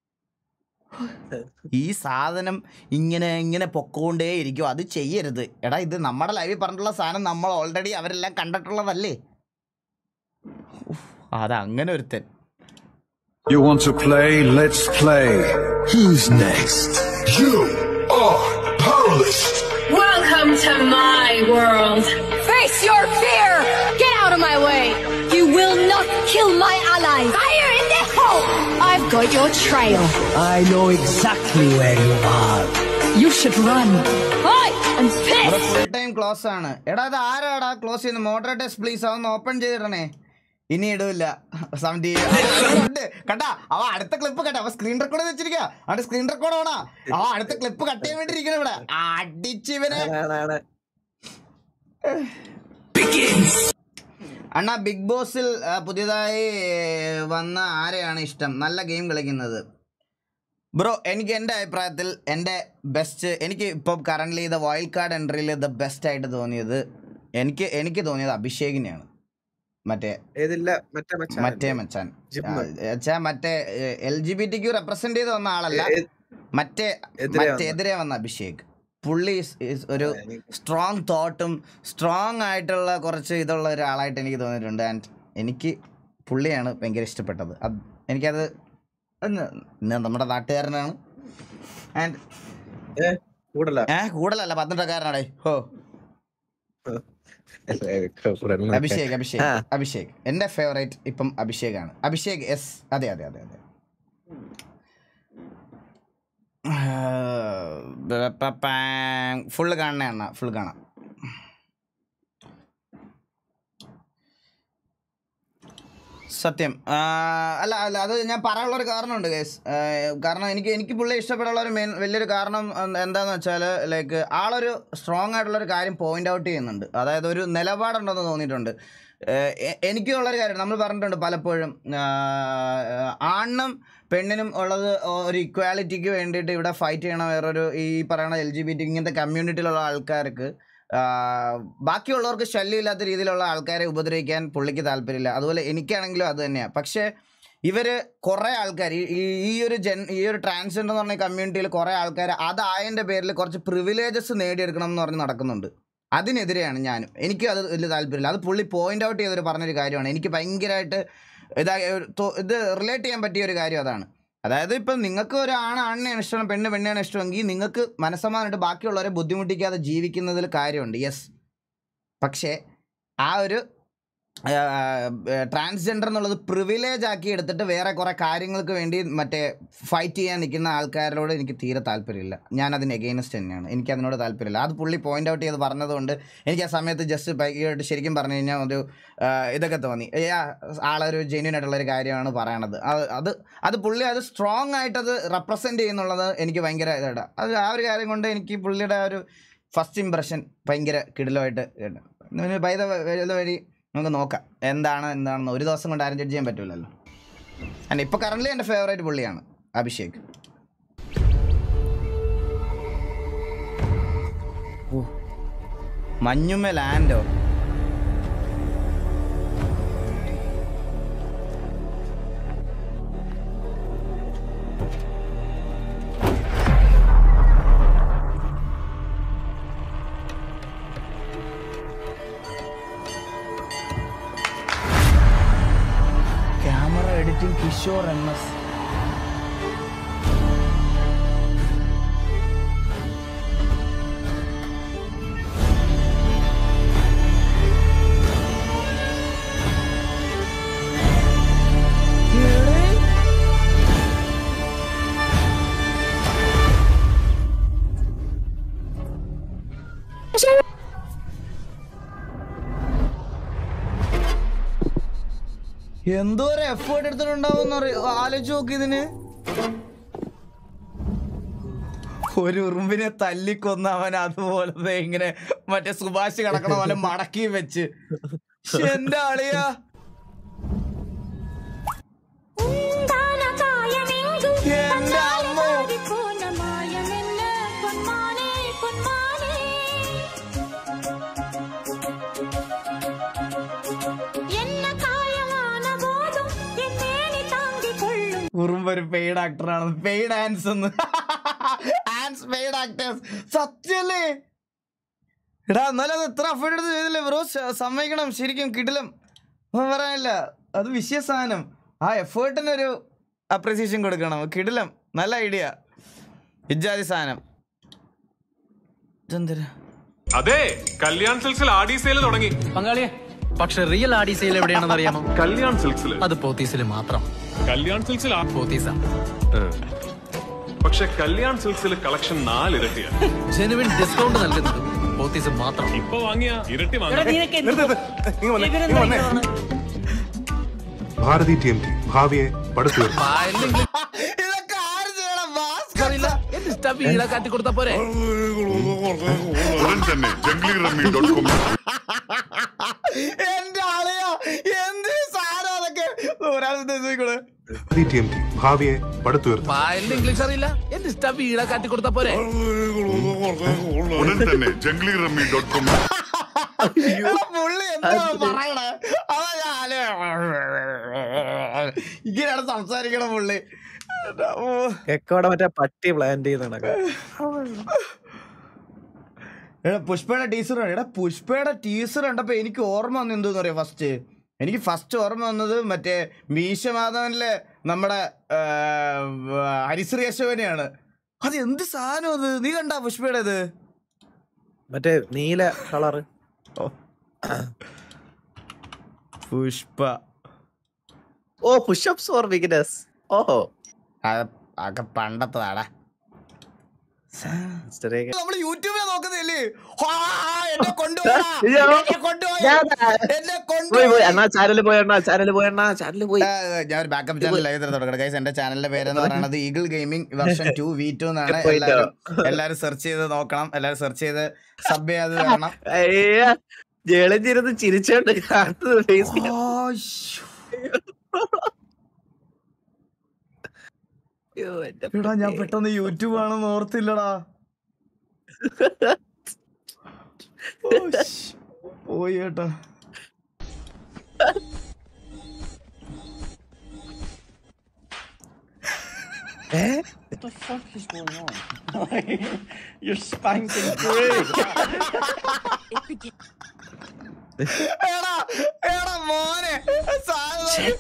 S2: ഈ സാധനം ഇങ്ങനെ ഇങ്ങനെ പൊക്കോണ്ടേ ഇരിക്കും അത് ചെയ്യരുത് എടാ ഇത് നമ്മുടെ ലൈവിൽ പറഞ്ഞിട്ടുള്ള സാധനം നമ്മൾ ഓൾറെഡി അവരെല്ലാം കണ്ടിട്ടുള്ളതല്ലേ ഉഫ്, അത് അങ്ങനെ ഒരുത്തൻ
S13: You want to play? Let's play. Who's next? You are powerless.
S18: Welcome to my world.
S17: Face your fear! Get out of my way! You will not kill my ally! Fire in the hole! I've got your trail.
S1: I know exactly where you are.
S17: You should run. Hi! I'm pissed!
S2: Full time close ആണ് എടാ ഇത് ആരാടാ close ചെയ്യുന്നത് moderators please അതൊന്ന് open ചെയ്തിടണേ ഇനി ഇടൂല സമതി ഉണ്ട് കണ്ടാ അവ അടുത്ത ക്ലിപ്പ് കണ്ട അവ സ്ക്രീൻ റെക്കോർഡ് വെച്ചിരിക്കുക അവിടെ സ്ക്രീൻ റെക്കോർഡ് ആണോ അവ അടുത്ത ക്ലിപ്പ് കട്ട് ചെയ്യാൻ വേണ്ടി ഇരിക്കണം ഇവിടെ അടിച്ചിവനെ അണ്ണാ ബിഗ് ബോസിൽ ആ, പുതിയതായി വന്ന ആരെയാണ് ഇഷ്ടം നല്ല ഗെയിം കളിക്കുന്നത് ബ്രോ എനിക്ക് എൻ്റെ അഭിപ്രായത്തിൽ എൻ്റെ ബെസ്റ്റ് എനിക്ക് ഇപ്പം കറൻ്റ്ലി ദ വൈൽഡ് കാർഡ് എൻട്രിയിൽ ദ ബെസ്റ്റ് ആയിട്ട് തോന്നിയത് എനിക്ക് എനിക്ക് തോന്നിയത് അഭിഷേകിനെയാണ് മറ്റേ
S12: ഏതില്ല മറ്റേ മച്ചാൻ
S2: മറ്റേ മച്ചാൻ
S12: ജിമ്മ്.
S2: വെച്ചാ മറ്റേ എൽ ജി ബി ടിക്ക് റെപ്രസെന്റ് ചെയ്ത് വന്ന ആളല്ല
S12: എ-
S2: മറ്റേ
S12: എതിരെ
S2: മറ്റേ
S12: വന്ന.
S2: എതിരെ വന്ന അഭിഷേക് പുള്ളി is- is ഒരു സ്ട്രോങ് തോട്ടും സ്ട്രോങ് ആയിട്ടുള്ള കുറച്ച് ഇതുള്ള ഒരാളായിട്ട് എനിക്ക് തോന്നിയിട്ടുണ്ട് ആൻഡ് എനിക്ക് പുള്ളിയാണ് ഭയങ്കര ഇഷ്ടപ്പെട്ടത് അത് എനിക്കത് ഒന്ന് ന- നമ്മുടെ നാട്ടുകാരനാണ് ആൻഡ്
S12: കൂടല
S2: ഏ കൂടുതലല്ല പന്ത്രണ്ടക്കാരനാടേ ഹോ അഭിഷേക് അഭിഷേക് അഭിഷേക് എൻ്റെ ഫേവറേറ്റ് ഇപ്പം അഭിഷേകാണ് അഭിഷേക് എസ് അതെ അതെ അതെ അതെ ഫുള്ള് കാണണേ അണ്ണ ഫുൾ കാണാം സത്യം ആ, അല്ല അല്ല അത് ഞാൻ പറയാനുള്ള ഒരു കാരണമുണ്ട് കേസ് കാരണം എനിക്ക് എനിക്ക് പുള്ളി ഇഷ്ടപ്പെടാനുള്ള ഒരു മെയിൻ വലിയൊരു കാരണം എന്ത് എന്താന്ന് വെച്ചാൽ ലൈക്ക് ആളൊരു സ്ട്രോങ് ആയിട്ടുള്ള ഒരു കാര്യം പോയിന്റ് ഔട്ട് ചെയ്യുന്നുണ്ട് അതായത് ഒരു നിലപാടുണ്ടെന്ന് തോന്നിയിട്ടുണ്ട് ഏഹ് എ- എനിക്കുള്ളൊരു കാര്യം നമ്മൾ പറഞ്ഞിട്ടുണ്ട് പലപ്പോഴും ആഹ് ആണിനും പെണ്ണിനും ഉള്ളത് ഒരു ഇക്വാലിറ്റിക്ക് വേണ്ടിയിട്ട് ഇവിടെ ഫൈറ്റ് ചെയ്യണ വേറൊരു ഈ പറയുന്ന എൽ ജി ബി ടി ഇങ്ങനത്തെ കമ്മ്യൂണിറ്റിയിലുള്ള ആൾക്കാർക്ക് ആഹ് ബാക്കിയുള്ളവർക്ക് ശല്യമില്ലാത്ത രീതിയിലുള്ള ആൾക്കാരെ ഉപദ്രവിക്കാൻ പുള്ളിക്ക് താല്പര്യമില്ല അതുപോലെ എനിക്കാണെങ്കിലും അത് തന്നെയാണ് പക്ഷേ ഇവർ കുറേ ആൾക്കാർ ഈ ഈ- ഈ ഒരു ജൻ ഈ ഒരു ട്രാൻസ്ജെൻഡർ എന്ന് പറഞ്ഞ കമ്മ്യൂണിറ്റിയിൽ കുറേ ആൾക്കാർ അതായതിൻ്റെ പേരിൽ കുറച്ച് പ്രിവിലേജസ് നേടിയെടുക്കണം എന്ന് പറഞ്ഞ് നടക്കുന്നുണ്ട് അതിനെതിരെയാണ് ഞാനും എനിക്കും അത് വലിയ താല്പര്യമില്ല അത് പുള്ളി പോയിന്റ് ഔട്ട് ചെയ്തൊരു പറഞ്ഞൊരു കാര്യമാണ് എനിക്ക് ഭയങ്കരമായിട്ട് ഇതാ ഒരു തോ- ഇത് റിലേറ്റ് ചെയ്യാൻ പറ്റിയ ഒരു കാര്യം അതാണ് അതായത് ഇപ്പം നിങ്ങൾക്ക് ഒരു ആണ് ആണിനെയാണ് ഇഷ്ടം പെണ്ണ് പെണ്ണിനാണ് ഇഷ്ടമെങ്കിൽ നിങ്ങൾക്ക് മനസ്സമാനായിട്ട് ബാക്കിയുള്ളവരെ ബുദ്ധിമുട്ടിക്കാതെ ജീവിക്കുന്നതിൽ കാര്യമുണ്ട് യെസ് പക്ഷേ ആ ഒരു ട്രാൻസ്ജെൻഡർ എന്നുള്ളത് പ്രിവിലേജ് ആക്കി എടുത്തിട്ട് വേറെ കുറേ കാര്യങ്ങൾക്ക് വേണ്ടി മറ്റേ ഫൈറ്റ് ചെയ്യാൻ നിൽക്കുന്ന ആൾക്കാരോട് എനിക്ക് തീരെ താല്പര്യമില്ല ഞാൻ അതിന് എഗെയിൻസ്റ്റ് തന്നെയാണ് എനിക്ക് അതിനോട് താല്പര്യമില്ല അത് പുള്ളി പോയിന്റ് ഔട്ട് ചെയ്ത് പറഞ്ഞതുകൊണ്ട് എനിക്ക് ആ സമയത്ത് ജസ്റ്റ് ബൈക്കായിട്ട് ശരിക്കും പറഞ്ഞു കഴിഞ്ഞാൽ ഒരു ആ, ഇതൊക്കെ തോന്നി ഏ, ആ, ആളൊരു ജെന്യൂൻ ആയിട്ടുള്ള ഒരു കാര്യമാണ് പറയണത് അത് അത് അത് പുള്ളി അത് സ്ട്രോങ് ആയിട്ട് അത് റെപ്രസെൻറ്റ് ചെയ്യുന്നുള്ളത് എനിക്ക് ഭയങ്കര ഇതാണ് അത് ആ ഒരു കാര്യം കൊണ്ട് എനിക്ക് പുള്ളിയുടെ ആ ഒരു ഫസ്റ്റ് ഇമ്പ്രഷൻ ഭയങ്കര കിടിലമായിട്ട് ബൈ ദ വഴി നമുക്ക് നോക്കാം എന്താണ് എന്താണെന്ന് ഒരു ദിവസം കൊണ്ട് ആരും ജഡ്ജ് ചെയ്യാൻ പറ്റില്ലല്ലോ അല്ല ഇപ്പോൾ കറൻ്റ് എൻ്റെ ഫേവറേറ്റ് പുള്ളിയാണ് അഭിഷേക് ഓ മഞ്ഞുമ്മ ലാൻഡോ camera editing Kishore M S എന്തോ ഒരു എഫേർട്ട് എടുത്തിട്ടുണ്ടാവും ആലോചിച്ച് നോക്കി ഇതിന് ഒരു ഉറുമ്പിനെ തല്ലിക്കൊന്ന അവൻ അതുപോലെ ദേ ഇങ്ങനെ മറ്റേ സുഭാഷ് കിടക്കണ പോലെ മടക്കി വെച്ച് ശ്ശെ, എന്റെ ആളിയാ എന്റെ അമ്മോ ഉറുമ്പ് ഒരു പെയ്ഡ് ആക്ടറാണ് പെയ്ഡ് ആൻസ് എന്ന് ആൻസ് പെയ്ഡ് ആക്ടേഴ്സ് സത്യല്ലേ എടാ എന്നാലും അത് എത്ര അഫേർട്ട് എടുത്ത് ചെയ്തില്ലേ ബ്രോ സമ്മതിക്കണം ശരിക്കും കിടിലം ഒന്നും പറയാനില്ല അത് വിഷയ സാധനം ആ എഫേർട്ടിനൊരു അപ്രിസിയേഷൻ കൊടുക്കണം കിടിലം നല്ല ഐഡിയ ഇജാതി സാധനം ഇതെന്തരാ
S14: അതെ കല്യാൺ സിൽക്സിൽ ആഡി സെയിൽ തുടങ്ങി
S21: പങ്കാളിയെ പക്ഷെ റിയൽ ആഡി സെയിൽ എവിടെയാണെന്ന് അറിയാമോ
S14: കല്യാൺ സിൽക്സിൽ
S21: അത് പോത്തീസിൽ മാത്രം
S14: കല്യാൺ സിൽക്സിൽ
S21: പോത്തീസ
S14: പക്ഷെ കല്യാൺ സിൽക്സിൽ കളക്ഷൻ നാലിരട്ടിയാണ്
S21: ജെനുവിൻ ഡിസ്കൗണ്ട് നൽകുന്നത് പോത്തീസ് മാത്രം
S14: ഇപ്പൊ വാങ്ങിയ ഇരട്ടി
S22: ഭാരതി ടി എം ടി ഭാവിയെ പടുത്തുയർത്തും
S2: ഇതൊക്കെ ആര് ചെയ്യണം
S21: കാട്ടി കൊടുത്ത പോരെ
S13: ഉടൻ തന്നെ ജംഗ്ലി റമ്മി ഡോട്ട് കോം
S2: എന്റെ ആളെയോ എന്ത് സാധനം അതൊക്കെ ഒരാൾ ഉദ്ദേശിക്കൂടെ
S22: ഭാരതി ടി എം ടി ഭാവിയെ പടുത്തുയർത്തും
S21: പായലിന് ഇംഗ്ലീഷ് അറിയില്ല എന്റെ ഇഷ്ടം വീട കാട്ടി കൊടുത്ത പോരെ
S13: ഉടൻ തന്നെ ജംഗ്ലി റമ്മി ഡോട്ട് കോം
S2: എടാ, പുള്ളി എന്താ പറയണേ അതാ ഞാൻ ഇങ്ങനെയാണ് സംസാരിക്കണ പുള്ളി എടാ, ഓ.
S23: എക്കോടെ മറ്റേ പട്ടി പ്ലാൻ ചെയ്ത് നടക്കാം
S2: എടാ പുഷ്പയുടെ ടീസർ എടാ പുഷ്പയുടെ ടീസർ കണ്ടപ്പോ എനിക്ക് ഓർമ്മ വന്നു എന്തോന്ന് പറയാ ഫസ്റ്റ് എനിക്ക് ഫസ്റ്റ് ഓർമ്മ വന്നത് മറ്റേ മീശമാധവനിലെ നമ്മുടെ ആ, ഹരിശ്രീ അശോകനെയാണ് അത് എന്ത് സാധനം അത് നീ കണ്ടാ പുഷ്പയുടെ ഇത്
S23: മറ്റേ നീല കളറ്
S2: പുഷ്പ
S23: ഓ പുഷപ്സ് ഫോർ ബിഗിനേഴ്സ് ഓഹോ
S2: അതൊക്കെ പണ്ടത്തതാടാ നമ്മള് യൂട്യൂബിൽ നോക്കുന്നില്ലേ ഹാ, എന്നെ കൊണ്ടുപോടാ,
S23: അയ്യോ.
S2: എന്നെ കൊണ്ടുപോയി,
S23: ഞാനാ.
S2: എന്നെ
S23: പോയി
S2: കൊണ്ടുപോയി.
S23: പോയി അണ്ണാ ചാനലിൽ പോയി അണ്ണാ ചാനലിൽ പോയി അണ്ണാ ചാനലിൽ പോയി
S2: ആ, ഞാൻ ഒരു ബാക്കപ്പ് ചാനൽ ലൈവ് തുടങ്ങണം ഗൈസ് എന്റെ ചാനലിന്റെ പേരെന്ന് പറയുന്നത് Eagle Gaming version two V two എന്നാണ്
S23: പോയിട്ടോ.
S2: എല്ലാവരും എല്ലാവരും സെർച്ച് ചെയ്ത് നോക്കണം എല്ലാവരും സെർച്ച് ചെയ്ത് സബ് ചെയ്യാതെ വേണം
S23: അയ്യ ജളിച്ചിരുന്ന് ചിരിച്ചോണ്ട് കാണുന്നത് ഫേസ്
S2: എടാ ഞാൻ പെട്ടെന്ന് യൂട്യൂബ് ആണെന്ന് ഓർത്തില്ലടാ ഓ, ശ്ശ്. പോയി കേട്ടാ
S24: What the fuck is going on? You're spanking Greg.
S2: എടാ എടാ മോനെ സാധനം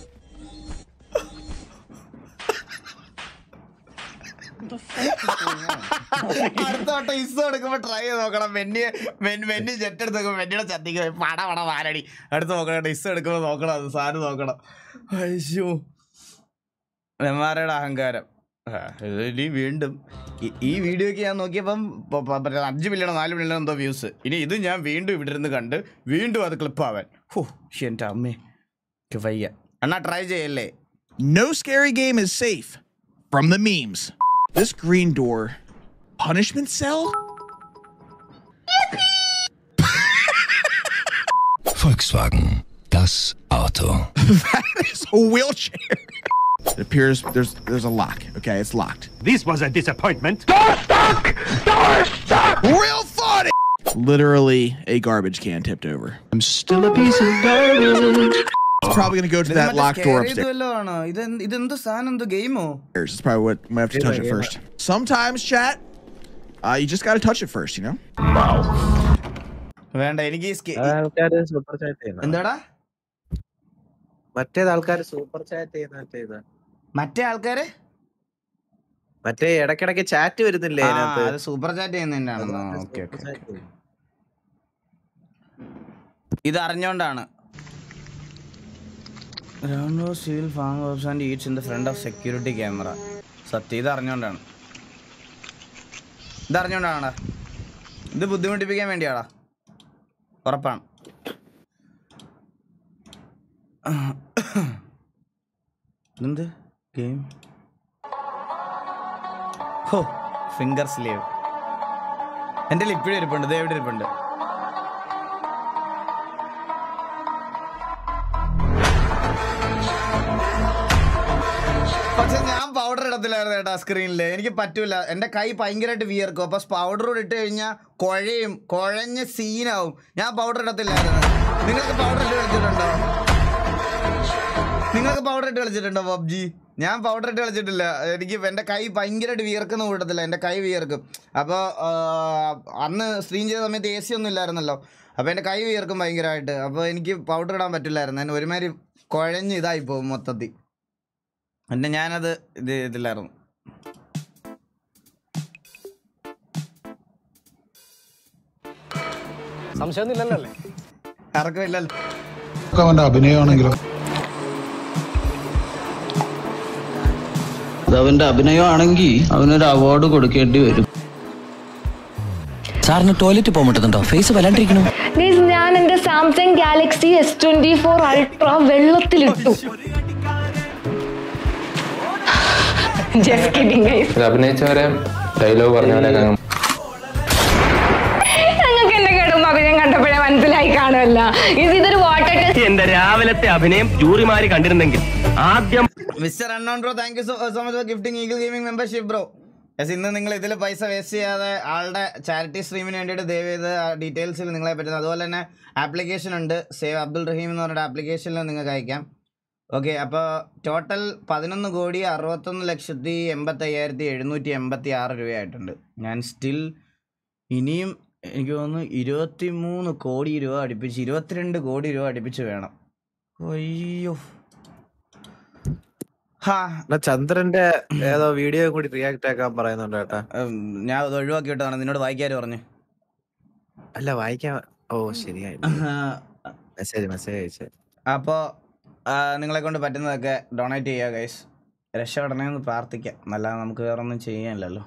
S24: What the fuck is going on?
S2: അടുത്ത വട്ടം ഇസ് എടുക്കുമ്പോ ട്രൈ ചെയ്ത് നോക്കണം മെന്നി മെന്നി ജെറ്റ് എടുത്ത് നോക്കുമ്പോ മെന്നിയുടെ ചത്തിക്ക് പോയി പട പട വാലടി അടുത്ത് നോക്കണം ഇസ് എടുക്കുമ്പോ നോക്കണം അത് സാധനം നോക്കണം അയ്യോ നെന്മാരയുടെ അഹങ്കാരം ആ, ഇത് ഇനി വീണ്ടും ഈ- ഈ വീഡിയോക്ക് ഞാൻ നോക്കിയപ്പം പ- പ- പ- അഞ്ച് മില്യണോ നാല് മില്യണോ എന്തോ വ്യൂസ് ഇനി ഇത് ഞാൻ വീണ്ടും ഇവിടെ ഇരുന്ന് കണ്ട് വീണ്ടും അത് ക്ലിപ്പ് ആവാൻ ഹോ എൻ്റെ അമ്മേ എനിക്ക് വയ്യ അണ്ണാ ട്രൈ ചെയ്യല്ലേ
S3: No scary game is safe from the memes. This green door. Punishment cell?
S13: Volkswagen, das Auto.
S3: that is a wheelchair. It appears there's there's a lock. Okay, it's locked.
S4: This was a disappointment.
S3: Real funny. Literally a garbage can tipped over. I'm still a piece of garbage. It's probably gonna go to that locked door upstairs.
S2: ആണോ ഇത് ഇതെന്ത് സാധനം എന്തോ ഗെയിമോ
S3: It's probably what I might have to touch it first. Sometimes, chat, uh, you just gotta touch it first, you know?
S2: വേണ്ട എനിക്ക് ഈ സ്കെ-
S23: ആൾക്കാര് super chat ചെയ്യുന്ന
S2: എന്താടാ
S23: മറ്റേത് ആൾക്കാര് സൂപ്പർ ചാറ്റ് ചെയ്യുന്ന മറ്റേത്
S2: മറ്റേ ആൾക്കാര്
S23: മറ്റേ ഇടക്കിടക്ക് ചാറ്റ് വരുന്നില്ലേ
S2: ആ,
S23: അതിനകത്ത്
S2: അത് സൂപ്പർ ചാറ്റ് ചെയ്യുന്നതിനാണെന്നോ ഓക്കെ ഓക്കെ ഇത് അറിഞ്ഞോണ്ടാണ് civil farm house and eats in the front of security camera സത്യം ഇത് അറിഞ്ഞോണ്ടാണ് ഇത് അറിഞ്ഞോണ്ടാണ് ഇത് ബുദ്ധിമുട്ടിപ്പിക്കാൻ വേണ്ടിയാടാ ഉറപ്പാണ് എന്ത് ഗെയിം ഹോ ഫിംഗർ സ്ലീവ് എൻ്റെ ലിപ്പിഴ ഇരിപ്പുണ്ട് ദേ എവിടെ ഇരിപ്പുണ്ട് പക്ഷെ ഞാൻ പൗഡർ ഇടത്തില്ലായിരുന്നു കേട്ടോ സ്ക്രീനിൽ എനിക്ക് പറ്റൂല എൻ്റെ കൈ ഭയങ്കരമായിട്ട് വിയർക്കും അപ്പൊ പൗഡർ കൂടെ ഇട്ട് കഴിഞ്ഞാൽ കുഴയും കുഴഞ്ഞ സീനാവും ഞാൻ പൗഡർ ഇടത്തില്ലായിരുന്നു നിങ്ങൾക്ക് പൗഡർ ഇട്ട് കളിച്ചിട്ടുണ്ടോ നിങ്ങൾക്ക് പൗഡർ ഇട്ട് കളിച്ചിട്ടുണ്ടോ പബ്ജി ഞാൻ പൗഡർ ഇട്ട് കളിച്ചിട്ടില്ല എനിക്ക് എൻ്റെ കൈ ഭയങ്കരമായിട്ട് വിയർക്കുന്ന കൂട്ടത്തില്ല എൻ്റെ കൈ വിയർക്കും അപ്പോൾ അന്ന് സ്ട്രീം ചെയ്ത സമയത്ത് എ സി ഒന്നും ഇല്ലായിരുന്നല്ലോ അപ്പോൾ എൻ്റെ കൈ വിയർക്കും ഭയങ്കരമായിട്ട് അപ്പോൾ എനിക്ക് പൗഡർ ഇടാൻ പറ്റില്ലായിരുന്നു എന്നെ ഒരുമാതിരി കുഴഞ്ഞ് ഇതായി പോകും മൊത്തത്തിൽ പിന്നെ ഞാനത് ഇത് ഇതില്ലായിരുന്നു
S5: സംശയമൊന്നുമില്ലല്ലോ
S2: ഇറക്കമില്ലല്ലോ
S22: അവന്റെ അഭിനയമാണെങ്കിലോ
S7: അവന്റെ അഭിനയമാണെങ്കിൽ അവനൊരു അവാർഡ് കൊടുക്കേണ്ടി വരും
S25: സാറിന് ടോയ്ലറ്റ് പോകാൻ പറ്റുന്നുണ്ടോ ഫേസ് വല്ലാണ്ടിരിക്കണു
S17: Guys, ഞാൻ എന്റെ Samsung Galaxy S twenty four ultra വെള്ളത്തിലിട്ടു Just kidding, guys.
S26: അഭിനയിച്ചവരെ ഡയലോഗ് പറഞ്ഞവരെ
S17: നിങ്ങൾക്ക് എന്റെ കേടും അഭിനയം കണ്ടപ്പോഴേ മനസ്സിലായി കാണുമല്ല ഇത് ഇതൊരു വാട്ടർ ടെസ്റ്റ്
S4: എന്റെ രാവിലത്തെ അഭിനയം ജൂറിമാര് കണ്ടിരുന്നെങ്കിൽ ആദ്യം
S2: mister unknown bro thank you so so much for gifting Eagle Gaming membership bro yes ഇന്ന് നിങ്ങൾ ഇതിൽ പൈസ വേസ്റ്റ് ചെയ്യാതെ ആളുടെ ചാരിറ്റി സ്ട്രീമിന് വേണ്ടിയിട്ട് ദയവ് ചെയ്ത് ഡീറ്റെയിൽസിൽ നിങ്ങളെ പറ്റുന്നത് അതുപോലെ തന്നെ ആപ്ലിക്കേഷൻ ഉണ്ട് സേവ് അബ്ദുൾ റഹീം എന്ന് പറഞ്ഞ ആപ്ലിക്കേഷനിൽ നിങ്ങൾക്ക് അയക്കാം ഓക്കെ അപ്പോൾ ടോട്ടൽ പതിനൊന്ന് കോടി അറുപത്തൊന്ന് ലക്ഷത്തി എൺപത്തയ്യായിരത്തി എഴുന്നൂറ്റി എൺപത്തി ആറ് രൂപയായിട്ടുണ്ട് ഞാൻ സ്റ്റിൽ ഇനിയും എനിക്ക് തോന്നുന്നു ഇരുപത്തി മൂന്ന് കോടി രൂപ അടുപ്പിച്ച് ഇരുപത്തിരണ്ട് കോടി രൂപ അടുപ്പിച്ച് വേണം അയ്യോ ഹാ
S23: എന്നാ ചന്ദ്രന്റെ ഏതോ വീഡിയോ കൂടി റിയാക്ട് ആക്കാൻ പറയുന്നുണ്ട് കേട്ടാ
S2: ഉം, ഞാൻ അത് ഒഴിവാക്കി വിട്ടതാണ് നിന്നോട് വായിക്കാര് പറഞ്ഞു
S23: അല്ല വായിക്കാൻ ഓ ശരിയായി മെസ്സേജ് മെസ്സേജ് അയച്ചേ
S2: അപ്പോൾ നിങ്ങളെ കൊണ്ട് പറ്റുന്നതൊക്കെ ഡൊണേറ്റ് ചെയ്യുക ഗൈസ് രക്ഷപ്പെടണമെന്ന് പ്രാർത്ഥിക്കാം അല്ലാതെ നമുക്ക് വേറെ ഒന്നും ചെയ്യാനില്ലല്ലോ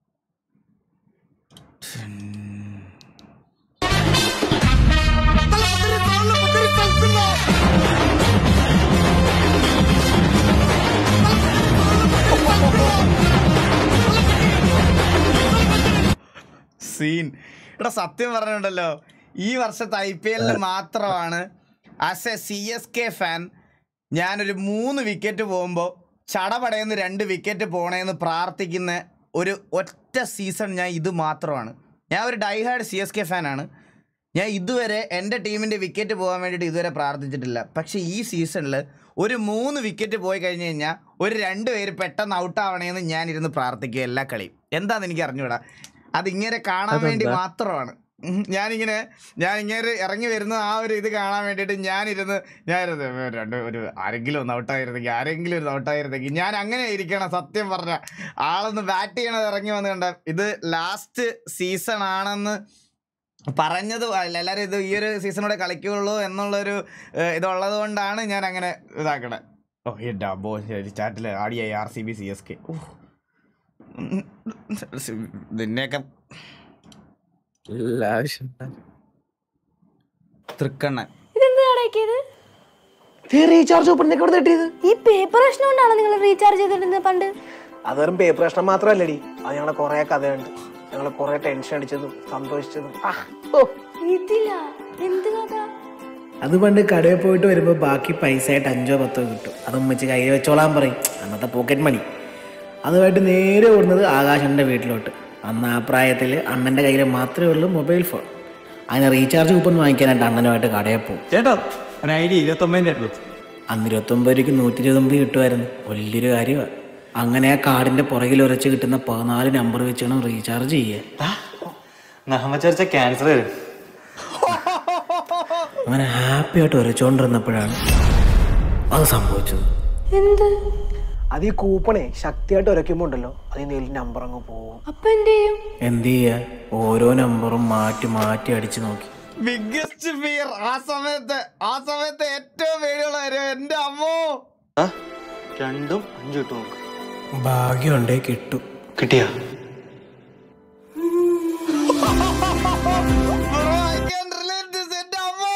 S2: സീൻ ഇവിടെ സത്യം പറഞ്ഞിട്ടുണ്ടല്ലോ ഈ വർഷത്തെ ഐ പി എല്ലിൽ മാത്രമാണ് as a C S K fan ഞാനൊരു മൂന്ന് വിക്കറ്റ് പോകുമ്പോൾ ചടപടയെന്ന് രണ്ട് വിക്കറ്റ് പോണേന്ന് പ്രാർത്ഥിക്കുന്ന ഒരു ഒറ്റ സീസൺ ഞാൻ ഇത് മാത്രമാണ് ഞാൻ ഒരു ഡൈഹാർഡ് സി എസ് കെ ഫാനാണ് ഞാൻ ഇതുവരെ എൻ്റെ ടീമിൻ്റെ വിക്കറ്റ് പോകാൻ വേണ്ടിയിട്ട് ഇതുവരെ പ്രാർത്ഥിച്ചിട്ടില്ല പക്ഷേ ഈ സീസണിൽ ഒരു മൂന്ന് വിക്കറ്റ് പോയി കഴിഞ്ഞ് കഴിഞ്ഞാൽ ഒരു രണ്ട് പേര് പെട്ടെന്ന് ഔട്ടാവണേന്ന് ഞാൻ ഇരുന്ന് പ്രാർത്ഥിക്കും എല്ലാ കളിയും എന്താണെന്ന് എനിക്ക് അറിഞ്ഞൂടാ അതിങ്ങനെ കാണാൻ വേണ്ടി
S23: അതെന്താ?
S2: മാത്രമാണ് ഉം, ഞാനിങ്ങനെ ഞാൻ ഇങ്ങനെ ഇറങ്ങി വരുന്ന ആ ഒരു ഇത് കാണാൻ വേണ്ടിയിട്ട് ഞാനിരുന്ന് ഞാനിരുന്ന് രണ്ട് ഒരു ആരെങ്കിലും ഒന്ന് ഔട്ടായിരുന്നെങ്കിൽ ആരെങ്കിലും ഒരു ഔട്ടായിരുന്നെങ്കിൽ ഞാൻ അങ്ങനെ ഇരിക്കണം സത്യം പറഞ്ഞ ആളൊന്ന് ബാറ്റ് ചെയ്യണത് ഇറങ്ങി വന്ന് കണ്ട ഇത് ലാസ്റ്റ് സീസൺ ആണെന്ന് പറഞ്ഞത് അല്ല എല്ലാവരും ഇത് ഈ ഒരു സീസണോടെ കളിക്കുകയുള്ളൂ എന്നുള്ളൊരു ഏഹ്, ഇതുള്ളത് കൊണ്ടാണ് ഞാൻ അങ്ങനെ ഇതാക്കണേ ഓ എൻ്റെ അബോ ചാറ്റിൽ ആടിയായി R C B C S K നിന്നെയൊക്കെ
S23: ആവശ്യം
S2: തൃക്കണ്ണൻ
S20: ഇതെന്ത് കടക്കിയത്
S12: റീചാർജ് കൂപ്പൺ നിനക്ക് എവിടെ കിട്ടിയത്
S20: ഈ പേപ്പർ പ്രശ്നം കൊണ്ടാണ് നിങ്ങൾ റീചാർജ് ചെയ്തിരുന്നത് പണ്ട്
S12: അത് വെറും പേപ്പർ പ്രശ്നം മാത്രമല്ലടി അത് ഞങ്ങളെ കുറെ കഥയുണ്ട് ഞങ്ങളെ കുറെ ടെൻഷൻ അടിച്ചതും സന്തോഷിച്ചതും ആ, ഓ.
S20: ഇതില്ല എന്ത് കഥ
S12: അത് പണ്ട് കടയിൽ പോയിട്ട് വരുമ്പോ ബാക്കി പൈസ ആയിട്ട് അഞ്ചോ പത്തോ കിട്ടും അത് ഉമ്മച്ച് കയ്യിൽ വെച്ചോളാൻ പറയും അന്നത്തെ പോക്കറ്റ് മണി അതുമായിട്ട് നേരെ ഓടുന്നത് ആകാശന്റെ വീട്ടിലോട്ട് അന്ന് ആ പ്രായത്തിൽ അണ്ണന്റെ കയ്യിൽ മാത്രമേ ഉള്ളൂ മൊബൈൽ ഫോൺ അതിന് റീചാർജ് കൂപ്പൺ വാങ്ങിക്കാനായിട്ട് അണ്ണനുമായിട്ട് കടയിൽ പോകും
S24: ചേട്ടാ ഒരു ഐഡിയ ഇരുപത്തൊമ്പതിൻ്റെ അടുത്ത്
S12: അന്ന് ഇരുപത്തൊമ്പത് രൂപയ്ക്ക് നൂറ്റി ഇരുപത്തൊമ്പത് കിട്ടുമായിരുന്നു വലിയൊരു കാര്യമാണ് അങ്ങനെ ആ കാർഡിന്റെ പുറകിൽ ഉരച്ച് കിട്ടുന്ന പതിനാല് നമ്പർ വെച്ച് വേണം റീചാർജ് ചെയ്യാൻ
S24: മുഹമ്മദ് ചർച്ച ക്യാൻസർ വരും
S12: അങ്ങനെ ഹാപ്പി ആയിട്ട് ഉരച്ചോണ്ടിരുന്നപ്പോഴാണ് അത് സംഭവിച്ചത്
S20: എന്ത്
S12: അത് ഈ കൂപ്പണേ ശക്തിയായിട്ട് ഉരയ്ക്കുമ്പോ ഉണ്ടല്ലോ അതിന് നമ്പർ അങ്ങ് പോകും
S20: അപ്പൊ എന്ത് ചെയ്യും
S12: എന്ത് ചെയ്യാ ഓരോ നമ്പറും മാറ്റി മാറ്റി അടിച്ചു നോക്കി
S2: ബിഗ്ഗസ്റ്റ് ഫിയർ ആ സമയത്ത് ആ സമയത്ത് ഏറ്റവും പേടിയുള്ള കാര്യം എന്റെ അമ്മോ
S24: രണ്ടും അഞ്ചും ഇട്ട് നോക്ക്
S12: ഭാഗ്യമുണ്ടേ കിട്ടും
S24: കിട്ടിയാ
S2: Bro, I can relate this, എന്റെ അമ്മോ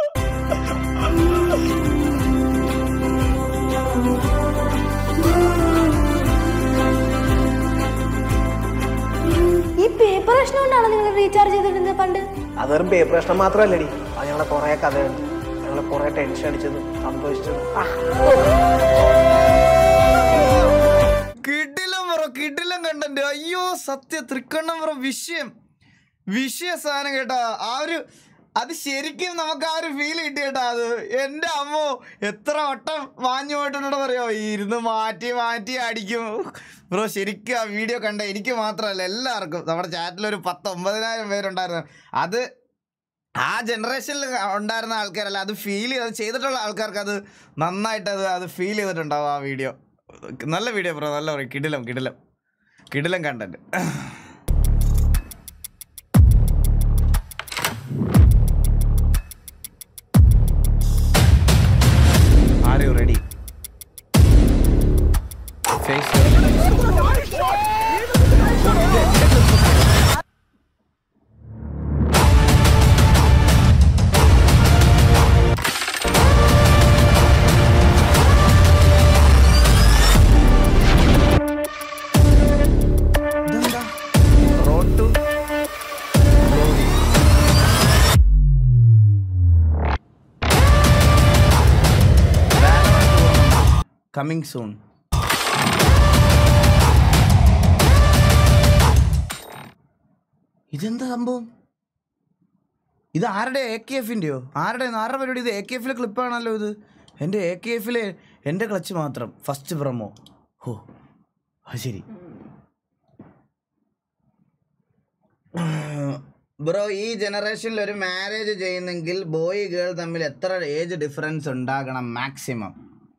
S20: ഈ പേപ്പർ പ്രശ്നം കൊണ്ടാണ് നിങ്ങൾ റീചാർജ് ചെയ്തിരുന്നത് പണ്ട്
S12: അത് വെറും പേപ്പർ പ്രശ്നം മാത്രമല്ലടി അത് ഞങ്ങളെ കുറെ കഥയുണ്ട് ഞങ്ങളെ കുറെ ടെൻഷൻ അടിച്ചതും സന്തോഷിച്ചതും ആ,
S2: കിടിലം ബ്രോ കിടിലം കണ്ടന്റ് അയ്യോ സത്യ തൃക്കണ്ണം ബ്രോ വിഷയം വിഷയ സാധനം കേട്ടാ ആ ഒരു അത് ശരിക്കും നമുക്ക് ആ ഒരു ഫീൽ കിട്ടി കേട്ടാ അത് എൻ്റെ അമ്മോ എത്ര വട്ടം വാഞ്ഞു പോയിട്ടുണ്ടോ അറിയോ ഇരുന്ന് മാറ്റി മാറ്റി അടിക്കും ബ്രോ ശരിക്കും ആ വീഡിയോ കണ്ട എനിക്ക് മാത്രമല്ല എല്ലാവർക്കും നമ്മുടെ ചാറ്റിൽ ഒരു പത്ത് ഒമ്പതിനായിരം പേരുണ്ടായിരുന്നു അത് ആ ജനറേഷനിൽ ഉണ്ടായിരുന്ന ആൾക്കാരല്ല അത് ഫീൽ ചെയ്ത് ചെയ്തിട്ടുള്ള ആൾക്കാർക്ക് അത് നന്നായിട്ട് അത് അത് ഫീൽ ചെയ്തിട്ടുണ്ടാവും ആ വീഡിയോ നല്ല വീഡിയോ ബ്രോ നല്ല പറയും കിടിലം കിടിലം കിടിലം content are you ready road to coming soon ഇതെന്താ സംഭവം ഇത് ആരുടെ എ കെ എഫിൻ്റെയോ ആരുടെ ആരുടെ പരിപാടി ഇത് എ കെ എഫിലെ ക്ലിപ്പാണല്ലോ ഇത് എൻ്റെ എ കെ എഫിലെ എൻ്റെ ക്ലച്ച് മാത്രം ഫസ്റ്റ് പ്രമോ ഓ അത് ശരി ബ്രോ ഈ ജനറേഷനിൽ ഒരു മാരേജ് ചെയ്യുന്നെങ്കിൽ ബോയ് ഗേൾ തമ്മിൽ എത്ര ഏജ് ഡിഫറൻസ് ഉണ്ടാകണം മാക്സിമം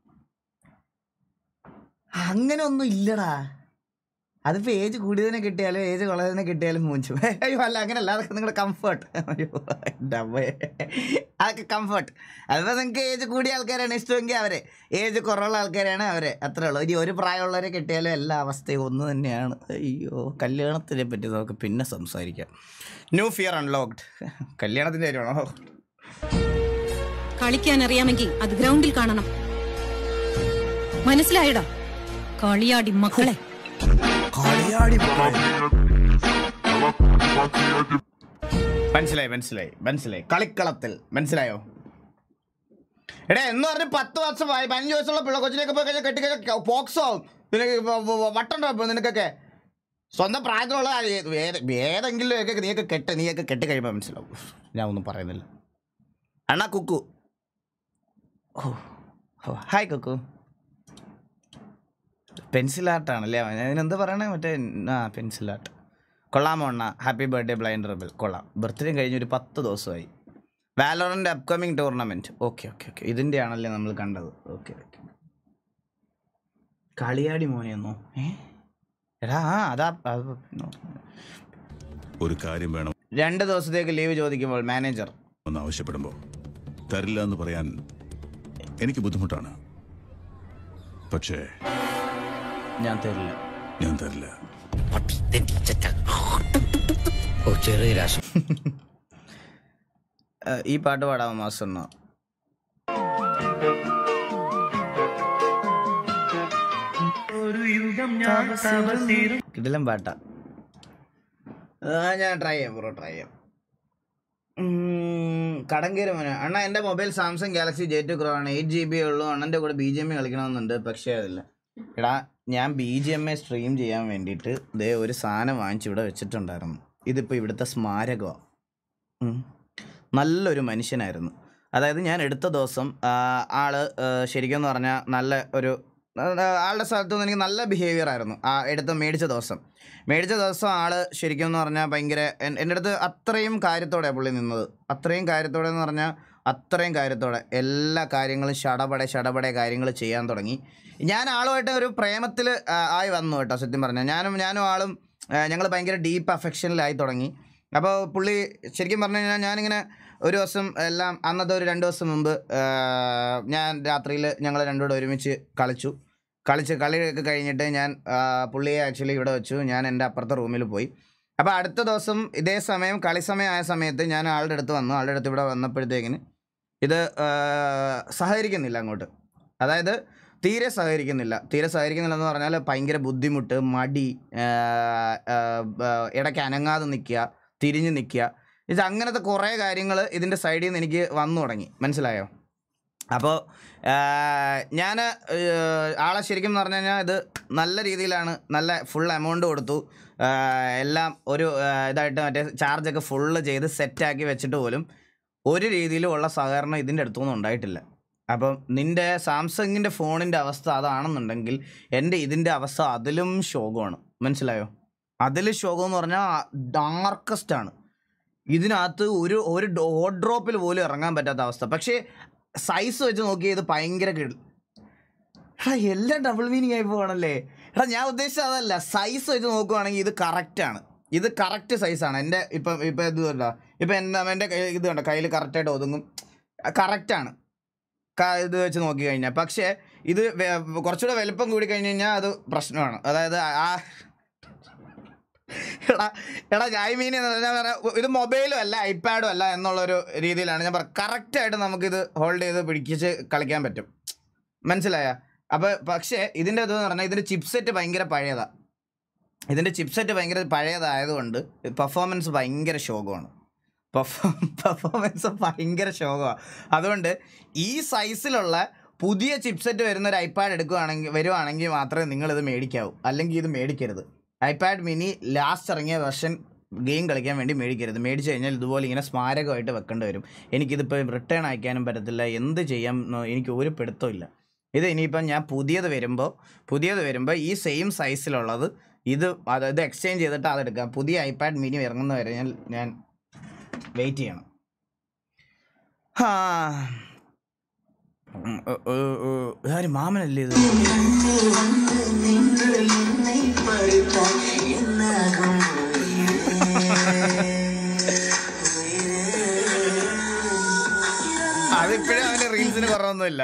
S2: അങ്ങനെ ഒന്നും ഇല്ലടാ അതിപ്പോ ഏജ് കൂടിയതിനെ കിട്ടിയാലും ഏജ് കുറഞ്ഞതിനെ കിട്ടിയാലും മൂഞ്ചു അയ്യോ അല്ല അങ്ങനല്ല അതൊക്കെ നിങ്ങളുടെ കംഫർട്ട് അയ്യോ എൻ്റെ അമ്മേ അതൊക്കെ കംഫർട്ട് അതിപ്പോൾ നിങ്ങൾക്ക് ഏജ് കൂടിയ ആൾക്കാരാണ് ഇഷ്ടമെങ്കിൽ അവരെ ഏജ് കുറവുള്ള ആൾക്കാരാണ് അവരെ അത്രേ ഉള്ളൂ ഇനി ഒരു പ്രായമുള്ളവരെ കിട്ടിയാലും എല്ലാ അവസ്ഥയും ഒന്ന് തന്നെയാണ് അയ്യോ കല്യാണത്തിനെ പറ്റി നമുക്ക് പിന്നെ സംസാരിക്കാം ന്യൂ ഫിയർ അൺലോക്ഡ് കല്യാണത്തിൻ്റെ കാര്യമാണോ
S5: കളിക്കാൻ അറിയാമെങ്കിൽ അത് ഗ്രൗണ്ടിൽ കാണണം മനസ്സിലായടാ കളിയാടി മക്കളെ
S2: മനസ്സിലായി മനസ്സിലായി മനസ്സിലായി കളിക്കളത്തിൽ മനസ്സിലായോ എടാ എന്ന് പറഞ്ഞ് പത്ത് വർഷമായി പതിനഞ്ച് വയസ്സുള്ള പിള്ള കൊച്ചിലേക്ക് പോയി കഴിഞ്ഞാൽ കെട്ടി കഴിഞ്ഞാൽ പോക്സോ ആവും നിനക്ക് വ- വ- വ- വട്ടുണ്ടോ ഇപ്പൊ നിനക്കൊക്കെ സ്വന്തം പ്രായത്തിലുള്ള ആ ഏത് ഏത് ഏതെങ്കിലും ഒക്കെ നീയൊക്കെ കെട്ട് നീയൊക്കെ കെട്ടി കഴിയുമ്പോൾ മനസ്സിലാവും ഞാൻ ഒന്നും പറയുന്നില്ല അണ്ണാ കുക്കു ഓ ഓ ഹായ് കുക്കു പെൻസിൽ ആർട്ടാണല്ലേ അവൻ അതിനെന്താ പറയണേ മറ്റേ ആ പെൻസിൽ ആർട്ട് കൊള്ളാമോ അണ്ണ ഹാപ്പി ബർത്ത്ഡേ ബ്ലൈൻഡ് റബൽ കൊള്ളാം ബർത്ത്ഡേ കഴിഞ്ഞ് ഒരു പത്ത് ദിവസമായി വാലോറിൻ്റെ upcoming tournament okay okay okay ഇതിൻ്റെ ആണല്ലേ നമ്മൾ കണ്ടത് ഓക്കെ ഓക്കെ കളിയാടി മോനെന്നോ ഏ എടാ ആ അതാ അത് പിന്നെ.
S6: ഒരു കാര്യം വേണം
S2: രണ്ട് ദിവസത്തേക്ക് ലീവ് ചോദിക്കുമ്പോൾ മാനേജർ
S6: എന്ന് ആവശ്യപ്പെടുമ്പോൾ തരില്ല എന്ന് പറയാൻ എനിക്ക് ബുദ്ധിമുട്ടാണ് പക്ഷേ
S2: ഞാൻ തരില്ല
S6: ഞാൻ തരില്ല
S1: ഓ ചെറിയ രാശം
S2: ഏഹ്, ഈ പാട്ട് പാടാമോ മാസ്റ്ററിനോ കിടിലം പാട്ടാ ആ ഞാൻ ട്രൈ ചെയ്യാം ബ്രോ ട്രൈ ചെയ്യാം ഉം, കടം കയറി മോനെ അണ്ണാ എൻ്റെ mobile Samsung Galaxy J two ക്രോ ആണ് എയ്റ്റ് ജി ബി ഉള്ളൂ അണ്ണൻ്റെ കൂടെ ബി ജി എം എ കളിക്കണമെന്നുണ്ട് പക്ഷേ അതില്ല എടാ ഞാൻ B G M A stream ചെയ്യാൻ വേണ്ടിയിട്ട് ദേ ഒരു സാധനം വാങ്ങിച്ച് ഇവിടെ വെച്ചിട്ടുണ്ടായിരുന്നു ഇതിപ്പോൾ ഇവിടുത്തെ സ്മാരകമാണ് ഉം. നല്ലൊരു മനുഷ്യനായിരുന്നു അതായത് ഞാൻ എടുത്ത ദിവസം ആ, ആള് ആ, ശരിക്കും എന്ന് പറഞ്ഞാൽ നല്ല ഒരു ആ, ആളുടെ സ്ഥലത്ത് നിന്ന് എനിക്ക് നല്ല ബിഹേവിയർ ആയിരുന്നു ആ എടുത്ത് മേടിച്ച ദിവസം മേടിച്ച ദിവസം ആള് ശരിക്കും എന്ന് പറഞ്ഞാൽ ഭയങ്കര എൻ- എൻ്റെ അടുത്ത് അത്രയും കാര്യത്തോടെ പുള്ളി നിന്നത് അത്രയും കാര്യത്തോടെ എന്ന് പറഞ്ഞാൽ അത്രയും കാര്യത്തോടെ എല്ലാ കാര്യങ്ങളും ഷടപടെ ഷടപടെ കാര്യങ്ങൾ ചെയ്യാൻ തുടങ്ങി ഞാൻ ആളുമായിട്ട് ഒരു പ്രേമത്തിൽ ആയി വന്നു കേട്ടോ സത്യം പറഞ്ഞാൽ ഞാനും ഞാനും ആളും ഞങ്ങൾ ഭയങ്കര ഡീപ്പ് അഫെക്ഷനിലായി തുടങ്ങി അപ്പോൾ പുള്ളി ശരിക്കും പറഞ്ഞു കഴിഞ്ഞാൽ ഞാനിങ്ങനെ ഒരു ദിവസം എല്ലാം അന്നത്തെ ഒരു രണ്ട് ദിവസം മുമ്പ് ആ, ഞാൻ രാത്രിയിൽ ഞങ്ങൾ രണ്ടുകൂടെ ഒരുമിച്ച് കളിച്ചു കളിച്ച് കളിയൊക്കെ കഴിഞ്ഞിട്ട് ഞാൻ ആ, പുള്ളിയെ ആക്ച്വലി ഇവിടെ വെച്ചു ഞാൻ എൻ്റെ അപ്പുറത്തെ റൂമിൽ പോയി അപ്പോൾ അടുത്ത ദിവസം ഇതേ സമയം കളി സമയം ആയ സമയത്ത് ഞാൻ ആളുടെ അടുത്ത് വന്നു ആളുടെ അടുത്ത് ഇവിടെ വന്നപ്പോഴത്തേക്കിന് ഇത് ആ, സഹകരിക്കുന്നില്ല അങ്ങോട്ട് അതായത് തീരെ സഹകരിക്കുന്നില്ല തീരെ സഹകരിക്കുന്നില്ല എന്ന് പറഞ്ഞാൽ ഭയങ്കര ബുദ്ധിമുട്ട് മടി ആ, ആ, ആ, ഇടയ്ക്ക് അനങ്ങാതെ നിൽക്കുക തിരിഞ്ഞ് നിൽക്കുക ഇത് അങ്ങനത്തെ കുറേ കാര്യങ്ങൾ ഇതിൻ്റെ സൈഡിൽ നിന്ന് എനിക്ക് വന്നു തുടങ്ങി മനസ്സിലായോ അപ്പോൾ ഞാൻ ആളെ ശരിക്കും എന്ന് പറഞ്ഞു കഴിഞ്ഞാൽ ഇത് നല്ല രീതിയിലാണ് നല്ല ഫുൾ എമൗണ്ട് കൊടുത്തു ആ, എല്ലാം ഒരു ആ, ഇതായിട്ട് മറ്റേ ചാർജൊക്കെ ഫുള്ള് ചെയ്ത് സെറ്റാക്കി വെച്ചിട്ട് പോലും ഒരു രീതിയിലും ഉള്ള സഹകരണം ഇതിൻ്റെ അടുത്തൊന്നും ഉണ്ടായിട്ടില്ല അപ്പം നിൻ്റെ സാംസങ്ങിൻ്റെ ഫോണിൻ്റെ അവസ്ഥ അതാണെന്നുണ്ടെങ്കിൽ എൻ്റെ ഇതിൻ്റെ അവസ്ഥ അതിലും ശോകമാണ് മനസ്സിലായോ അതിൽ ശോകം എന്ന് പറഞ്ഞാൽ ഡാർക്കസ്റ്റ് ആണ് ഇതിനകത്ത് ഒരു ഒരു ഡ്രോപ്പിൽ പോലും ഇറങ്ങാൻ പറ്റാത്ത അവസ്ഥ പക്ഷേ സൈസ് വെച്ച് നോക്കിയാൽ ഇത് ഭയങ്കര കിട എടാ എല്ലാം ഡബിൾ മീനിങ് ആയി പോകണല്ലേ എടാ ഞാൻ ഉദ്ദേശിച്ചത് അതല്ല സൈസ് വെച്ച് നോക്കുവാണെങ്കിൽ ഇത് കറക്റ്റാണ് ഇത് കറക്റ്റ് സൈസാണ് എൻ്റെ ഇപ്പം ഇപ്പം ഇത് കണ്ട ഇപ്പം എൻ്റെ എൻ്റെ കൈ ഇത് കണ്ട കയ്യിൽ കറക്റ്റായിട്ട് ഒതുങ്ങും കറക്റ്റാണ് ഇത് വെച്ച് നോക്കി കഴിഞ്ഞാൽ പക്ഷേ ഇത് വെ- കുറച്ചുകൂടെ വലുപ്പം കൂടി കഴിഞ്ഞ് കഴിഞ്ഞാൽ അത് പ്രശ്നമാണ് അതായത് ആ എടാ എടാ ഐ മീൻ ഞാൻ പറയാം ഇത് മൊബൈലും അല്ല ഐപാഡും അല്ല എന്നുള്ളൊരു രീതിയിലാണ് ഞാൻ പറയാം കറക്റ്റായിട്ട് നമുക്കിത് ഹോൾഡ് ചെയ്ത് പിടിക്കിച്ച് കളിക്കാൻ പറ്റും മനസ്സിലായ അപ്പോൾ പക്ഷേ ഇതിൻ്റെ ഇതെന്ന് പറഞ്ഞാൽ ഇതിൻ്റെ ചിപ്സെറ്റ് ഭയങ്കര പഴയതാണ് ഇതിൻ്റെ ചിപ്സെറ്റ് ഭയങ്കര പഴയതായതുകൊണ്ട് പെർഫോമൻസ് ഭയങ്കര ശോകമാണ് പെർഫോമൻസ് ഭയങ്കര ശോകമാണ് അതുകൊണ്ട് ഈ സൈസിലുള്ള പുതിയ ചിപ്സെറ്റ് വരുന്ന ഒരു ഐപാഡ് എടുക്കുകയാണെങ്കിൽ വരുവാണെങ്കിൽ മാത്രമേ നിങ്ങളിത് മേടിക്കാവൂ അല്ലെങ്കിൽ ഇത് മേടിക്കരുത് ഐപാഡ് മിനി ലാസ്റ്റ് ഇറങ്ങിയ വെർഷൻ ഗെയിം കളിക്കാൻ വേണ്ടി മേടിക്കരുത് മേടിച്ച് കഴിഞ്ഞാൽ ഇതുപോലെ ഇങ്ങനെ സ്മാരകമായിട്ട് വെക്കേണ്ടി വരും എനിക്കിതിപ്പോൾ റിട്ടേൺ അയക്കാനും പറ്റത്തില്ല എന്ത് ചെയ്യാം എന്നോ എനിക്ക് ഒരു പിടുത്തവും ഇല്ല ഇത് ഇനിയിപ്പം ഞാൻ പുതിയത് വരുമ്പോൾ പുതിയത് വരുമ്പോൾ ഈ സെയിം സൈസിലുള്ളത് ഇത് അതായത് എക്സ്ചേഞ്ച് ചെയ്തിട്ട് അതെടുക്കാം പുതിയ ഐപാഡ് മിനി ഇറങ്ങുന്ന വരെ ഞാൻ ഞാൻ വെയിറ്റ് ചെയ്യണം ഹാ ഉം, ഉ, ഉ, ഉ, ഇതാര് മാമനല്ലേ ഇത് അതിപ്പോഴും അവന്റെ റീൽസിന് കുറവൊന്നുമില്ല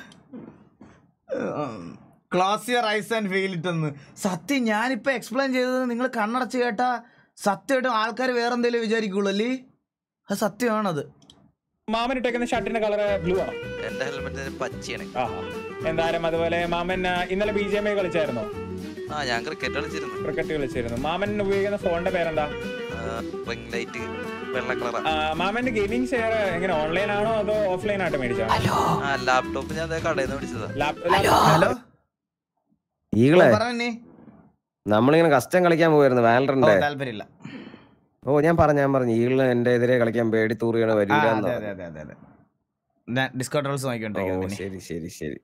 S2: close your eyes and feel it എന്ന് സത്യം ഞാനിപ്പോൾ എക്സ്പ്ലെയിൻ ചെയ്തത് നിങ്ങൾ കണ്ണടച്ച് കേട്ടാ സത്യമായിട്ടും ആൾക്കാർ വേറെ എന്തെങ്കിലും വിചാരിക്കുള്ളൂ അല്ലേ അത് സത്യമാണത്
S8: മാമൻ ഇട്ടേക്കുന്ന ഷർട്ടിന്റെ കളർ ബ്ലൂ ആണ്
S9: എന്റെ ഹെൽമെറ്റിന് പച്ചയാണ്
S8: ആഹാ എന്തായാലും അതുപോലെ മാമൻ ആ, ഇന്നലെ ബി ജെ എം ഐ കളിച്ചായിരുന്നോ
S9: ആ ഞാൻ ക്രിക്കറ്റ് കളിച്ചിരുന്നു
S8: ക്രിക്കറ്റ് കളിച്ചിരുന്നു മാമൻ ഉപയോഗിക്കുന്ന ഫോണിന്റെ പേരെന്താ
S9: റിംഗ് ലൈറ്റ് വെള്ള കളറാ
S8: ആ, മാമന്റെ ഗെയിമിംഗ് ഷെയർ എങ്ങനെ ഓൺലൈൻ ആണോ അതോ ഓഫ്ലൈൻ ആയിട്ട് മേടിച്ചോ
S9: ആ ലാപ്ടോപ്പ് ഞാൻ ദേ കടയിൽ നിന്ന് മേടിച്ചതാ
S2: ഹലോ
S10: ഈകളെ
S2: പറഞ്ഞേ
S10: നമ്മളിങ്ങനെ കസ്റ്റം കളിക്കാൻ പോയിരുന്നു വാലറിന്റെ
S2: താല്പര്യമില്ല
S10: ഓ ഞാൻ പറഞ്ഞു ഞാൻ പറഞ്ഞു ഈകള് എന്റെ എതിരെ കളിക്കാൻ പേടി തൂറിയാണ്
S2: ആ,
S10: വരില്ല
S2: അതെ അതെ അതെ അതെ അതെ ഞാൻ ഡിസ്കൗണ്ട് റോൾസ്
S10: ഓ
S2: നോക്കിക്കൊണ്ടിരിക്കുന്നത്
S10: ശരി ശരി ശരി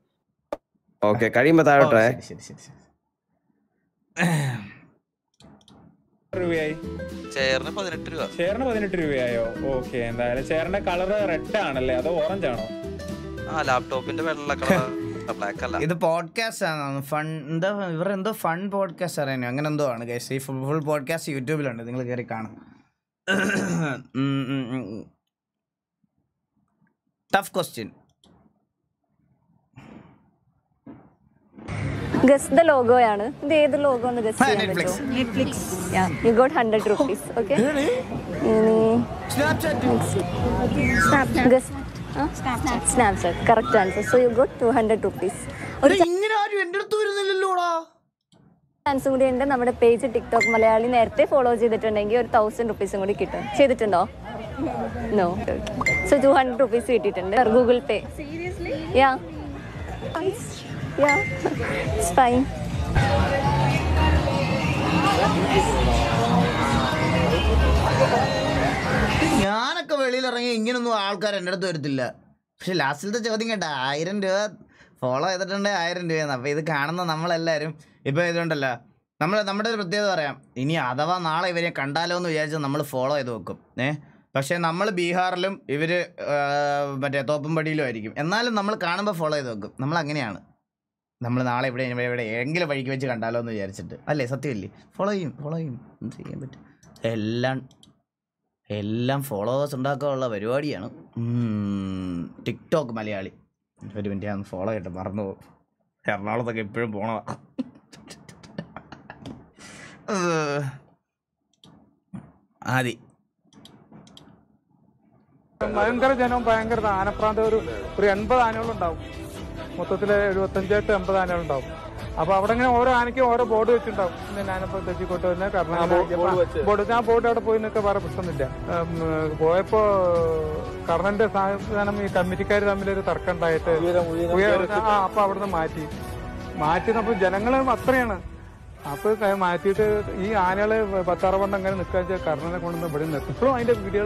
S10: ഓക്കെ കഴിയുമ്പോ താഴോട്ടെ
S2: ശരി ശരി ശരി
S8: രൂപയായി
S9: ചെയറിന് പതിനെട്ട് രൂപ
S8: ചെയറിന് പതിനെട്ട് രൂപയായോ ഓക്കെ എന്തായാലും ചെയറിന്റെ കളർ റെഡ് ആണല്ലേ അതോ ഓറഞ്ച് ആണോ
S9: ആ ലാപ്ടോപ്പിന്റെ വെള്ള കളർ ബ്ലാക്ക് അല്ല
S2: ഇത് പോഡ്കാസ്റ്റ് ആണ് ഫൺ എന്താ ഇവർ എന്തോ ഫൺ പോഡ്കാസ്റ്റ് അറിയാനോ അങ്ങനെ എന്തോ ആണ് ഗൈസ് ഈ ഫുൾ ഫുൾ പോഡ്കാസ്റ്റ് യൂട്യൂബിലുണ്ട് നിങ്ങൾ കയറി കാണാം ടഫ് ക്വസ്റ്റ്യൻ
S11: ഗസ് ദ ലോഗോയാണ് ഇത് ഏത് ലോഗോ എന്ന് ഗസ് ചെയ്യാൻ
S2: Netflix.
S11: പറ്റുമോ Netflix you got hundred rupees okay Snapchat correct answer so you got two hundred rupees ഒരു
S2: ഇങ്ങനെ ആരും എൻ്റെ അടുത്ത് വരുന്നില്ലല്ലോടാ
S11: ചാൻസും കൂടി ഉണ്ട് നമ്മുടെ പേജ് ടിക്ടോക്ക് മലയാളി നേരത്തെ ഫോളോ ചെയ്തിട്ടുണ്ടെങ്കിൽ ഒരു തൗസൻഡ് റുപ്പീസും കൂടി കിട്ടും ചെയ്തിട്ടുണ്ടോ no so two hundred rupees കിട്ടിയിട്ടുണ്ട് Google Pay yeah yeah it's fine
S2: ഞാനൊക്കെ വെളിയിൽ ഇറങ്ങി ഇങ്ങനൊന്നും ആൾക്കാർ എൻ്റെ അടുത്ത് വരത്തില്ല പക്ഷെ ലാസ്റ്റിലത്തെ ചോദ്യം കേട്ട ആയിരം രൂപ ഫോളോ ചെയ്തിട്ടുണ്ട് ആയിരം രൂപയാണ് അപ്പോൾ ഇത് കാണുന്ന നമ്മളെല്ലാവരും ഇപ്പോൾ ഇതുണ്ടല്ലോ നമ്മൾ നമ്മുടെ ഒരു പ്രത്യേകത പറയാം ഇനി അഥവാ നാളെ ഇവരെ കണ്ടാലോ എന്ന് വിചാരിച്ച് നമ്മൾ ഫോളോ ചെയ്ത് വെക്കും ഏ പക്ഷേ നമ്മൾ ബീഹാറിലും ഇവർ മറ്റേ തോപ്പുംപടിയിലും ആയിരിക്കും എന്നാലും നമ്മൾ കാണുമ്പോൾ ഫോളോ ചെയ്ത് വെക്കും നമ്മൾ അങ്ങനെയാണ് നമ്മൾ നാളെ ഇവിടെ ഇവിടെ ഇവിടെ എങ്കിലും വഴിക്ക് വെച്ച് കണ്ടാലോ എന്ന് വിചാരിച്ചിട്ട് അല്ലേ സത്യമല്ലേ ഫോളോ ചെയ്യും ഫോളോ ചെയ്യും എന്ത് ചെയ്യാൻ പറ്റും എല്ലാം എല്ലാം ഫോളോവേഴ്സ് ഉണ്ടാക്കാനുള്ള പരിപാടിയാണ് ഉം, ടിക്ടോക്ക് മലയാളി ഒരു മിനിറ്റ് ഞാൻ ഫോളോ ചെയ്യട്ടെ മറന്നു പോകും എറണാകുളത്തൊക്കെ എപ്പോഴും പോണതാ ഏഹ്. ആദി
S14: ഭയങ്കര ജനവും ഭയങ്കര ആനപ്രാന്തം ഒരു ഒരു എൺപത് ആനകളുണ്ടാവും മൊത്തത്തിൽ എഴുപത്തഞ്ചെട്ട് എൺപത് ആനകളുണ്ടാവും അപ്പൊ അവിടെ ഇങ്ങനെ ഓരോ ആനയ്ക്കും ഓരോ ബോർഡ് വെച്ചിട്ടുണ്ടാവും ഇന്ന ഞാനിപ്പോ തെച്ചിക്കോട്ട് തന്നെ ബോർഡ് ഞാൻ ബോർഡ് അവിടെ പോയി നിൽക്കാൻ വേറെ പ്രശ്നമില്ല ഉം, പോയപ്പോ കർണന്റെ സാധനം ഈ കമ്മിറ്റിക്കാർ തമ്മിൽ ഒരു തർക്കം ഉണ്ടായിട്ട് ഉയരം- ആ അപ്പൊ അവിടുന്ന് മാറ്റി മാറ്റിയപ്പോ ജനങ്ങള് അത്രയാണ് അപ്പൊ ക- മാറ്റിയിട്ട് ഈ ആനകള് പത്താറുപണ്ട് അങ്ങനെ നിൽക്കാൻ വെച്ചാൽ കർണനെ കൊണ്ടുവന്ന് ഇവിടെ നിർത്തും ഇപ്പോഴും അതിന്റെ വീഡിയോകൾ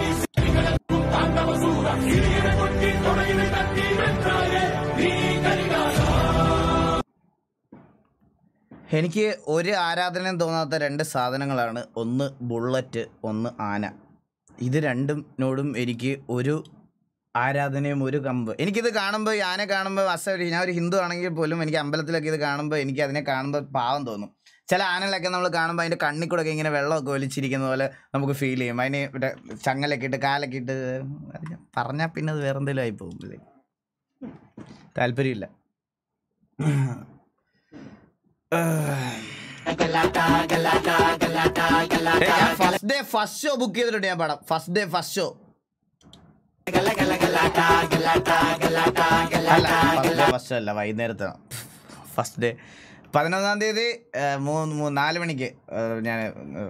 S2: എനിക്ക് ഒരു ആരാധനയും തോന്നാത്ത രണ്ട് സാധനങ്ങളാണ് ഒന്ന് ബുള്ളറ്റ് ഒന്ന് ആന ഇത് രണ്ടിനോടും എനിക്ക് ഒരു ആരാധനയും ഒരു കമ്പ് എനിക്കിത് കാണുമ്പോൾ ഈ ആന കാണുമ്പോൾ അസ ഞാൻ ഒരു ഹിന്ദു ആണെങ്കിൽ പോലും എനിക്ക് അമ്പലത്തിലൊക്കെ ഇത് കാണുമ്പോൾ എനിക്ക് അതിനെ കാണുമ്പോൾ പാവം തോന്നും ചില ആനകളൊക്കെ നമ്മൾ കാണുമ്പോൾ അതിൻ്റെ കണ്ണിൽ കൂടെ ഒക്കെ ഇങ്ങനെ വെള്ളമൊക്കെ ഒലിച്ചിരിക്കുന്ന പോലെ നമുക്ക് ഫീൽ ചെയ്യും അതിന് ഇവിടെ ചങ്ങലൊക്കെ ഇട്ട് കാലൊക്കെ ഇട്ട് പറഞ്ഞാൽ പിന്നെ അത് വേറെ എന്തെങ്കിലും ആയി പോകും അല്ലേ താല്പര്യമില്ല first day first show book ചെയ്തിട്ടുണ്ട് ഞാൻ പടം ഫസ്റ്റ് ഡേ ഫസ്റ്റ് ഷോ അല്ല ഫസ്റ്റ് അല്ല വൈകുന്നേരത്തെ ഫസ്റ്റ് ഡേ പതിനൊന്നാം തീയതി ഏഹ്, മൂന്ന് മൂന്ന് നാല് മണിക്ക് ഏഹ്, ഞാൻ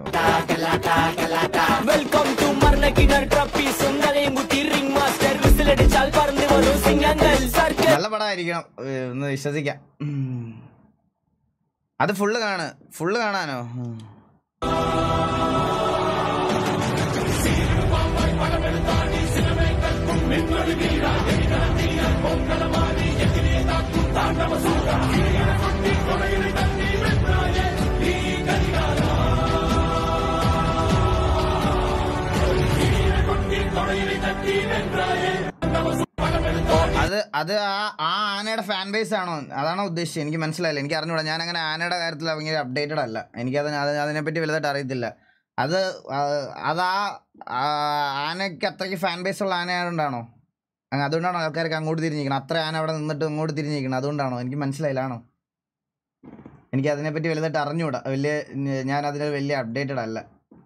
S1: വെൽക്കം ടു മർണക്കിണർ ട്രപ്പി സുന്ദരയും കുത്തി റിംഗ് മാസ്റ്റർ വിസിലടിച്ചാൽ പറന്ന് വരും സിംഗങ്ങൾ സർക്കസ്
S2: നല്ല പടമായിരിക്കണം ഏഹ്, ഒന്ന് വിശ്വസിക്കാം ഉം. അത് ഫുള്ള് കാണ് ഫുള്ള് കാണാനോ ഉം. അത് അത് ആ ആ ആനയുടെ ഫാൻ ബേസ് ആണോ അതാണോ ഉദ്ദേശിച്ചത് എനിക്ക് മനസ്സിലായില്ല എനിക്ക് അറിഞ്ഞൂടാ ഞാൻ അങ്ങനെ ആനയുടെ കാര്യത്തിൽ ഭയങ്കര അപ്ഡേറ്റഡ് അല്ല എനിക്കത് അത് അതിനെപ്പറ്റി വലുതായിട്ട് അറിയത്തില്ല അത് ആ, അത് ആ ആ ആനയ്ക്ക് അത്രയ്ക്ക് ഫാൻ ബേസ് ഉള്ള ആനയായതുകൊണ്ടാണോ അങ്ങ് അതുകൊണ്ടാണോ ആൾക്കാർക്ക് അങ്ങോട്ട് തിരിഞ്ഞിരിക്കണം അത്ര ആന അവിടെ നിന്നിട്ട് അങ്ങോട്ട് തിരിഞ്ഞിരിക്കണം അതുകൊണ്ടാണോ എനിക്ക് മനസ്സിലായില്ല ആണോ എനിക്ക് അതിനെപ്പറ്റി വലുതായിട്ട് അറിഞ്ഞൂടാ വലിയ ഞാൻ അതിൽ വലിയ അപ്ഡേറ്റഡ് അല്ല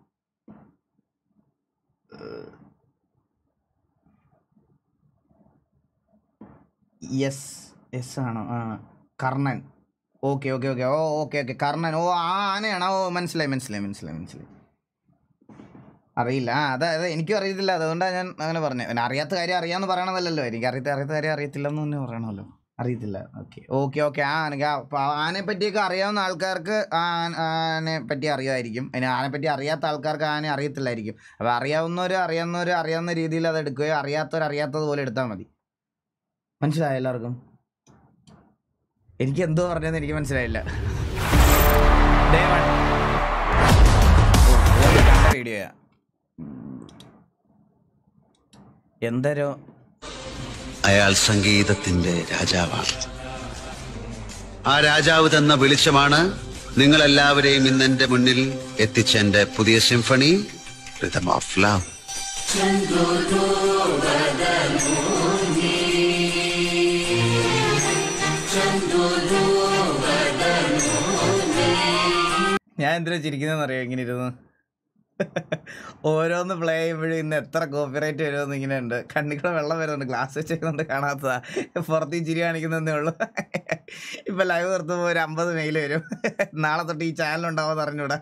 S2: യെസ് യെസ് ആണോ ആ കർണൻ ഓക്കെ ഓക്കെ ഓക്കെ ഓ ഓക്കെ ഓക്കെ കർണൻ ഓ ആ ആനയാണോ ഓ മനസ്സിലായി മനസ്സിലായി മനസ്സിലായി മനസ്സിലായി അറിയില്ല ആ അതെ അതെ എനിക്കും അറിയത്തില്ല അതുകൊണ്ടാണ് ഞാൻ അങ്ങനെ പറഞ്ഞത് പിന്നെ അറിയാത്ത കാര്യം അറിയാമെന്ന് പറയണതല്ലല്ലോ എനിക്ക് അറിയാത്ത അറിയാത്ത കാര്യം അറിയത്തില്ലെന്ന് തന്നെ പറയണമല്ലോ അറിയത്തില്ല ഓക്കെ ഓക്കെ ഓക്കെ ആ ആനക്ക് ആ അപ്പോൾ ആ ആനയെ പറ്റിയൊക്കെ അറിയാവുന്ന ആൾക്കാർക്ക് ആ ആന- ആനയെ പറ്റി അറിയാമായിരിക്കും അതിന് ആനയെ പറ്റി അറിയാത്ത ആൾക്കാർക്ക് ആനയെ അറിയത്തില്ലായിരിക്കും അപ്പോൾ അറിയാവുന്നവർ അറിയാവുന്നവർ അറിയാവുന്ന രീതിയിൽ അത് എടുക്കുകയോ അറിയാത്തവർ അറിയാത്തത് പോലെ എടുത്താൽ മതി മനസ്സിലായോ എല്ലാവർക്കും എനിക്ക് എന്തോ പറഞ്ഞതെന്ന് എനിക്ക് മനസ്സിലായില്ല Day one. വീഡിയോയാ എന്തരോ
S13: അയാൾ സംഗീതത്തിന്റെ രാജാവാണ് ആ രാജാവ് തന്ന വെളിച്ചമാണ് നിങ്ങളെല്ലാവരെയും ഇന്ന് എന്റെ മുന്നിൽ എത്തിച്ച എന്റെ പുതിയ സിംഫണി റിതം ഓഫ് ലവ്
S2: ഞാൻ എന്തിനാ ചിരിക്കുന്നതെന്ന് അറിയാം ഇങ്ങനെ ഇരുന്ന് ഓരോന്ന് പ്ലേ ചെയ്യുമ്പോഴും ഇന്ന് എത്ര കോപ്പിറൈറ്റ് വരുമെന്ന് ഇങ്ങനെ ഉണ്ട് കണ്ണിക്കൂടെ വെള്ളം വരുന്നുണ്ട് ഗ്ലാസ് വെച്ചേക്കുന്നുണ്ട് കാണാത്തതാ പുറത്ത് ഈ ചിരി കാണിക്കുന്നതേ ഉള്ളൂ ഇപ്പൊ ലൈവ് നിർത്തുമ്പോൾ ഒരു അമ്പത് മെയിൽ വരും നാളെ തൊട്ട് ഈ ചാനൽ ഉണ്ടാവുമെന്ന് അറിഞ്ഞൂടാ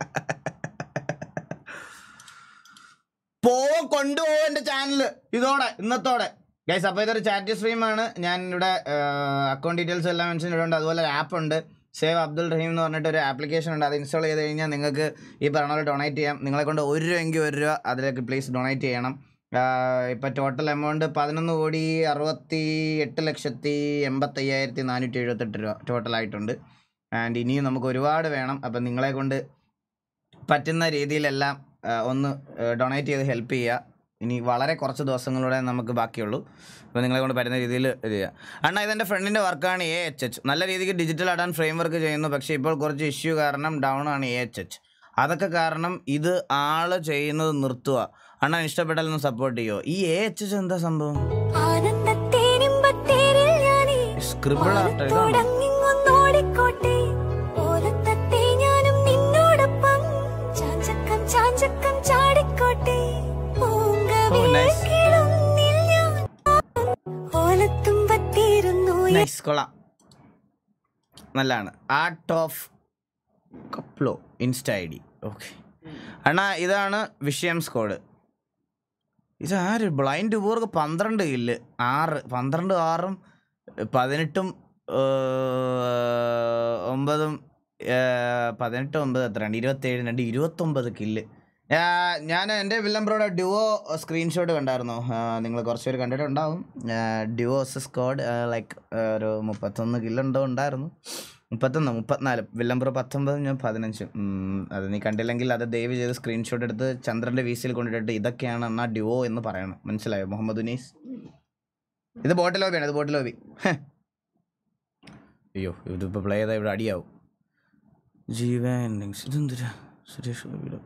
S2: പോ കൊണ്ടുപോ എന്റെ ചാനല് ഇതോടെ ഇന്നത്തോടെ ഗൈസ് അപ്പോൾ ഇതൊരു ചാറ്റ് സ്ട്രീമാണ് ഞാൻ ഇവിടെ അക്കൗണ്ട് ഡീറ്റെയിൽസ് എല്ലാം മെൻഷൻ ചെയ്തിട്ടുണ്ട് അതുപോലെ ആപ്പ് ഉണ്ട് സേവ് അബ്ദുൾ റഹീം എന്ന് പറഞ്ഞിട്ട് ഒരു ആപ്ലിക്കേഷൻ ഉണ്ട് അത് ഇൻസ്റ്റാൾ ചെയ്ത് കഴിഞ്ഞാൽ നിങ്ങൾക്ക് ഈ പറഞ്ഞ പോലെ ഡൊണേറ്റ് ചെയ്യാം നിങ്ങളെ കൊണ്ട് ഒരു രൂപയെങ്കിൽ ഒരു രൂപ അതിലേക്ക് പ്ലീസ് ഡൊണേറ്റ് ചെയ്യണം ഇപ്പം ടോട്ടൽ എമൗണ്ട് പതിനൊന്ന് കോടി അറുപത്തി എട്ട് ലക്ഷത്തി എൺപത്തയ്യായിരത്തി നാനൂറ്റി എഴുപത്തെട്ട് രൂപ ടോട്ടലായിട്ടുണ്ട് ആൻഡ് ഇനിയും നമുക്ക് ഒരുപാട് വേണം അപ്പം നിങ്ങളെ കൊണ്ട് പറ്റുന്ന രീതിയിലെല്ലാം ആ, ഒന്ന് ഡൊണേറ്റ് ചെയ്ത് ഹെൽപ്പ് ചെയ്യുക ഇനി വളരെ കുറച്ച് ദിവസങ്ങളുടെ നമുക്ക് ബാക്കിയുള്ളൂ അപ്പോൾ നിങ്ങളെ കൊണ്ട് പറ്റുന്ന രീതിയിൽ ഇത് ചെയ്യുക അണ്ണാ ഇതെൻ്റെ ഫ്രണ്ടിൻ്റെ വർക്കാണ് എ എച്ച് എച്ച് നല്ല രീതിക്ക് ഡിജിറ്റൽ ആടാൻ ഫ്രെയിം വർക്ക് ചെയ്യുന്നു പക്ഷേ ഇപ്പോൾ കുറച്ച് ഇഷ്യൂ കാരണം ഡൗൺ ആണ് എ എച്ച് എച്ച് അതൊക്കെ കാരണം ഇത് ആള് ചെയ്യുന്നത് നിർത്തുക അണ്ണാ ഇഷ്ടപ്പെട്ടാലൊന്ന് സപ്പോർട്ട് ചെയ്യുമോ ഈ എ എച്ച് എച്ച് എന്താ സംഭവം
S20: ആനന്ദത്തേനിമ്പത്തേരിൽ ഞാനീ
S2: സ്ക്രിബിൾ ആർട്ട് ഇതാണോ
S20: തുടങ്ങിങ്ങൊന്നോടിക്കോട്ടെ ഓലത്തത്തെ ഞാനും നിന്നോടൊപ്പം ചാഞ്ചക്കം ചാഞ്ചക്കം ചാടിക്കോട്ടെ പൂങ്കവിളക്കിലൊന്നിൽ ഞാൻ ഓലത്തുമ്പത്തിരുന്നു
S2: നൈസ് കൊള്ളാം നല്ലതാണ് ആർട്ട് ഓഫ് കപ്ലോ ഇൻസ്റ്റ ഐ ഡി ഓക്കെ അണ്ണാ ഇതാണ് വിഷയം സ്കോഡ് ഇത് ആര് ബ്ലൈൻഡ് പൂർക്ക് പന്ത്രണ്ട് കില്ല് ആറ് പന്ത്രണ്ട് ആറും പതിനെട്ടും ഏർ, ഒമ്പതും ഏർ, പതിനെട്ട് ഒമ്പത് എത്രയാണ് ഇരുപത്തേഴ് രണ്ട് ഇരുപത്തൊമ്പത് കില്ല് ഞാൻ എൻ്റെ വില്ലംബ്രോയുടെ ഡ്യുവോ സ്ക്രീൻഷോട്ട് കണ്ടായിരുന്നു നിങ്ങൾ കുറച്ച് പേര് കണ്ടിട്ടുണ്ടാവും ഡ്യുവോ സ്കോഡ് ലൈക്ക് ഒരു മുപ്പത്തൊന്ന് കില്ലുണ്ടോ ഉണ്ടായിരുന്നു മുപ്പത്തൊന്ന് മുപ്പത്തിനാല് വില്ലംബ്രോ പത്തൊമ്പത് ഞാൻ പതിനഞ്ച് ഉം, അത് നീ കണ്ടില്ലെങ്കിൽ അത് ദയവ് ചെയ്ത് സ്ക്രീൻഷോട്ട് എടുത്ത് ചന്ദ്രൻ്റെ വീസിൽ കൊണ്ടിട്ട് ഇതൊക്കെയാണ് എന്നാ ഡ്യുവോ എന്ന് പറയണം മനസ്സിലായോ മുഹമ്മദ് ഉനീസ് ഇത് ബോട്ട് ലോബിയാണ് ഇത് ബോട്ട് ലോബി ഹെ. അയ്യോ ഇതിപ്പോൾ പ്ലേ ചെയ്താൽ ഇവിടെ അടിയാവും ജീവൻ ഇതെന്തിനാ സുരേഷ് ഗോപിയുടെ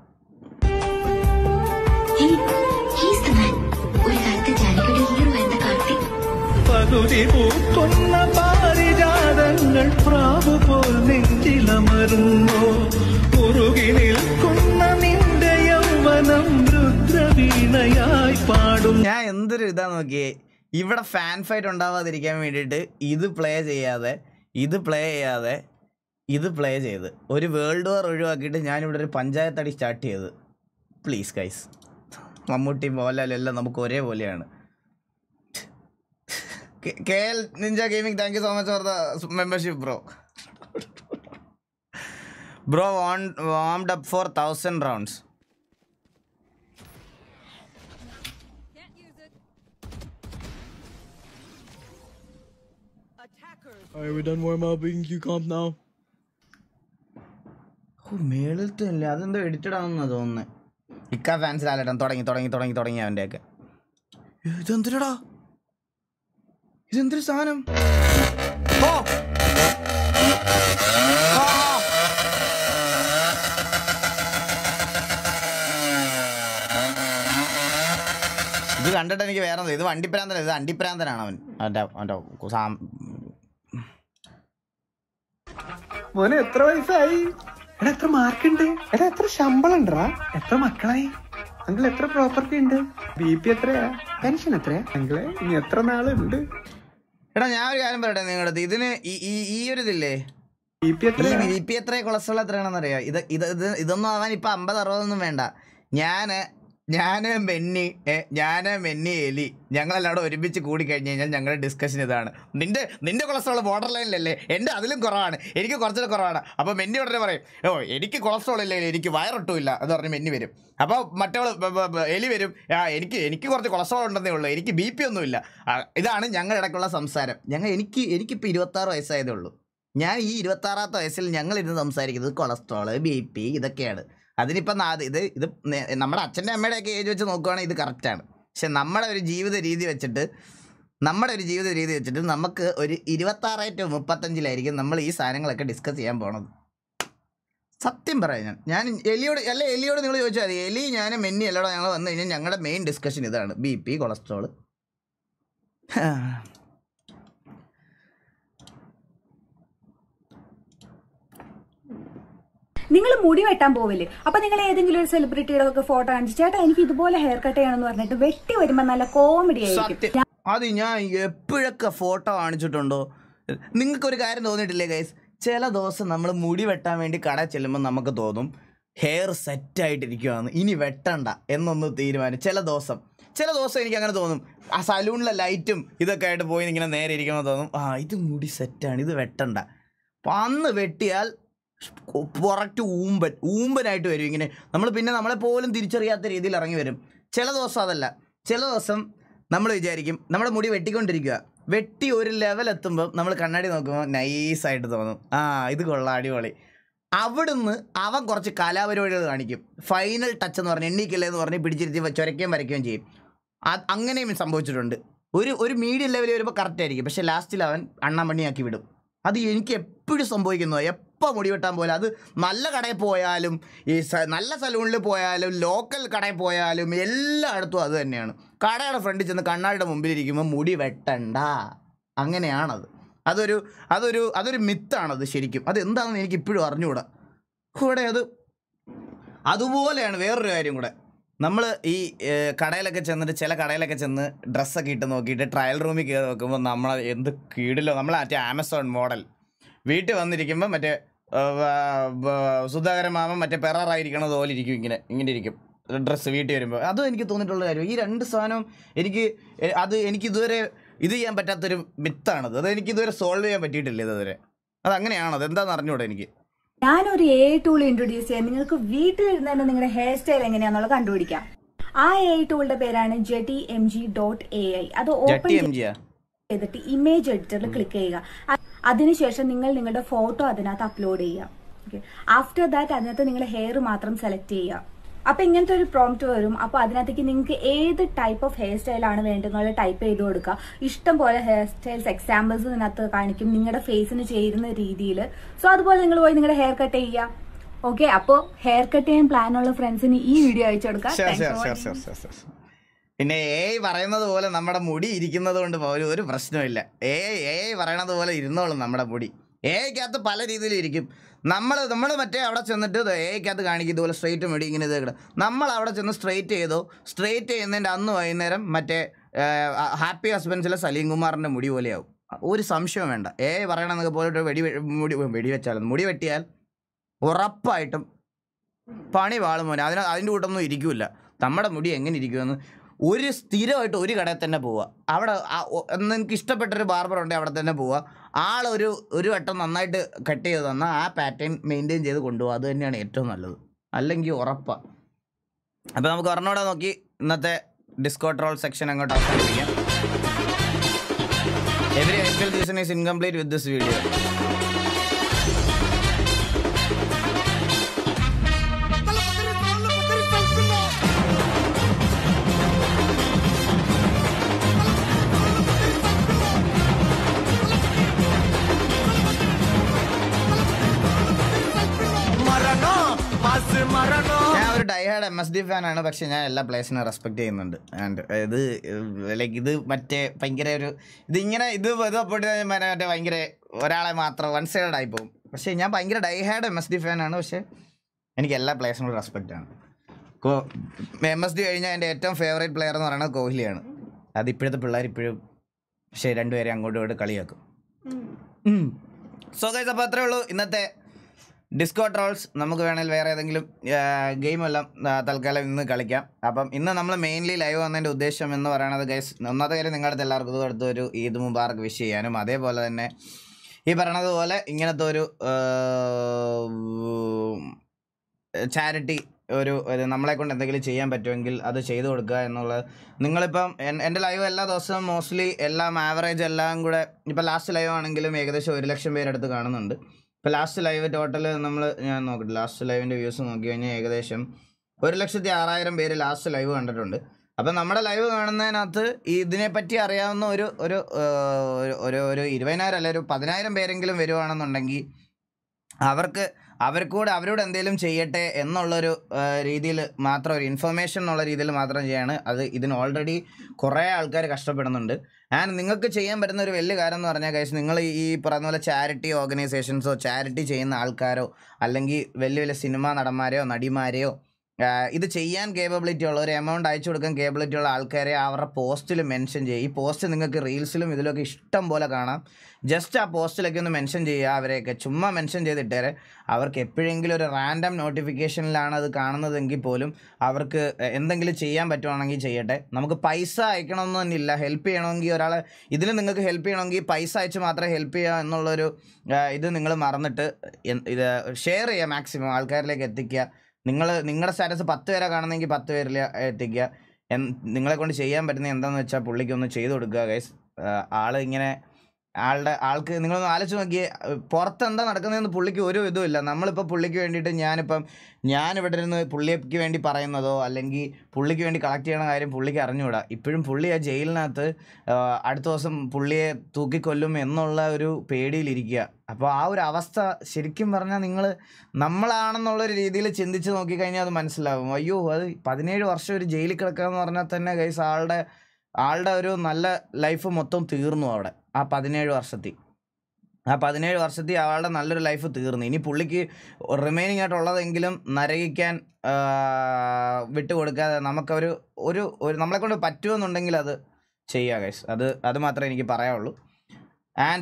S1: പകുതി പൂക്കുന്ന പാരിജാതങ്ങൾ പ്രാവു പോൽ നെഞ്ചിലമരുന്നോ മുറുകി നിൽക്കുന്ന നിന്റെ യൗവനം രുദ്രവീണയായി പാടും
S2: ഞാൻ എന്തൊരു ഇതാ നോക്കിയേ ഇവിടെ ഫാൻ ഫൈറ്റ് ഉണ്ടാവാതിരിക്കാൻ വേണ്ടിയിട്ട് ഇത് പ്ലേ ചെയ്യാതെ ഇത് പ്ലേ ചെയ്യാതെ ഇത് പ്ലേ ചെയ്ത് ഒരു വേൾഡ് വാർ ഒഴിവാക്കിയിട്ട് ഞാനിവിടെ ഒരു പഞ്ചായത്ത് അടി സ്റ്റാർട്ട് ചെയ്ത് പ്ലീസ് ഗൈസ് മമ്മൂട്ടി മോഹൻലാലും എല്ലാം നമുക്ക് ഒരേപോലെയാണ് K L ninja gaming thank you so much for the membership bro bro warm warmed up four thousand rounds
S15: Alright, we're done warm up. We can you comp now.
S2: ഓ മേളിലത്തെ അല്ലേ അതെന്തോ edited ആണെന്നാ തോന്നുന്നത് ഇക്ക ഫാൻസ് ലാലേട്ടൻ തുടങ്ങി തുടങ്ങി തുടങ്ങി തുടങ്ങി അവൻ്റെയൊക്കെ ഇതെന്തിനടാ ഇതെന്തൊരു സാധനം ഓ ആ. ഇത് കണ്ടിട്ട് എനിക്ക് വേറെ ഒന്നും- ഇത് വണ്ടിപ്രാന്തന ഇത് അണ്ടിപ്രാന്തനാണ് അവൻ അവൻ്റെ അവൻ്റെ സാം
S14: മോനെ എത്ര വയസ്സായി എടാ എത്ര മാർക്ക് ഉണ്ട് എടാ എത്ര ശമ്പളം ഉണ്ടാ എത്ര മക്കളായി അങ്കിൾ എത്ര പ്രോപ്പർട്ടി ഉണ്ട് ബി പി എത്രയാ പെൻഷൻ എത്രയാ അങ്കിളെ ഇനി എത്ര നാളുണ്ട്
S2: എടാ ഞാൻ ഒരു കാര്യം പറയട്ടെ നിങ്ങളുടെ അടുത്ത് ഇതിന് ഈ- ഈ ഈ ഒരു ഇതില്ലേ
S14: ബി പി എത്ര
S2: ബി പി എത്ര കൊളസ്ട്രോൾ എത്രയാണെന്ന് അറിയാം ഇത് ഇത് ഇത് ഇതൊന്നും ആവാൻ ഇപ്പൊ അമ്പത് അറുപതൊന്നും വേണ്ട ഞാന് ഞാന് മെന്നി ഏ, ഞാന് മെന്നി എലി ഞങ്ങളെല്ലാം കൂടെ ഒരുമിച്ച് കൂടി കഴിഞ്ഞ് കഴിഞ്ഞാൽ ഞങ്ങളുടെ ഡിസ്കഷൻ ഇതാണ് നിന്റെ നിന്റെ കൊളസ്ട്രോൾ ബോർഡർ ലൈനിലല്ലേ എൻ്റെ അതിലും കുറവാണ് എനിക്ക് കുറച്ചുകൂടെ കുറവാണ് അപ്പോൾ മെന്നി ഉടനെ പറയും ഓ എനിക്ക് കൊളസ്ട്രോൾ ഇല്ലേ എനിക്ക് വയറൊട്ടുമില്ല എന്ന് പറഞ്ഞ് മെന്നി വരും അപ്പോൾ മറ്റവൾ ബ- ബ- ബ- എലി വരും ആ എനിക്ക് എനിക്ക് കുറച്ച് കൊളസ്ട്രോൾ ഉണ്ടെന്നേ ഉള്ളൂ എനിക്ക് ബി പി ഒന്നുമില്ല ആ, ഇതാണ് ഞങ്ങളുടെ ഇടയ്ക്കുള്ള സംസാരം ഞങ്ങൾ എനിക്ക് എനിക്കിപ്പോൾ ഇരുപത്താറ് വയസ്സായതേ ഉള്ളൂ ഞാൻ ഈ ഇരുപത്താറാമത്തെ വയസ്സിൽ ഞങ്ങൾ ഇരുന്ന് സംസാരിക്കുന്നത് കൊളസ്ട്രോള് ബി പി ഇതൊക്കെയാണ് അതിനിപ്പം നാ- ഇത് ഇത് നേ- നമ്മുടെ അച്ഛൻ്റെ അമ്മയുടെയൊക്കെ ഏജ് വെച്ച് നോക്കുവാണെങ്കിൽ ഇത് കറക്റ്റാണ് പക്ഷെ നമ്മുടെ ഒരു ജീവിത രീതി വെച്ചിട്ട് നമ്മുടെ ഒരു ജീവിത രീതി വെച്ചിട്ട് നമുക്ക് ഒരു ഇരുപത്താറ് ടു മുപ്പത്തഞ്ചിലായിരിക്കും നമ്മൾ ഈ സാധനങ്ങളൊക്കെ ഡിസ്കസ് ചെയ്യാൻ പോണത് സത്യം പറയാം ഞാൻ ഞാൻ എലിയോട് അല്ല എലിയോട് നിങ്ങൾ ചോദിച്ചാൽ മതി എലി ഞാൻ മെന്നി അല്ലടോ ഞങ്ങൾ വന്നു കഴിഞ്ഞാൽ ഞങ്ങളുടെ മെയിൻ ഡിസ്കഷൻ ഇതാണ് ബി പി കൊളസ്ട്രോൾ
S3: നിങ്ങൾ മുടി വെട്ടാൻ പോവില്ലേ അപ്പൊ നിങ്ങൾ ഏതെങ്കിലും ഒരു സെലിബ്രിറ്റിയുടെ ഒക്കെ ഫോട്ടോ കാണിച്ചു ചേട്ടാ എനിക്ക് ഇതുപോലെ ഹെയർ കട്ട് ചെയ്യണമെന്ന് പറഞ്ഞിട്ട് വെട്ടി വരുമ്പോ നല്ല കോമഡി ആയിരിക്കും
S2: സത്യം അത് ഞാൻ എപ്പോഴൊക്കെ ഫോട്ടോ കാണിച്ചിട്ടുണ്ടോ നിങ്ങൾക്ക് ഒരു കാര്യം തോന്നിയിട്ടില്ലേ ഗൈസ് ചില ദിവസം നമ്മൾ മുടി വെട്ടാൻ വേണ്ടി കട ചെല്ലുമ്പോൾ നമുക്ക് തോന്നും ഹെയർ സെറ്റ് ആയിട്ടിരിക്കുവാന്ന് ഇനി വെട്ടണ്ട എന്നൊന്ന് തീരുമാനം ചില ദിവസം ചില ദിവസം എനിക്ക് അങ്ങനെ തോന്നും ആ സലൂണിലെ ലൈറ്റും ഇതൊക്കെ ആയിട്ട് പോയി ഇങ്ങനെ നേരെ ഇരിക്കുമ്പോൾ തോന്നും ആ ഇത് മുടി സെറ്റാണ് ഇത് വെട്ടണ്ട അപ്പം അന്ന് വെട്ടിയാൽ പുറത്ത് ഊമ്പൻ ഊമ്പനായിട്ട് വരും ഇങ്ങനെ നമ്മൾ പിന്നെ നമ്മളെ പോലും തിരിച്ചറിയാത്ത രീതിയിൽ ഇറങ്ങി വരും ചില ദിവസം അതല്ല ചില ദിവസം നമ്മൾ വിചാരിക്കും നമ്മുടെ മുടി വെട്ടിക്കൊണ്ടിരിക്കുക വെട്ടി ഒരു ലെവൽ എത്തുമ്പോൾ നമ്മൾ കണ്ണാടി നോക്കുമ്പോൾ നൈസായിട്ട് തോന്നും ആ ഇത് കൊള്ളാം അടിപൊളി അവിടുന്ന് അവൻ കുറച്ച് കലാപരിപാടികൾ കാണിക്കും ഫൈനൽ ടച്ച് എന്ന് പറഞ്ഞ് എണ്ണിക്കല്ലേ എന്ന് പറഞ്ഞ് പിടിച്ചിരുത്തി ചൊരയ്ക്കുകയും വരയ്ക്കുകയും ചെയ്യും അത് അങ്ങനെയും സംഭവിച്ചിട്ടുണ്ട് ഒരു ഒരു മീഡിയം ലെവലിൽ വരുമ്പോൾ കറക്റ്റ് ആയിരിക്കും പക്ഷേ ലാസ്റ്റിൽ അവൻ അണ്ണാമണിയാക്കി വിടും അത് എനിക്ക് എപ്പോഴും സംഭവിക്കുന്നു എപ്പോൾ മുടി വെട്ടാൻ പോയാലും അത് നല്ല കടയിൽ പോയാലും ഈ സ- നല്ല സലൂണിൽ പോയാലും ലോക്കൽ കടയിൽ പോയാലും എല്ലായിടത്തും അത് തന്നെയാണ് കടയുടെ ഫ്രണ്ടിൽ ചെന്ന് കണ്ണാടിയുടെ മുമ്പിൽ ഇരിക്കുമ്പോൾ മുടി വെട്ടണ്ട അങ്ങനെയാണത് അതൊരു അതൊരു അതൊരു മിത്താണത് ശരിക്കും അത് എന്താണെന്ന് എനിക്ക് ഇപ്പോഴും അറിഞ്ഞുകൂടാ കൂടെ അത് അതുപോലെയാണ് വേറൊരു കാര്യം കൂടെ നമ്മൾ ഈ ഏഹ്, കടയിലൊക്കെ ചെന്നിട്ട് ചില കടയിലൊക്കെ ചെന്ന് ഡ്രസ്സൊക്കെ ഇട്ട് നോക്കിയിട്ട് ട്രയൽ റൂമിൽ കയറി നോക്കുമ്പോൾ നമ്മൾ എന്ത് കീടിലോ നമ്മൾ മറ്റേ ആമസോൺ മോഡൽ വീട്ടിൽ വന്നിരിക്കുമ്പോൾ മറ്റേ ഏഹ്, വ- വ- സുധാകരൻ മാമൻ മറ്റേ പെറാറായിരിക്കണത് പോലെ ഇരിക്കും ഇങ്ങനെ ഇങ്ങനെ ഇരിക്കും ഡ്രസ്സ് വീട്ടിൽ വരുമ്പോൾ അതും എനിക്ക് തോന്നിയിട്ടുള്ള കാര്യം ഈ രണ്ട് സാധനവും എനിക്ക് എ- അത് എനിക്ക് ഇതുവരെ ഇത് ചെയ്യാൻ പറ്റാത്തൊരു മിത്താണത് അത് എനിക്ക് ഇതുവരെ സോൾവ് ചെയ്യാൻ പറ്റിയിട്ടില്ല ഇതുവരെ അത് അങ്ങനെയാണത് എന്താണെന്ന് അറിഞ്ഞൂടെ എനിക്ക്
S3: ഞാനൊരു എ ടൂൾ ഇൻട്രൊഡ്യൂസ് ചെയ്യാൻ നിങ്ങൾക്ക് വീട്ടിലിരുന്ന് തന്നെ നിങ്ങളുടെ ഹെയർ സ്റ്റൈൽ എങ്ങനെയാണെന്നുള്ളത് കണ്ടുപിടിക്കാം ആ എ ടൂളിന്റെ പേരാണ് ജെട്ടി M G dot A I അത് ഓപ്പൺ
S2: ജട്ടി എം ജിയാ
S3: ചെയ്തിട്ട് ഇമേജ് എഡിറ്ററിൽ ക്ലിക്ക് ചെയ്യുക അ- അതിനുശേഷം നിങ്ങൾ നിങ്ങളുടെ ഫോട്ടോ അതിനകത്ത് അപ്ലോഡ് ചെയ്യുക ഓക്കെ ആഫ്റ്റർ ദാറ്റ് അതിനകത്ത് നിങ്ങൾ ഹെയർ മാത്രം സെലക്ട് ചെയ്യുക അപ്പൊ ഇങ്ങനത്തെ ഒരു പ്രോംപ്റ്റ് വരും അപ്പൊ അതിനകത്തേക്ക് നിങ്ങൾക്ക് ഏത് ടൈപ്പ് ഓഫ് ഹെയർ സ്റ്റൈൽ ആണ് വേണ്ടതെന്നുള്ള ടൈപ്പ് ചെയ്ത് കൊടുക്കുക ഇഷ്ടം പോലെ ഹെയർ സ്റ്റൈൽസ് എക്സാമ്പിൾസ് ഇതിനകത്ത് കാണിക്കും നിങ്ങളുടെ ഫേസിന് ചേരുന്ന രീതിയിൽ സോ അതുപോലെ നിങ്ങൾ പോയി നിങ്ങളുടെ ഹെയർ കട്ട് ചെയ്യുക ഓക്കെ അപ്പോൾ ഹെയർ കട്ട് ചെയ്യാൻ പ്ലാൻ ഉള്ള ഫ്രണ്ട്സിന് ഈ വീഡിയോ അയച്ചു കൊടുക്കുക
S2: Sure,
S3: Thanks
S2: sure,
S3: for
S2: sure,
S3: watching.
S2: sure, sure, sure. പിന്നെ എ പറയുന്നത് പോലെ നമ്മുടെ മുടി ഇരിക്കുന്നത് കൊണ്ട് ഒരു ഒരു പ്രശ്നമില്ല എ എ പറയണത് പോലെ ഇരുന്നോളും നമ്മുടെ മുടി എക്കകത്ത് പല രീതിയിൽ ഇരിക്കും നമ്മൾ നമ്മൾ മറ്റേ അവിടെ ചെന്നിട്ട് എക്കകത്ത് കാണിക്കും ഇതുപോലെ സ്ട്രെയിറ്റ് മുടി ഇങ്ങനെ ഇത് കിട നമ്മൾ അവിടെ ചെന്ന് സ്ട്രെയിറ്റ് ചെയ്തോ സ്ട്രെയിറ്റ് ചെയ്യുന്നതിൻ്റെ അന്ന് വൈകുന്നേരം മറ്റേ ഹാപ്പി ഹസ്ബൻഡ്സിലെ സലീം കുമാറിൻ്റെ മുടി പോലെയാവും ഒരു സംശയവും വേണ്ട എ പറയണമെന്നൊക്കെ പോയിട്ട് വെടി വെ- മുടി വെടി വെച്ചാൽ മുടി വെട്ടിയാൽ ഉറപ്പായിട്ടും പണി വാളും മോനെ അതിന് അതിൻ്റെ കൂട്ടൊന്നും ഇരിക്കില്ല നമ്മുടെ മുടി എങ്ങനെ ഇരിക്കുമെന്ന് ഒരു സ്ഥിരമായിട്ട് ഒരു കടയിൽ തന്നെ പോവുക അവിടെ ആ ഒ- നിങ്ങൾക്ക് ഇഷ്ടപ്പെട്ടൊരു ബാർബർ ഉണ്ടെങ്കിൽ അവിടെ തന്നെ പോവുക ആളൊരു ഒരു വട്ടം നന്നായിട്ട് കട്ട് ചെയ്ത് തന്നാൽ ആ പാറ്റേൺ മെയിൻറ്റെയിൻ ചെയ്ത് കൊണ്ടുപോകുക അത് തന്നെയാണ് ഏറ്റവും നല്ലത് അല്ലെങ്കിൽ ഉറപ്പാണ് അപ്പോൾ നമുക്ക് ഒരെണ്ണോടെ നോക്കി ഇന്നത്തെ ഡിസ്കോ ട്രോൾ സെക്ഷൻ അങ്ങോട്ട് അവസാനിപ്പിക്കാം every I P L season is incomplete with this video ഞാൻ ഒരു ഡൈഹാഡ് എം എസ് ഡി ഫാനാണ് പക്ഷെ ഞാൻ എല്ലാ പ്ലേസിനും റെസ്പെക്ട് ചെയ്യുന്നുണ്ട് ആൻഡ് ഇത് ലൈക്ക് ഇത് മറ്റേ ഭയങ്കര ഒരു ഇത് ഇങ്ങനെ ഇത് ഇത് പോയിട്ട് മറ്റേ ഭയങ്കര ഒരാളെ മാത്രം വൺ സൈഡ് ആയി പോകും പക്ഷേ ഞാൻ ഭയങ്കര ഡൈഹാഡ് എം എസ് ഡി ഫാനാണ് പക്ഷേ എനിക്ക് എല്ലാ പ്ലേസിനോടും റെസ്പെക്റ്റ് ആണ് കോ എം എസ് ഡി കഴിഞ്ഞാൽ എൻ്റെ ഏറ്റവും ഫേവറേറ്റ് പ്ലെയർ എന്ന് പറയുന്നത് കോഹ്ലിയാണ് അത് ഇപ്പോഴത്തെ പിള്ളേർ ഇപ്പോഴും പക്ഷേ രണ്ടുപേരെ അങ്ങോട്ടും ഇങ്ങോട്ടും കളിയാക്കും സോ ഗൈസ് അപ്പോൾ അത്രേ ഉള്ളൂ ഇന്നത്തെ ഡിസ്കോ ട്രോൾസ് നമുക്ക് വേണമെങ്കിൽ വേറെ ഏതെങ്കിലും ഗെയിം എല്ലാം ആ, തൽക്കാലം ഇന്ന് കളിക്കാം അപ്പം ഇന്ന് നമ്മൾ മെയിൻലി ലൈവ് വന്നതിൻ്റെ ഉദ്ദേശം എന്ന് പറയുന്നത് ഗൈസ് ഒന്നാമത്തെ കാര്യം നിങ്ങളുടെ അടുത്ത് എല്ലാവർക്കും ഇതും അടുത്ത് ഒരു ഈദ് മുബാറക്ക് വിഷ് ചെയ്യാനും അതേപോലെ തന്നെ ഈ പറയണത് പോലെ ഇങ്ങനത്തെ ഒരു ചാരിറ്റി ഒരു ഒരു നമ്മളെ കൊണ്ട് എന്തെങ്കിലും ചെയ്യാൻ പറ്റുമെങ്കിൽ അത് ചെയ്തു കൊടുക്കുക എന്നുള്ളത് നിങ്ങളിപ്പം എൻ- എൻ്റെ ലൈവ് എല്ലാ ദിവസവും മോസ്റ്റ്ലി എല്ലാം ആവറേജ് എല്ലാം കൂടെ ഇപ്പം ലാസ്റ്റ് ലൈവ് ആണെങ്കിലും ഏകദേശം ഒരു ലക്ഷം പേരെടുത്ത് കാണുന്നുണ്ട് ഇപ്പോൾ ലാസ്റ്റ് ലൈവ് ടോട്ടൽ നമ്മൾ ഞാൻ നോക്കട്ടെ ലാസ്റ്റ് ലൈവിൻ്റെ വ്യൂസ് നോക്കി കഴിഞ്ഞാൽ ഏകദേശം ഒരു ലക്ഷത്തി ആറായിരം പേര് ലാസ്റ്റ് ലൈവ് കണ്ടിട്ടുണ്ട് അപ്പം നമ്മുടെ ലൈവ് കാണുന്നതിനകത്ത് ഈ ഇതിനെപ്പറ്റി അറിയാവുന്ന ഒരു ഒരു ആ, ഒരു- ഒരു ഒരു ഇരുപതിനായിരം അല്ല ഒരു പതിനായിരം പേരെങ്കിലും വരുവാണെന്നുണ്ടെങ്കിൽ അവർക്ക് അവർക്കൂടെ അവരോട് എന്തെങ്കിലും ചെയ്യട്ടെ എന്നുള്ളൊരു രീതിയിൽ മാത്രം ഒരു ഇൻഫർമേഷൻ എന്നുള്ള രീതിയിൽ മാത്രം ചെയ്യാണ് അത് ഇതിന് ഓൾറെഡി കുറേ ആൾക്കാർ കഷ്ടപ്പെടുന്നുണ്ട് ആൻഡ് നിങ്ങൾക്ക് ചെയ്യാൻ പറ്റുന്ന ഒരു വലിയ കാര്യം എന്ന് പറഞ്ഞാൽ കഴിച്ച് നിങ്ങൾ ഈ പറയുന്ന പോലെ ചാരിറ്റി ഓർഗനൈസേഷൻസോ ചാരിറ്റി ചെയ്യുന്ന ആൾക്കാരോ അല്ലെങ്കിൽ വലിയ വലിയ സിനിമാ നടന്മാരെയോ നടിമാരെയോ ആ, ഇത് ചെയ്യാൻ കേപ്പബിലിറ്റി ഉള്ള ഒരു എമൗണ്ട് അയച്ചു കൊടുക്കാൻ കേപ്പബിലിറ്റി ഉള്ള ആൾക്കാരെ അവരുടെ പോസ്റ്റിൽ മെൻഷൻ ചെയ്യുക ഈ പോസ്റ്റ് നിങ്ങൾക്ക് റീൽസിലും ഇതിലൊക്കെ ഇഷ്ടം പോലെ കാണാം ജസ്റ്റ് ആ പോസ്റ്റിലൊക്കെ ഒന്ന് മെൻഷൻ ചെയ്യുക അവരെയൊക്കെ ചുമ്മാ മെൻഷൻ ചെയ്തിട്ടേരെ അവർക്ക് എപ്പോഴെങ്കിലും ഒരു റാൻഡം നോട്ടിഫിക്കേഷനിലാണ് അത് കാണുന്നതെങ്കിൽ പോലും അവർക്ക് എന്തെങ്കിലും ചെയ്യാൻ പറ്റുവാണെങ്കിൽ ചെയ്യട്ടെ നമുക്ക് പൈസ അയക്കണമെന്ന് തന്നെ ഇല്ല ഹെൽപ്പ് ചെയ്യണമെങ്കിൽ ഒരാളെ ഇതിൽ നിങ്ങൾക്ക് ഹെൽപ്പ് ചെയ്യണമെങ്കിൽ പൈസ അയച്ച് മാത്രമേ ഹെൽപ്പ് ചെയ്യുക എന്നുള്ളൊരു ആ, ഇത് നിങ്ങൾ മറന്നിട്ട് എൻ- ഇത് ഷെയർ ചെയ്യുക മാക്സിമം ആൾക്കാരിലേക്ക് എത്തിക്കുക നിങ്ങൾ നിങ്ങളുടെ സ്റ്റാറ്റസ് പത്ത് പേരെ കാണുന്നെങ്കിൽ പത്ത് പേരിൽ എത്തിക്കുക എൻ നിങ്ങളെ കൊണ്ട് ചെയ്യാൻ പറ്റുന്ന എന്താണെന്ന് വെച്ചാൽ പുള്ളിക്ക് ഒന്ന് ചെയ്തു കൊടുക്കുക ഗൈസ് ആള് ഇങ്ങനെ ആളുടെ ആൾക്ക് നിങ്ങളൊന്ന് ആലോചിച്ച് നോക്കിയേ അഹ് പുറത്ത് എന്താ നടക്കുന്നതെന്ന് പുള്ളിക്ക് ഒരു ഇതും ഇല്ല നമ്മളിപ്പോൾ പുള്ളിക്ക് വേണ്ടിയിട്ട് ഞാനിപ്പം ഞാനിവിടെ ഇരുന്ന് പുള്ളിക്ക് വേണ്ടി പറയുന്നതോ അല്ലെങ്കിൽ പുള്ളിക്ക് വേണ്ടി കളക്ട് ചെയ്യണ കാര്യം പുള്ളിക്ക് അറിഞ്ഞുകൂടാ ഇപ്പോഴും പുള്ളി ആ ജയിലിനകത്ത് ആഹ് അടുത്ത ദിവസം പുള്ളിയെ തൂക്കിക്കൊല്ലും എന്നുള്ള ഒരു പേടിയിലിരിക്കുക അപ്പോൾ ആ ഒരു അവസ്ഥ ശരിക്കും പറഞ്ഞാൽ നിങ്ങൾ നമ്മളാണെന്നുള്ളൊരു രീതിയിൽ ചിന്തിച്ച് നോക്കിക്കഴിഞ്ഞാൽ അത് മനസ്സിലാവും അയ്യോ അത് പതിനേഴ് വർഷം ഒരു ജയിലിൽ കിടക്കുക എന്ന് പറഞ്ഞാൽ തന്നെ ഗൈസ് ആളുടെ ആളുടെ ഒരു നല്ല ലൈഫ് മൊത്തം തീർന്നു അവിടെ ആ പതിനേഴ് വർഷത്തിൽ ആ പതിനേഴ് വർഷത്തിൽ ആളുടെ നല്ലൊരു ലൈഫ് തീർന്നു ഇനി പുള്ളിക്ക് റിമൈനിങ് ആയിട്ടുള്ളതെങ്കിലും നരകിക്കാൻ ആ, വിട്ടുകൊടുക്കാതെ നമുക്കൊരു ഒരു ഒരു നമ്മളെ കൊണ്ട് പറ്റുമെന്നുണ്ടെങ്കിൽ അത് ചെയ്യുക ഗൈസ് അത് അത് മാത്രമേ എനിക്ക് പറയാനുള്ളൂ ആൻഡ്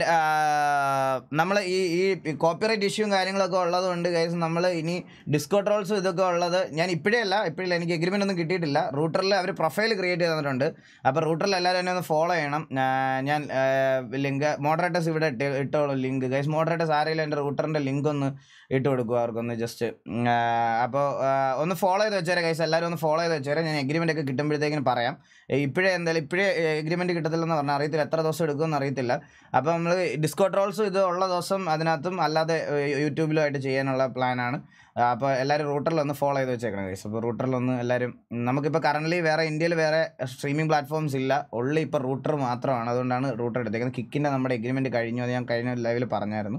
S2: നമ്മൾ ഈ ഈ കോപ്പിറൈറ്റ് ഇഷ്യൂവും കാര്യങ്ങളൊക്കെ ഉള്ളത് കൊണ്ട് ഗൈസ് നമ്മൾ ഇനി ഡിസ്കോ ട്രോൾസും ഇതൊക്കെ ഉള്ളത് ഞാൻ ഇപ്പോഴേ അല്ല ഇപ്പോഴില്ല എനിക്ക് എഗ്രിമെൻ്റ് ഒന്നും കിട്ടിയിട്ടില്ല റൂട്ടറിൽ അവർ പ്രൊഫൈൽ ക്രിയേറ്റ് ചെയ്ത് തന്നിട്ടുണ്ട് അപ്പോൾ റൂട്ടറിൽ എല്ലാവരും എന്നെ ഒന്ന് ഫോളോ ചെയ്യണം ആ, ഞാൻ ലിങ്ക് മോഡറേറ്റേഴ്സ് ഇവിടെ ഇട്ട് ഇട്ടോളൂ ലിങ്ക് ഗൈസ് മോഡറേറ്റേഴ്സ് ആരെങ്കിലും എൻ്റെ റൂട്ടറിൻ്റെ ലിങ്ക് ഒന്ന് ഇട്ട് കൊടുക്കുക അവർക്കൊന്ന് ജസ്റ്റ് അപ്പോൾ ഒന്ന് ഫോളോ ചെയ്ത് വെച്ചേരെ ഗൈസ് എല്ലാവരും ഒന്ന് ഫോളോ ചെയ്ത് വെച്ചേരെ ഞാൻ എഗ്രിമെൻ്റ് ഒക്കെ കിട്ടുമ്പോഴത്തേക്കിനും പറയാം ഏ, ഇപ്പോഴേ എന്തായാലും ഇപ്പോഴേ എഗ്രിമെൻ്റ് കിട്ടത്തില്ലെന്ന് പറഞ്ഞാൽ അറിയത്തില്ല എത്ര ദിവസം എടുക്കുമെന്ന് അറിയത്തില്ല അപ്പോൾ നമ്മൾ ഡിസ്കോ ട്രോൾസും ഇത് ഉള്ള ദിവസം അതിനകത്തും അല്ലാതെ ഏ, യൂട്യൂബിലുമായിട്ട് ചെയ്യാനുള്ള പ്ലാനാണ് അപ്പോൾ എല്ലാവരും റൂട്ടറിൽ ഒന്ന് ഫോളോ ചെയ്ത് വെച്ചേക്കണം ഗൈസ് അപ്പോൾ റൂട്ടറിലൊന്ന് എല്ലാവരും നമുക്കിപ്പോൾ കറൻ്റ്ലി വേറെ ഇന്ത്യയിൽ വേറെ സ്ട്രീമിംഗ് പ്ലാറ്റ്ഫോംസ് ഇല്ല ഉള്ളി ഇപ്പോൾ റൂട്ടർ മാത്രമാണ് അതുകൊണ്ടാണ് റൂട്ടർ എടുത്തേക്കുന്നത് കിക്കിൻ്റെ നമ്മുടെ എഗ്രിമെൻറ്റ് കഴിഞ്ഞു അത് ഞാൻ കഴിഞ്ഞ ലൈവിൽ പറഞ്ഞായിരുന്നു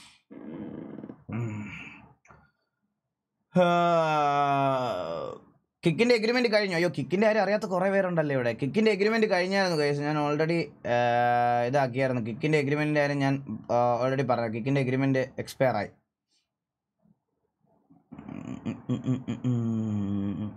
S2: കിക്കിൻ്റെ എഗ്രിമെൻറ്റ് കഴിഞ്ഞു അയ്യോ കിക്കിൻ്റെ കാര്യം അറിയാത്ത കുറേ പേരുണ്ടല്ലോ ഇവിടെ കിക്കിൻ്റെ എഗ്രിമെൻറ്റ് കഴിഞ്ഞായിരുന്നു കേസ് ഞാൻ ഓൾറെഡി ഇതാക്കിയായിരുന്നു കിക്കിൻ്റെ എഗ്രിമെൻറ്റിൻ്റെ കാര്യം ഞാൻ ഓൾറെഡി പറഞ്ഞു കിക്കിൻ്റെ എഗ്രിമെൻറ്റ് എക്സ്പയർ ആയി ഉം, ഉം, ഉം, ഉം.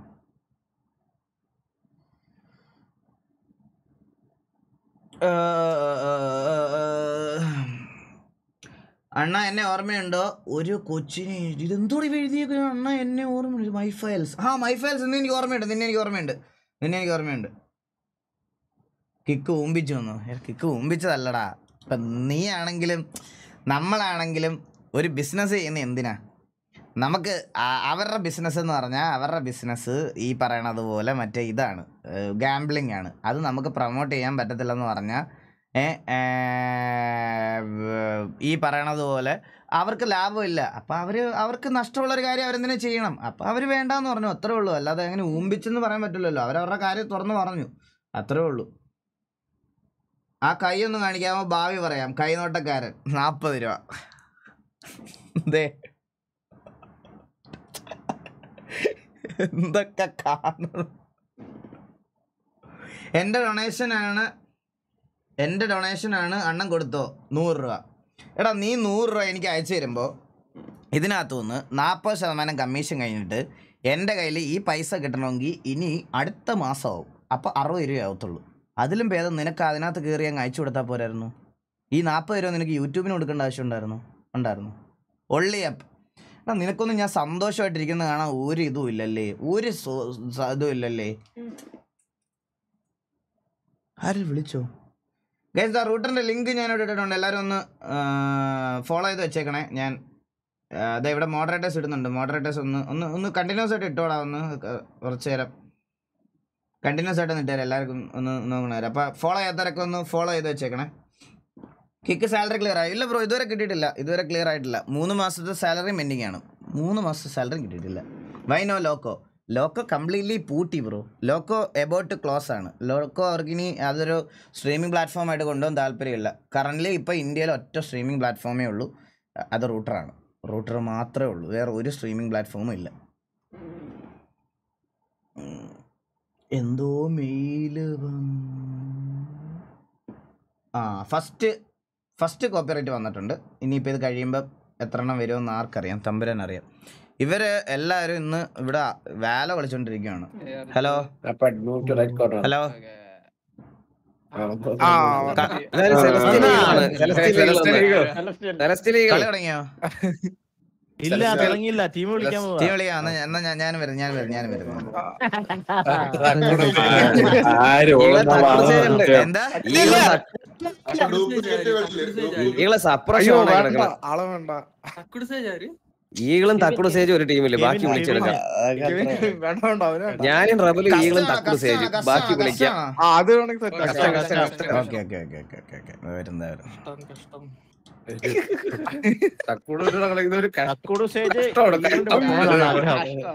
S2: അണ്ണ എന്നെ ഓർമ്മയുണ്ടോ ഒരു കൊച്ചിനെ ഇതെന്തോടി എഴുതിയൊക്കെ അണ്ണ എന്നെ ഓർമ്മയുണ്ട് മൈ ഫയൽസ് ആ മൈ ഫയൽസ് നിന്നെ എനിക്ക് ഓർമ്മയുണ്ട് നിന്നെ എനിക്ക് ഓർമ്മയുണ്ട് നിന്നെ എനിക്ക് ഓർമ്മയുണ്ട് കിക്ക് ഊമ്പിച്ചു വന്നു ഏ, കിക്ക് ഊമ്പിച്ചതല്ലടാ ഇപ്പം നീ ആണെങ്കിലും നമ്മളാണെങ്കിലും ഒരു ബിസിനസ് ചെയ്യുന്ന എന്തിനാ നമുക്ക് ആ- അവരുടെ ബിസിനസ് എന്ന് പറഞ്ഞാൽ അവരുടെ ബിസിനസ് ഈ പറയണത് പോലെ മറ്റേ ഇതാണ് ഗാംബ്ലിംഗ് ആണ് അത് നമുക്ക് പ്രൊമോട്ട് ചെയ്യാൻ പറ്റത്തില്ലെന്ന് പറഞ്ഞാൽ ഏ, ഏ, വ്- ഈ പറയണത് പോലെ അവർക്ക് ലാഭമില്ല അപ്പം അവർ അവർക്ക് നഷ്ടമുള്ളൊരു കാര്യം അവരെന്തിനാ ചെയ്യണം അപ്പം അവർ വേണ്ടാന്ന് പറഞ്ഞു അത്രേ ഉള്ളൂ അല്ലാതെ അങ്ങനെ ഊമ്പിച്ചെന്ന് പറയാൻ പറ്റില്ലല്ലോ അവരവരുടെ കാര്യം തുറന്ന് പറഞ്ഞു അത്രേ ഉള്ളൂ ആ കൈ ഒന്ന് കാണിക്കാമോ ഭാവി പറയാം കൈനോട്ടക്കാരൻ നാൽപ്പത് രൂപ ദേ എന്തൊക്കെ കാണുന്നു എൻ്റെ ഡൊണേഷനാണ് എൻ്റെ ഡൊണേഷനാണ് അണ്ണൻ കൊടുത്തോ നൂറ് രൂപ എടാ നീ നൂറ് രൂപ എനിക്ക് അയച്ചു തരുമ്പോൾ ഇതിനകത്തു നിന്ന് നാൽപ്പത് ശതമാനം കമ്മീഷൻ കഴിഞ്ഞിട്ട് എൻ്റെ കയ്യിൽ ഈ പൈസ കിട്ടണമെങ്കിൽ ഇനി അടുത്ത മാസമാവും അപ്പോൾ അറുപത് രൂപ ആവത്തുള്ളൂ അതിലും ഭേദം നിനക്ക് അതിനകത്ത് കയറി അങ്ങ് അയച്ചു കൊടുത്താൽ പോരായിരുന്നു ഈ നാൽപ്പത് രൂപ നിനക്ക് യൂട്യൂബിന് കൊടുക്കേണ്ട ആവശ്യം ഉണ്ടായിരുന്നു ഉണ്ടായിരുന്നു ഒള്ളി അപ്പ് എടാ നിനക്കൊന്നും ഞാൻ സന്തോഷമായിട്ടിരിക്കുന്നത് കാണാൻ ഒരു ഇതും ഇല്ലല്ലേ ഒരു സോ- സ- ഇതും ഇല്ലല്ലേ ആരും വിളിച്ചോ ഗൈസ് ആ റൂട്ടറിൻ്റെ ലിങ്ക് ഞാൻ ഇവിടെ ഇട്ടിട്ടുണ്ട് എല്ലാവരും ഒന്ന് ഫോളോ ചെയ്ത് വെച്ചേക്കണേ ഞാൻ ആ, ദേ ഇവിടെ മോഡറേറ്റേഴ്സ് ഇടുന്നുണ്ട് മോഡറേറ്റേഴ്സ് ഒന്ന് ഒന്ന് ഒന്ന് കണ്ടിന്യൂസ് ആയിട്ട് ഇട്ടോടാ ഒന്ന് ക- കുറച്ച് നേരം കണ്ടിന്യൂസ് ആയിട്ട് ഒന്ന് ഇട്ടുതരാം എല്ലാവർക്കും ഒന്ന് നോക്കണേരം അപ്പോൾ ഫോളോ ചെയ്യാത്തവരൊക്കെ ഒന്ന് ഫോളോ ചെയ്ത് വെച്ചേക്കണേ കിക്ക് സാലറി ക്ലിയർ ആയി ഇല്ല ബ്രോ ഇതുവരെ കിട്ടിയിട്ടില്ല ഇതുവരെ ക്ലിയർ ആയിട്ടില്ല മൂന്ന് മാസത്തെ സാലറി പെൻഡിങ് ആണ് മൂന്ന് മാസത്തെ സാലറി കിട്ടിയിട്ടില്ല വൈനോ ലോക്കോ ലോക്കോ കംപ്ലീറ്റ്ലി പൂട്ടി ബ്രോ ലോക്കോ എബൌട്ട് ക്ലോസ് ആണ് ലോക്കോ അവർക്കിനി അതൊരു സ്ട്രീമിംഗ് പ്ലാറ്റ്ഫോമായിട്ട് കൊണ്ടുപോകാൻ താല്പര്യമില്ല കറൻ്റ്ലി ഇപ്പോൾ ഇന്ത്യയിൽ ഒറ്റ സ്ട്രീമിംഗ് പ്ലാറ്റ്ഫോമേ ഉള്ളൂ അത് റൂട്ടറാണ് റൂട്ടർ മാത്രമേ ഉള്ളൂ വേറെ ഒരു സ്ട്രീമിംഗ് പ്ലാറ്റ്ഫോമും ഇല്ല ഉം. എന്തോ മെയില് ആ ഫസ്റ്റ് ഫസ്റ്റ് കോപ്പിറൈറ്റ് വന്നിട്ടുണ്ട് ഇനിയിപ്പോൾ ഇത് കഴിയുമ്പോൾ എത്ര എണ്ണം വരുമെന്ന് ആർക്കറിയാം തമ്പുരാൻ അറിയാം ഇവര് എല്ലാവരും ഇന്ന് ഇവിടെ വേല കളിച്ചോണ്ടിരിക്കുകയാണ് ഹലോ ഹലോ
S10: അതായത് Celestial Eagle ആണ്. Celestial Eagle ആണ്. Celestial Eagle.
S2: കളി തുടങ്ങിയോ
S7: ഇല്ല തുടങ്ങിയില്ല ടീം വിളിക്കാൻ പോവാ
S2: ടീം വിളിക്കാം എന്നാ ഞാൻ- എന്നാ ഞാൻ ഞാൻ വരും ഞാൻ വരും ഞാൻ വരും എന്താ
S10: ഈകളെ സപ്രഷൻ
S23: അയ്യോ
S10: ആണ്
S23: വേണ്ട
S10: കിടക്കുന്നത്
S23: ആളെ വേണ്ട
S10: ഈകളും തക്കുടു സേജും ഒരു ടീമില് ബാക്കി വിളിച്ചെടുക്കാം
S23: വേണ്ട വേണ്ട അവന് വേണ്ട.
S10: ഞാനും റബലും ഈകളും തക്കുടു സേജും ബാക്കി വിളിക്കാം
S23: ആ അത് വേണമെങ്കിൽ set
S10: കഷ്ടം,
S23: ആക്കാം.
S10: കഷ്ടം, കഷ്ടം.
S2: Okay okay okay okay okay okay വരുന്ന വരും
S23: തക്കൂടൂടെ കളിക്കുന്ന ഒരു കഷ്ടം.
S7: തക്കുടു സ്റ്റേജ്
S23: കഷ്ടമാണ്,
S7: ഈഗിളിന്റെ
S23: കഷ്ടം.
S7: മോനാണ് ആഗ്രഹം.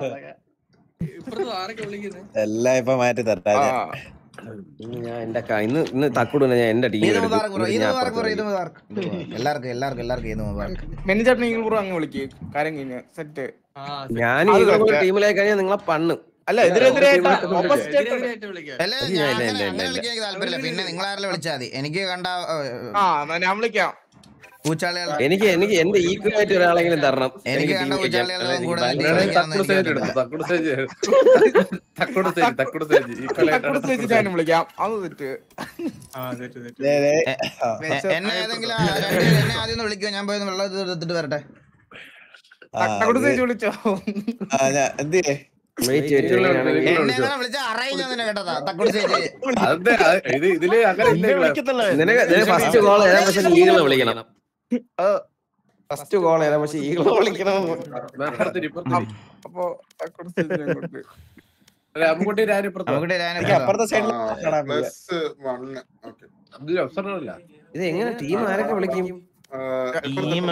S16: എല്ലാം ഇപ്പൊ മാറ്റി തട്ടാ
S10: ഇന്ന് ഞാൻ എന്റെ ക- ഇന്ന് ഇന്ന് തക്കുടിനെ ഞാൻ എന്റെ
S2: ഈദ്
S10: ടീമിൽ
S2: മുബാറക് ബ്രോ ഈദ്
S10: ഞാൻ
S2: മുബാറക് ബ്രോ ഈദ്
S10: അപ്പുറത്ത്
S2: മുബാറക് എല്ലാവർക്കും എല്ലാവർക്കും എല്ലാവർക്കും ഈദ് മുബാറക്
S23: മെനിച്ചേട്ടൻ ഈഗിൾ ബ്രോ അങ്ങ് വിളിക്ക് കാര്യം കഴിഞ്ഞ് സെറ്റ്
S10: ഞാൻ
S23: അത്
S10: ഈകളെ
S23: വെക്കാം.
S10: ടീമിലേക്ക് കഴിഞ്ഞാൽ നിങ്ങളെ പണ്ണ്
S23: അല്ല എതിരെതിരായിട്ട്
S10: ടീമിലേക്ക്
S23: ഓപ്പോസിറ്റ്
S2: അല്ല
S10: ഇല്ല,
S2: ഞാൻ
S10: ഇല്ല,
S2: അങ്ങനെ
S10: ഇല്ല,
S2: അങ്ങനെ
S10: ഇല്ല.
S2: വിളിക്കാൻ എനിക്ക് താല്പര്യമില്ല പിന്നെ നിങ്ങൾ ആരെങ്കിലും വിളിച്ചാൽ മതി എനിക്ക് കണ്ട
S23: ആ എന്നാ ഞാൻ വിളിക്കാം
S2: പൂച്ചാളികൾ
S10: എനിക്ക് എനിക്ക് എന്റെ ഈക്വൽ ആയിട്ട് ഒരാളെങ്കിലും തരണം
S2: എനിക്ക്
S10: team
S2: കണ്ട
S10: കളിക്കാൻ.
S2: പൂച്ചാളികളെല്ലാം കൂടെ
S10: അല്ലെങ്കിൽ
S2: team കളിക്കാനൊന്നും
S23: തക്കുടു
S2: എനിക്ക്
S23: സേജ്
S2: പറ്റത്തില്ല.
S23: എടുത്തു, തക്കുടു സേജ് തക്കുടു സേജ് തക്കുടു സേജ് equal ആയിട്ട് തക്കുടു സേജ് ഞാനും വിളിക്കാം അത് തെറ്റ്
S2: എ- എന്നെ ഏതെങ്കിലും ആ രണ്ട് പേര് എന്നെ ആദ്യം ഒന്ന് വിളിക്കോ ഞാൻ പോയി ഒന്ന് വെള്ളം ഇത് എടുത്തിട്ട് വരട്ടെ
S23: തക്കുടു സേജ് വിളിച്ചോ
S16: എന്തിയേ
S10: Wait, wait, അങ്ങനെയാണെങ്കിൽ
S2: എന്നെ അങ്ങനെ വിളിച്ച അറിയില്ല നിന്നെ കേട്ടതാ തക്കുടി ചേച്ചി
S23: അതെ ഇത് ഇതില് അങ്ങനെ ഇല്ല ഈകളെ.
S10: നിനക്ക് ഫസ്റ്റ് കോൾ ഏതാ പക്ഷെ ഈകളെ വിളിക്കണം ഫസ്റ്റ് കോൾ ഏതാ പക്ഷെ ഈകളെ വിളിക്കണം
S23: ഇപ്പുറത്തിരി, ഇപ്പുറത്തിരി. അപ്പൊ തക്കുടു സേജ് അങ്ങോട്ട്. അല്ല, അമ്മുക്കുട്ടി രാനി ഇപ്പുറത്താ.
S2: നമുക്കിട്ട് ഞാൻ
S16: എനിക്ക് അപ്പുറത്തെ സൈഡിൽ
S23: അതില് observer ഇല്ല.
S10: ഇത് എങ്ങനെ ടീം ആരൊക്കെ വിളിക്കും
S7: team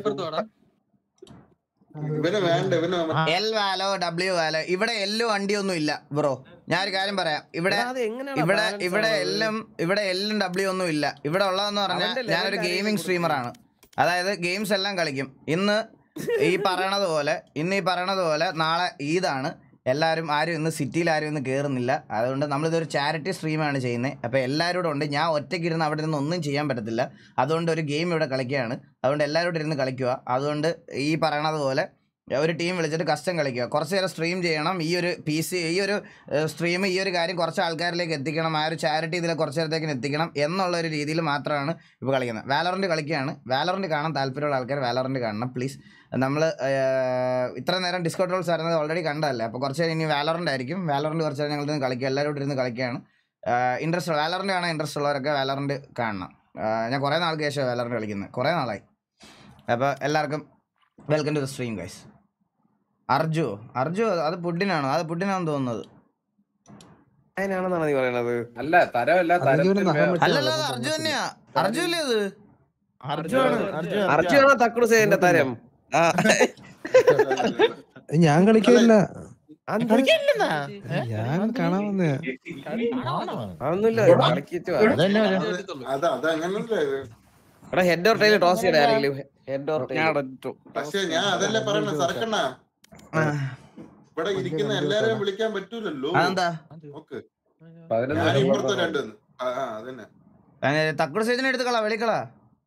S2: L Valo W Valo ഇവിടെ എല്ലും വണ്ടിയൊന്നും ഇല്ല ബ്രോ ഞാൻ ഒരു കാര്യം പറയാം ഇവിടെ
S10: അത് എങ്ങനെയാണ്
S2: ഇവിടെ
S10: balance
S2: ഇവിടെ
S10: ആവുന്നത്?
S2: എല്ലും ഇവിടെ എല്ലും ഡബ്ല്യു ഒന്നും ഇല്ല ഇവിടെ ഉള്ളതെന്ന് പറഞ്ഞാൽ
S10: അവന്റെ
S2: ഞാനൊരു
S10: level
S2: ഗെയിമിംഗ് സ്ട്രീമറാണ് അതായത് ഗെയിംസ് എല്ലാം കളിക്കും ഇന്ന് ഈ പറയണത് പോലെ ഇന്ന് ഈ പറയണത് പോലെ നാളെ ഈദാണ് എല്ലാവരും ആരും ഇന്ന് സിറ്റിയിൽ ആരും ഇന്ന് കയറുന്നില്ല അതുകൊണ്ട് നമ്മളിതൊരു ചാരിറ്റി സ്ട്രീമാണ് ചെയ്യുന്നത് അപ്പോൾ എല്ലാവരും കൂടെ ഉണ്ട് ഞാൻ ഒറ്റയ്ക്ക് ഇരുന്ന് അവിടെ ഇരുന്ന് ഒന്നും ചെയ്യാൻ പറ്റത്തില്ല അതുകൊണ്ട് ഒരു ഗെയിം ഇവിടെ കളിക്കുകയാണ് അതുകൊണ്ട് എല്ലാവരും കൂടെ ഇരുന്ന് കളിക്കുക അതുകൊണ്ട് ഈ പറയണത് പോലെ ഒരു ടീം വിളിച്ചിട്ട് കസ്റ്റം കളിക്കുക കുറച്ച് നേരം സ്ട്രീം ചെയ്യണം ഈ ഒരു പി സി ഈ ഒരു സ്ട്രീം ഈ ഒരു കാര്യം കുറച്ച് ആൾക്കാരിലേക്ക് എത്തിക്കണം ആ ഒരു ചാരിറ്റി ഇതിൽ കുറച്ച് നേരത്തേക്ക് എത്തിക്കണം എന്നുള്ള ഒരു രീതിയിൽ മാത്രമാണ് ഇപ്പോൾ കളിക്കുന്നത് വാലറൻറ്റ് കളിക്കുകയാണ് വാലറൻറ്റ് കാണാൻ താല്പര്യമുള്ള ആൾക്കാർ വാലറൻറ്റ് കാണണം പ്ലീസ് നമ്മൾ ഇത്ര നേരം ഡിസ്കോ ട്രോൾസ് ആയിരുന്നത് ഓൾറെഡി കണ്ടതല്ലേ അപ്പോൾ കുറച്ച് നേരം ഇനി വാലറൻ്റ് ആയിരിക്കും വാലറൻറ്റ് കുറച്ച് നേരം ഞങ്ങൾ ഇരുന്ന് കളിക്കുക എല്ലാവരും കൂടി ഇരുന്ന് കളിക്കുകയാണ് ഇൻട്രസ്റ്റ് വാലറൻ്റ് കാണാൻ ഇൻട്രസ്റ്റ് ഉള്ളവരൊക്കെ വാലറൻറ്റ് കാണണം ആ, ഞാൻ കുറേ നാൾക്ക് ശേഷം വാലറൻറ്റ് കളിക്കുന്നത് കുറേ നാളായി അപ്പോൾ എല്ലാവർക്കും welcome to the stream guys Arju Arju അത് പുഡിനാണോ അത് പുഡിനാണെന്ന് തോന്നുന്നത്
S10: അതിനാണെന്നാണ് നീ പറയണത്
S23: അല്ല തരമല്ല തരത്തിൽ വേറെ-
S2: അല്ലല്ല അത് അർജു തന്നെയാ അർജു അല്ലേ അത്
S7: അർജുനാണ് അർജുൻ
S10: അർജുനാണോ തക്കുടു സേജന്റെ താരം
S16: ആ
S15: ഞാൻ കളിക്കില്ല
S7: കളിക്കില്ലെന്നാ
S15: ഞാൻ കാണാൻ വന്നേ
S10: അതൊന്നുമില്ല കളിക്കിച്ചു
S7: അതന്നെ
S10: എടാ ഹെഡ് ഓർ ടൈൽ ടോസ് ചെയ്യട ആരെങ്കിലും ഹെഡ് ഓർ
S23: ഞാൻ
S10: ടൈൽ
S23: അടച്ചു.
S18: പക്ഷെ ഞാൻ അതല്ലേ പറയണ സർക്കണ്ണ ഇവിടെ ഇരിക്കുന്ന എല്ലാരെയും വിളിക്കാൻ പറ്റൂലല്ലോ
S2: അതെന്താ
S18: നോക്ക്
S23: പതിനൊന്ന്
S18: ഞാൻ
S23: വരെ
S18: ഇപ്പുറത്തെ
S23: പോകാം.
S18: രണ്ടെന്ന് ആ ആ, അതന്നെ
S2: തക്കുട സേജിനെ എടുത്തുകളാ വെളിക്കളാ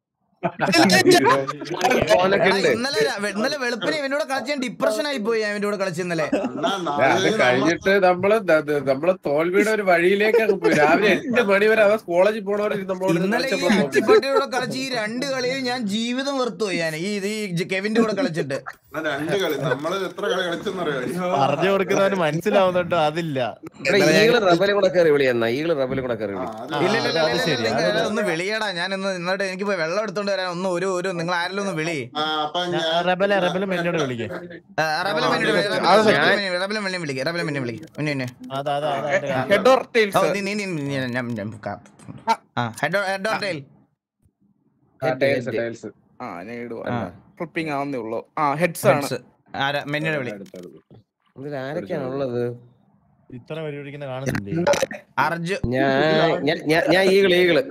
S10: ഓനൊക്കെ
S2: എടാ,
S10: ഉണ്ട്
S2: ഇന്നലെ ര- വെ- ഇന്നലെ വെളുപ്പിന് ഇവന്റെ കൂടെ കളിച്ച് ഞാൻ ഡിപ്രഷൻ ആയി പോയി ഞാൻ ഇവന്റെ കൂടെ കളിച്ച് ഇന്നലെ
S18: അണ്ണാ
S23: അത്
S18: നാളെ
S23: കഴിഞ്ഞിട്ട് നമ്മള് ദ- ദ- നമ്മള് തോൽവിയുടെ ഒരു വഴിയിലേക്കൊക്കെ പോയി രാവിലെ എട്ട് മണി വരെ അവ കോളേജിൽ പോണവര് നമ്മളോട്
S2: ഇന്നലെ ഈ
S23: കളിച്ചപ്പോ നോക്കി.
S2: അച്ചിപ്പട്ടിയുടെ കൂടെ കളിച്ച് ഈ രണ്ട് കളിയിൽ ഞാൻ ജീവിതം വെറുത്തു പോയി ഞാൻ ഈ ഇത് ഈ ജെ- കെവിന്റെ കൂടെ കളിച്ചിട്ട്
S18: അണ്ണാ, രണ്ട് കളി നമ്മള് എത്ര കളി കളിച്ചെന്നറിയോ
S7: പറഞ്ഞു കൊടുക്കുന്നവന് മനസ്സിലാവുന്നുണ്ടോ അതില്ല
S10: എടാ ഈകള് റബലും കൂടെ കയറി വിളി എന്നാ ഈകള് റബലും കൂടെ കയറി
S18: ആ,
S10: വിളി
S18: അത്
S2: ഇല്ല ഇല്ല ഇല്ല,
S7: അത്
S2: ഇല്ല,
S7: ശരി,
S2: ഇല്ല,
S7: അത്
S2: ഇല്ല, ഒന്ന് വിളിയടാ ഞാൻ ഇന്ന് ഇന്നോട്ട് എനിക്ക് പോയി വെള്ളം എടുത്തോണ്ട് വരാൻ ഒന്ന് ഒരു ഒരു നിങ്ങൾ ആരെങ്കിലും ഒന്ന് വിളി
S18: ആ, അപ്പൊ
S7: ഞാൻ
S18: ഞാൻ
S7: റബലെ റബലും എന്നോട് വിളിക്കേ
S2: ആ, റബലും മിന്നിട്ട് വിളി, റബലും
S23: അത്
S2: മിന്നിട്ട് വിളി, റബലും മിന്നിട്ട് വിളിക്ക് റബലും മിന്നിട്ട് വിളിക്ക് പിന്നെ പിന്നെ
S7: അതാ അതാ അതാ എന്റെ കാര്യം.
S23: ഹെഡ് ഓർ
S2: ഓ
S23: ടൈൽസ്
S2: നീ നീ നീ നീ- ഞാൻ- ഞാൻ- ഞാൻ കാ- ആ head head or tail
S10: tails
S23: tails
S17: ആ നേട് ക്ലിപ്പിംഗ് ആവുന്നേ ഉള്ളൂ ആ ഹെഡ്സ് ആണ്
S2: Heads. ആരാ മെന്നിയുടെ വിളി
S10: ഇതിൽ ആരൊക്കെയാണുള്ളത്
S7: ഇത്ര പരിപാടിക്കുന്ന കാണുന്നില്ലേ
S2: അർജു
S10: ഞാൻ ഞാൻ- ഞാൻ ഞാൻ ഈകള് ഈകള്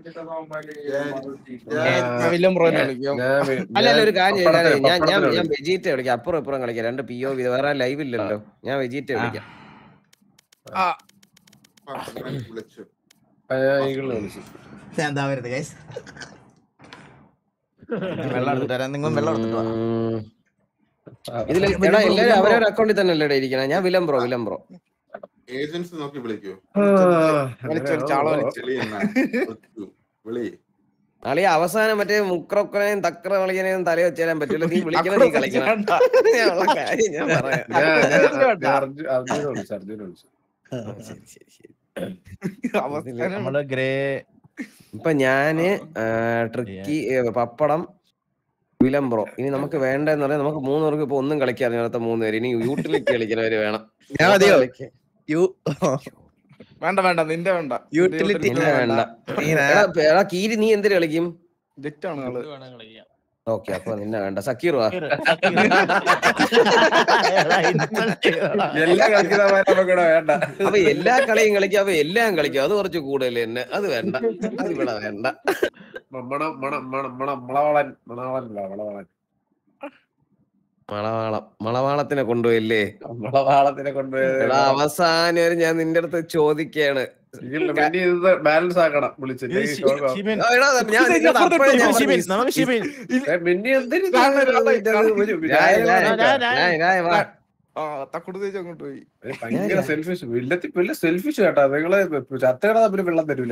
S17: വില്യം ബ്രോനെ വിളിക്കാം
S10: അല്ല അല്ല ഒരു കാര്യം ചെയ്യ്, ഞാൻ ഞാൻ ഞാൻ ഞാൻ വെജീറ്റ വിളിക്കാം അപ്പുറം ഇപ്പുറം കളിക്കാം രണ്ട് പി ഒ വേറെ ലൈവ് ഇല്ലല്ലോ ഞാൻ വെജീറ്റ വിളിക്കാം
S17: ആ
S18: വിളിച്ചു
S23: ഈകള് വിളിച്ചു
S2: ഞാൻ എന്താ വരുന്നത് ഗൈസ് വെള്ളം എടുത്തിട്ട് വരാം നിങ്ങളും വെള്ളം എടുത്തിട്ട് വാ
S10: ഇതിൽ എടാ എല്ലാരും അവരവരുടെ അക്കൗണ്ടിൽ തന്നെ അല്ലേ ഇരിക്കണേ ഞാൻ വിലം ബ്രോ വിലം ബ്രോ
S18: ഏജൻസി നോക്കി വിളിക്കൂ
S17: വലിച്ചു വലിച്ചു ആളെ വലിച്ചു
S18: വിളി എന്നാ. വിളിക്കൂ. വിളി
S10: അളിയ അവസാനം മറ്റേ മുക്രൊക്കനെയും തക്ര കളിക്കനെയും തല വെച്ചാലും പറ്റില്ല നീ വിളിക്കണം നീ കളിക്കണം ഞാനുള്ള കാര്യം ഞാൻ പറയാം
S23: ഞാൻ- ഞാൻ- ഞാൻ അർജു- അർജുനെ വിളിച്ചു അർജുനെ വിളിച്ചു
S10: ശരി ശരി ശരി
S7: നമ്മള് ഗ്രേ
S10: ഇപ്പൊ ഞാന് ആ, ട്രിക്കി ഏ, പപ്പടം വിലംബ്രോ ഇനി നമുക്ക് വേണ്ടെന്ന് പറയാൻ നമുക്ക് മൂന്ന് പേർക്ക് ഇപ്പൊ ഒന്നും കളിക്കാൻ നേരത്തെ മൂന്ന് പേര് ഇനി യൂട്ടിലിറ്റി കളിക്കുന്നവര് വേണം
S16: ഞാൻ മതിയോ? യു
S17: വേണ്ട വേണ്ട നിന്റെ വേണ്ട
S16: യൂട്ടിലിറ്റി
S10: നിന്നെ വേണ്ട എടാ, എടാ കീരി നീ എന്തിനു കളിക്കും
S17: ജെറ്റാണ് ആള്
S10: ഓക്കെ അപ്പൊ നിന്നെ വേണ്ട സക്കീർ വാ
S23: എല്ലാ കളിക്കുന്നവരെ നമുക്കിവിടെ വേണ്ട
S10: അപ്പൊ എല്ലാ കളിയും കളിക്കും അപ്പൊ എല്ലാം കളിക്കും അത് കുറച്ച് കൂടുതൽ തന്നെ അത് വേണ്ട അത് ഇവിടെ വേണ്ട
S23: മണം മണം മണം മണം മളവളൻ മണവളൻ മളവളൻ
S10: മളവാളം മളവാളത്തിനെ കൊണ്ടുപോയില്ലേ
S23: മളവാളത്തിനെ കൊണ്ടുപോയത്
S10: എടാ അവസാനം വരെ ഞാൻ നിന്റെ അടുത്ത് ചോദിക്കാണ്
S23: ബാലൻസ് ആക്കണം വിളിച്ചിട്ട്
S7: ഇത് ശി- ശിവൻ.
S10: എടാ, ഞാൻ നിന്നോട് അപ്പോഴേ ഞാൻ
S7: ശിവൻ,
S10: പറഞ്ഞു,
S7: നമുക്ക് ശിവൻ.
S23: മിന്നി എന്തിനു
S10: രായ, രായ, രായ, രായ, വാ.
S17: ആ തക്കുടു തേച്ച് അങ്ങോട്ട് പോയി
S23: ഭയങ്കര സെൽഫിഷ് വില്ലത്തി വലിയ സെൽഫിഷ് കേട്ടാ നിങ്ങള് ചത്തയുടെ തമ്മിൽ വെള്ളം തരൂല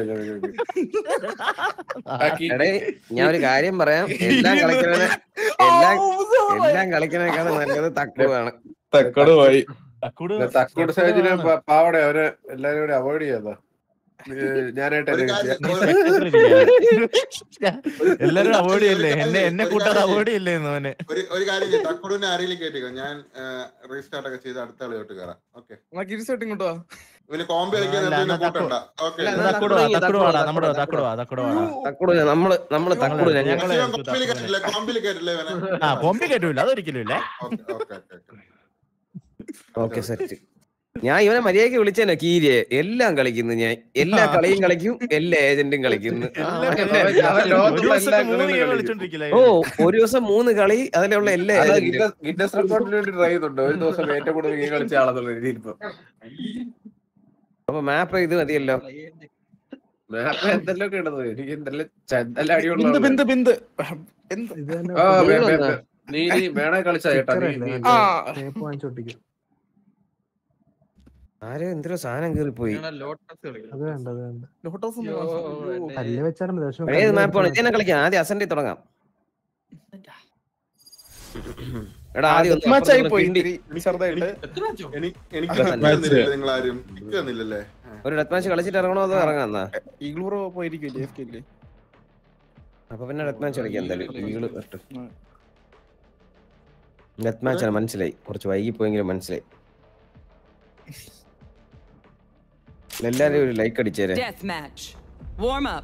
S10: എടേ ഞാൻ ഒരു കാര്യം പറയാം എല്ലാം കളിക്കണേ എല്ലാം എല്ലാം കളിക്കണേക്കാണ് നല്ലത് തക്കുവാണ്
S23: തക്കോട് പോയി
S7: തക്കോട്
S23: തക്കോട് സേജിന് പാവടെ അവര് എല്ലാരും കൂടി അവോയ്ഡ് ചെയ്യാതാ ഞാനായിട്ട്
S18: ഒരു
S23: എന്നെ
S18: കാര്യം-
S7: എല്ലാരും അവോയ്ഡ് ചെയ്യല്ലേ എന്നെ എന്നെ കൂട്ടാതെ അവോയ്ഡ് ചെയ്യല്ലേ അവനെ
S18: ഒരു ഒരു കാര്യം ചെയ്യ്. തക്കുടിനെ ആരെങ്കിലും കേട്ടിക്കോ ഞാൻ റീസ്റ്റാർട്ട് ഒക്കെ ചെയ്ത് അടുത്ത കളിയോട്ട് കയറാം ഓക്കെ
S17: എന്നാ കിരിസോട്ട് ഇങ്ങോട്ട് വാ
S18: ഇവന് കോമ്പി കളിക്കാൻ
S7: അല്ല,
S18: നേരത്തെ
S7: എന്നാ
S18: ഇവനെ കൂട്ടണ്ട ഓക്കെ
S10: അല്ല,
S7: തക്കുടു വാ, തക്കുടു വാടാ നമ്മുടെ തക്കുടു വാ തക്കുടു വാടാ
S10: തക്കുട് നമ്മള് നമ്മള് തക്കുട്
S7: ഞങ്ങള്
S18: കോമ്പിൽ കേട്ടില്ലേ കോമ്പിൽ കേട്ടില്ലേ ഇവനെ
S7: ആ ബോംബെ കേട്ടില്ല അതൊരിക്കലും ഇല്ലേ
S18: okay okay okay
S10: okay set ഞാൻ ഇവനെ മര്യാദക്ക് വിളിച്ചേനെ കീരിയെ എല്ലാം കളിക്കുന്നു ഞാൻ എല്ലാ കളിയും കളിക്കും എല്ലാ ഏജന്റും കളിക്കുന്നു
S7: ഒരു ദിവസത്തെ മൂന്ന് ഗെയിം കളിച്ചോണ്ടിരിക്കില്ല
S10: ഓ ഒരു ദിവസം മൂന്ന് കളി അതിലുള്ള എല്ലാ ഏജന്റും
S23: ഗിന്നസ് റെക്കോർഡിന് വേണ്ടി ട്രൈ ചെയ്യുന്നുണ്ട് ഒരു ദിവസം ഏറ്റവും കൂടുതൽ ഗെയിം കളിച്ച ആളെന്നുള്ള രീതിയിൽ ഇപ്പൊ
S10: അപ്പൊ മാപ്പ് ഇത് മതിയല്ലോ
S23: മാപ്പ് എന്തെല്ലാം ഇടുന്നത് എനിക്ക് എന്തെല്ലാം എന്തെല്ലാം
S17: ബിന്ദു
S23: അടിയുള്ള
S17: ബിന്ദു ബിന്ദു എന്ത്
S23: ആ, വേ- വേ-
S10: നീളെന്നാ?
S23: വേ- നീ നീ വേണേ കളിച്ചാ ചേട്ടാ നീ- നീ-
S17: ആ
S10: ആരോ എന്തൊരു സാധനം കീറിപ്പോയി
S15: അത് വേണ്ട അത് വേണ്ട
S17: ലോട്ടസ് ഒന്ന് വാ.
S15: കല്ല് വെച്ചാലും പക്ഷെ
S10: ഏത് മാപ്പാണ് ഇതന്നെ കളിക്കാം ആദ്യം അസന്റി തുടങ്ങാം എടാ ആദ്യം ഒന്ന്
S17: Match ആയി
S10: അപ്പുറത്ത്
S17: പോയി
S10: കിണ്ടി.
S17: ഇത്തിരി ചെറുതായിട്ട്
S18: എനിക്ക് എനിക്ക് തന്നില്ലല്ലേ നിങ്ങൾ ആരും എനിക്ക് തന്നില്ലല്ലേ
S10: ഒരു ഡെത്ത് മാച്ച് കളിച്ചിട്ട് ഇറങ്ങണോ അതോ ഇറങ്ങാന്നാ
S17: ഈഗ്ലൂറോ പോയിരിക്കും എഫ് കെ
S10: അപ്പൊ പിന്നെ ഡെത്ത് മാച്ച് കളിക്കാം എന്തായാലും ഈകള് വരട്ടെ ഡെത്ത് മാച്ചാണ് മനസ്സിലായി കുറച്ച് വൈകി പോയെങ്കിലും മനസ്സിലായി എല്ലാരും ഒരു ലൈക്ക് അടിച്ചേരെ
S1: Death match. Warm up.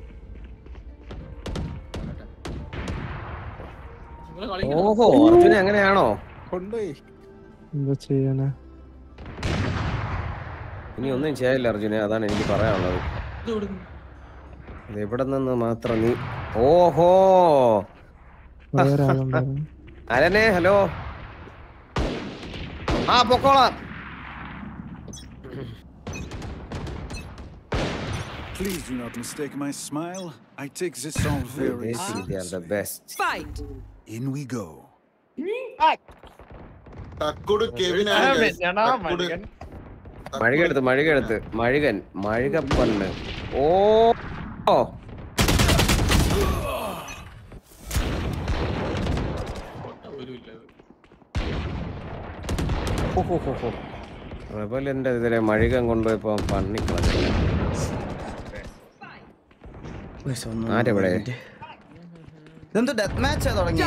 S10: ഓഹോ അർജുന അങ്ങനെയാണോ
S17: കൊണ്ടുപോയി
S15: എന്താ ചെയ്യാനാ
S10: ഇനി ഒന്നും ചെയ്യാനില്ല അർജുന അതാണ് എനിക്ക് പറയാനുള്ളത് ഇത് എവിടെ നിന്ന് മാത്രം നീ ഓഹോ
S15: വേറൊരാളുണ്ടായിരുന്നു
S10: അരനെ ഹലോ ആ പൊക്കോളാം
S6: Please do not mistake my smile. I take this song very
S10: They think they are the best.
S1: Fight.
S6: In we go.
S18: തക്കുട് കെവിനാണ് guys. തക്കുട്
S10: മഴുകെടുത്ത് മഴുകെടുത്ത് മഴുകൻ മഴുകപ്പണ്ണ് ഓ ഓ റെബലിന്റെ ഇതിലെ മഴുകൻ കൊണ്ടുപോയപ്പോ പണ്ണിക്കളഞ്ഞു ആരെവിടെ
S2: ഇതെന്ത് ഡെത്ത് മാച്ചാ തുടങ്ങി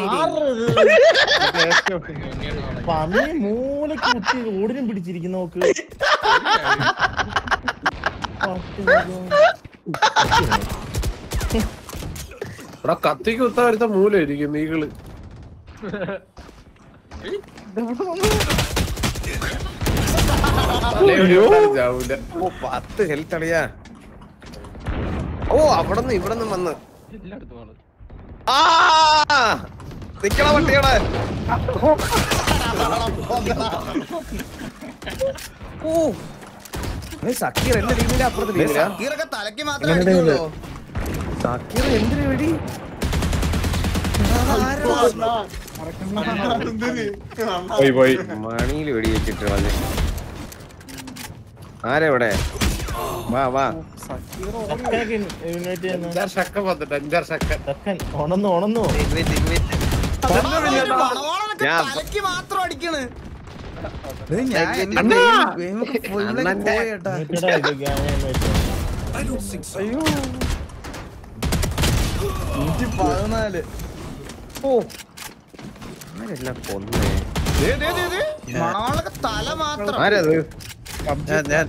S7: പന്നി മൂലക്ക് കുത്തി ഓടിനും പിടിച്ചിരിക്കുന്ന നോക്ക്
S23: ഇവിടെ കത്തിക്ക് കുത്താൻ വരുത്ത മൂല ഇരിക്കുന്നു ഈകള് ചാവൂല
S10: ഓ പത്ത് ഹെൽത്ത് അളിയാ ഓ അവിടെ നിന്ന് ഇവിടെ നിന്ന് വന്ന് ആ നിക്കണ വണ്ടിയുടെ ഓ ഏ, സക്കീർ എന്റെ ടീമിന്റെ അപ്പുറത്ത് ടീമിലാ
S2: സക്കീറൊക്കെ തലയ്ക്ക് മാത്രമേ അടിക്കുള്ളൂ
S10: സക്കീർ എന്തിനു വേണ്ടി
S23: പോയി പോയി
S10: മണിയിൽ വെടി വെച്ചിട്ട് കളഞ്ഞു ആരെവിടെ വാ വാ
S23: അഞ്ചാറ് ശക്ക വന്നിട്ട് അഞ്ചാറ് ശക്ക
S7: ഉണന്നു ഉണന്നു
S10: ഞാൻ
S2: തലയ്ക്ക് മാത്രം അടിക്കണ് ഇത് ഞാൻ എന്റെ
S10: അണ്ണാ!
S2: game- game ഒക്കെ full ലേക്ക്
S10: അണ്ണന്റെ-
S2: പോയി കേട്ടാ. നൂറ്റി പതിനാല്
S10: ഓ ആരെല്ലാം കൊന്നേ
S2: ദേ, ദേ, ദേ, ദേ. മണവാളൊക്കെ തല മാത്രം
S10: ആരത് ഞാൻ ഞാൻ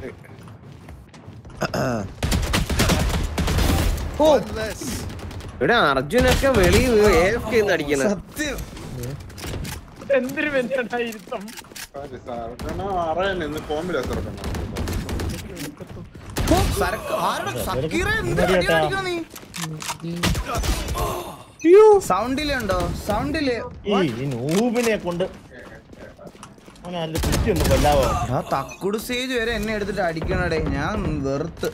S10: ഓ ഇവിടെ അർജുനൊക്കെ വെളി AFK ന്ന് അടിക്കുന്നത്
S2: സത്യം
S7: എന്തൊരു വെച്ചായിരുത്തം
S18: അറിയാൻ ഇന്ന് ഫോമില്ല സർക്കണ്ണ
S2: ഓ, സരക്ക് ആരുടെ സക്കീറ എന്ത്
S7: ഇങ്ങോട്ട്
S2: അടി
S7: കേട്ടാ.
S2: അടിക്കണ നീ സൗണ്ടില് ഉണ്ടോ സൗണ്ടില്
S7: ഈ ഈ നൂബിനെ കൊണ്ട് അവനെ നല്ല കുറ്റിയുണ്ട് കൊല്ലാവോ
S2: ആ തക്കുട് സ്റ്റേജ് വരെ എന്നെ എടുത്തിട്ട് അടിക്കണടേ ഞാൻ വെറുത്ത്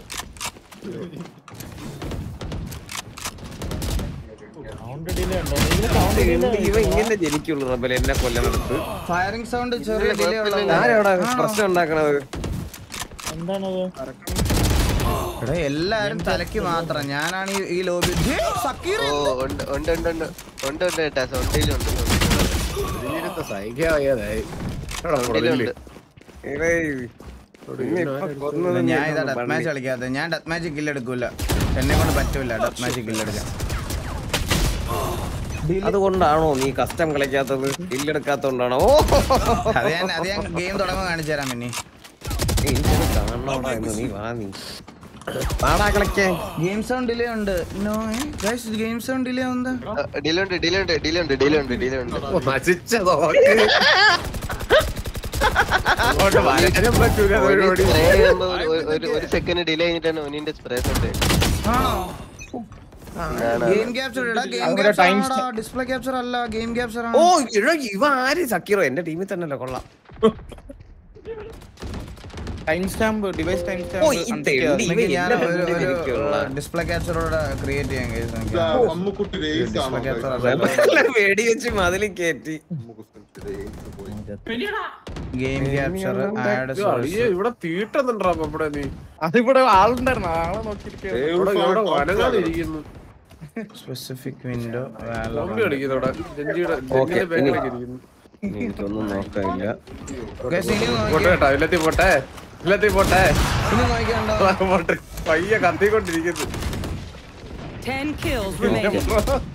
S7: സൗണ്ട് ഡിലേ ഉണ്ടോ ഇതിന് സൗണ്ട് ഡിലേ
S10: ഇവ ഇങ്ങനെ ജനിക്കുള്ളൂ റബ്ബൽ എന്നെ കൊല്ലണെടുത്ത്
S2: ഫയറിംഗ് സൗണ്ട് ചെറിയ ഡിലേ ഉള്ള
S10: ആരവിടെ പ്രശ്നം ഉണ്ടാക്കണത്
S7: എന്താണത്
S2: എടാ എല്ലാരും തലയ്ക്ക് മാത്രം ഞാനാണ് ഈ- ഈ ലോബി സക്കീർ
S9: ഓ ഉണ്ട് ഉണ്ട് ഉണ്ട് ഉണ്ട് ഉണ്ട് ഉണ്ട് കേട്ടാ സൗണ്ടിലുണ്ട്
S23: ജീവിതത്തെ സഹിക്കാതായി
S9: സൗണ്ടിലുണ്ട്
S2: ഞാൻ ഇതാ ഡെത്ത് മാച്ച് കളിക്കാത്ത ഞാൻ ഡെത്ത് മാച്ച് കില്ല് എടുക്കൂല എന്നെ കൊണ്ട് പറ്റൂല ഡെത്ത് മാച്ച് കില്ല് എടുക്കാൻ
S10: അതുകൊണ്ടാണോ നീ കസ്റ്റം കളിക്കാത്തത് ഇല്ലെടുക്കാത്തോണ്ടാണോ ഓ
S2: അത് ഞാൻ അത് ഞാൻ ഗെയിം തുടങ്ങുമ്പോൾ കാണിച്ചു തരാം പിന്നെ
S10: എനിക്കത് കാണണോടാ എന്ന് നീ വാ നീ പാടാ കളിക്കാൻ
S2: ഗെയിം സൗണ്ട് ഡിലേ ഉണ്ട് no guys game sound delay ഉണ്ട്
S9: ഡിലേ ഉണ്ട് ഡിലേ ഉണ്ട് ഡിലേ ഉണ്ട് ഡിലേ ഉണ്ട് ഡിലേ ഉണ്ട്
S23: നശിച്ചതോ അങ്ങോട്ട് വരാനും പറ്റൂല
S9: ഒരു
S23: പരിപാടി.
S9: spray ചെയ്യുമ്പോ ഒരു- ഒരു- ഒരു ഒരു സെക്കൻഡ് ഡിലേ കഴിഞ്ഞിട്ടാണ് ഒന്നിന്റെ സ്പ്രേ ഉണ്ട്
S2: ആണോ
S9: ആണ്.
S2: ഗെയിം ക്യാപ്ചർ ഇടാ ഗെയിം
S23: അവരുടെ
S2: ക്യാപ്ചർ
S23: time
S2: ആണോടാ ഡിസ്പ്ലേ ക്യാപ്ചർ അല്ല ഗെയിം ക്യാപ്ചർ
S10: ഓ
S2: ആണ്
S10: ഇഴ ഇവ ആര് സക്കീറോ എന്റെ ടീമിൽ തന്നെയല്ലേ കൊള്ളാം
S17: ടൈം സ്റ്റാമ്പ് ഡിവൈസ് ടൈം
S10: ഓ ഈ തെണ്ടി ഇവ
S2: ഞാൻ
S10: എന്റെ
S2: ഒരു
S10: മുന്നിൽ ഇരിക്കുള്ള
S2: ഡിസ്പ്ലേ ക്യാപ്ചറോടെ ക്രിയേറ്റ് ചെയ്യാൻ guys എനിക്ക്.
S18: അമ്മുക്കുട്ടി രേസ്
S2: ഡിസ്പ്ലേ
S18: ആണോ
S2: ക്യാപ്ചർ
S10: റബ്ബറിലെ വെടി വെച്ച് മതിലിൽ കയറ്റി
S2: ഗെയിം ക്യാപ്ചർ ആഡ്
S23: ഇത് അളിയെ ഇവിടെ തീട്ടുന്നുണ്ടാ ഇവിടെ നീ
S17: അതിവിടെ ആളുണ്ടായിരുന്നു ആളെ നോക്കിയിരിക്കുക
S23: ഇവിടെ ഇവിടെ വനങ്ങാതെ ഇരിക്കുന്നു
S2: സ്പെസിഫിക് വിൻഡോ
S23: സോംബി കളിക്കുന്നു ഇവിടെ ജെഞ്ചിയുടെ
S10: ഓക്കേ,
S23: ജെഞ്ചിയുടെ
S10: ഇനി-
S23: ബാക്കിലൊക്കെ ഇരിക്കുന്നു
S10: എനിക്കൊന്നും നോക്കാനില്ല
S23: പോട്ടെ കേട്ടോ ഇല്ലത്തി പോട്ടെ ഇല്ലത്തി പോട്ടെ
S2: ഇനി നോക്കിക്കണ്ടോ
S23: പോട്ടെ പയ്യെ കത്തിക്കൊണ്ടിരിക്കുന്നു
S5: 10 kills remaining.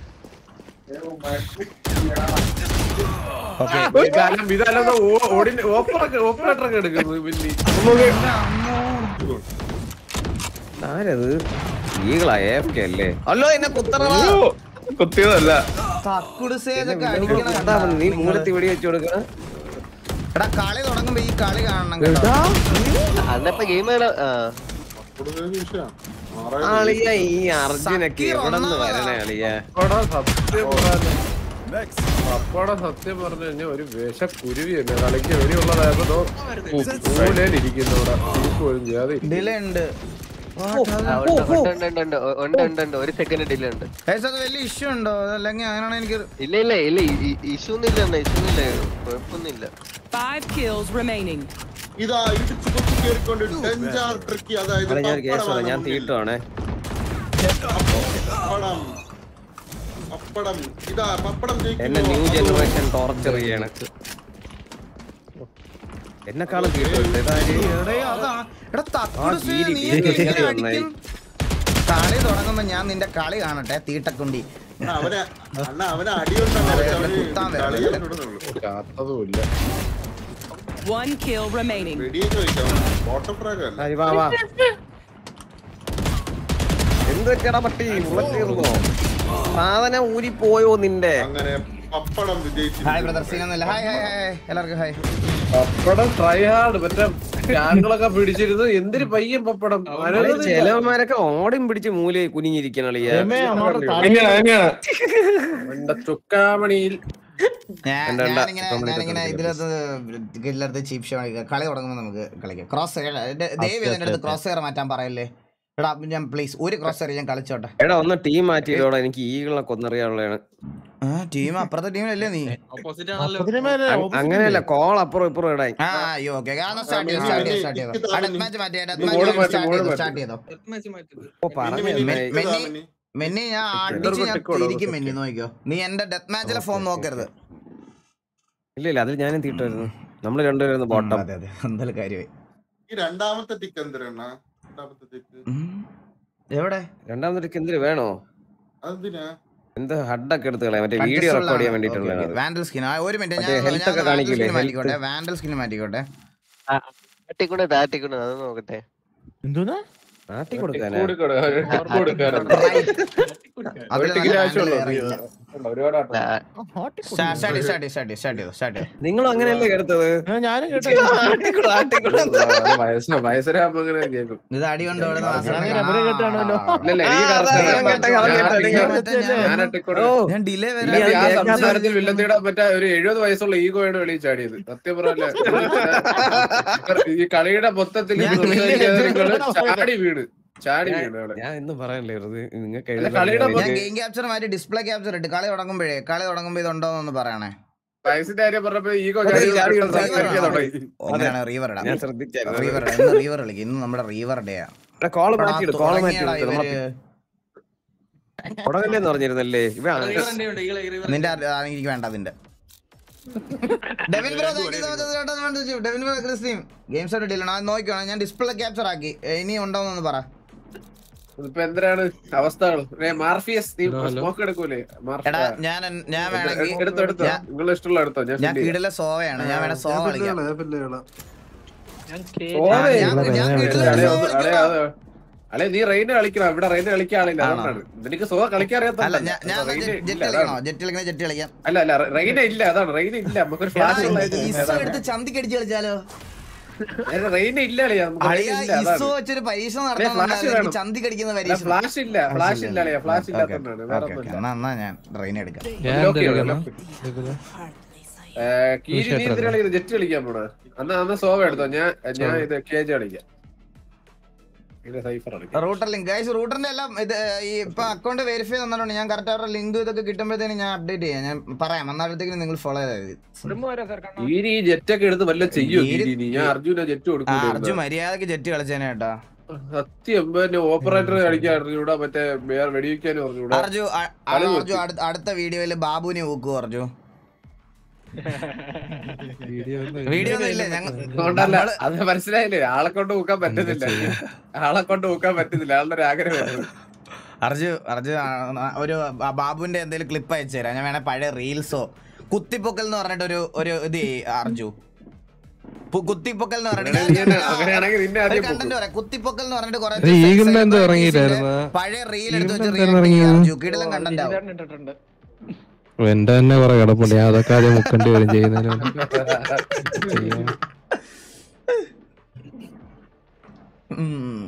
S23: ഇതാലും ഇതാലും ഓടിന്റെ ഓപ്പറൊക്കെ ഓപ്പറേറ്ററൊക്കെ എടുക്കുന്നു പിന്നെ
S10: ആരത് ഈകളാ AFK അല്ലേ അല്ലോ എന്നെ കുത്തറവാ
S23: കുത്തിയതല്ല
S2: തക്കുട് സേജ് ഒക്കെ
S10: എന്നെ
S2: അടിക്കണം
S10: കണ്ടാ മതി. നീ
S2: കണ്ടാ.
S10: മൂലത്തി വെടി വെച്ച് കൊടുക്കണം
S2: എടാ കളി തുടങ്ങുമ്പോ ഈ കളി കാണണം കേട്ടോ
S9: അന്നപ്പോ ഗെയിം
S10: ആളിയ ഈ അർജുനൊക്കെ
S2: സക്കീർ
S10: എവിടെ നിന്ന്
S2: ഒന്നാമതാ.
S10: വരണേ അളിയ
S23: അപ്പോടാ സത്യം പറഞ്ഞ അപ്പോടാ സത്യം പറഞ്ഞു കഴിഞ്ഞാൽ ഒരു വിഷ കുരുവി തന്നെ കളിക്ക് വെടിയുള്ളതായപ്പോ മൂലയിലിരിക്കുന്നു ഇവിടെ തൂക്ക് പോലും ചെയ്യാതെ ഇരിക്കുന്നു.
S2: ഡിലേ ഉണ്ട്
S9: ഉണ്ട് ഉണ്ട് ഉണ്ട് ഉണ്ട് ഉണ്ട് ഉണ്ട് ഒരു സെക്കൻഡ് ഡിലേ ഉണ്ട്
S2: Guys, അത് വലിയ ഇഷ്യൂ ഉണ്ടോ അല്ലെങ്കിൽ അങ്ങനെയാണ് എനിക്ക്
S9: ഇല്ല ഇല്ല ഇല്ല ഇഷ്യൂ ഒന്നും ഇല്ല ഇഷ്യൂ ഒന്നും ഇല്ല കുഴപ്പമൊന്നുമില്ല
S5: 5 kills remaining.
S18: ഇതാ ഇടിച്ചു കുത്തി കയറിക്കൊണ്ട് ഡെഞ്ചാർ ട്രിക്കി അതായത്
S10: അവിടെ ഞാൻ ഒരു കേസ്
S18: പപ്പടമാണ്
S10: ഞാൻ
S18: മുന്നിൽ.
S10: തീട്ടുവാണേ
S18: പപ്പടം പപ്പടം ഇതാ പപ്പടം
S10: എന്നെ ന്യൂ ജനറേഷൻ ടോർച്ചർ ചെയ്യാണ് എന്നെക്കാളും തീട്ടുണ്ട് ഇതാര്
S2: എടേ, അതാ. എടാ, തക്കുട്
S10: ആ,
S2: സേജ്
S10: ഗീരി,
S2: നീ
S10: ഗീരി,
S2: ഒക്കെ
S10: ഗീരി
S2: ഇങ്ങനെ
S10: നന്നായി.
S2: അടിക്കും. കളി തുടങ്ങുമ്പോ ഞാൻ നിന്റെ കളി കാണട്ടെ തീട്ടക്കുണ്ടി
S18: അണ്ണാ, അവനെ അണ്ണ അവനെ അടിയുണ്ടെന്ന്
S2: അവനെ കുത്താൻ വരണം.
S23: ചാത്തതുമില്ല
S5: 1 kill remaining.
S18: വെടിയൊക്കെ ചോദിക്കാം ബോട്ടം ഫ്രാഗ് അല്ല
S10: ആയി, വാ വാ എന്ത് വെക്കടാ പട്ടി ബുള്ളറ്റ് തീർന്നോ സാധനം ഊരി പോയോ നിന്റെ
S18: അങ്ങനെ പപ്പടം വിജയിച്ചു
S2: ഹായ് ബ്രദർ സീനൊന്നുമില്ല ഹായ് ഹായ് ഹായ് എല്ലാവർക്കും ഹായ്
S23: പപ്പടം ട്രൈ ഹാർഡ് മറ്റേ ടാങ്കളൊക്കെ പിടിച്ചിരുന്നു എന്തിന് പയ്യൻ പപ്പടം
S10: ചിലവന്മാരൊക്കെ ഓടിയും പിടിച്ച് മൂലയിൽ കുനിഞ്ഞിരിക്കണളിയ
S7: രമേ, അങ്ങോട്ട് തല-
S23: എങ്ങനെയാ എങ്ങനെയാ എന്റെ ചുക്കാമണിയിൽ
S2: ഞാൻ
S10: എന്താ, എന്താ,
S2: ഞാനിങ്ങനെ
S10: comment
S2: ഞാനിങ്ങനെ
S10: ഇട്ടിട്ടുണ്ട്.
S2: ഇതിലകത്ത് ഇതിലകത്ത് ചീപ്പ് ഷോ കളി തുടങ്ങുമ്പോൾ നമുക്ക് കളിക്കാം ക്രോസ് ദയവ് എൻ്റെ അടുത്ത് ക്രോസ് എയർ മാറ്റാൻ പറയല്ലേ എടാ ഞാൻ പ്ലീസ് ഒരു ക്രോസ് എയർ ഞാൻ കളിച്ചോട്ടെ
S10: എടാ ഒന്ന് ടീം മാറ്റിയിടോടാ എനിക്ക് ഈകളെ കൊന്നറിയാനുള്ളതാണ്
S2: ടീം അപ്പുറത്തെ ടീമിലല്ലേ നീ
S7: അപ്പത്തിന് മേലെ
S10: അങ്-
S7: opposite
S10: അങ്ങനെയല്ല കോൾ അപ്പുറം ഇപ്പുറം ഇടാൻ
S2: ആ അയ്യോ ഓക്കെ സ്റ്റാർട്ട് ചെയ്തോ സ്റ്റാർട്ട് ചെയ്തോ സ്റ്റാർട്ട് ചെയ്തോ ഡെത്ത് മാച്ച് മാറ്റി ഡെത്ത്
S23: ബോർഡ്
S2: മാച്ച്
S23: മാറ്റി, ബോർഡ്
S2: സ്റ്റാർട്ട് ചെയ്തോ
S23: മാറ്റി.
S2: സ്റ്റാർട്ട് ചെയ്തോ
S10: ഓ പറഞ്ഞു
S2: മെന്നി- മെന്നി മെന്നി ഞാൻ അടിച്ച് ഞാൻ
S23: ടിക്കോട്
S2: തിരിക്കും മെന്നി നോക്കിയോ നീ എന്റെ ഡെത്ത് മാച്ചിലെ ഫോം നോക്കരുത്
S10: ഇല്ല ഇല്ല അതിൽ ഞാനും തീട്ടായിരുന്നു നമ്മള് രണ്ടുപേരും ബോട്ടം
S2: അതെ അതെ എന്തായാലും കാര്യമായി
S18: ഈ രണ്ടാമത്തെ ടിക്ക് എന്തിനാ രണ്ടാമത്തെ ടിക്ക്
S2: എവിടെ
S10: രണ്ടാമത്തെ എന്തിനു വേണോ
S18: അതെന്തിനാ
S10: എന്ത് ഹഡൊക്കെ എടുത്ത് കളയാം മറ്റേ വീഡിയോ റെക്കോർഡ് ചെയ്യാൻ വേണ്ടിട്ടുള്ളതാണ്
S2: വാൻഡൽ സ്കിൻ ഒരു മിനിറ്റ്
S10: മറ്റേ
S2: ഞാൻ
S10: health ഒക്കെ
S2: ഞാൻ
S10: കാണിക്കില്ലേ,
S2: സ്കിൻ മാറ്റിക്കോട്ടെ
S10: health.
S2: വാൻഡൽ സ്കിൻ മാറ്റിക്കോട്ടെ
S9: താട്ടിക്കൊണ്ട് താട്ടിക്കൊണ്ട് അത് നോക്കട്ടെ
S7: എന്തോന്നാ
S10: നാട്ടി കൊടുക്കാനാ
S23: കൊടുക്കണോ? ടിക്ക് കൊടുക്കാനുണ്ട്.
S2: അതിൽ
S23: ഒരു ടിക്കറ്റ്
S2: നല്ല
S23: ആവശ്യമുള്ളൂ.
S2: handle വേറെ ഇല്ല.
S23: ഒരുപാട് ആട്ടം.
S2: Start start start start start ചെയ്തോ സ്റ്റാർട്ട് ചെയ്തോ
S10: നിങ്ങളും അങ്ങനെയല്ലേ കേട്ടത്
S7: ഞാനും കേട്ടോ
S23: അത് വയസ്സ് വയസ്സരാകുമ്പോ അങ്ങനെ കേൾക്കും
S2: ഇത് അടി കൊണ്ട് ഇവിടെ നിന്ന് വാസന
S7: ഞാനേ റബ്ബറ് കേട്ടാണല്ലോ.
S23: ഇല്ലല്ല എനിക്ക്
S10: ആ, അതാ,
S23: correct
S10: ഞാൻ
S23: ആണ്.
S10: കേട്ട, ഞാൻ
S23: ഞാൻ
S10: കേട്ട,
S23: ടിക്ക്
S10: ഞാൻ
S2: കേട്ട.
S23: ഞാൻ ഒറ്റക്കൂടെ-
S10: ഓ
S2: ഞാൻ ഡിലേ
S23: ഇല്ല,
S2: വരെ
S23: ആ സംസാരത്തിൽ വില്ലത്തിയുടെ മറ്റേ ഒരു എഴുപത് വയസ്സുള്ള ഈഗോയാണ് വെളിയിൽ ചാടിയത് സത്യം പറഞ്ഞല്ല ഈ കളിയുടെ മൊത്തത്തിൽ
S2: ഞാൻ
S23: നിങ്ങള് ചാടി വീണ് ചാടി വീണ് അവിടെ
S10: ഞാൻ ഇന്ന് പറയാനല്ലേ വെറുതെ നിങ്ങൾക്ക്
S23: അല്ല, കളിയുടെ
S2: ഞാൻ ഗെയിം ക്യാപ്ചർ മാറ്റി ഡിസ്പ്ലേ ക്യാപ്ചർ ഇട്ട് കളി തുടങ്ങുമ്പോഴേ കളി തുടങ്ങുമ്പോ ഇതുണ്ടോന്നൊന്ന് പറയണേ
S23: വയസ്സിന്റെ കാര്യം പറഞ്ഞപ്പോ ഈഗോ
S10: അതെ,
S23: ചാടി
S10: ചാടി
S23: വീണ് സംസാരിക്കാൻ തുടങ്ങി.
S2: അങ്ങനെയാണ് റീവർ ഇടാം
S10: ഞാൻ ശ്രദ്ധിച്ചായിരുന്നു
S2: റീവർ ഇടാം ഇന്ന് റീവർ കളിക്കും ഇന്ന് നമ്മുടെ റീവർ ഡേ ആണ്
S10: കോള് മാറ്റിയിട് കോള്
S2: തുടങ്ങിയടാ
S10: മാറ്റിയിട്
S2: ഇവര്.
S10: തുടങ്ങല്ലേന്ന് പറഞ്ഞിരുന്നല്ലേ ഇവ
S2: നിന്റെ ആ- ആ, എനിക്ക് വേണ്ട അതിന്റെ ഡെവിൻ bro thank you so much. ചേട്ടാ, ഞാൻ വിളിച്ചു. ഡെവിൻ ബ്രോ ക്രിസ്റ്റീൻ ഗെയിംസ് ആയിട്ട് ഡീലാണ് അത് നോക്കിക്കോണം ഞാൻ ഡിസ്പ്ലേ ക്യാപ്ചർ ആക്കി ഏ, ഇനി ഉണ്ടോന്നൊന്ന് പറ
S23: ഇതിപ്പോ എന്തിനാണ് അവസ്ഥകൾ ഏ, മാർഫിയസ് നീ സ്മോക്ക് എടുക്കൂലേ മാർഫ-
S2: എടാ ഞാൻ ഞാൻ വേണമെങ്കിൽ
S23: എടുത്തോ എടുത്തോ
S2: ഞാൻ-
S23: നിങ്ങൾ ഇഷ്ടമുള്ള എടുത്തോ ഞാൻ
S2: ഞാൻ
S23: ഫില്ല് ചെയ്യാം.
S2: കിടിലെ സോവയാണ് ഞാൻ വേണേ സോവ കളിക്കാം
S23: ഓവേ.
S2: ഞാൻ- ഞാൻ കിടിലൻ
S23: അളെ
S2: സോവ
S23: ഒന്ന്- അളെ
S2: കളിക്കാം.
S23: അത് അളെ നീ റെയിന് കളിക്കണം ഇവിടെ റെയിന് കളിക്കാൻ ആളില്ല
S2: ആണോ?
S23: അതുകൊണ്ടാണ് നിനക്ക് സുഖ കളിക്കാൻ
S2: അല്ല
S23: അറിയാത്തതല്ല.
S2: ഞാൻ ഞാൻ
S23: റെയിന്
S2: ജെറ്റ്
S23: ഇല്ല,
S2: കളിക്കണോ
S23: അതാണ്.
S2: ജെറ്റ് കളിക്കണ ജെറ്റ് കളിക്കാം
S23: അല്ല അല്ല റെയിന് ഇല്ല അതാണ് റെയിന് ഇല്ല നമുക്കൊരു ഫ്ലാഷ്
S2: ഇസോ എടുത്ത് ചന്തിക്കടിച്ച് കളിച്ചാലോ
S23: റെയിന് ഇല്ല അളിയാ നമുക്ക്
S2: അളിയ
S23: റെയിൻ ഇല്ല
S2: ഇസോ
S23: അതാണ്
S2: വെച്ചൊരു പരീക്ഷ
S23: flash
S2: നടത്താൻ
S23: വേണം.
S2: ചന്തി കടിക്കുന്ന
S23: അല്ല,
S2: പരീക്ഷ
S23: ഫ്ലാഷ് ഇല്ല ഫ്ലാഷ് ഇല്ല അളിയാ ഫ്ലാഷ്
S2: ഓക്കേ,
S23: ഇല്ലാത്തതുകൊണ്ടാണ് വേറെ
S2: ഓക്കേ, ഓക്കേ.
S23: ഒന്നുമില്ല
S2: എന്നാ എന്നാ ഞാൻ ട്രെയിൻ എടുക്കാം
S23: ലോക്ക് ചെയ്യണം, ലോക്ക്. ഏ, കീരി നീ എന്തിനാ കളിക്കുന്നത് ജെറ്റ് കളിക്കാൻ പോണ അന്ന് അന്ന് സോവ എടുത്തോ ഞാൻ ഞാൻ ഇത് കേജ് കളിക്കാം ഇത് സൈഫർ കളിക്കാം
S2: റൂട്ടർ ലിങ്ക് ഗൈസ് റൂട്ടറിന്റെ എല്ലാം ഇത് ഈ ഇപ്പൊ അക്കൗണ്ട് വെരിഫൈ തന്നിട്ടുണ്ട് ഞാൻ കറക്റ്റ് അവരുടെ ലിങ്ക് ഇതൊക്കെ കിട്ടുമ്പോഴത്തേന് ഞാൻ അപ്ഡേറ്റ് ചെയ്യാം ഞാൻ പറയാം അന്നേരത്തേക്ക് നിങ്ങൾ ഫോളോ ചെയ്താൽ മതി
S23: കീരി ഈ ജെറ്റ് ഒക്കെ എടുത്ത് വല്ല ചെയ്യോ
S2: കീരി-
S23: കീരി നീ ഞാൻ അർജുന ജെറ്റ്
S2: ആ
S23: കൊടുക്കും
S2: അർജു മര്യാദക്ക് ജെറ്റ് കളിച്ചേനെ കേട്ടാ
S23: സത്യം പിന്നെ ഓപ്പറേറ്റർ കളിക്കാൻ അറിഞ്ഞൂടാ മറ്റേ വേറെ വെടിവെക്കാനും അറിഞ്ഞൂടാ
S2: അർജു അ-
S23: കളി
S2: അർജു
S23: നിർത്തി.
S2: അടുത്ത- അടുത്ത വീഡിയോയില് ബാബുവിനെ ഊക്കു അർജു വീഡിയോ ഒന്നും ഇല്ല ഞങ്ങൾ
S23: അതുകൊണ്ടല്ല അത് മനസ്സിലായില്ലേ ആളെ കൊണ്ട് ഊക്കാൻ പറ്റുന്നില്ല ആളെ കൊണ്ട് ഊക്കാൻ പറ്റുന്നില്ല ആളുടെ ഒരു ആഗ്രഹമായിരുന്നു
S2: അർജു അർജു ആ, ആ, ഒരു ബ- ബാബുവിന്റെ എന്തെങ്കിലും ക്ലിപ്പ് അയച്ചു തരാം ഞാൻ വേണേ പഴയ റീൽസോ കുത്തിപ്പൊക്കൽ എന്ന് പറഞ്ഞിട്ട് ഒരു ഒരു ഇത് ചെയ്യ്, അർജു പു- കുത്തിപ്പൊക്കൽ എന്ന് പറഞ്ഞിട്ട്
S23: അങ്ങനെയാണെങ്കിൽ- അങ്ങനെയാണെങ്കിൽ നിന്നെ ആദ്യം
S2: കണ്ടന്റ് പറയാം കുത്തിപ്പൊക്കൽ എന്ന് പറഞ്ഞിട്ട് കുറെ
S15: ഇത് ഈഗിളിന്റെ എന്തോ ഇറങ്ങിയില്ലായിരുന്നോ?
S2: പഴയ റീൽ എടുത്ത് വെച്ച്
S15: ഈഗിളിന്റെ
S2: റീൽ
S15: ഇറങ്ങിയത്?
S2: അർജു കിടിലം കണ്ടന്റ് ആവും
S15: എന്റെ തന്നെ കുറെ കിടപ്പുണ്ട് ഞാൻ അതൊക്കെ ആദ്യം മുക്കേണ്ടി വരും ചെയ്യുന്നതിന് മുമ്പ്. ചെയ്യാം.
S2: ഉം.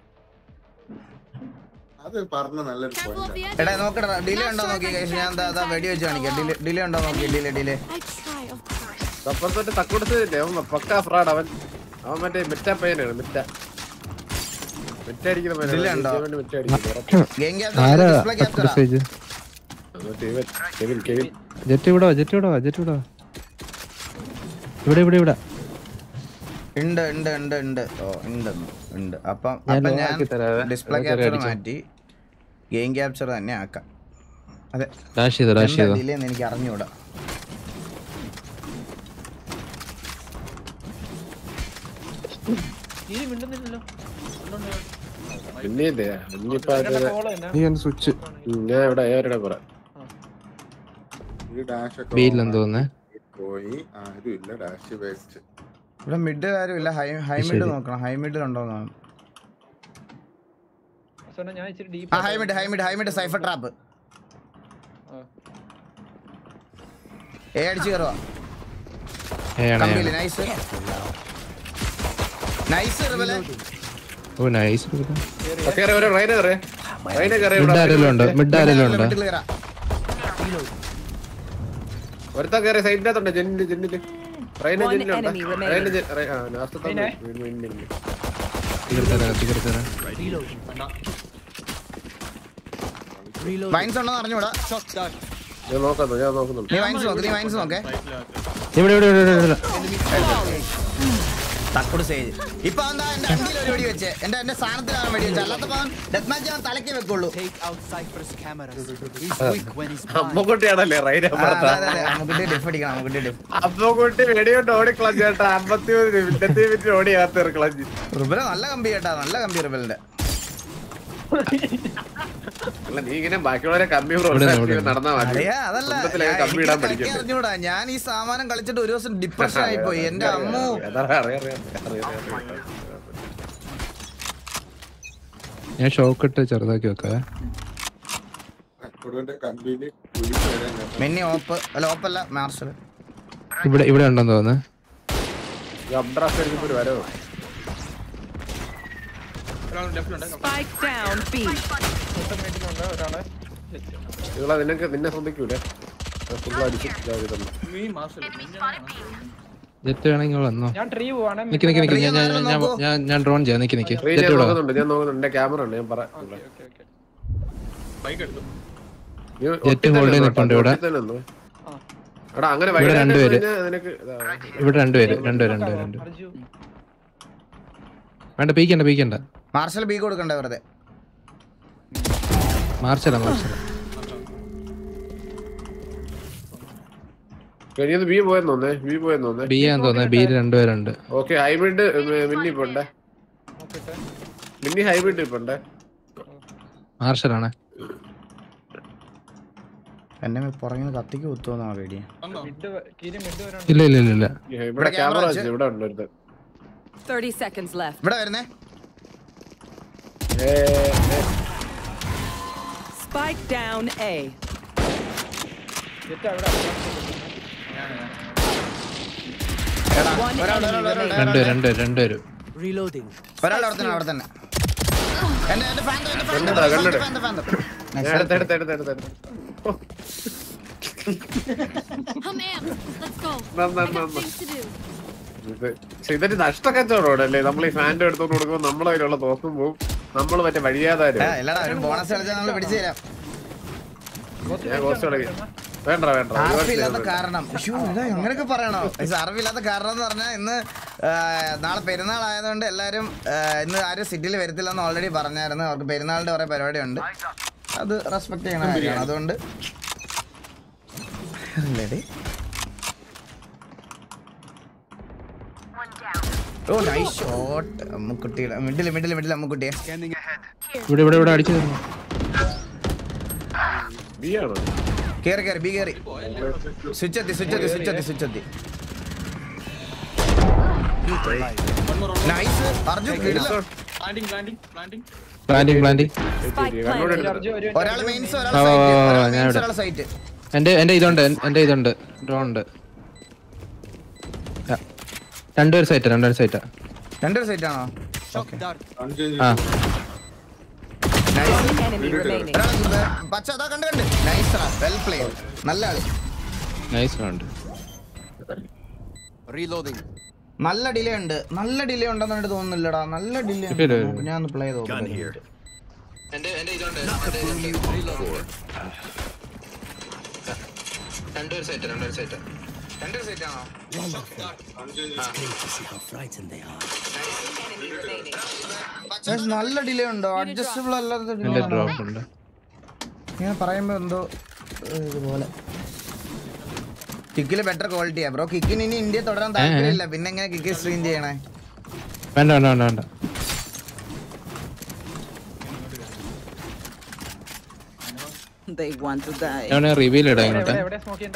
S18: അത് പറഞ്ഞ നല്ലൊരു പോയിന്റ്
S2: എടാ നോക്കടാ ഡിലേ ഉണ്ടോ നോക്കി കഴിച്ച് ഞാൻ ദാ- ദാ വെടി വെച്ച് കാണിക്കാം ഡിലേ ഡിലേ ഉണ്ടോ നോക്കി ഡിലേ ഡിലേ
S23: അപ്പുറത്തോട്ട് തക്കൊടുത്തില്ലേ അവൻ പക്കാ ഫ്രാഡ് അവൻ അവൻ മറ്റേ മിറ്റ പയ്യനാണ് മിറ്റ മിറ്റ അടിക്കുന്ന
S2: ഇതില് ഉണ്ടോ?
S23: പയ്യനാണ് മിറ്റ അടിക്കുന്നത്
S2: ഗെയിം
S15: ആരാ
S2: ഡിസ്പ്ലേ ക്യാപ്ചർ
S15: മെസ്സേജ്
S23: മറ്റേ ഇവൻ, കെവിൻ കെവിൻ
S15: ജെറ്റ് ഇവിടെ വാ, ജെറ്റ് ഇവിടെ വാ, ജെറ്റ് ഇവിടെ വാ. ഇവിടെ ഇവിടെ ഇവിടെ
S2: ഉണ്ട് ഉണ്ട് ഉണ്ട് ഉണ്ട് ഓ ഉണ്ട് ഉണ്ട് അപ്പം
S15: ഞാൻ
S2: അപ്പം
S15: low
S2: ഞാൻ
S15: ആക്കി തരാവേ.
S2: ഡിസ്പ്ലേ
S15: അത്
S2: ക്യാപ്ചർ
S15: അടിച്ചോ.
S2: മാറ്റി ഗെയിം ക്യാപ്ചർ തന്നെ ആക്കാം അതെ
S15: ഡാഷ് ചെയ്തോ ഡാഷ് ചെയ്തോ
S2: ഡിലേ എന്ന് എനിക്ക് അറിഞ്ഞൂടാ
S23: പിന്നെ ഇല്ലേ ഇനിയിപ്പോ അത്
S15: നീ ഒന്ന് സ്വിച്ച്
S23: ഉം, ഞാൻ ഇവിടെ ഏവരുടെ പറ
S18: ഈ ഡാഷ് ഒക്കെ
S15: ബിയിലെന്ന് തോന്നുന്നേ
S18: പോയി ആരും ഇല്ല ഡാഷ് വേസ്റ്റ്
S2: ഇവിടെ മിഡ് ആരും ഇല്ല ഹൈ ഹൈ
S15: ശരി.
S2: മിഡ് നോക്കണം ഹൈ മിഡിൽ ഉണ്ടോ ആ high mid high mid high mid Cypher trap A അടിച്ച് കയറുവാ
S15: ഏയാണ്
S2: കമ്പിയില് നൈസ് നൈസ് റിബലെ
S15: ഓ നൈസ്
S23: കേറി ഒരു റൈന കയറി റൈന കയറി
S15: മിഡ് ആരെങ്കിലും ഉണ്ടോ മിഡ് ആരെങ്കിലും ഉണ്ടോ
S2: വീട്ടിൽ കയറാം
S23: ഒരുത്ത കയറി സൈഡിന്റെ അകത്തുണ്ട് ജെന്നില് ജെന്നില് റൈന
S5: One
S23: ജെന്നിലുണ്ട്
S5: enemy remaining.
S23: റൈന ജെ- റൈ- ആ, last ത്തെ
S5: Reyna?
S23: win, win, win, win.
S15: തീർത്തരാം തീർത്തരാം
S2: വൈൻസ് ഉണ്ടോ അറിഞ്ഞൂടാ
S23: ഞാൻ നോക്കുന്നു ഞാൻ നോക്കുന്നുണ്ട്
S2: നീ വൈൻസ് നോക്ക് നീ വൈൻസ് നോക്കേ
S15: ഇവിടെ ഇവിടെ ഇവിടെ ഇവിടെ
S2: തക്കുട് സ്റ്റേജ് ഇപ്പൊ എന്താ എന്റെ അണ്ടിയിൽ ഒരു വെടി വെച്ച് എന്റെ എന്റെ സ്ഥാനത്തിലാണ് വെടി വെച്ചത് അല്ലാത്തപ്പോ ഡെത്ത് മാച്ച് ഞാൻ തലയ്ക്ക് വെക്കുള്ളൂ
S23: അമ്മക്കുട്ടിയാണല്ലേ റൈന
S2: ആ, അതെ, അതെ, അതെ. അമ്മുക്കുട്ടി ഡിഫ് അടിക്കണം അമ്മുക്കുട്ടി ഡിഫ്
S23: അമ്മക്കുട്ടി വെടിയോട്ട് ഓടിക്കളഞ്ഞ ചേട്ടാ അമ്പത്തി മൂന്ന് മിനിറ്റ് മിനിറ്റ് ഓടി അകത്ത് കളഞ്ഞു
S2: റിബല നല്ല കമ്പി കേട്ടാ നല്ല കമ്പി റിബലിന്റെ
S23: അല്ല നീ ഇങ്ങനെ ബാക്കിയുള്ളവരെ കമ്പി
S15: ഇവിടെ, ഇവിടെ.
S23: നടന്നാ മതി
S2: അറിയാ അതല്ല
S23: സ്വന്തത്തിലേക്ക്
S2: ഞാൻ-
S23: കമ്പി
S2: എനിക്ക്
S23: ഇടാൻ
S2: കളിക്കാൻ
S23: പഠിക്കട്ടെ
S2: അറിഞ്ഞൂടാ ഞാൻ ഈ സാമാനം കളിച്ചിട്ട് ഒരു ദിവസം ഡിപ്രഷൻ ആയി പോയി എന്റെ അമ്മു
S23: അറിയാം, അറിയാം, അറിയാം, അറിയാം, അറിയാം, അറിയാം.
S15: ഞാൻ ഷോക്ക് ഇട്ട് ചെറുതാക്കി വെക്കാവേ
S18: കൊടുവിന്റെ കമ്പിയില് കുഴിച്ച് വരാൻ കേട്ടോ.
S2: മിന്നി ഓപ്പ് അല്ല ഓപ്പല്ല മാർഷൽ
S15: ഇവിടെ ഇവിടെ ഉണ്ടെന്ന് തോന്നുന്നു
S23: ഈ അബ്ഡ്രാസ് എടുക്കുമ്പോ ഒരു വരവ്
S5: Spike down B.
S23: ഇവളെ നിനക്ക് നിന്നെ ശ്രദ്ധിക്കൂലേ ഫുൾ അടിച്ച് ഇതാക്കി തന്നു
S15: ജെറ്റ് വേണമെങ്കിൽ വന്നോ
S14: ഞാൻ ട്രീ പോവാണ്
S15: നിക്ക് നിക്ക് നിക്ക് ഞാൻ ഞാൻ ഞാൻ ഞാൻ ഞാൻ ഡ്രോൺ ചെയ്യാം നിക്ക് നിക്ക്
S23: റീ
S15: ജെറ്റ്
S23: ഞാൻ
S15: ഇവിടെ വാ.
S23: നോക്കുന്നുണ്ട് ഞാൻ നോക്കുന്നുണ്ട് എന്റെ ക്യാമറ ഉണ്ട് ഞാൻ പറയാം നീ
S15: ജെറ്റ്
S23: ഒട്ടി
S15: ഹോൾഡ്
S23: തന്നെ
S15: നിൽപ്പുണ്ട്
S23: ഒട്ടി
S15: ഇവിടെ
S23: തന്നെ നിന്നോ. എടാ അങ്ങനെ
S15: ഇവിടെ
S23: വൈകിട്ട്
S15: രണ്ടുപേര്
S23: കഴിഞ്ഞാ നിനക്ക് ഇതാ.
S15: ഇവിടെ രണ്ടുപേര് രണ്ടുപേര് രണ്ടുപേര് രണ്ട് വേണ്ട പീക്കണ്ട പീക്കണ്ട
S2: മാർഷൽ ബി കൊടുക്കണ്ടേ വെറുതെ
S15: മാർച്ചല മാർച്ചല
S23: കഴിഞ്ഞത് ബി പോയെന്ന് തോന്നേ ബി പോയെന്ന് തോന്നേ
S15: ബി ആന്ന് തോന്നുന്നത് ബിയിൽ രണ്ടുപേരുണ്ട്
S23: ഓക്കെ ഹൈബ്രിഡ് മിന്നി ഇപ്പൊ ഉണ്ടേ മിന്നി ഹൈബ്രിഡ് ഇപ്പൊ ഉണ്ടേ
S15: മാർഷലാണ്
S2: എന്നെ പുറകിന് കത്തിക്ക് കുത്തുവന്നാ പേടിയ
S15: ഇല്ല ഇല്ല ഇല്ല ഇല്ല
S23: ഇവിടെ ക്യാമറ വെച്ചു ഇവിടെ ഉണ്ട് ഒരുത്തൻ
S5: 30 seconds left.
S2: ഇവിടെ വരുന്നേ
S23: ഏ, ഏ.
S5: Spike down A. One enemy remaining.
S15: രണ്ട് രണ്ട് രണ്ടുപേരും
S2: ഒരാൾ അവിടെ തന്നെ അവിടെ തന്നെ എന്റെ എന്റെ ഫാൻ എന്റെ ഫാൻ
S23: കണ്ടടാ, കണ്ടടാ.
S2: ഫാൻ ഫാൻ
S23: ഞാൻ എടുത്ത് എടുത്ത് എടുത്ത് എടുത്ത് എടുത്ത്. ഓ. നന്നാ, നന്നാ. ഇത് പക്ഷെ ഇതൊരു നഷ്ടക്കച്ചവടമാണ് അല്ലേ നമ്മൾ ഈ ഫാൻ്റെ എടുത്തോണ്ട് കൊടുക്കുമ്പോൾ നമ്മളെ കയ്യിലുള്ള തോക്കും പോവും നമ്മൾ മറ്റേ വഴിയാതാരും
S2: ഇല്ലടാ ഒരു ബോണസ് കളിച്ചാൽ നമ്മൾ പിടിച്ചു തരാം
S23: ഞാൻ കോസ്റ്റ് കളിക്കാം വേണ്ട വേണ്ട ഒരുപാട്
S2: അറിവില്ലാത്ത
S23: ചെയ്തു.
S2: കാരണം ശ്ശോ, ഇതാ അങ്ങനെയൊക്കെ പറയണോ പക്ഷെ അറിവില്ലാത്ത കാരണം എന്ന് പറഞ്ഞാൽ ഇന്ന് ആ, നാളെ പെരുന്നാൾ ആയതുകൊണ്ട് എല്ലാവരും ആ, ഇന്ന് ആരും സിറ്റിയിൽ വരത്തില്ലെന്ന് ഓൾറെഡി പറഞ്ഞായിരുന്നു അവർക്ക് പെരുന്നാളിന്റെ കുറെ പരിപാടി ഉണ്ട് അത് റെസ്പെക്ട് ചെയ്യണ കാര്യമാണ് അതുകൊണ്ട് ഇല്ലേടി? ഓ നൈസ് ഷോട്ട് അമ്മുക്കുട്ടിയുടെ മിഡിൽ മിഡിൽ മിഡിൽ അമ്മുക്കുട്ടിയെ
S15: ഇവിടെ ഇവിടെ ഇവിടെ അടിച്ചു തരുന്നു
S23: ബി ആണോ
S2: കേറി കേറി ബി കേറി സ്വിച്ച് എത്തി സ്വിച്ച് എത്തി സ്വിച്ച് എത്തി സ്വിച്ച് എത്തി നൈസ് അർജുൻ കിടിലം.
S15: പ്ലാന്റിങ് പ്ലാന്റിങ്
S2: ഒരാൾ മെയിൻസ് ഒരാൾ
S15: വാ, വാ,
S2: സൈറ്റ്
S15: വാ, വാ,
S2: ഒരാൾ
S15: ഞാൻ
S2: മെയിൻസ്
S15: ഇവിടെ.
S2: ഒരാൾ സൈറ്റ്
S15: എന്റെ എന്റെ ഇതുണ്ട് എൻ- എന്റെ ഇതുണ്ട് ഡ്രോൺ ഉണ്ട് ആ. രണ്ടുപേര് സൈറ്റാ രണ്ടുപേര് സൈറ്റാ
S2: രണ്ടൊരു സൈറ്റ് ആണോ
S15: ആ
S5: Enemy remaining.
S2: പച്ച അതാ കണ്ട് കണ്ട് നൈസ് വെൽ പ്ലേ നല്ല കളി
S15: നൈസ് ഉണ്ട്
S2: നല്ല ഡിലേ ഉണ്ട് നല്ല ഡിലേ ഉണ്ടെന്ന് എനിക്ക് തോന്നുന്നില്ലടാ നല്ല ഡിലേ
S15: ഇല്ല, ഇല്ല, ഇല്ല.
S2: ഞാൻ ഒന്ന് പ്ലേ ചെയ്ത് നോക്കട്ടെ. രണ്ടൊരു സൈറ്റ് രണ്ടൊരു സൈറ്റ് രണ്ടൊരു സൈറ്റ് ആണോ പക്ഷേ നല്ല ഡിലേ ഉണ്ടോ അഡ്ജസ്റ്റബിൾ അല്ലാത്ത
S15: എന്റെ
S2: delay ആണോ?
S15: ഡ്രോപ്പ് ഉണ്ട്
S2: ഞാൻ പറയുമ്പോ എന്തോ ഏഹ്, ഇതുപോലെ കിക്കില് ബെറ്റർ ക്വാളിറ്റിയാ ബ്രോ കിക്കിന് ഇനി ഇന്ത്യ തുടരാൻ താല്പര്യമില്ല പിന്നെ എങ്ങനെ കിക്ക് സ്ട്രീം ചെയ്യണേ
S15: വേണ്ട വേണ്ട വേണ്ട വേണ്ട
S5: They want to die.
S15: ഞാൻ റിവീൽ ഇടാം ഇങ്ങോട്ട്
S14: എവിടെ സ്മോക്ക് ചെയ്യണ്ടേ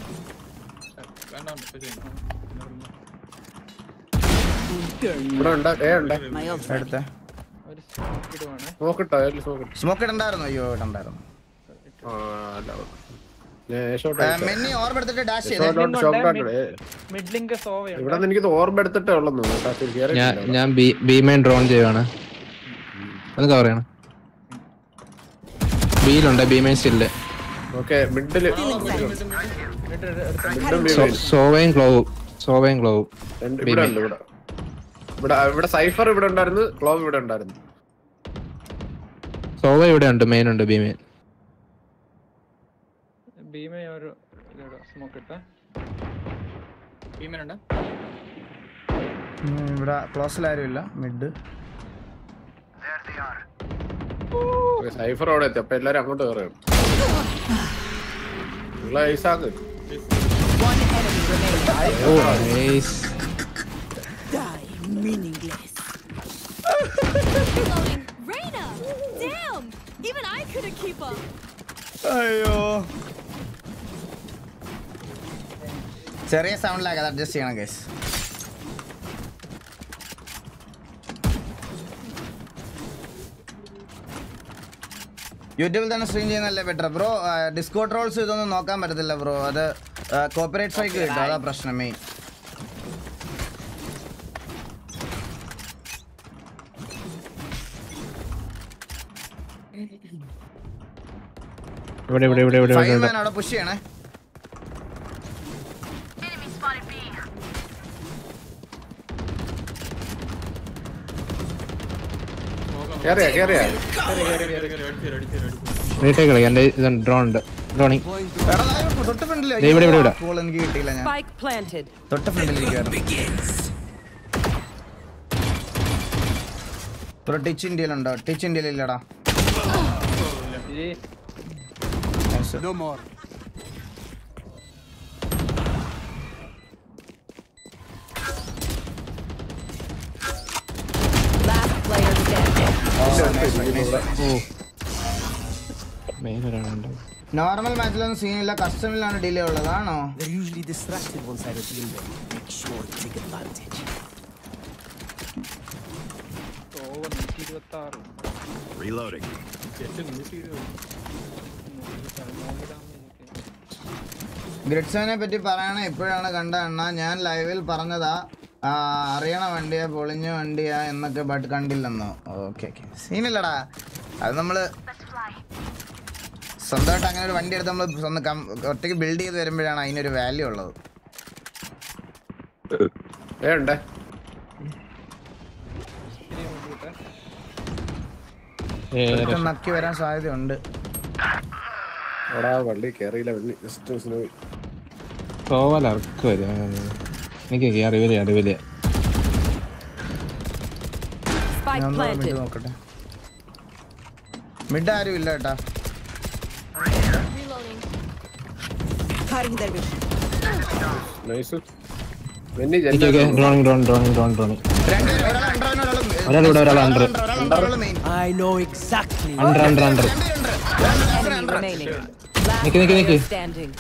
S23: ഇവിടെ ഉണ്ട് ഏ ഉണ്ട്
S2: എടുത്തേ
S23: നോക്കട്ടോ സ്മോക്ക്
S2: സ്മോക്ക് ഇടണ്ടായിരുന്നു അയ്യോ ഇടണ്ടായിരുന്നു
S23: ആ അല്ല
S2: മെന്നി ഓർമ്മ എടുത്തിട്ട് ഡാഷ്
S14: മിഡ്ലിങ്ക് സോവ
S23: ഇവിടെ നിന്ന് എനിക്ക് ഓർമ്മ എടുത്തിട്ടേ ഉള്ളൂ കേട്ടോ ശരി, കേറി
S15: ഞാൻ
S23: ഇല്ല.
S15: ഞാൻ ബി ബിമൈൻ ഡ്രോൺ ചെയ്യുവാണ് ഒന്ന് കവർ ചെയ്യണം ബിയിലുണ്ട് ബിമൈൻ സ്റ്റില്ല്
S23: ഓക്കെ മിഡില്
S15: സോവയും ക്ലോവും സോവയും ക്ലോവും
S23: രണ്ട് ഇവിടെ ഉണ്ട് ഇവിടെ ഇവിടെ ഇവിടെ സൈഫർ ഇവിടെ ഉണ്ടായിരുന്നു ക്ലോവ് ഇവിടെ ഉണ്ടായിരുന്നു
S15: സോവ ഇവിടെ ഉണ്ട് മെയിൻ ഉണ്ട് ബിമൈൻ
S14: ഭീമ ഒരു സ്മോക്ക് ഇട്ടേ
S17: ഭീമനുണ്ട്
S2: ഉം, ഇവിടെ ക്ലോസിൽ ഇല്ല മിഡ്
S23: സൈഫർ അവിടെ എത്തി അപ്പൊ എല്ലാരും അങ്ങോട്ട് കയറും ഉള്ള ഐസാക്ക്
S15: ഓ nice
S20: Raina! Damn! Even I couldn't keep up.
S2: അയ്യോ ചെറിയ സൗണ്ടിലാക്കി അത് അഡ്ജസ്റ്റ് ചെയ്യണം കേസ് യൂട്യൂബിൽ തന്നെ സ്ട്രീം ചെയ്യുന്നല്ലേ ബെറ്റർ ബ്രോ ഡിസ്കോ ട്രോൾസ് ഇതൊന്നും നോക്കാൻ പറ്റത്തില്ല ബ്രോ അത് കോപ്പറേറ്റ് സ്ട്രൈക്ക് കിട്ടും അതാ പ്രശ്നം മെയിൻ
S15: ഇവിടെ ഇവിടെ ഇവിടെ ഇവിടെ
S2: ഫൈവ്
S15: ഇവിടെ
S2: മാൻ അവിടെ പുഷ് ചെയ്യണേ
S23: കേറിയാ കേറിയാ
S15: റീടേക്ക് കളി എന്റെ ഇതുണ്ട് ഡ്രോൺ ഉണ്ട് ഡ്രോണിങ്
S2: എടാ, ദാ തൊട്ട് ഫ്രണ്ടിൽ
S15: ദേ ഇവിടെ, ഇവിടെ, ഇവിടെ.
S2: എനിക്ക് കിട്ടിയില്ല ഞാൻ
S5: Spike planted.
S2: തൊട്ട് ഫ്രണ്ടിലിരിക്കുവായിരുന്നു ബ്രോ ടച്ച് ഇന്ത്യയിലുണ്ടോ ടച്ച് ഇന്ത്യയിൽ ഇല്ലടാ
S17: No more.
S5: Last player standing.
S15: Main ഒരാളുണ്ട്
S2: നോർമൽ മാച്ചിലൊന്നും സീനില്ല കസ്റ്റമിലാണ് ഡിലേ ഉള്ളതാണോ
S1: They're usually distracted once I reveal them. Make sure to take advantage.
S14: Sova നൂറ്റി ഇരുപത്തി ആറ്
S6: Reloading.
S2: ഗ്രിഡ്സോനെ പറ്റി പറയണ ഇപ്പോഴാണ് കണ്ട അണ്ണ ഞാൻ ലൈവിൽ പറഞ്ഞതാ ആ, അറിയണ വണ്ടിയാ പൊളിഞ്ഞ വണ്ടിയാ എന്നൊക്കെ ബട്ട് കണ്ടില്ലെന്നോ ഓക്കെ ഓക്കെ സീനില്ലടാ അത് നമ്മള് സ്വന്തമായിട്ട് അങ്ങനെ ഒരു വണ്ടി എടുത്ത് നമ്മൾ സ്വന്തം കം- ഒറ്റയ്ക്ക് ബിൽഡ് ചെയ്ത് വരുമ്പോഴാണ് അതിനൊരു വാല്യൂ ഉള്ളത്
S23: ഏണ്ടേ
S2: ഒരുത്തൻ നക്കി വരാൻ സാധ്യതയുണ്ട്
S23: എടാ വള്ളി കേറിയില്ല വള്ളി ജസ്റ്റ് പോയി
S15: സോവല ഇറക്ക് വരും എനിക്ക് അറിവില്ല അറിവില്ല
S5: Spike
S2: ഞാൻ മിഡ്
S5: planted.
S2: നോക്കട്ടെ മിഡ് ആരും ഇല്ല കേട്ടാ
S5: Cutting their vision.
S23: നൈസ് വെന്നി
S15: okay okay droning drone droning drone droning ഒരാൾ ഇവിടെ ഒരാൾ under
S1: I know exactly.
S15: Under under under
S5: Enemy remaining. Last
S15: നിക്ക് നിക്ക് നിക്ക്
S5: player standing.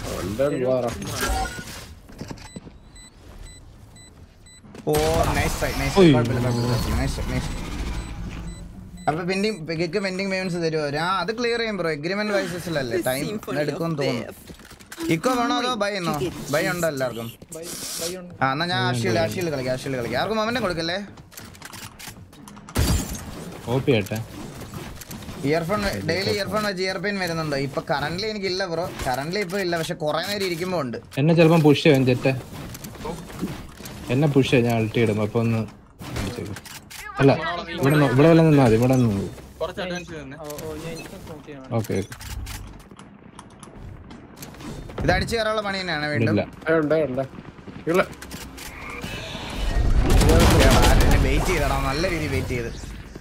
S2: ഓ നൈസ് ട്രൈ നൈസ്
S15: ഉയ്യോ.
S2: കുഴപ്പമില്ല കുഴപ്പമില്ല നൈസ് നൈസ് അപ്പൊ പെൻഡിങ് കിക്ക് പെൻഡിങ് പേയ്മെന്റ്സ് തരുമോ ആ അത് ക്ലിയർ ചെയ്യും ബ്രോ എഗ്രിമെന്റ് വൈസസിലല്ലേ ടൈം എടുക്കുമെന്ന് തോന്നുന്നു ഇക്കോ വേണോ അതോ ബൈ എന്നോ ബൈ ഉണ്ടോ എല്ലാവർക്കും ആ എന്നാ ഞാൻ ആഷിയിൽ ആഷിയിൽ കളിക്കാം ആഷിയിൽ കളിക്കാം ആർക്കും മൊമെന്റ് കൊടുക്കല്ലേ
S15: ഓപ്പി ആട്ടെ
S2: ഇയർഫോൺ ഡെയിലി ഇയർഫോൺ വെച്ച് ഇയർ പെയിൻ വരുന്നുണ്ടോ ഇപ്പൊ കറന്റ് എനിക്കില്ല ബ്രോ കറന്റ് ഇപ്പൊ ഇല്ല പക്ഷെ കുറെ നേരം ഇരിക്കുമ്പോ ഉണ്ട്
S15: എന്നെ ചിലപ്പം പുഷ് ചെയ്യാൻ ജെറ്റ് എന്നെ പുഷ് ചെയ്യാൻ ഞാൻ അൾട്ടി ഇടും അപ്പൊ ഒന്ന് അടിച്ചേക്ക്. അല്ല ഇവിടെ നിന്ന്- ഇവിടെ വല്ല നിന്നാ മതി ഇവിടെ നിന്ന്
S17: കുറച്ച് അഡ്വാൻസ് തന്നെ
S15: ഓക്കെ
S2: ഇത് അടിച്ചു കയറാനുള്ള പണി തന്നെയാണ് വീണ്ടും
S15: ഇല്ല
S23: ഉണ്ട് ഉണ്ട് ഇല്ല
S2: വെയിറ്റ് ചെയ്തടാ നല്ല രീതിയിൽ വെയിറ്റ് ചെയ്ത്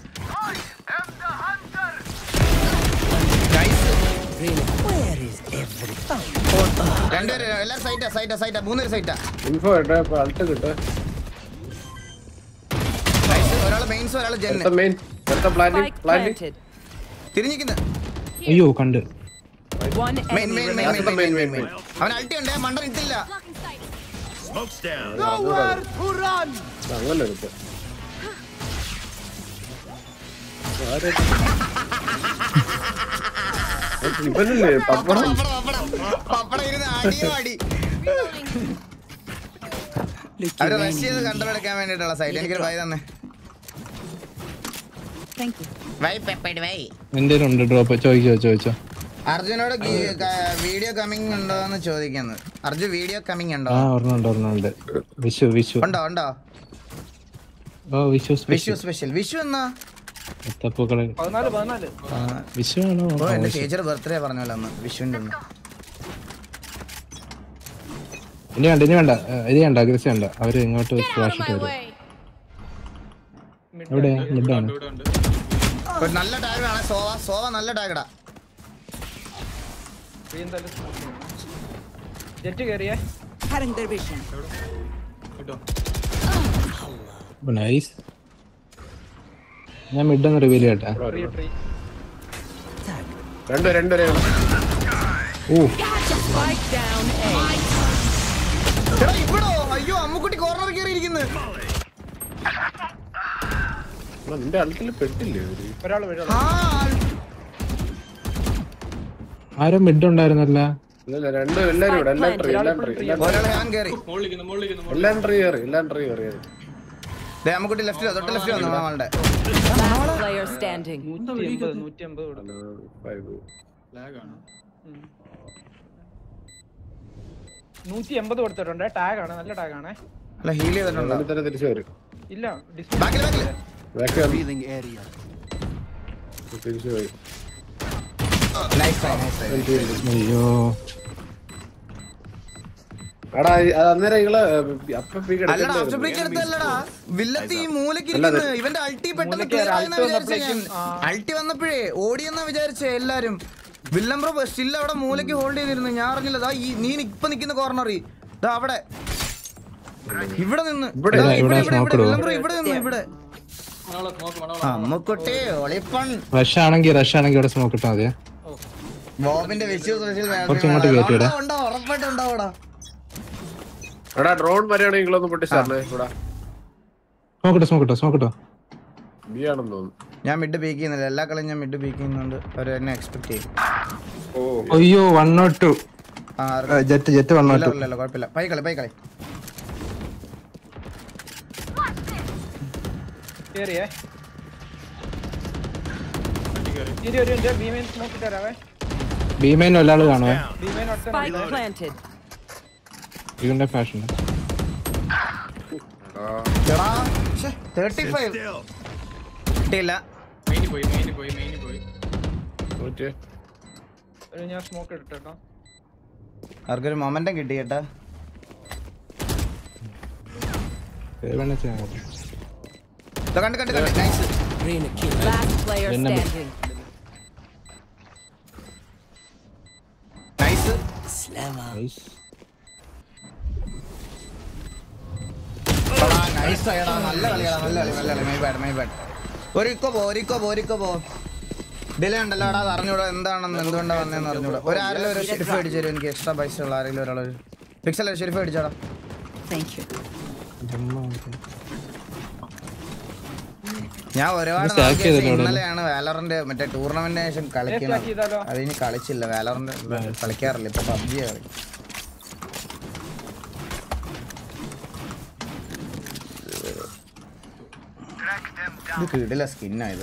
S1: Where is everything?
S2: രണ്ടുപേര് എല്ലാരും സൈറ്റാ സൈറ്റാ സൈറ്റാ മൂന്നേര് സൈറ്റാ
S23: ഇൻഫോ ഇട്ടേ ഇപ്പൊ അൾട്ട് കിട്ടേ
S2: ഒരാള് മെയിൻസ് ഒരാള് ജെന്ന്
S23: അടുത്ത മെയിൻ അടുത്ത പ്ലാനിങ്
S5: Spike
S23: പ്ലാനിങ്
S5: planted.
S2: തിരിഞ്ഞിക്കുന്ന
S15: അയ്യോ കണ്ട്
S5: One
S2: main
S5: enemy
S2: main main
S5: remaining.
S2: Main main main അവൻ അൾട്ടി ഉണ്ട് മണ്ടൻ ഇട്ടില്ല
S6: Smoke's down.
S1: Nowhere to run!
S23: അങ്ങനെ എടുത്ത് ഇവനല്ലേ പപ്പടം
S2: പപ്പടം ഇരുന്ന് അടിയോ അടി അവര് റഷ് ചെയ്ത് കൺട്രോൾ എടുക്കാൻ വേണ്ടിട്ടുള്ള സൈഡ് എനിക്കൊരു വൈ തന്നെ വൈ പെപ്പേഡ് വൈ
S15: എന്റെ ഉണ്ട് ഡ്രോപ്പ് ചോദിച്ചോ ചോദിച്ചോ
S2: അർജുനോട് വീഡിയോ കമ്മിങ് ഉണ്ടോ എന്ന് ചോദിക്കുന്നത് അർജുൻ വീഡിയോ കമ്മിങ് ഉണ്ടോ
S15: ആ ഒരെണ്ണം ഉണ്ട് ഒരെണ്ണം ഉണ്ട് വിഷു വിഷു
S2: ഉണ്ടോ ഉണ്ടോ
S15: ഓ വിഷു
S2: വിഷു സ്പെഷ്യൽ വിഷു എന്നാ
S15: തപ്പൂക്കളെ
S17: പതിനാല് പതിനാല്
S15: വിഷു ആണോ
S2: ഓ
S15: ആ,
S2: എന്റെ
S15: വിഷു.
S2: ചേച്ചിയുടെ ബർത്ത്ഡേ പറഞ്ഞല്ലോ അന്ന് വിഷുവിന്റെ ഒന്ന്
S15: ഇനി വേണ്ട ഇനി വേണ്ട ഏ, ഇനി വേണ്ട അഗ്രസി വേണ്ട അവര് ഇങ്ങോട്ട് ഫ്ലാഷ് ഇട്ട് വരും എവിടെ മിഡാണ്
S2: ഒരു നല്ല ടാഗാണ് സോവ സോവ നല്ല ടാഗടാ
S17: ജെറ്റ് കയറിയേ
S5: Cutting their vision.
S15: നൈസ് ഞാൻ മിഡ് ഒന്ന് റിവീൽ ചെയ്യട്ടെ
S23: രണ്ട് രണ്ട് രണ്ട്
S15: ഓ
S5: Spike down A.
S2: എടാ ഇവിടോ അയ്യോ അമ്മുക്കുട്ടി കോർണർ കയറി ഇരിക്കുന്നു
S23: നിന്റെ അൾട്ടിൽ പെട്ടില്ലേ അവര്?
S17: ഒരാൾ വരും
S15: ആരോ മിഡ് ഉണ്ടായിരുന്നല്ല
S23: ഇല്ലല്ല രണ്ട് എല്ലാരും ഇവിടെ എല്ലാം ട്രീ എല്ലാം ട്രീ
S2: ഒരാൾ ഞാൻ കയറി
S23: എല്ലാം ട്രീ കയറി എല്ലാം ട്രീ കയറി
S2: ദേ അമ്മുക്കുട്ടി ലെഫ്റ്റിലോ തൊട്ട് ലെഫ്റ്റ് വന്നു നമ്മളുടെ
S5: Last player standing.
S17: നൂറ്റി എൺപത് നൂറ്റി എൺപത് കൊടുത്തു നൂറ്റി എൺപത് കൊടുത്തിട്ടുണ്ട് ടാഗ് ആണ് നല്ല ടാഗ് ആണ്
S2: അല്ല ഹീൽ ചെയ്തിട്ടുണ്ടോ
S23: തന്നെ തിരിച്ചു വരും
S17: ഇല്ല
S2: ബാക്കിൽ ബാക്കിൽ
S23: ബാക്ക് തിരിച്ചു പോയി
S2: നൈസ് ട്രൈ നൈസ് ട്രൈ
S15: അയ്യോ
S23: എടാ ഈ- അത് അന്നേരം ഇങ്ങള് അപ്പൊ പീക്ക്
S2: അല്ലടാ ആഫ്റ്റർ ബ്രേക്ക് എടുത്തല്ലടാ വില്ലത്തി ഈ മൂലക്ക് ഇരിക്കുന്നു ഇവന്റെ അൾട്ടി പെട്ടെന്ന് clear ആയെന്നാ വിചാരിച്ചേ ഞാൻ അൾട്ടി വന്നപ്പോഴേ ഓടിയെന്നാ വിചാരിച്ചേ എല്ലാരും വില്ലം ബ്രോ സ്റ്റിൽ അവിടെ മൂലക്ക് ഹോൾഡ് ചെയ്തിരുന്നു ഞാൻ അറിഞ്ഞില്ല ദാ ഈ നീ ഇപ്പൊ നിക്കുന്ന കോർണറി ദാ അവിടെ ഇവിടെ നിന്ന്
S15: ഇവിടെ,
S2: ദാ
S15: ഇവിടെ
S2: ഇവിടെ
S15: smoke
S2: ഇവിടെ
S15: ഇടുവോ?
S2: വില്ലം ബ്രോ ഇവിടെ നിന്ന് ഇവിടെ അമ്മക്കുട്ടി ഒളിപ്പൺ
S15: റഷ് ആണെങ്കിൽ റഷ് ആണെങ്കിൽ ഇവിടെ സ്മോക്ക് ഇട്ടാ മതിയെ
S2: ബോബിന്റെ വിശ്വ സ്പെഷ്യൽ
S15: കുറച്ച് ഇങ്ങോട്ട് കയറ്റിയിടാം.
S2: ഉണ്ടോ ഉറപ്പായിട്ടും ഉണ്ടാവൂടാ
S23: എടാ ഡ്രോൺ വരെയാണെങ്കിൽ നിങ്ങളൊന്ന് പൊട്ടിച്ചാറിനെ ഇവിടെ
S15: സ്മോക്ക് ഇട്ടോ സ്മോക്ക് ഇട്ടോ സ്മോക്ക് ഇട്ടോ
S23: ബി ആണെന്ന് തോന്നുന്നു
S2: ഞാൻ മിഡ് പീക്ക് ചെയ്യുന്നില്ല എല്ലാ കളിയും ഞാൻ മിഡ് പീക്ക് ചെയ്യുന്നുണ്ട് അവർ എന്നെ എക്സ്പെക്ട് ചെയ്യും
S23: ഓ
S15: അയ്യോ വൺ നോട്ട് ടു
S2: ആ
S15: ജെറ്റ് ജെറ്റ് വൺ നോട്ട്
S2: ഇല്ല
S15: ടു
S2: ഇല്ല, ഇല്ല കുഴപ്പമില്ല പൈ കളി പൈ കളി
S17: കേറിയേ ഇരി ഒരു മിനിറ്റ് ബി മെയിൻ നോക്കിട്ട് വരാവേ
S15: ഭീമേനും ഒരാൾ കാണുവേ
S17: ബി മെയിൻ
S5: Spike planted.
S15: ഇതിന്റെ ഫാഷൻ
S2: തേർട്ടി ഫൈവ് കിട്ടിയില്ല
S23: തോറ്റ്
S17: ഒരു ഞാൻ സ്മോക്ക് ഇട്ടോ
S2: അവർക്കൊരു മൊമെന്റം കിട്ടി കേട്ടാ ഇതാ കണ്ട് കണ്ട് കണ്ട് nice
S5: Last player
S15: Then number-
S5: standing.
S2: Nice nice ആയടാ നല്ല കളിയാടാ നല്ല കളി നല്ല കളി മൈ ബാഡ് മൈ ബാഡ് ഒരിക്കോ പോ ഒരിക്കോ പോ ഒരിക്കോ പോ ഡിലേ ഉണ്ടല്ലോ എടാ അത് അറിഞ്ഞൂടാ എന്താണെന്ന് എന്തുകൊണ്ടാ വന്നതെന്ന് അറിഞ്ഞൂടാ ഒരു ആരെങ്കിലും ഒരു ഷെരിഫ് അടിച്ചു തരും എനിക്ക് എക്സ്ട്രാ പൈസ ഉള്ള ആരെങ്കിലും ഒരാളൊരു പിക്സൽ ഷെരിഫ് അടിച്ചാടാ
S5: Thank you.
S2: ഞാൻ ഒരുപാട്
S15: ഇത് stack
S2: നാൾക്ക് ശേഷം
S15: ചെയ്തില്ലേ അവിടെ?
S2: ഇന്നലെയാണ് വാലറിന്റെ മറ്റേ ടൂർണമെന്റിന് ശേഷം കളിക്കുന്നത്
S17: stack ചെയ്താലോ?
S2: അത് ഇനി കളിച്ചില്ല വാലറിന്റെ കളിക്കാറില്ല ഇപ്പൊ പബ്ജി കളി ഇത് കിടില സ്കിന്നായത്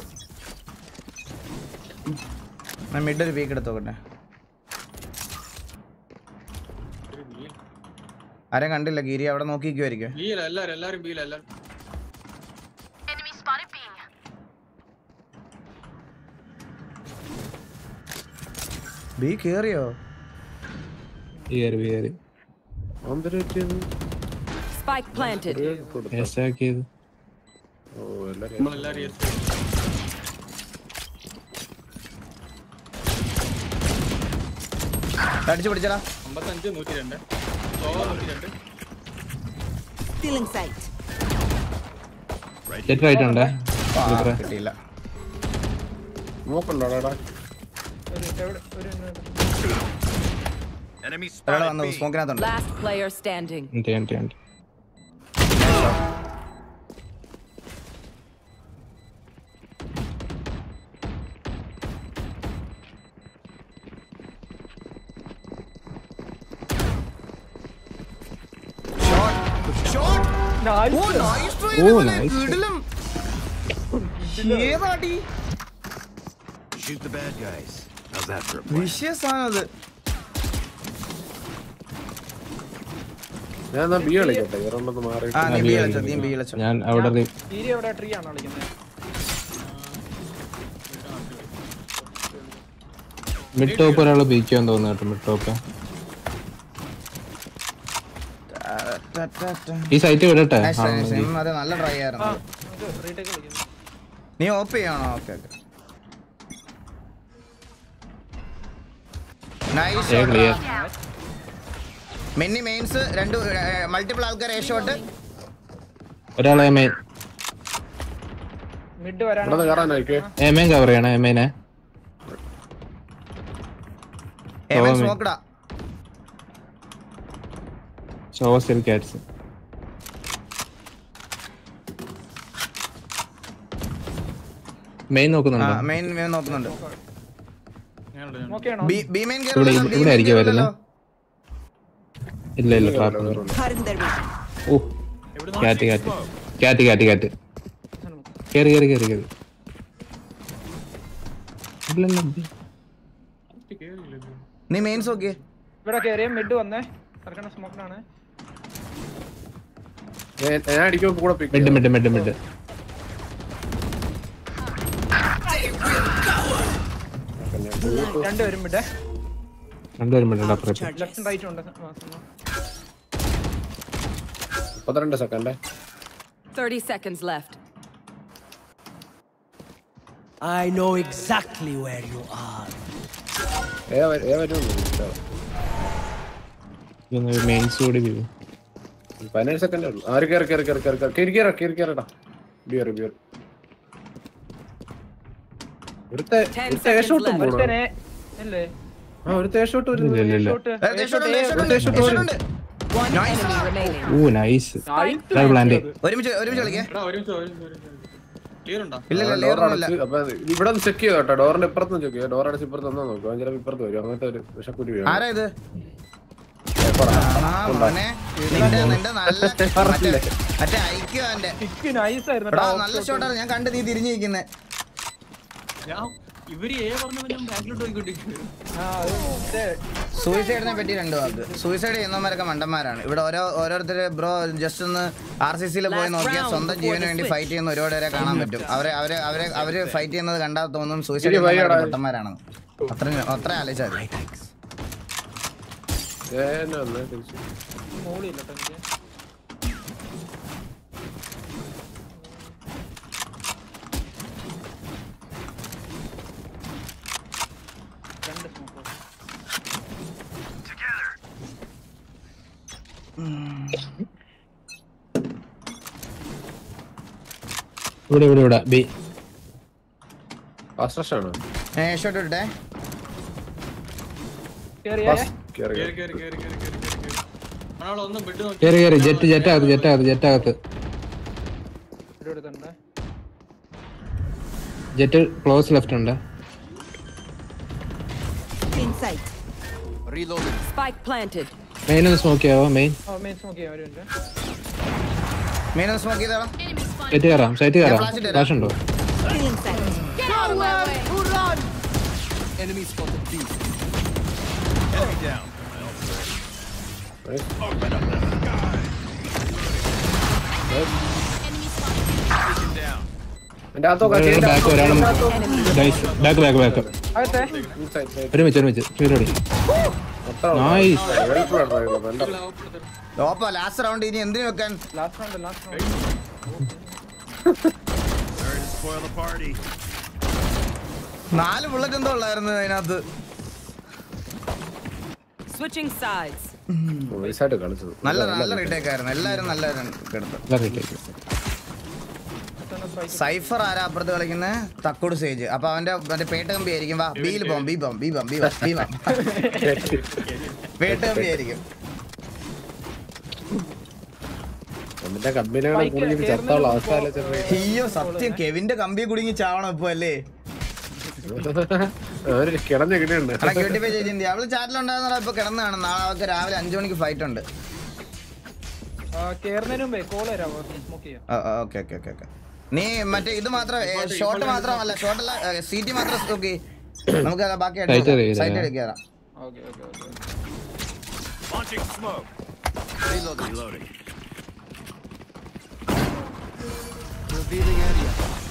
S2: ഞാൻ മിഡ് ഒരു പീക്ക് എടുത്ത് നോക്കട്ടെ ആരെയും കണ്ടില്ല ഗിരി അവിടെ നോക്കിക്കുമായിരിക്കും
S4: എല്ലാരും എല്ലാരും ബീല എല്ലാരും
S2: ബി കേറിയോ
S15: കയറി കയറി
S5: Spike planted.
S15: ഏസാക്കിയത്
S23: ഓ എല്ലാരും
S4: നമ്മളെല്ലാരും
S2: അടിച്ചു പിടിച്ചടാ
S4: അമ്പത്തഞ്ച് നൂറ്റി രണ്ട് സോവ നൂറ്റി രണ്ട്
S5: Stealing sight.
S15: ജെറ്റ് റൈറ്റ് ഉണ്ടേ
S2: ആ,
S15: ഇത്ര.
S2: കിട്ടിയില്ല
S23: നോക്കണ്ടോ എടാ
S17: ഒരു എവിടെ ഒരു
S2: ഒരാളെ വന്നു സ്മോക്കിനകത്തുണ്ട്
S5: Last player standing.
S15: ഉണ്ട്, ഉണ്ട്, ഉണ്ട്. ഓ നൈസ്
S2: ഏതാടി
S6: Shoot the bad guys. How's that for a
S2: വിഷയസാധനം അത്
S23: ഞാൻ എന്നാ ബി കളിക്കട്ടെ ഇവരുണ്ടെന്ന് മാറി
S2: ആ നീ ബി കളിച്ചോ നീ ബി കളിച്ചോ
S15: ഞാൻ അവിടെ ഒരു-
S14: തീരെ എവിടെ ട്രീ ആണോ കളിക്കുന്നത്
S15: മിഡ് ടോപ്പ് ഒരാൾ ബീക്കാൻ തോന്നുന്നു കേട്ടോ മിഡ് ടോപ്പ് ഈ സൈറ്റ് വിടട്ടെ
S2: Nice, nice,
S15: ആണെങ്കിൽ.
S2: ഉം, അത് നല്ല ട്രൈ ആയിരുന്നു
S14: റീടേക്ക് കളിക്കുന്നു
S2: നീ ഓപ്പ് ചെയ്യണോ okay okay nice
S15: A, clear.
S2: മെന്നി മെയിൻസ് രണ്ട് മൾട്ടിപ്പിൾ ആൾക്കാർ ഏ ഷോട്ട്
S15: ഒരാളെ എമേൻ
S14: മിഡ് വരാൻ
S23: ഇവിടെ കയറാനായിക്കേ
S15: എമേൻ കവർ ചെയ്യണം എമേനെ
S2: ഏവൻ
S15: ഓ,
S2: സ്മോക്കടാ
S15: സോവർ ക്യാറ്റ്സ് മെയിൻ നോക്കുന്നുണ്ടോ
S2: മെയിൻ മെയിൻ നോക്കുന്നുണ്ട്
S14: ഓക്കെ ആണോ
S2: ബി ബി മെയിൻ
S15: ഇവിടെ ഇവിടെ ആയിരിക്കും വരുന്നത് ഇല്ല ഇല്ല ട്രാപ്പ് ഓ കാറ്റ് കാറ്റ് കാറ്റ് കാറ്റ് കാറ്റ് കേറി കേറി കേറി കേറി ഇല്ല ഇല്ല
S2: നീ മെയിൻസ് നോക്കിയേ
S14: ഇവിടെ കയറിയ മിഡ് വന്നേ സർക്കണ സ്മോക്കിനാണ്
S23: ഞാൻ അടിക്കുമ്പോ കൂടെ pick
S15: mid mid mid mid
S14: രണ്ടുപേരും മിഡ്
S15: രണ്ടുപേരും മിഡ് അപ്പുറത്ത്
S14: ലെഫ്റ്റും റൈറ്റും ഉണ്ട് ആ, സംഭവം.
S23: മുപ്പത്തിരണ്ട് second
S5: 30 seconds left.
S1: I know exactly where you are.
S23: ഏ വരും ഏ വരും
S15: മെയിൻസ് കൂടി view.
S23: പതിനേഴ് സെക്കൻഡേ ഉള്ളൂ ആര് കയറി കയറി കയറി കയറി കയറി കയറി കയറി കയറിടാ ബിയർ ബിയർ ഒരുത്തെ ഒരുത്തെ ഏ ഷോട്ടും പോണോ
S14: ഒരുത്തനെ അല്ലേ
S23: ആ ഒരുത്തെ ഏ ഷോട്ട്
S15: ഇല്ല ഇല്ല ഇല്ല
S14: ഷോട്ട്
S2: ഏ, ഷോട്ട് ഉണ്ട്, ഏ, ഷോട്ട് ഉണ്ട്, ഏ, ഷോട്ട് ഉണ്ട്.
S5: One enemy remaining.
S15: ഓ നൈസ് പ്ലാന്റ്
S2: ഒരുമിച്ച് ഒരുമിച്ച് കളിക്കേ
S4: എടാ ഒരുമിച്ച് ഒരുമിച്ച് ക്ലിയർ ഉണ്ടോ
S2: ഇല്ല ഇല്ല
S23: ഡോർ
S2: ലെയർ ഒന്നുമില്ല
S23: അടച്ച് അപ്പൊ ഇവിടെ ഒന്ന് ചെക്ക് ചെയ്തോ കേട്ടോ ഡോറിന്റെ ഇപ്പുറത്ത് ചെക്ക് ചെയ്യോ ഡോർ അടച്ച് ഇപ്പുറത്ത് വന്നാ നോക്കും ചിലപ്പോൾ ഇപ്പുറത്ത് വരും അങ്ങനത്തെ ഒരു വിഷക്കുരി വീഴും.
S2: ആരാ ഇത്
S23: ഏ,
S2: ആ മോനെ നിന്റെ നിന്റെ നല്ല മറ്റേ മറ്റേ ഐക്യം അവന്റെ
S14: പിക്ക് നൈസ് ആയിരുന്നു
S2: എടാ
S14: കേട്ടോ.
S2: നല്ല ഷോട്ടാണ് ഞാൻ കണ്ട് നീ തിരിഞ്ഞിരിക്കുന്നെ
S4: ഞാൻ ഇവര് ഏ പറഞ്ഞവനും ബാക്കിലോട്ട് പോയിക്കൊണ്ടിരിക്കുന്നു
S14: ആ, അത് മറ്റേ
S2: സൂയിസൈഡിനെ പറ്റി രണ്ട് വാക്ക് സൂയിസൈഡ് ചെയ്യുന്നവരൊക്കെ മണ്ടന്മാരാണ് ഇവിടെ ഓരോ ഓരോരുത്തര് ബ്രോ ജസ്റ്റ് ഒന്ന് ആർ സി സിയിൽ പോയി നോക്കിയാൽ സ്വന്തം ജീവന് വേണ്ടി ഫൈറ്റ് ചെയ്യുന്ന ഒരുപാട് പേരെ കാണാൻ പറ്റും അവരെ അവരെ അവരെ അവര് ഫൈറ്റ് ചെയ്യുന്നത് കണ്ടാൽ തോന്നും സൂയിസൈഡ്
S23: ശരി, വയ്യടാ.
S2: ചെയ്യുന്നവരൊക്കെ പൊട്ടന്മാരാണെന്ന് അത്ര അത്ര ആലോചിച്ചാൽ മതി
S23: ഏ, എന്നാ വന്നേ തിരിച്ച്.
S14: മോളില്ല കേട്ടോ എനിക്ക് രണ്ട് സ്മോക്ക്
S15: ഇവിടെ ഇവിടെ ഇവിടെ ബി
S23: ഫാസ്റ്റ് റഷ് ആണോ
S2: ഏ ഷോട്ട് ഇട്ടെ
S14: കേറിയേ
S23: ഫാസ്റ്റ് കേറി
S4: കേറി കേറി കേറി കേറി കേറി കേറി കേറി ഒരാളൊന്നും ബെഡ് നോക്കി
S15: കേറി കേറി ജെറ്റ് ജെറ്റ് അകത്ത് ജെറ്റ് അകത്ത് ജെറ്റ് അകത്ത്
S14: ഇവിടെ എടുത്തുണ്ട്
S15: ജെറ്റ് ക്ലോസ് ലെഫ്റ്റ് ഉണ്ട്
S5: In sight. Reloading. Spike planted.
S15: Main ഒന്ന് സ്മോക്ക് ചെയ്യാവോ മെയിൻ
S14: ഓ മെയിൻ സ്മോക്ക് ചെയ്യാൻ വരുന്നുണ്ട്
S2: മെയിൻ സ്മോക്ക് ചെയ്തോളാം
S15: സൈറ്റ് കയറാം സൈറ്റ് കയറാം
S2: flash ഇട്ട് തരാം.
S15: ഫ്ലാഷ് ഉണ്ടോ
S5: Feeling sight.
S20: Get out of my way. Who run?
S1: Enemy spotted B.
S6: Enemy down. Taken down.
S23: എന്റെ അകത്തൊക്കെ കേറി
S15: ബാക്ക് ഒരാളും ബാക്ക് ബാക്ക് ബാക്ക്
S14: അകത്തെ
S23: ഇൻസൈഡ് സൈഡ്
S15: ഒരുമിച്ച് ഒരുമിച്ച് ചൂരോടി
S23: അത്ര
S15: നൈസ്
S23: വെൽപ്ലഡ് ഡ്രൈവർ വേണ്ട
S2: ഓപ്പോ ലാസ്റ്റ് റൗണ്ട് ഇനി എന്തിനു വെക്കാൻ
S14: last round last round
S6: Sorry to spoil the party.
S2: നാല് ബുള്ളറ്റ് എന്തോ ഉള്ളായിരുന്നു അതിനകത്ത്
S5: Switching sides.
S23: നൈസായിട്ട് കളിച്ചത്
S2: നല്ല നല്ല റീടേക്ക് ആയിരുന്നു എല്ലാരും നല്ല എടുത്തു
S15: നല്ല റേറ്റ്
S2: സൈഫർ ആരാ അപ്പുറത്ത് കളിക്കുന്നത് തക്കോട് സ്റ്റേജ് അപ്പൊ അവന്റെ മറ്റേ പേട്ട് കമ്പി ആയിരിക്കും വാ ബിയിൽ പോം ബി പോം ബി പോം ബി പോം ബി പോം പേട്ട് കമ്പി ആയിരിക്കും
S23: എന്നിട്ട് കമ്പനികളെ കുടുങ്ങി ചത്തോളം അവസ്ഥ ആലോചിച്ചപ്പോ
S2: അയ്യോ സത്യം കെവിന്റെ കമ്പി കുടുങ്ങി ചാവണം ഇപ്പൊ അല്ലേ
S23: അവര് കിടന്ന് കിടയുണ്ട്
S2: എടാ ക്യൂട്ടിഫൈ ചേച്ചി അവള് ചാറ്റിലുണ്ടായിരുന്ന ഇപ്പൊ കിടന്നാണ് നാളെ അവർക്ക് രാവിലെ അഞ്ചു മണിക്ക് ഫൈറ്റ് ഉണ്ട്
S14: കേറുന്നതിന് മുമ്പേ കോൾ തരാമോ സ്മോക്ക് ചെയ്യാം
S2: ഓക്കെ ഓക്കെ ഓക്കെ ഓക്കെ നീ മറ്റേ ഇത് മാത്രം ഷോട്ട് മാത്രമല്ല ഷോട്ടല്ല സി ടി മാത്രം ഓക്കെ നമുക്ക് അത് ബാക്കി
S15: Site അറിയില്ല.
S2: സൈറ്റ് എടുക്കാം
S14: okay okay okay
S6: Launching smoke.
S5: Reloading.
S6: Reloading.
S5: Revealing area.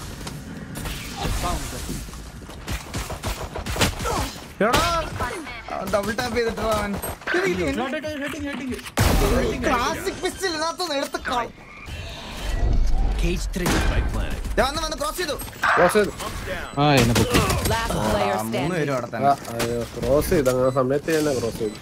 S5: Found them.
S2: Double tap ചെയ്തിട്ടോ അവൻ ക്ലാസിക് പിസ്റ്റൽ ഇതിനകത്ത് എടുത്ത്
S1: Cage 3.
S6: Spike planted.
S2: വന്ന് വന്ന് ക്രോസ് ചെയ്തു
S23: ക്രോസ് ചെയ്തു
S15: ആ എന്നെ പൊക്കി
S11: Last
S2: ആ,
S11: player
S2: മൂന്ന്
S11: standing.
S2: പേരും അവിടെ തന്നെ
S23: ക്രോസ് ചെയ്തു അങ്ങനെ ആ സമയത്ത് തന്നെ ക്രോസ് ചെയ്തു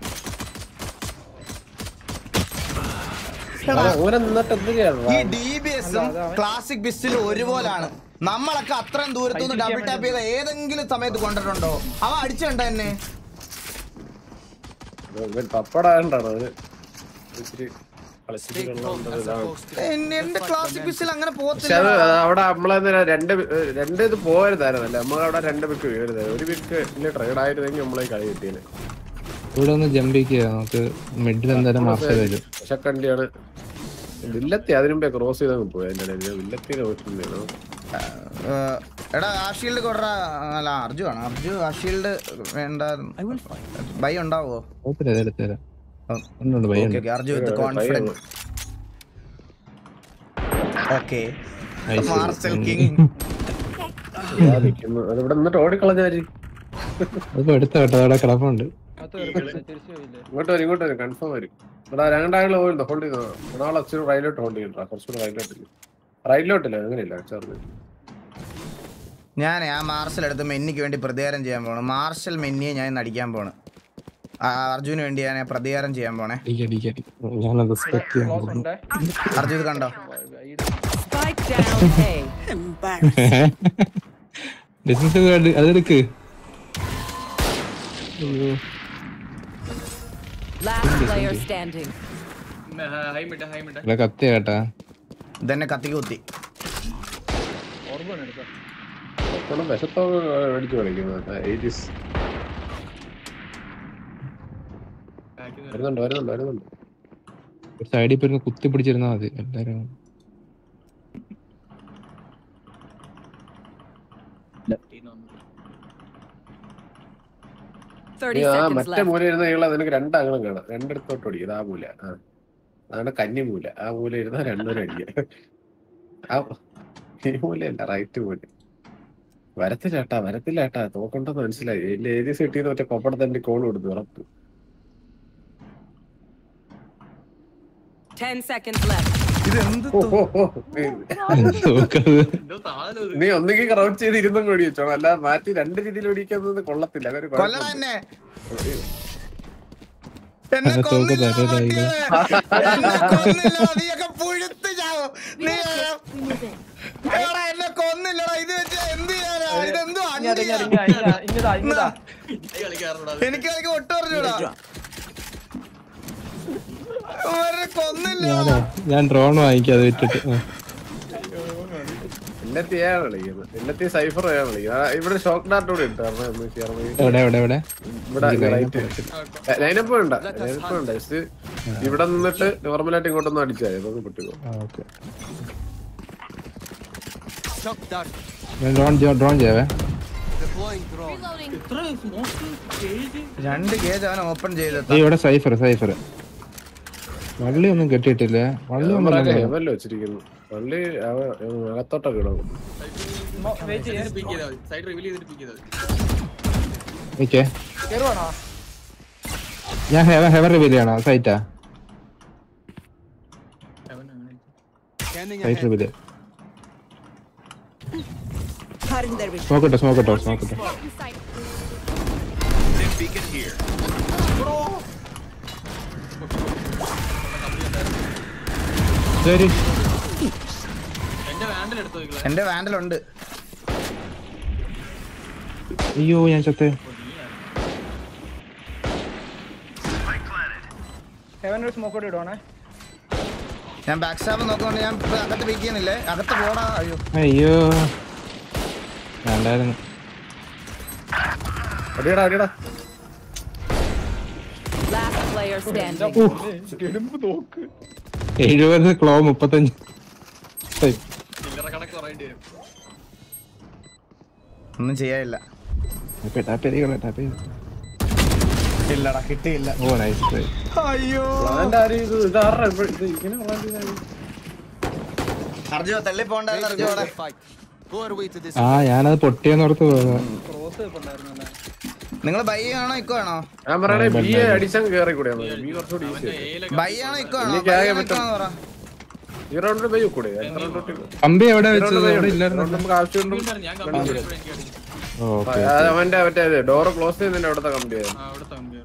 S23: അല്ല, അങ്ങനെ നിന്നിട്ട് എന്ത്
S2: ഈ
S23: ചെയ്യണം
S2: ഡി ബി എസും ക്ലാസിക് പിസ്റ്റലും ഒരുപോലാണ് നമ്മളൊക്കെ അത്രയും ദൂരത്തുനിന്ന് ഡബിൾ ടാപ്പ് ചെയ്ത ഏതെങ്കിലും സമയത്ത് കൊണ്ടിട്ടുണ്ടോ അവ അടിച്ചിട്ടുണ്ടോ എന്നെ
S23: പപ്പടാണ്ടാണ് അവന് ഇച്ചിരി കളിച്ചിട്ടുള്ളത് ഇതാണ്
S2: എന്നെ- എന്റെ ക്ലാസിക് പിസ്റ്റൽ അങ്ങനെ
S23: പക്ഷെ
S2: പോകത്തില്ല
S23: അത് അവിടെ നമ്മളെ രണ്ട് ബി- രണ്ട് ഇത് പോരുതായിരുന്നല്ലേ നമ്മൾ അവിടെ രണ്ട് വിക്ക് വീഴുന്നത് ഒരു വിക്ക് ട്രേഡ് ആയിരുന്നെങ്കിൽ നമ്മളെ കളി കിട്ടിയത്
S15: ഇവിടെ ഒന്ന് ജമ്പ് ചെയ്യുക നമുക്ക് മിഡിൽ എന്തായാലും മാർച്ച് വരും
S23: വിശക്കണ്ടിയാണ് വില്ലത്തി അതിനു മുമ്പേ ക്രോസ് ചെയ്തങ്ങ് പോയി അതിന്റെ ഇടയിൽ വില്ലത്തിനെ വെച്ചിട്ടുണ്ടായിരുന്നു
S2: ഏഹ്, എടാ ആ ഷീൽഡ് കൊടറ അല്ല അർജു ആണ് അർജു ആ ഷീൽഡ് വേണ്ട ബൈ ഉണ്ടാവോ
S15: കുഴപ്പമില്ല ഇത് എടുത്ത് തരാം ഉണ്ട്
S2: ഓക്കെ
S15: ഭയം
S2: okay Arju with confidence okay
S15: Nice.
S2: Marshal king
S23: ഇവിടെ നിന്നിട്ട് ഓടിക്കളഞ്ഞാരി
S15: അതിപ്പോ എടുത്ത കേട്ടോ അവിടെ കിടപ്പുണ്ട്
S14: തിരിച്ചു പോയില്ലേ
S23: ഇങ്ങോട്ട് വരും ഇങ്ങോട്ട് വരും കൺഫേം വരും ഇവിടെ രണ്ടാളുകൾ പോയിരുന്നു ഹോൾഡ് ചെയ്തോ നാളെ അച്ഛനും റൈറ്റിലോട്ട് ഹോൾഡ് ചെയ്യണ്ട കുറച്ചുകൂടെ റൈറ്റിലോട്ടില്ല റൈറ്റിലോട്ടില്ല അങ്ങനെയില്ല ചേർന്ന്
S2: ഞാൻ ആ മാർഷൽ എടുത്ത് മെന്നിക്ക് വേണ്ടി പ്രതികാരം ചെയ്യാൻ പോണു മാർഷൽ മെന്നിയെ ഞാൻ ഇന്ന് അടിക്കാൻ പോണ് ആ, അർജുന് വേണ്ടി ഞാൻ പ്രതികാരം ചെയ്യാൻ പോണേ
S15: അടിക്ക്, അടിക്ക്, അടിക്ക്. ഞാനത് സ്പെക്ട് ചെയ്യാൻ
S14: ക്ലോസ്
S15: പോകുന്നു
S14: ഉണ്ടേ
S2: അർജു ഇത് കണ്ടോ
S11: Spike down A.
S15: ബിസിനസ് അതെടുക്ക് അയ്യോ
S11: Last player standing.
S4: High mid high mid
S15: ഇവിടെ കത്തി കേട്ടാ
S2: ഇതെന്നെ കത്തിക്ക് കുത്തി
S14: ഓർമ്മ എടുക്കാം
S23: ഇവിടെ വിശത്തോ മേടിച്ചു കളിക്കുന്നത് എയ്റ്റീസ് വരുന്നുണ്ട് വരുന്നുണ്ട് വരുന്നുണ്ട്
S15: ഒരു സൈഡിൽ പോയി ഇരുന്ന് കുത്തി പിടിച്ചിരുന്നാ മതി എല്ലാരും
S11: Thirty
S23: നീ ആ
S11: seconds
S23: മറ്റേ
S11: left.
S23: മൂല ഇരുന്ന ഈള നിനക്ക് രണ്ടാങ്ങളും കാണാം രണ്ടിടത്തോട്ട് ഓടിക്കും ആ മൂല ആ അതാണ് കന്നി മൂല ആ മൂല ഇരുന്ന രണ്ടുപേരും അടിക്കുക ആ ഈ മൂലയല്ല റൈറ്റ് മൂല വരത്തില്ലേട്ടാ വരത്തില്ലേട്ടാ തോക്കണ്ടെന്ന് മനസ്സിലായി എന്റെ ഏരിയ സെറ്റ് മറ്റേ കൊപ്പടത്തണ്ടി കോൾ കൊടുത്തു ഉറപ്പ്
S11: Ten seconds left.
S23: ഓ, ഓ, ഓ. നീ ഒന്നുകിൽ ക്രൗഡ് ചെയ്ത് ഇരുന്നും കൂടി വെച്ചോ അല്ല മാറ്റി രണ്ട് രീതിയിൽ ഓടിക്കുന്നത് കൊള്ളത്തില്ല അതൊരു
S2: കൊല്ലടാ
S23: കുഴപ്പമില്ല.
S2: എന്നെ എന്നെ
S15: തോക്ക്
S2: കൊന്നില്ല
S15: തരലായികളെ.
S2: എന്നെ കൊന്നില്ലടാ, നീയൊക്കെ പുഴുത്ത് ചാവും. നീ എടാ, എന്നെ കൊന്നില്ലടാ ഇത് വെച്ച് എന്ത് ചെയ്യാനാ ഇതെന്തോ
S14: ഇങ്ങോട്ട്
S2: അന്യാ.
S14: ഇങ്ങോട്ട് ഇങ്ങോട്ട് ഇങ്ങോട്ടാ ഇങ്ങോട്ടാ
S2: എനിക്ക് എനിക്ക് ഒട്ടും അറിഞ്ഞൂടാ അവരെ കൊന്നില്ല
S15: ഞാനോ ഞാൻ ഡ്രോൺ വാങ്ങിക്കാം അത് വിറ്റിട്ട് ആ.
S23: എല്ലാത്തി ഏതാണ് കളിക്കുന്നത് എല്ലാത്തി സൈഫർ ഏതാണ് കളിക്കുന്നത് ആ, ഇവിടെ ഷോക്ക് ഡാർട്ട് കൂടെ ഉണ്ട് കാരണം എന്ന് വെച്ചാൽ
S15: എവിടെ എവിടെ എവിടെ
S23: ഇവിടെ
S15: എനിക്ക്
S23: റൈറ്റ്
S15: lineup
S23: ലൈനപ്പ് ഉണ്ട് ലൈനപ്പ് ഉണ്ട് ജസ്റ്റ് ഇവിടെ നിന്നിട്ട് നോർമലായിട്ട് ഇങ്ങോട്ടൊന്നും അടിച്ചാൽ അതൊന്നും പൊട്ടിക്കോ
S15: ആ, ഓക്കെ
S5: Shock dart.
S15: ഞാൻ ഡ്രോൺ ഡ്രോൺ ചെയ്യാവേ
S5: Deploying drone.
S4: ഇത്ര സ്മോക്ക് കേജ്
S2: രണ്ട് ഗേജ് അവൻ ഓപ്പൺ ചെയ്ത്
S15: ഈ ഇവിടെ സൈഫർ സൈഫർ വള്ളി ഒന്നും കെട്ടിയിട്ടില്ല വള്ളി ഒന്നും ഇല്ലല്ലോ.
S23: ഹെവല്ലോ വെച്ചിരിക്കുന്നു പള്ളി അവ- അകത്തോട്ടൊക്കെ ഇടും
S14: വെയിറ്റ് ചെയ്യാൻ
S4: പിക്ക് ചെയ്താൽ മതി സൈഡ് റിവീൽ ചെയ്തിട്ട് പിക്ക് ചെയ്താൽ മതി
S15: ഓക്കെ
S14: കേറുവാണോ
S15: ഞാൻ ഹെവൻ ഹെവൻ റിവീൽ ചെയ്യണോ സൈറ്റാ
S5: Scanning
S15: site
S5: ahead.
S15: Reveal smoke ഇട്ടോ സ്മോക്ക് ഇട്ടോ സ്മോക്ക് ഇട്ടോ
S6: Dim beacon here.
S15: ശരി
S4: എന്റെ വാൻഡിൽ എടുത്തു നോക്കില്ല
S2: എന്റെ വാൻഡലുണ്ട്
S15: അയ്യോ ഞാൻ ചത്തേ
S14: ഹെവൻ ഒരു സ്മോക്ക് ഇടുവാണേ
S2: ഞാൻ ബാക്ക് സ്റ്റാബ് നോക്കുകൊണ്ട് ഞാൻ ഇപ്പൊ അകത്ത് പിക്ക് ചെയ്യുന്നില്ലേ അകത്ത് പോടാ അയ്യോ
S15: അയ്യോ വേണ്ടായിരുന്നു
S23: അടിയടാ അടിയടാ
S11: Last player standing.
S14: കെടുമ്പ് നോക്ക്
S15: എഴുപത് ക്ലോ മുപ്പത്തഞ്ച് ഏയ്,
S4: ചില്ലറ കണക്ക് പറയേണ്ടി വരും
S2: ഒന്നും ചെയ്യാനില്ല
S15: ടാപ്പ് ടാപ്പ് ചെയ്തേക്കണേ, ടാപ്പ് ചെയ്ത്.
S2: ഇല്ലടാ കിട്ടിയില്ല
S15: ഓ നൈസ് ട്രൈ
S2: അയ്യോ
S23: പ്ലാന്റ് ആരും ഇത് ഇതാരുടെ ഇത് ഇത് ഇങ്ങനെ പ്ലാന്റ് ചെയ്താൽ
S2: അർജുന തള്ളി പോണ്ടായിരുന്നു അർജുനോടെ
S15: ആ ഞാനത് പൊട്ടിയെന്നോർത്ത് പോയതാ
S2: നിങ്ങൾ ബൈ ആണോ ഇക്കോ ആണോ
S23: ഞാൻ പറയണേ ബി എ അടിച്ചങ്ങ് കേറി കൂടെ ബി കുറച്ചുകൂടി ഈസി
S2: ബൈ ആണോ ഇക്കോ ആണോ
S23: എനിക്ക്
S2: ബൈ
S23: ആകെ
S2: ആണോ ഇക്കോ
S23: പറ്റും
S2: ആണോ പറ
S23: ഈ റൗണ്ടിൽ ബൈ കൂടെ എത്ര round തൊട്ട്?
S15: കമ്പി എവിടെ
S23: ഈ
S15: വെച്ചത്
S23: round ബൈ
S15: അവിടെ
S23: ഉണ്ട്.
S15: ഇല്ലായിരുന്നു
S23: round നമുക്ക് ആവശ്യമുണ്ടും
S4: ഞാൻ കമ്പനി ചെയ്തപ്പോഴേ എനിക്ക് അടിക്കും
S15: ഓക്കെ
S23: അത് അവന്റെ മറ്റേ ഡോറ് ക്ലോസ് ചെയ്യുന്നതിന്റെ അവിടുത്തെ കമ്പി
S4: ആ അവിടുത്തെ കമ്പിയാണ്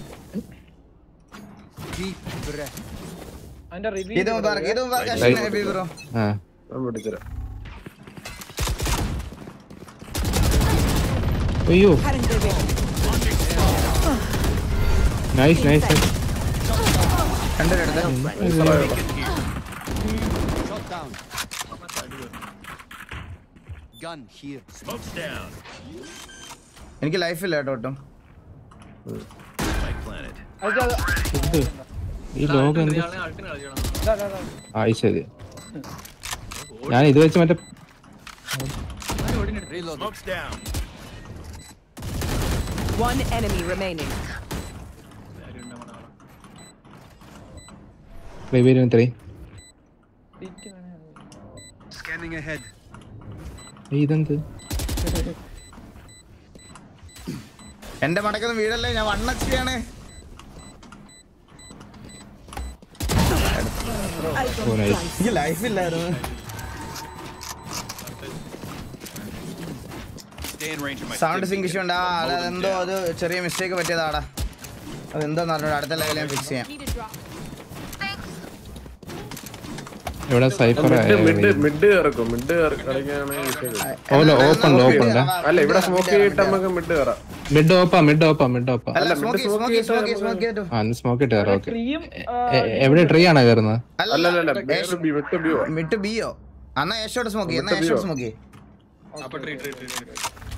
S17: അതിന്റെ റിവ്യൂ
S2: ഇത് മുബാറക്ക് ഇത് മുബാറക്ക് അശ്വിൻ ഹബീബ് ബ്രോ
S15: ആ
S23: ഞാൻ പിടിച്ചരാം
S15: അയ്യോ നൈസ് നൈസ്
S2: രണ്ടുപേരെടുത്ത്
S5: Gun here.
S1: Smoke's down.
S2: എനിക്ക് ലൈഫില്ല കേട്ടോ ഒട്ടും
S1: Spike planted.
S15: ഈ ലോകം എന്ത്
S4: അൾട്ടിന് കളിക്കണം
S15: ആ ശരി ഞാൻ ഇത് വെച്ച് മറ്റേ
S1: Smoke's down.
S5: One enemy remaining.
S15: Review three
S5: Scanning ahead.
S15: ഇതെന്ത്
S2: എന്റെ മടക്കൊന്നും വീടല്ലേ ഞാൻ വണ്ണച്ചിയാണ്
S15: ഓ നൈസ്
S2: എനിക്ക് ലൈഫില്ലായിരുന്നു
S1: Stay in range of my
S2: sound
S1: stick.
S2: Sync issue ഉണ്ട് ആ അത് എന്തോ അത് ചെറിയ മിസ്റ്റേക്ക് പറ്റിയതാടാ അതെന്തോന്ന് അറിഞ്ഞൂടാ അടുത്ത ലെവലിൽ ഞാൻ ഫിക്സ് ചെയ്യാം
S15: ഇവിടെ സൈഫർ
S23: മിഡ് മിഡ് മിഡ് കയറക്കും മിഡ് കളിക്കുകയാണെങ്കിൽ
S15: ഓല ഓപ്പൺ ഓപ്പൺ
S23: അല്ല ഇവിടെ സ്മോക്ക് ചെയ്തിട്ട് നമുക്ക് മിഡ് കയറാം
S15: മിഡ് ഓപ്പാ മിഡ് ഓപ്പാ മിഡ് ഓപ്പാ
S2: അല്ല സ്മോക്കി സ്മോക്കി സ്മോക്കി സ്മോക്കി ആയിട്ട്
S15: ആ സ്മോക്ക് ഇട്ട് കയറാം ഓക്കെ
S17: ട്രീയും
S15: എവിടെ ട്രീ ആണോ കയറുന്നത്
S23: അല്ല അല്ല അല്ല വിട്ട് ബി വിട്ട് ബി
S2: മിട്ട് ബിയോ എന്നാ ഏഷോട്ട് സ്മോക്കി എന്നാ
S23: വിട്ട്
S2: ഏഷോട്ട്
S23: ബിയോ?
S2: സ്മോക്കി
S4: അപ്പൊ tree tree tree tree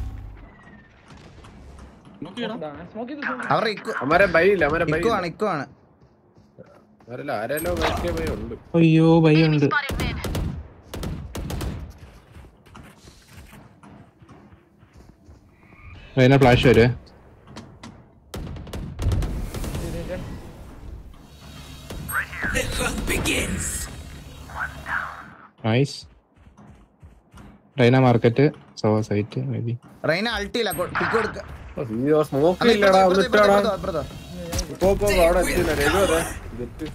S17: smoke ചെയ്ത്
S2: അവരുടെ ഇക്കു
S23: അമരെ ബൈ ഇല്ല അമരെ ബൈ
S2: ഇക്കു ആണ് ഇക്കു ആണ്
S23: അവരല്ല ആരെല്ലോ ബൈക്ക് ബൈ ഉണ്ട്
S15: അയ്യോ ഭയ ഉണ്ട് അതിനെ ഫ്ലാഷ് വരുവേ
S1: The hunt begins.
S15: നൈസ് ഡൈന market so site may be
S2: Reyna അൾട്ടിയില്ല പിക്ക് കൊടുക്ക
S23: അയ്യോ സ്മോക്ക്
S2: അല്ല,
S23: ഇല്ലടാ
S2: ഇപ്പുറത്ത്, ഇപ്പുറത്ത്,
S23: ഒന്നിട്ടാടാ
S2: ഇപ്പുറത്ത്, ഇപ്പുറത്ത്.
S23: ഇപ്പൊ ഇപ്പൊ അവിടെ എത്തിയില്ല രഘു അതെ ജെറ്റ്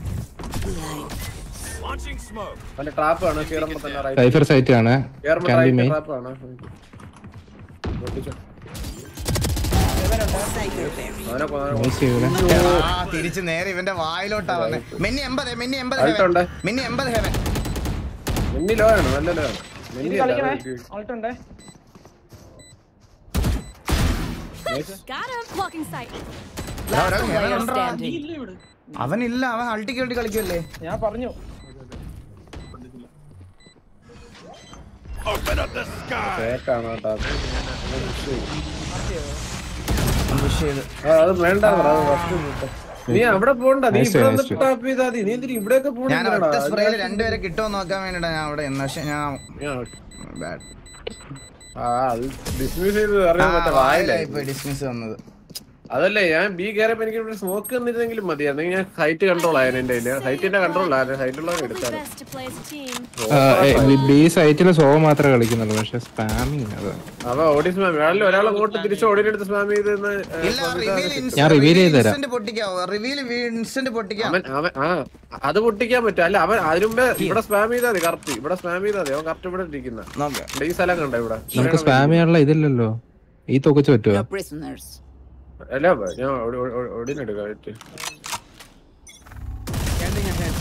S1: Launching smoke.
S23: അല്ല ട്രാപ്പ് ആണ് കയറുമ്പോ തന്നെ റൈറ്റ്
S15: സൈഫർ സൈറ്റ് ആണ്
S23: കയറുമ്പോ
S15: can B
S23: right
S15: main
S23: trap ആണ് പൊട്ടിച്ചോ. അവനെ കൊ- അവനെ കൊ-
S15: നൈസ് ഇവിടെ
S2: ആ തിരിച്ച് നേരെ ഇവന്റെ വായിലോട്ടാ വന്നെ മെന്നി എൺപത് മെന്നി എൺപത്
S23: Alt ഉണ്ട്.
S2: ഹെവൻ മിന്നി എൺപത് ഹെവൻ
S23: മിന്നി ലോ ആണ് നല്ല ലോ ആണ് മിന്നി അല്ല
S17: കളിക്കണേ
S23: അത്
S17: ആൾട്ട് ഉണ്ടേ
S20: Got him. Blocking sight.
S5: Player standing.
S2: അവനില്ല അവൻ അൾട്ടിക്ക് വേണ്ടി കളിക്കുമല്ലേ
S17: ഞാൻ പറഞ്ഞു
S1: Open up the sky.
S23: Fake ആണ് കേട്ടോ അത്. അങ്ങനെ push ചെയ്യും.
S2: പുഷ് ചെയ്ത്
S23: ആ, അത് വേണ്ട അത് first വിട്ടോ. നീ അവിടെ പോണ്ട നീ
S15: Nice,
S23: ഇവിടെ
S15: nice.
S23: വന്നിട്ട് ടാപ്പ് ചെയ്താൽ മതി നീ എന്തിനാ ഇവിടെയൊക്കെ
S2: ഞാൻ ഒറ്റ
S23: പോകണം
S2: സ്പ്രേയിൽ രണ്ടുപേരെ കിട്ടുമോ നോക്കാൻ വേണ്ടിട്ടാ ഞാൻ അവിടെ എന്ന് പക്ഷെ ഞാൻ ബാഡ്
S23: ആ അത് ഡിസ്മിസ് ചെയ്ത് അറിയാൻ പറ്റാ വായിലായി
S2: ഇപ്പൊ ഡിസ്മിസ് വന്നത്
S23: അതല്ലേ ഞാൻ ബി കയറിയപ്പോ എനിക്ക് ഇവിടെ സ്മോക്ക് തന്നിരുന്നെങ്കിലും മതി അല്ലെങ്കിൽ ഞാൻ സൈറ്റ് കൺട്രോൾ ആയിരുന്നു എന്റെ കയ്യില് സൈറ്റിന്റെ കൺട്രോൾ ആയിരുന്നു സൈറ്റുള്ളവർ
S20: We're the
S23: എടുത്താണ്
S20: best to play as a team.
S15: B സൈറ്റിൽ സോ മാത്രമേ കളിക്കുന്നുള്ളൂ പക്ഷെ സ്പാമിങ് അത്
S23: അവ ഓടി സ്മാം ഒരാളിൽ ഒരാൾ അങ്ങോട്ട് തിരിച്ച് ഓടിയെടുത്ത് സ്മാം ചെയ്ത് എന്ന്, ഏ,
S2: ഇല്ല
S23: spam ചെയ്താ
S2: റിവീൽ
S23: കിട്ടും.
S15: ഞാൻ reveal ചെയ്ത് തരാം.
S2: ഇൻസ്റ്റന്റ് പൊട്ടിക്കാവോ റിവീൽ ഇൻസ്റ്റന്റ് പൊട്ടിക്കാം
S23: അവൻ അവൻ ആ അത് പൊട്ടിക്കാൻ പറ്റും അല്ല അവൻ അതിനു മുമ്പേ ഇവിടെ സ്പാം ചെയ്താൽ മതി കറക്റ്റ് ഇവിടെ സ്പാം ചെയ്താൽ മതി അവൻ കറക്റ്റ് ഇവിടെ ഇരിക്കുന്ന
S2: നോക്കാം
S23: ഈ സ്ഥലം കണ്ടോ ഇവിടെ
S15: നമുക്ക് സ്പാം ചെയ്യാനുള്ള ഇതില്ലല്ലോ ഈ തൊക്കിച്ച് പറ്റുമോ
S5: prisoners.
S23: അല്ല ഞാൻ ഓടിനെടുക്കാം
S5: Scanning ahead.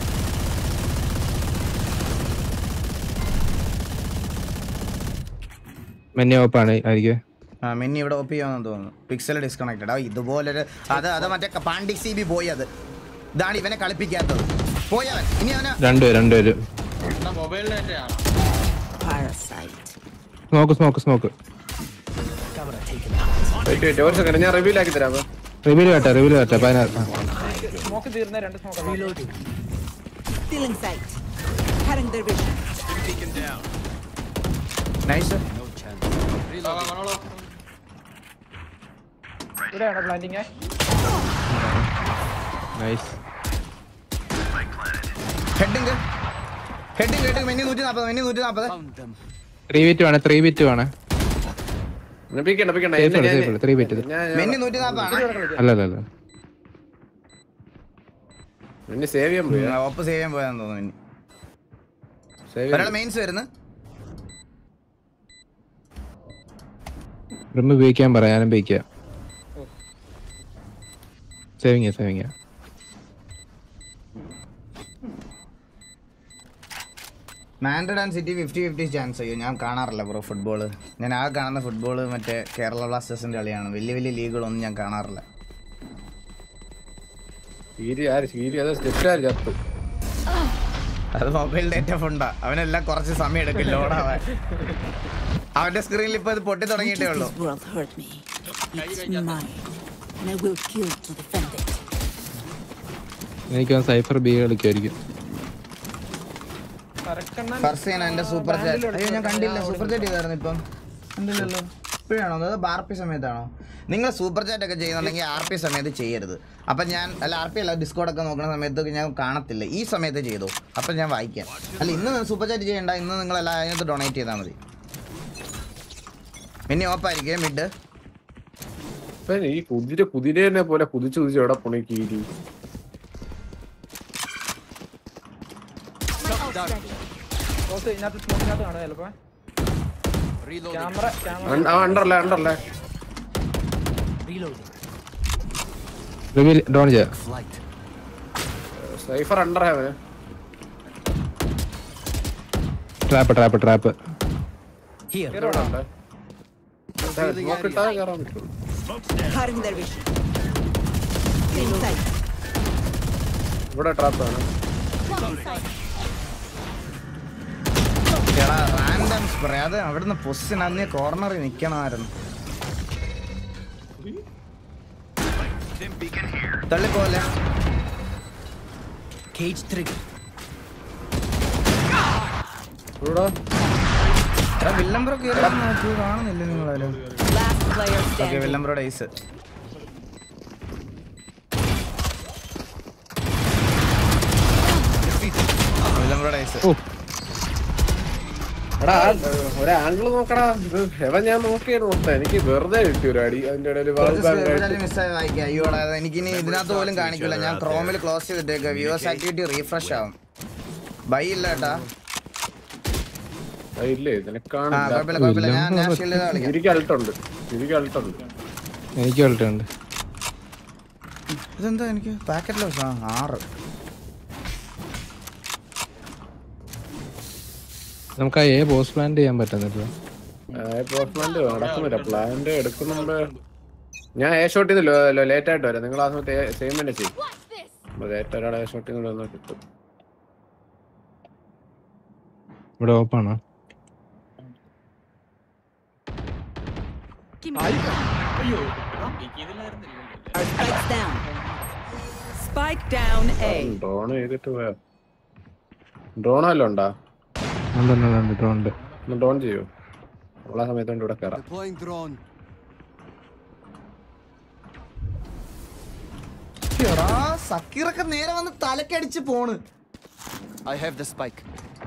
S15: മെന്നി ഓപ്പാണ് ആയിരിക്കും
S2: ആ മിന്നി ഇവിടെ ഓപ്പ് ചെയ്യാന്ന് തോന്നുന്നു പിക്സൽ ഡിസ്കണക്റ്റഡ് ആ ഇതുപോലൊരു അത് അത് മറ്റേ പാണ്ഡിക് സി ബി പോയി അത് ഇതാണ് ഇവനെ കളിപ്പിക്കാത്തത് പോയവൻ ഇനി അവനെ
S15: രണ്ടുപേര് രണ്ടുപേര്
S4: മൊബൈലിന്റെ തന്നെ ആണ്
S5: Parasite.
S15: സ്മോക്ക് സ്മോക്ക് സ്മോക്ക്
S23: ഒരു സെക്കൻഡ് ഞാൻ റിവ്യൂ ആക്കി തരാം
S15: റിവ്യൂ കേട്ടെ റിവ്യൂ കേട്ടെ പതിനാറ് ആ.
S17: സ്മോക്ക് തീർന്ന രണ്ട് smoke
S1: Stealing sight. Cutting their vision.
S5: Beacon down.
S2: നൈസ്
S5: No chance. Reload.
S14: ഇവിടെയാണോ planting
S15: nice
S2: heading heading heading മെന്നി നൂറ്റി നാൽപ്പത് മെന്നി നൂറ്റി നാൽപ്പത്
S15: ത്രീ ബിറ്റ് വേണം ത്രീ ബിറ്റ് വേണം
S10: പിക്കണ്ട പിക്കണ്ട
S15: Safe ആണ്, safe ആണ്, three bit ഇത്.
S2: മെന്നി നൂറ്റി നാൽപ്പതാണ്
S15: അല്ല അല്ല അല്ല
S10: എന്നെ സേവ് ചെയ്യാൻ പോയാ
S2: ഒപ്പ് സേവ് ചെയ്യാൻ പോയാന്ന് തോന്നുന്നു മെന്നി
S10: സേവ്
S2: ഒരാൾ മെയിൻസ് വരുന്നു
S15: റിമ് ഉപയോഗിക്കാൻ പറയാം ഞാനും ഉപയോഗിക്കാം സേവിങ് സേവിങ്
S2: മാൻഡ്രഡ് ആൻഡ് സിറ്റി ഫിഫ്റ്റി ഫിഫ്റ്റി ചാൻസ് അയ്യോ ഞാൻ കാണാറില്ല ബ്രോ ഫുട്ബോൾ ഞാൻ ആ കാണുന്ന ഫുട്ബോൾ മറ്റേ കേരള ബ്ലാസ്റ്റേഴ്സിന്റെ കളിയാണ് വലിയ വലിയ ലീഗുകളൊന്നും ഞാൻ കാണാറില്ല
S10: സീരി ആര് സീരി അത് സ്റ്റെപ്റ്റാര് ചത്തു
S2: അത് മൊബൈൽ ഡേറ്റ ഫണ്ടാ അവനെല്ലാം കുറച്ച് സമയം എടുക്കും ലോഡാവാൻ അവന്റെ സ്ക്രീനിൽ ഇപ്പൊ ഇത് പൊട്ടി തുടങ്ങിയിട്ടേ ഉള്ളൂ
S1: This world hurt me. It's mine. And I will kill to defend it.
S15: എനിക്ക് സൈഫർ ബി കളിക്കുമായിരിക്കും
S2: ഫർസീന എന്റെ സൂപ്പർ ചാറ്റ് അയ്യോ ഞാൻ കണ്ടില്ല സൂപ്പർ ചാറ്റ് ചെയ്തായിരുന്നു ഇപ്പം കണ്ടില്ലല്ലോ ഇപ്പോഴാണോ അത് ആർ പി സമയത്താണോ നിങ്ങൾ സൂപ്പർ ചാറ്റ് ഒക്കെ ചെയ്യുന്നുണ്ടെങ്കിൽ ആർ പി സമയത്ത് ചെയ്യരുത് അപ്പം ഞാൻ അല്ല ആർ പി അല്ല ഡിസ്കോഡ് ഒക്കെ നോക്കുന്ന സമയത്ത് ഞാൻ കാണത്തില്ല ഈ സമയത്ത് ചെയ്തു അപ്പം ഞാൻ വായിക്കാം അല്ല ഇന്ന് സൂപ്പർ ചാറ്റ് ചെയ്യണ്ട ഇന്ന് നിങ്ങൾ എല്ലാം അതിനകത്ത് ഡൊണേറ്റ് ചെയ്താൽ മതി പിന്നെ ഓപ്പായിരിക്കും മിഡ്
S23: ഇപ്പൊ ഈ കുതിര കുതിരേനെ പോലെ കുതിച്ചു കുതിച്ച് എവിടെ പോണേ കീരി
S14: ബോസ് ഇതിനകത്ത് സ്മോക്കിനകത്ത് കാണും ചിലപ്പോ ക്യാമറ ക്യാമറ
S23: അണ്ടറല്ലേ അണ്ടറല്ലേ
S15: റിമി ഡോൺ ചെയ്യാം
S23: സൈഫർ അണ്ടർ ഹെവന്
S15: ട്രാപ്പ് ട്രാപ്പ് ട്രാപ്പ്
S23: സ്മോക്ക് ഇട്ടാൽ കയറാൻ പറ്റുള്ളൂ
S1: Cutting their vision. Stealing sight.
S23: ഇവിടെ ട്രാപ്പ് ആണ്
S2: എടാ റാൻഡം സ്പ്രേ അത് അവിടുന്ന് പൊസിഷൻ അന്ന് കോർണറിൽ നിൽക്കണമായിരുന്നു തള്ളിപ്പോലെ
S1: Cage trigger.
S23: ഇവിടെ
S2: എടാ വില്ലംബ്രോ കയറി നോക്കി കാണുന്നില്ല നിങ്ങളാരും
S1: Last player
S2: ഓക്കെ
S1: standing.
S2: വില്ലംബ്രോയുടെ ഐസ് വില്ലംബ്രോയുടെ ഐസ്
S23: എടാ ഒരു ആംഗിൾ നോക്കടാ ഇത് ഹെവൻ ഞാൻ നോക്കിയായിരുന്നു മൊത്തം എനിക്ക് വെറുതെ കിട്ടി ഒരു അടി അതിന്റെ ഇടയിൽ
S2: മിസ്സായി വായിക്കാം അയ്യോടാ എനിക്കിനി ഇതിനകത്ത് പോലും കാണിക്കില്ല ഞാൻ ക്രോമിൽ ക്ലോസ് ചെയ്തിട്ടേക്ക് വ്യൂവേഴ്സ് ആക്ടിവിറ്റി റീഫ്രഷ് ആവും ബൈ ഇല്ല കേട്ടാ
S23: ഇല്ലേ
S2: ആ കുഴപ്പമില്ല കുഴപ്പമില്ല ഞാൻ ഞാൻ ഷീൽഡ് കളിക്കാം
S23: എനിക്ക് അൾട്ടുണ്ട് എനിക്ക് അൾട്ടുണ്ട്
S15: എനിക്ക് കളിട്ടുണ്ട്
S2: ഇതെന്താ എനിക്ക് പാക്കറ്റ് ലോസ് ആ ആറ്
S15: നമുക്ക് ആ എ ബോസ് പ്ലാൻ ചെയ്യാൻ പറ്റുന്നില്ല
S23: പ്ലാന്റ് നടക്കുന്നില്ല പ്ലാന്റ് എടുക്കുന്നുണ്ട് ഞാൻ എ ഷോട്ട് ചെയ്ത് ലേറ്റ് ആയിട്ട് വരാം നിങ്ങൾ ആ സമയത്ത് സെയിം തന്നെ ചെയ്യും ലേറ്റ് ഒരാളെ എ ഷോട്ട് ചെയ്ത് കിട്ടും
S15: ഇവിടെ ഓപ്പാണോ
S4: അയ്യോ ഇതിലായിരുന്നില്ല
S1: Spikes down. Spike down A.
S23: Drone ചെയ്തിട്ട് പോയാ ഡ്രോൺ വല്ലതും ഉണ്ടാ
S15: ഉണ്ട് ഉണ്ട്, ഉണ്ട് ഡ്രോൺ ഉണ്ട്
S23: ഒന്ന് ഡ്രോൺ ചെയ്യൂ ഉള്ള സമയത്ത് കൊണ്ട് ഇവിടെ കയറാം
S5: Deploying drone.
S2: എടാ സക്കീറൊക്കെ നേരെ വന്ന് തലക്കടിച്ച് പോണ്
S5: I have the spike.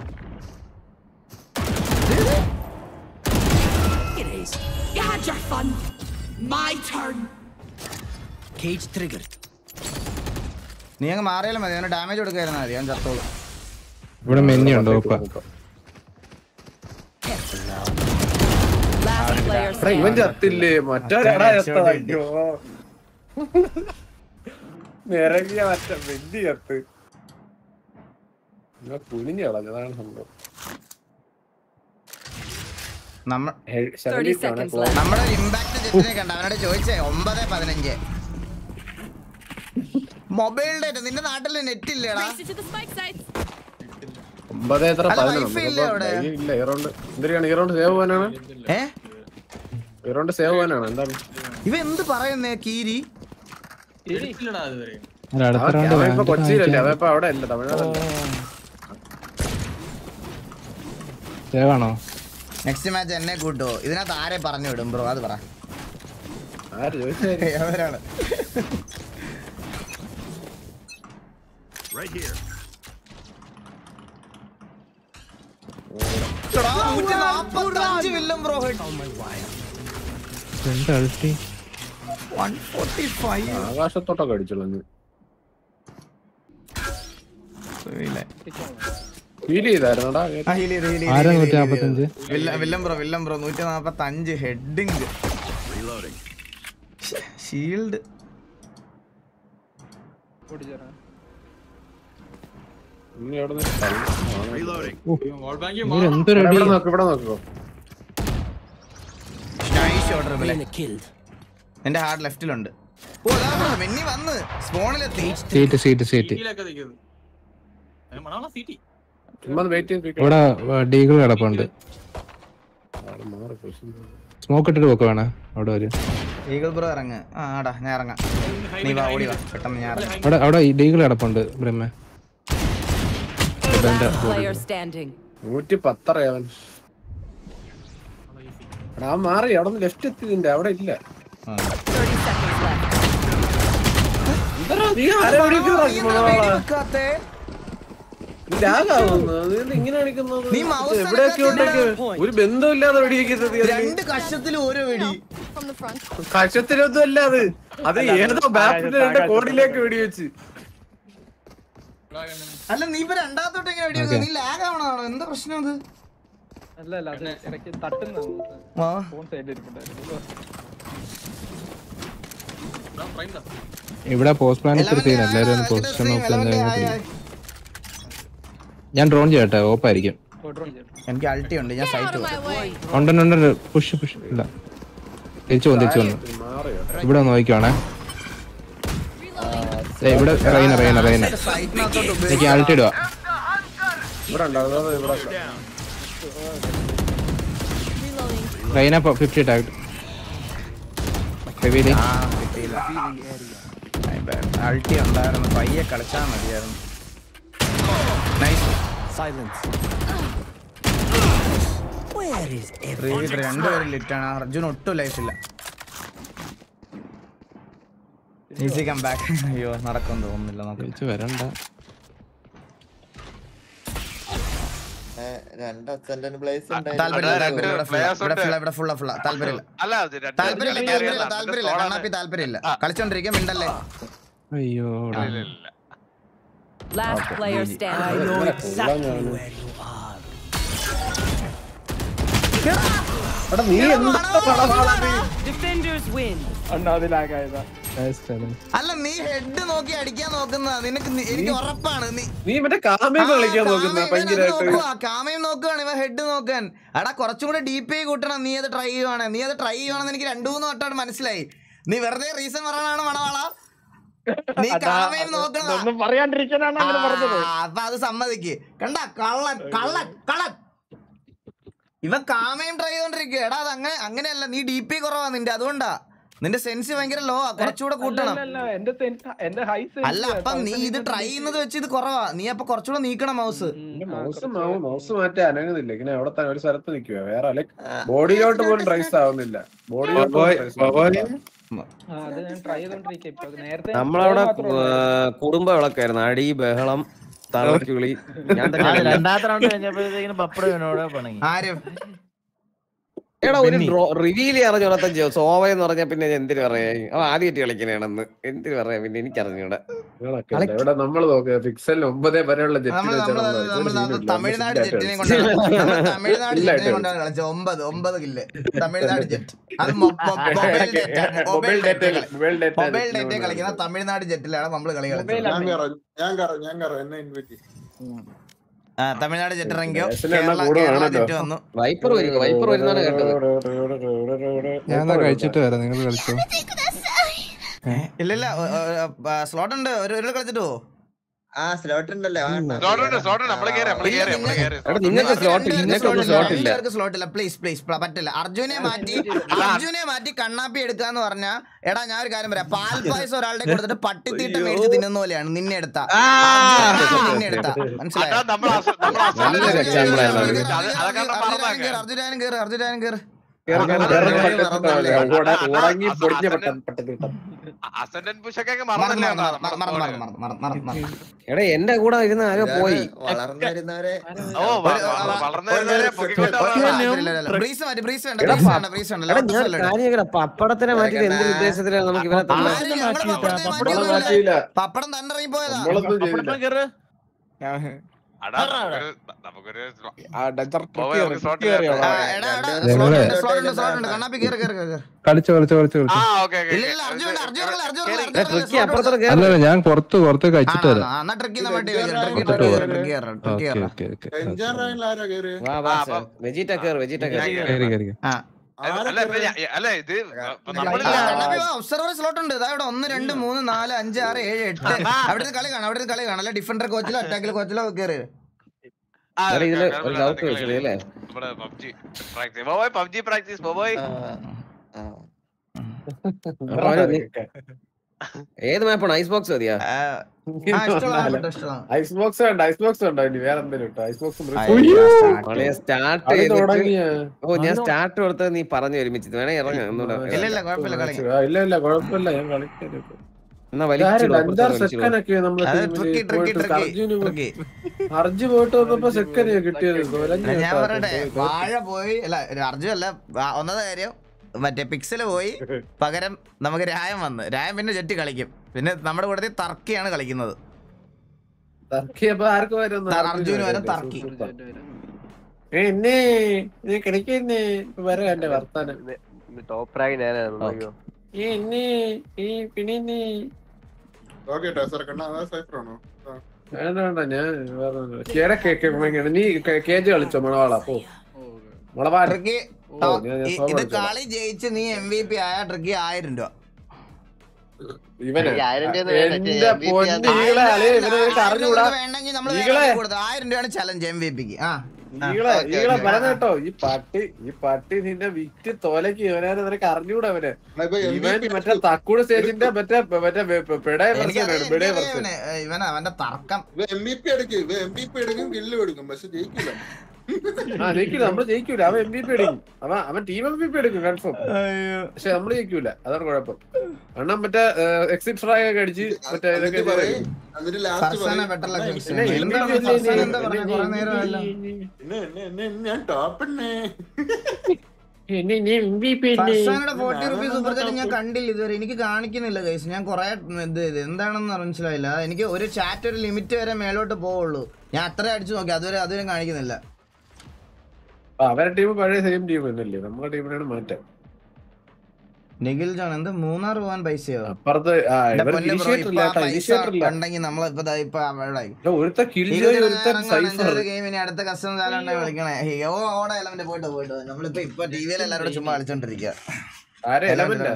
S1: It is. You had your fun. My turn. Cage triggered.
S2: നീ അങ്ങ് മാറിയാലും മതി അവന് ഡാമേജ് കൊടുക്കായിരുന്നാ മതി ഞാൻ ചത്തോളൂ
S15: ഇവിടെ മെന്നി ഉണ്ട് ഓപ്പ
S1: Last player
S23: എടാ, ഇവൻ
S1: standing.
S23: ചത്തില്ലേ മറ്റൊരാടാ ചത്തത് അയ്യോ നിരങ്ങിയ മറ്റ വെല്ലി ചത്ത് ഇവൻ കുനിഞ്ഞ് കളഞ്ഞതാണ് സംഭവം
S2: നമ്മ
S23: ഹെ- seventy ആണ്
S1: seconds
S23: clock.
S2: നമ്മുടെ ഇമ്പാക്ട് ജെറ്റിനെ കണ്ട അവനോട് ചോദിച്ചേ ഒമ്പത് പതിനഞ്ച് മൊബൈൽ ഡേറ്റ നിന്റെ നാട്ടിൽ നെറ്റ് ഇല്ലേടാ
S20: Race it to the spike sites.
S23: ഒമ്പത് എത്ര
S2: അല്ല,
S23: പതിനൊന്ന്
S2: wifi ഇല്ലേ അവിടെ?
S23: നമുക്കിപ്പോ ഇല്ല ഈറോണ്ട് എന്തിനാണ് ഈറോണ്ട് സേവ് പോകാനാണ്
S2: ഏ
S23: ഈറോണ്ട് സേവ് പോകാനാണ് എന്താണ്
S2: ഇവ എന്ത് പറയുന്നേ കീരി
S4: എടുത്തില്ലടാ അതുവരെ
S15: അല്ല, അടുത്ത
S23: അവൻ
S15: റൗണ്ട്
S23: അവൻ ഇപ്പൊ കൊച്ചിയിലല്ലേ അവൻ ഇപ്പൊ അവിടെ അല്ല തമിഴ്നാടല്ല
S15: സേവാണോ
S2: നെക്സ്റ്റ് മാച്ച് എന്നെ കൂട്ടുവോ ഇതിനകത്ത് ആരെ പറഞ്ഞു വിടും ബ്രോ അത് പറ
S23: ആര് ചോദിച്ചാ
S2: അവരാണ്
S6: Right here.
S2: എടാ, 145 വില്ലൻ ബ്രോ ഹെഡ്
S15: രണ്ട് അൾട്ടി
S2: 145
S23: ആകാശത്തോട്ടൊക്കെ അടിച്ചോളൂ ഫീൽ ചെയ്തായിരുന്നടാ
S2: ആ, heal ചെയ്ത്, heal ചെയ്ത്,
S15: ആരാ
S2: heal ചെയ്ത്,
S15: നൂറ്റി
S2: heal
S15: നാപ്പത്തഞ്ച്?
S2: ചെയ്ത്. വില്ല- വില്ലൻ ബ്രോ വില്ലൻ ബ്രോ നൂറ്റി നാപ്പത്തി അഞ്ച് ഹെഡിങ്
S6: Reloading.
S2: ഷീൽഡ്
S23: ഇനി അവിടെ നിന്ന്
S6: Reloading.
S15: ഇവര് എന്തൊരു
S23: ഇവിടെ
S15: അടി
S23: ഇവിടെ നോക്ക് ഇവിടെ നോക്കോ
S2: നൈസ് ഷോട്ട് റിബിലെ എന്റെ ഹാർഡ് ലെഫ്റ്റിലുണ്ട് ഓ അതാ bro, മെന്നി വന്ന് സ്പോണിലെത്തി
S15: സീറ്റ് സീറ്റ് സീറ്റ്
S4: സീറ്റിലൊക്കെ നിൽക്കുന്നത് ഏ, മണാള സീറ്റി
S23: ചുമ്മാ വെയിറ്റ് ചെയ്ത്
S15: ഇവിടെ ഡീകൾ കിടപ്പുണ്ട്
S23: മാറി പൊസിഷൻ
S15: സ്മോക്ക് ഇട്ടിട്ട് പോക്ക് വേണേ അവിടെ ഒരു
S2: ഈഗിൾ ബ്രോ ഇറങ്ങ് ആ ആടാ ഞാൻ ഇറങ്ങാം നീ വാ ഓടി വാ പെട്ടെന്ന് ഞാൻ ഇറങ്ങാം
S15: അവിടെ അവിടെ ഡീകൾ കിടപ്പുണ്ട് ബ്രഹ്മ ഇതെന്റെ
S5: Player standing.
S23: നൂറ്റി പത്തറയവൻ എടാ അവൻ മാറി അവിടെ നിന്ന് ലെഫ്റ്റ് എത്തിയതിന്റെ അവിടെ ഇല്ല
S5: 30 seconds left.
S23: എന്തടാ നീ ആരെ വിളിക്കുന്നതാ മണവാളാ?
S2: വെക്കാത്തെ
S23: നീ lag ആവുന്നു. നീ എന്താ ഇങ്ങനെ കളിക്കുന്നത്?
S2: നീ mouse
S23: എവിടെയൊക്കെ
S2: അനക്കാത്ത
S23: ഉണ്ടെങ്കിൽ ഒരു ബന്ധമില്ലാതെ വെടിവെക്കുന്നത് നീ.
S2: രണ്ട് കഷത്തിലും ഓരോ വെടി
S23: കക്ഷത്തിലൊന്നും അല്ല അത് അത് ഏതോ ബാറ്റിന്റെ കോടിലേക്ക് വെടിവെച്ച്
S2: അല്ല നീ ഇപ്പൊ രണ്ടാമത്തോട്ട് എങ്ങനെ വെടി വെക്കുന്നത്? നീ ലാഗ് ആവണോ എന്താ പ്രശ്നം അത്
S14: അല്ല അല്ല അത് ഇടയ്ക്ക് തട്ടുന്ന
S2: ആ.
S14: ഫോൺ സൈഡിൽ ഇരിപ്പുണ്ടായിരുന്നു
S15: ഇവിടെ പോസ്റ്റ് പ്ലാൻ എടുത്തിരിക്കുന്നു എല്ലാവരും ഒന്ന് പൊസിഷൻ നോക്കി എന്തായാലും ഞാൻ ഡ്രോൺ ചെയ്യട്ടെ ഓപ്പായിരിക്കും
S2: എനിക്ക് അൾട്ടി ഉണ്ട് ഞാൻ സൈറ്റ്
S15: ഉണ്ട് ഉണ്ട്, ഉണ്ട് പുഷ് പുഷ് ഇല്ല തിരിച്ചു വന്നു തിരിച്ചു വന്നു ഇവിടെ ഒന്ന് നോക്കിക്കോണേ ദേ, ഇവിടെ റെയിന റെയിന റെയിന എനിക്ക് ആൾട്ടി ഇടുക
S23: ഇവിടെ ഉണ്ടോ അതോ ഇവിടെ
S15: റെയിന ഫിഫ്റ്റി ടാഗ് റിവീലി
S2: അൾട്ടി ഉണ്ടായിരുന്നു പയ്യെ കളിച്ചാൽ മതിയായിരുന്നു നൈസ് രണ്ടുപേരും ലിറ്റാണ് അർജുൻ ഒട്ടും ലൈഫ് ഇല്ല ഈസി കം ബാക്ക് അയ്യോ നടക്കും തോന്നുന്നില്ല നമുക്ക്
S15: തിരിച്ചു വരണ്ട
S2: താല്പര്യമില്ല താല്പര്യമില്ല ഇവിടെ full ആ, ഇവിടെ full ആ, ഇവിടെ ഫുള്ള ഫുള്ള താല്പര്യമില്ല താല്പര്യമില്ല താല്പര്യമില്ല താല്പര്യമില്ല കണ്ണാപ്പി താല്പര്യമില്ല കളിച്ചോണ്ടിരിക്കുക മിണ്ടല്ലേ
S15: അയ്യോ
S5: Last player standing.
S23: എടാ നീ എന്താ പടവാളാ നീ?
S5: Defenders win.
S14: അണ്ണാതിലാകായതാ
S2: അല്ല നീ ഹെഡ് നോക്കി അടിക്കാൻ നോക്കുന്ന നിനക്ക് നി- എനിക്ക് ഉറപ്പാണ് നീ
S23: നീ മറ്റേ കാമയൊക്കെ കളിക്കാൻ നോക്കുന്ന ഭയങ്കരമായിട്ട്
S2: കാമയും നോക്കുവാണ് ഇവ ഹെഡ് നോക്കാൻ എടാ കുറച്ചും കൂടെ ഡീപ്പ് ആയി കൂട്ടണം നീ അത് ട്രൈ ചെയ്യുവാണ് നീ അത് ട്രൈ ചെയ്യുവാണെന്ന് എനിക്ക് രണ്ടു മൂന്ന് വട്ടമാണ് മനസ്സിലായി നീ വെറുതെ റീസൺ പറയണാണ് മണവാള നീ കാമയും നോക്കണം
S14: ഒന്നും പറയാണ്ടിരിക്കാനാണ് അങ്ങനെ പറഞ്ഞത്
S2: അപ്പൊ അത് സമ്മതിക്ക് കണ്ട കള്ളൻ കള്ളൻ കള്ളൻ ഇവൻ കാമയും ട്രൈ ചെയ്തോണ്ടിരിക്കുക എടാ അത് അങ്ങനെ അങ്ങനെയല്ല നീ ഡി പി കുറവാ നിന്റെ അതുകൊണ്ടാ നിന്റെ സെൻസ് ഭയങ്കര ലോ ആ കുറച്ചുകൂടെ കൂട്ടണം
S14: അല്ല, അല്ല, എന്റെ sense- എന്റെ ഹൈ
S2: അല്ല അപ്പൊ നീ ഇത് ട്രൈ ചെയ്യുന്നത് വെച്ച് ഇത് കുറവാ നീ അപ്പൊ കുറച്ചുകൂടെ നീക്കണം മൗസ്
S23: മൗസ് മൗസ് മാറ്റി അനങ്ങുന്നില്ല ഇങ്ങനെ അവിടെ തന്നെ ഒരു സ്ഥലത്ത് നിൽക്കുക വേറെ ലൈക് ബോഡിയിലോട്ട് പോലും ട്രൈസ് ആവുന്നില്ല ബോഡിയിലോട്ട് പോലും trace ആവുന്നില്ല.
S14: ആ, അത് ഞാൻ ട്രൈ ചെയ്തോണ്ടിരിക്കുക ഇപ്പൊ നേരത്തെ
S10: നമ്മളവിടെ
S14: മാത്രമേ ഉള്ളൂ.
S10: ആ, കുടുംബ വിളക്കായിരുന്നു അടി ബഹളം തളക്കിളി ഞാൻ തന്നെ
S7: ആ, രണ്ടാമത്തെ റൗണ്ട് കഴിഞ്ഞപ്പോഴത്തേക്കിനും പപ്പട ഇവനോട് പിണങ്ങി
S2: ആരും
S10: എടാ ഒരു റിവീൽ അറിഞ്ഞോളത്ത സോവ എന്ന് പറഞ്ഞാ പിന്നെ ഞാൻ എന്തിനു പറയാ അവൻ ആദ്യമായിട്ട് കളിക്കണേണെന്ന് എന്തിനു പറയാ പിന്നെ എനിക്ക് അറിഞ്ഞൂടാ
S23: നിങ്ങളൊക്കെ അല്ലേ? ഇവിടെ നമ്മൾ നോക്കുക പിക്സലിന് ഒമ്പതേ വരെയുള്ള ജെറ്റിൽ
S2: നമ്മള് നമ്മള് നമ്മള് നമ്മള് തമിഴ്നാട് ജെറ്റിനെ കൊണ്ടാണ് നമ്മള് തമിഴ്നാട് ജെറ്റിനെ കൊണ്ടാണ് കളിച്ചത് ഒമ്പത് ഒമ്പത് കില്ല് തമിഴ്നാട് ജെറ്റ് അത് mobile data mobile data mobile data കളിക്കുന്ന തമിഴ്നാട് ജെറ്റിലാണ് നമ്മള് കളി കളിച്ചത്
S18: ഞാൻ കയറാം ഞാൻ കയറാം ഞാൻ കയറാം എന്നെ ഇൻവൈറ്റ്
S2: ആ, തമിഴ്നാട് ജെറ്റ് ഇറങ്ങിയോ
S23: ഗ്യാസിന് എണ്ണ
S2: കേരള
S23: കൂടുതൽ
S2: കേരള
S23: വേണം
S2: ജെറ്റ്
S23: കേട്ടോ.
S2: വന്നു
S10: വൈപ്പർ വരും വൈപ്പർ വരുന്നാണ് കേട്ടത്
S15: ഞാൻ എന്നാ കഴിച്ചിട്ട് വരാം നിങ്ങൾ കളിച്ചോ
S2: ഇല്ലില്ല സ്ലോട്ട് ഉണ്ട് ഒരു ഒരു കളിച്ചിട്ട് പോ
S19: ആ സ്ലോട്ട് ഉണ്ടല്ലോ
S10: നിങ്ങൾക്ക് slot ഇല്ല, നിങ്ങൾക്കൊന്നും slot ഇല്ല.
S2: സ്ലോട്ട് ഇല്ല പ്ലീസ് പ്ലീസ് പറ്റില്ല അർജുനെ മാറ്റി അർജുനെ മാറ്റി കണ്ണാപ്പി എടുക്കാന്ന് പറഞ്ഞാ എടാ ഞാൻ ഒരു കാര്യം പറയാം പാൽ പായസം ഒരാളുടെ കൊടുത്തിട്ട് പട്ടിത്തീട്ട മേടിച്ച് തിന്നുന്ന പോലെയാണ് നിന്നെ എടുത്ത നിന്നെ എടുത്ത മനസ്സിലായോ
S10: നല്ലൊരു എക്സാമ്പിൾ ആയിരുന്നു
S2: അർജുനാനും കേറ് അർജുനാനും കേറ്
S23: ഉറങ്ങി പൊടിഞ്ഞ പെട്ടെന്ന് പെട്ടെന്ന്
S2: മറന്നു മറന്നു മറന്നു മറന്നു മറന്നു മറന്നു മറന്നു മറന്നു
S10: എടാ എന്റെ കൂടെ ഇരുന്ന് ആരോ പോയി
S19: വളർന്നു വരുന്നവരെ
S2: ബ്രീസ് മാറ്റി ബ്രീസ് വേണ്ട
S10: എടാ,
S2: ബ്രീസ്
S10: പ-
S2: വേണ്ട ബ്രീസ് വേണ്ട
S10: എടാ
S2: ലോട്ടസ്
S10: ഞാൻ
S2: വെള്ളം
S10: കാര്യം കേൾക്കടാ, പപ്പടത്തിനെ മാറ്റിട്ട് എന്ത് ഉദ്ദേശത്തിലാണ് നമുക്ക് ഇവനെ തന്നെ
S23: മാറ്റിയില്ല
S2: പപ്പടം തന്നെ ഇറങ്ങി പോയതാ
S23: നമ്മളൊന്നും ചെയ്തില്ല
S2: ആ, എടാ, എടാ, slot ഉണ്ട്, slot ഉണ്ട്, slot ഉണ്ട്. കണ്ണാപ്പി കേറ്, കേറ്, കേറ്, കേറ്.
S15: കളിച്ചു കളിച്ചു കളിച്ചു കളിച്ചു
S2: ഇല്ല, ഇല്ല, അർജുൻ ഉണ്ട്, അർജുൻ ഇറങ്ങല്, അർജുൻ ഇറങ്ങല്, അർജുൻ ഇറങ്ങല്,
S10: ട്രിക്കി
S2: slot ഉണ്ട്.
S10: അപ്പുറത്തോട്ട്
S15: അല്ല
S10: കേറി
S15: അല്ല, ഞാൻ പുറത്ത് പുറത്തേക്ക് അയച്ചിട്ട്
S2: ആ,
S15: വരാം
S2: ആ, എന്നാ ട്രിക്കി നമ്മ ട്രിക്കി
S15: അങ്ങോട്ട്
S2: ട്രിക്കി
S15: പോവാം.
S2: ട്രിക്കി കയറാം, ട്രിക്കി
S15: ഓക്കെ
S2: കയറാം.
S15: ഓക്കെ ഓക്കെ
S18: എൻജാൻ റാങ്കിൽ ആരാ കേറി
S10: വാ വാ സർ. വെജിറ്റ കേറ് വെജിറ്റ കേറ്
S15: കയറി കയറി
S2: ആ. കണ്ണാപ്പി വാ, observer slot ഉണ്ട്. ദാ ഇവിടെ ഒന്ന് രണ്ട് മൂന്ന് നാല് അഞ്ച് ആറ് ഏഴ് എട്ട് അവിടെ കളി കാണാം അവിടെ കളി കാണാം അല്ലെ ഡിഫൻഡർ കോച്ചിലോ അറ്റാക്കിലോ കോച്ചിലോ കയറി
S10: എടാ, ഇതില് ഒരു ഡൗട്ട് വെച്ചില്ലേ അല്ലേ
S9: പബ്ജി പ്രാക്ടീസ് ബോബോയ്
S10: അപ്പൊ അവന് നി- ഏത് മാപ്പാണ് ഐസ് ബോക്സ് മതിയാ
S23: ഐസ് ബോക്സ് ഉണ്ട് ഐസ് ബോക്സ് ഉണ്ടോ ഇനി വേറെ എന്തെങ്കിലും ഐസ് ബോക്സ്
S10: സ്റ്റാർട്ട്
S23: കളി
S10: ചെയ്തിട്ട്
S23: തുടങ്ങിയ
S10: ഓ ഞാൻ സ്റ്റാർട്ട് കൊടുത്തത് നീ പറഞ്ഞു ഒരുമിച്ച് വേണേ ഇറങ്ങാം ഒന്നുകൂടെ
S2: ഇല്ല ഇല്ല കുഴപ്പമില്ല കളി
S23: ഇല്ല ഇല്ല കുഴപ്പമില്ല ഞാൻ കളിക്കാൻ
S10: എന്നാ
S23: ഇതാരല്ല,
S10: വലിച്ചു
S23: അഞ്ചാറ് സെക്കൻഡ് ഒക്കെ നമ്മള്
S2: അത്
S23: ടീമില്
S2: ട്രിക്കി ട്രിക്കി
S23: പോയിട്ട്
S2: ട്രിക്കി
S23: അർജുന് പോ-
S2: ട്രിക്കി
S23: അർജു പോയിട്ട് വന്നപ്പോ സെക്കൻഡ് കിട്ടിയത് തൊലഞ്ഞ്
S2: ഞാൻ
S23: കേട്ടോ.
S2: പറയട്ടെ വാഴ പോയി അല്ല അർജുൻ അല്ല വാ- ഒന്നാമത്തെ കാര്യം മറ്റേ പിക്സല് പോയി പകരം നമുക്ക് രായം വന്ന് രായം പിന്നെ ജെറ്റ് കളിക്കും പിന്നെ നമ്മുടെ കൂട്ടത്തിൽ തർക്കിയാണ് കളിക്കുന്നത്
S23: തർക്കിയപ്പോ ആർക്ക് വരും
S2: അർജുന് വരെ തർക്കി
S23: എന്നെ നീ കളിക്കുന്നേ വരാ എന്റെ വർത്താനം
S9: ടോപ്പ് റാങ്ക് ഞാനാണ് അയ്യോ
S23: ഈ എന്നെ ഈ പിണിന്നെ
S18: ഓക്കെ കേട്ടോ സർക്കണ്ണ അതാ സൈഫർ ആണോ ആ.
S23: വേണ്ട വേണ്ട ഞാൻ വേറെ ഒന്നുമില്ല. കേടെ കേക്ക് ഭയങ്കര നീ കേജ് കളിച്ചോ മണവാള പോ മണവാള
S2: ട്രിക്കി
S23: ഓ, ഞാൻ- ഞാൻ
S2: ഇ-
S23: solo
S2: ഇത്
S23: കളിച്ചോളാം.
S2: കളി ജയിച്ച് നീ എം വി പി ആയ ട്രിക്കി ആയിരം രൂപ
S23: ഇവനെ
S9: ഈ ആയിരം രൂപ ഒന്നും വേണ്ട,
S23: എന്റെ
S9: MVP
S23: പൊന്ന്
S9: ആണ്.
S23: ഈകളെ അളേ ഇവനെ
S2: ആയിരം
S23: അറിഞ്ഞൂടാ
S2: രൂപ വേണ്ടെങ്കിൽ നമ്മൾ
S23: ഈകളെ
S2: കൊടുത്തത് ആയിരം രൂപയാണ് ചലഞ്ച് എം വി പിക്ക് ആ
S23: ഈകളെ
S9: ഓക്കേ,
S23: ഈകളെ
S9: ഓക്കേ.
S23: പറഞ്ഞ കേട്ടോ ഈ പട്ടി ഈ പട്ടി നിന്നെ വിറ്റ് തൊലക്ക് ഇവനെ നിനക്ക് അറിഞ്ഞൂടാ അവനെ
S18: എടാ, ഇപ്പൊ
S23: ഇവൻ
S18: MVP
S23: മറ്റേ തക്കൂട് സ്റ്റേജിന്റെ മറ്റേ മറ്റേ പെടേ
S2: എനിക്കറിയാം,
S23: വെർഷൻ പെടേ
S2: എനിക്കറിയാം
S23: വെർഷൻ
S2: ഇവനെ. ഇവൻ അവന്റെ തർക്കം
S18: ഇവ എം ബി പി എടുക്കും ഇവ എം ബി പി എടുക്കും കില്ലും എടുക്കും പക്ഷെ ജയിക്കില്ല
S23: ആ ജയിക്കൂല നമ്മള് ജയിക്കൂല അവൻ എം ബി പി എടുക്കും അവൻ അവൻ ടീം എം ബി പി എടുക്കും കൺഫേം പക്ഷെ നമ്മള് ജയിക്കൂല അതാണ് കുഴപ്പം അണ്ണൻ മറ്റേ എക്സിറ്റ് ഫ്രൈ ഒക്കെ അടിച്ച് മറ്റേ ഇതൊക്കെ
S18: എന്നിട്ട് പറയും എന്നിട്ട് last
S2: Farzana better luck next time.
S23: പിന്നെ
S2: എന്താ
S23: MVP
S2: ഫർസാന
S23: അല്ലേ
S2: എന്താ പറഞ്ഞേ? കുറെ നേരമായല്ലോ.
S18: ഞാൻ ടോപ്പണ്ണേ
S2: ഫർസാനയുടെ ഫോർട്ടി റുപ്പീസ് സൂപ്പർ ചാറ്റ് ഞാൻ കണ്ടില്ല ഇതുവരെ എനിക്ക് കാണിക്കുന്നില്ല ഗൈസ് ഞാൻ കുറെ ഇത് ഇത് എന്താണെന്ന് മനസ്സിലായില്ല എനിക്ക് ഒരു ചാറ്റ് ഒരു ലിമിറ്റ് വരെ മേലോട്ട് പോവുള്ളൂ ഞാൻ അത്ര അടിച്ചു നോക്കി അതുവരെ അതുവരെ കാണിക്കുന്നില്ല
S23: അവരുടെ ടീം പഴയ സെയിം ടീം തന്നെയല്ലേ നമ്മുടെ ടീമിനാണ് മാറ്റം
S2: നിഖിൽ ജോൺ എന്ത് മൂന്നാർ പോകാൻ പൈസയോ
S23: അപ്പുറത്ത് ആ
S2: എന്റെ
S23: ഇവർ
S2: പൊന്നെ bro,
S23: ഇനിഷ്യേറ്റർ
S2: ഇപ്പൊ
S23: ഇല്ല
S2: ആ
S23: കേട്ടോ
S2: പൈസ
S23: ഇനിഷ്യേറ്റർ ഇല്ല
S2: ഉണ്ടെങ്കിൽ നമ്മളിപ്പോ ദാ ഇപ്പൊ അവിടെ
S23: ഒരുത്ത കിൽ ജോയ് ഒരുത്തൻ സൈഫർ
S2: ഗെയിം ഇനി അടുത്ത കസ്റ്റം ചാലണ്ട വിളിക്കണേ അയ്യോ ഓടെ എലമെന്റ് പോയിട്ട് പോയിട്ട് നമ്മളിപ്പോ ഇപ്പൊ ടി വിയിൽ എല്ലാവരോടും ചുമ്മാ കളിച്ചോണ്ടിരിക്കുക
S23: ആരെ എലമെന്റ്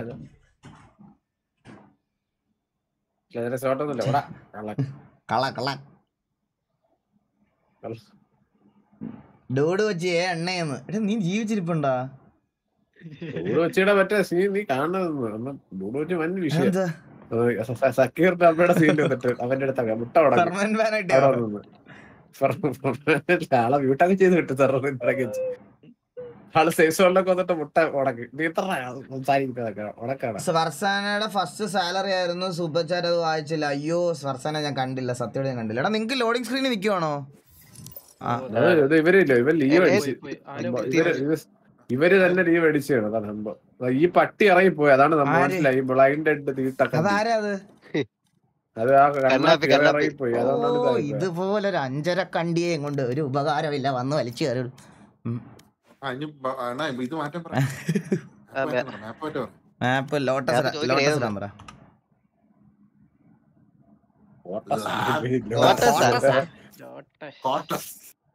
S23: അതിന്റെ ഷോട്ടൊന്നുമില്ല ഇവിടെ
S2: കള കള ഡോഡ് വെച്ച് ഏ എണ്ണയെന്ന് എടാ നീ ജീവിച്ചിരിപ്പുണ്ടാ
S23: വെച്ചിടെ മറ്റേ സീൻ നീ കാണുന്നത് ഡൂഡ് വെച്ച് വൻ വിഷയം
S2: എന്താ?
S23: അത് സ- സ- സക്കീറിന്റെ അമ്മയുടെ സീൻ വന്നിട്ട് അവന്റെ അടുത്തൊക്കെ മുട്ട ഉടങ്ങി
S2: പെർമനന്റ് ബാനായിട്ട്
S23: അവിടെ നിന്ന്. പെർമനന്റ് ആളെ മ്യൂട്ടൊക്കെ ചെയ്ത് കിട്ടും പെർമനന്റ് ഇടയ്ക്ക് വെച്ച്. ആള് സേഫ് സോണിലൊക്കെ വന്നിട്ട് മുട്ട ഉടക്കി നീ ഇത്ര സംസാരിക്കുന്നതൊക്കെ ഉടക്കാണ്
S2: ഫർസാനയുടെ ഫസ്റ്റ് സാലറി ആയിരുന്നു സൂപ്പർ ചാറ്റ് അത് വായിച്ചില്ല അയ്യോ ഫർസാന ഞാൻ കണ്ടില്ല സത്യമായിട്ട് ഞാൻ കണ്ടില്ല എടാ നിങ്ങക്ക് ലോഡിംഗ് സ്ക്രീനിൽ നിൽക്കുവാണോ ആ
S23: അത് ഇത് ഇവരില്ല ഇവർ ലീവ്
S9: ഏ,
S23: അടിച്ച്
S9: പോയി, ആരോ
S23: ഇവ-
S9: പോയി.
S23: ഇവര് ഇവര് ഇവര് തന്നെ ലീവ് അടിച്ചാണ് അതാണ് സംഭവം അത് ഈ പട്ടി ഇറങ്ങിപ്പോയി അതാണ് നമ്മൾ
S2: ആര്?
S23: മനസ്സിലായി ബ്ലൈൻഡ് ആയിട്ട് തീട്ടൊക്കെ
S2: അതാരാ അത്
S23: അത് ആ
S9: കണ്ണാപ്പി,
S23: കണ്ണാപ്പി
S9: കണ്ണാപ്പി.
S23: ഇറങ്ങിപ്പോയി
S2: ഓ
S23: അതുകൊണ്ടാണ് ഇതായിപ്പോയത്.
S2: ഇതുപോലെ ഒരു അഞ്ചര കണ്ടിയേം കൊണ്ട് ഒരു ഉപകാരമില്ല വന്ന് വലിച്ചു കയറി
S18: ആ ഇനി ബ- അണ്ണാ ഇത് മാറ്റം പറ
S9: ആ, മേ-
S18: മാപ്പ് മാറ്റം പറ
S2: മാപ്പ് ലോട്ടസ്
S9: ഞാൻ ചോദിക്കണേ
S2: ലോട്ടസ്
S9: ഏതാ?
S2: നമ്പറാ
S23: ലോട്ടസ്.
S9: ലോട്ടസാ?
S18: കോട്ടസ്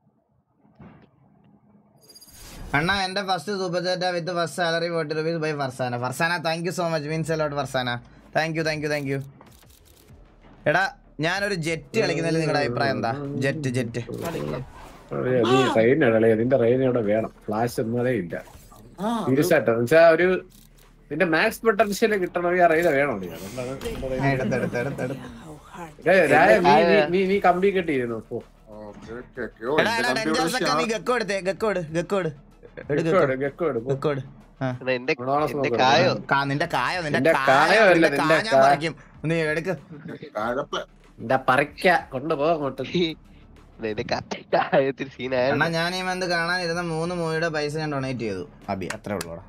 S2: അണ്ണാ എന്റെ first super chat with first salary forty rupees by Farzana Farzana thank you so much means a lot Farzana thank you thank you thank you എടാ ഞാനൊരു ജെറ്റ് കളിക്കുന്നതിൽ നിങ്ങളുടെ അഭിപ്രായം എന്താ ജെറ്റ് ജെറ്റ്
S23: അറിയാം, നീ റെയിനാണല്ലേ നിന്റെ റെയിൻ ഇവിടെ വേണം ഫ്ലാഷ് എന്നതേ ഇല്ല സീരിയസ് ആയിട്ട് വെച്ചാ ഒരു നിന്റെ മാക്സ് പൊട്ടൻഷ്യൽ കിട്ടണമെങ്കിൽ ആ റെയിന വേണം നീ. അതുകൊണ്ടാണ് നിന്റെ rain
S2: എടുത്ത് എടുത്ത് എടുത്ത് എടുത്ത്.
S23: ഏയ് രായ, നീ- നീ- നീ നീ കമ്പി കെട്ടിയിരുന്നു പോ
S2: എടാ എടാ ഡെഞ്ചേഴ്സൊക്കെ നീ ഗക്കോ എടുത്തേ ഗക്കോ എടു ഗക്കോ എടു എടു
S23: ഗക്കോ എടു, ഗക്കോ എടു, പോ.
S2: ഗക്കോ എടു ആ.
S9: എന്റെ
S23: ഗുണവാള
S9: എന്റെ
S23: നോക്ക്.
S9: കായോ
S2: കാ- നിന്റെ കായോ നിന്റെ
S23: നിന്റെ
S2: കായോ
S23: കായോ അല്ല,
S2: നിന്റെ
S23: നിന്റെ
S2: കാ ഞാൻ
S23: കാ-
S2: പറിക്കും നീ എടുക്ക്
S23: എന്താ പറിക്ക കൊണ്ടുപോ അങ്ങോട്ട്
S9: എന്റെ കായത്തിൽ സീനായ
S2: എന്നാ ഞാൻ ഈ മന്ത് കാണാനിരുന്ന മൂന്ന് മൂവിയുടെ പൈസ ഞാൻ ഡൊണേറ്റ് ചെയ്തു അബി അത്രേ ഉള്ളൂടാ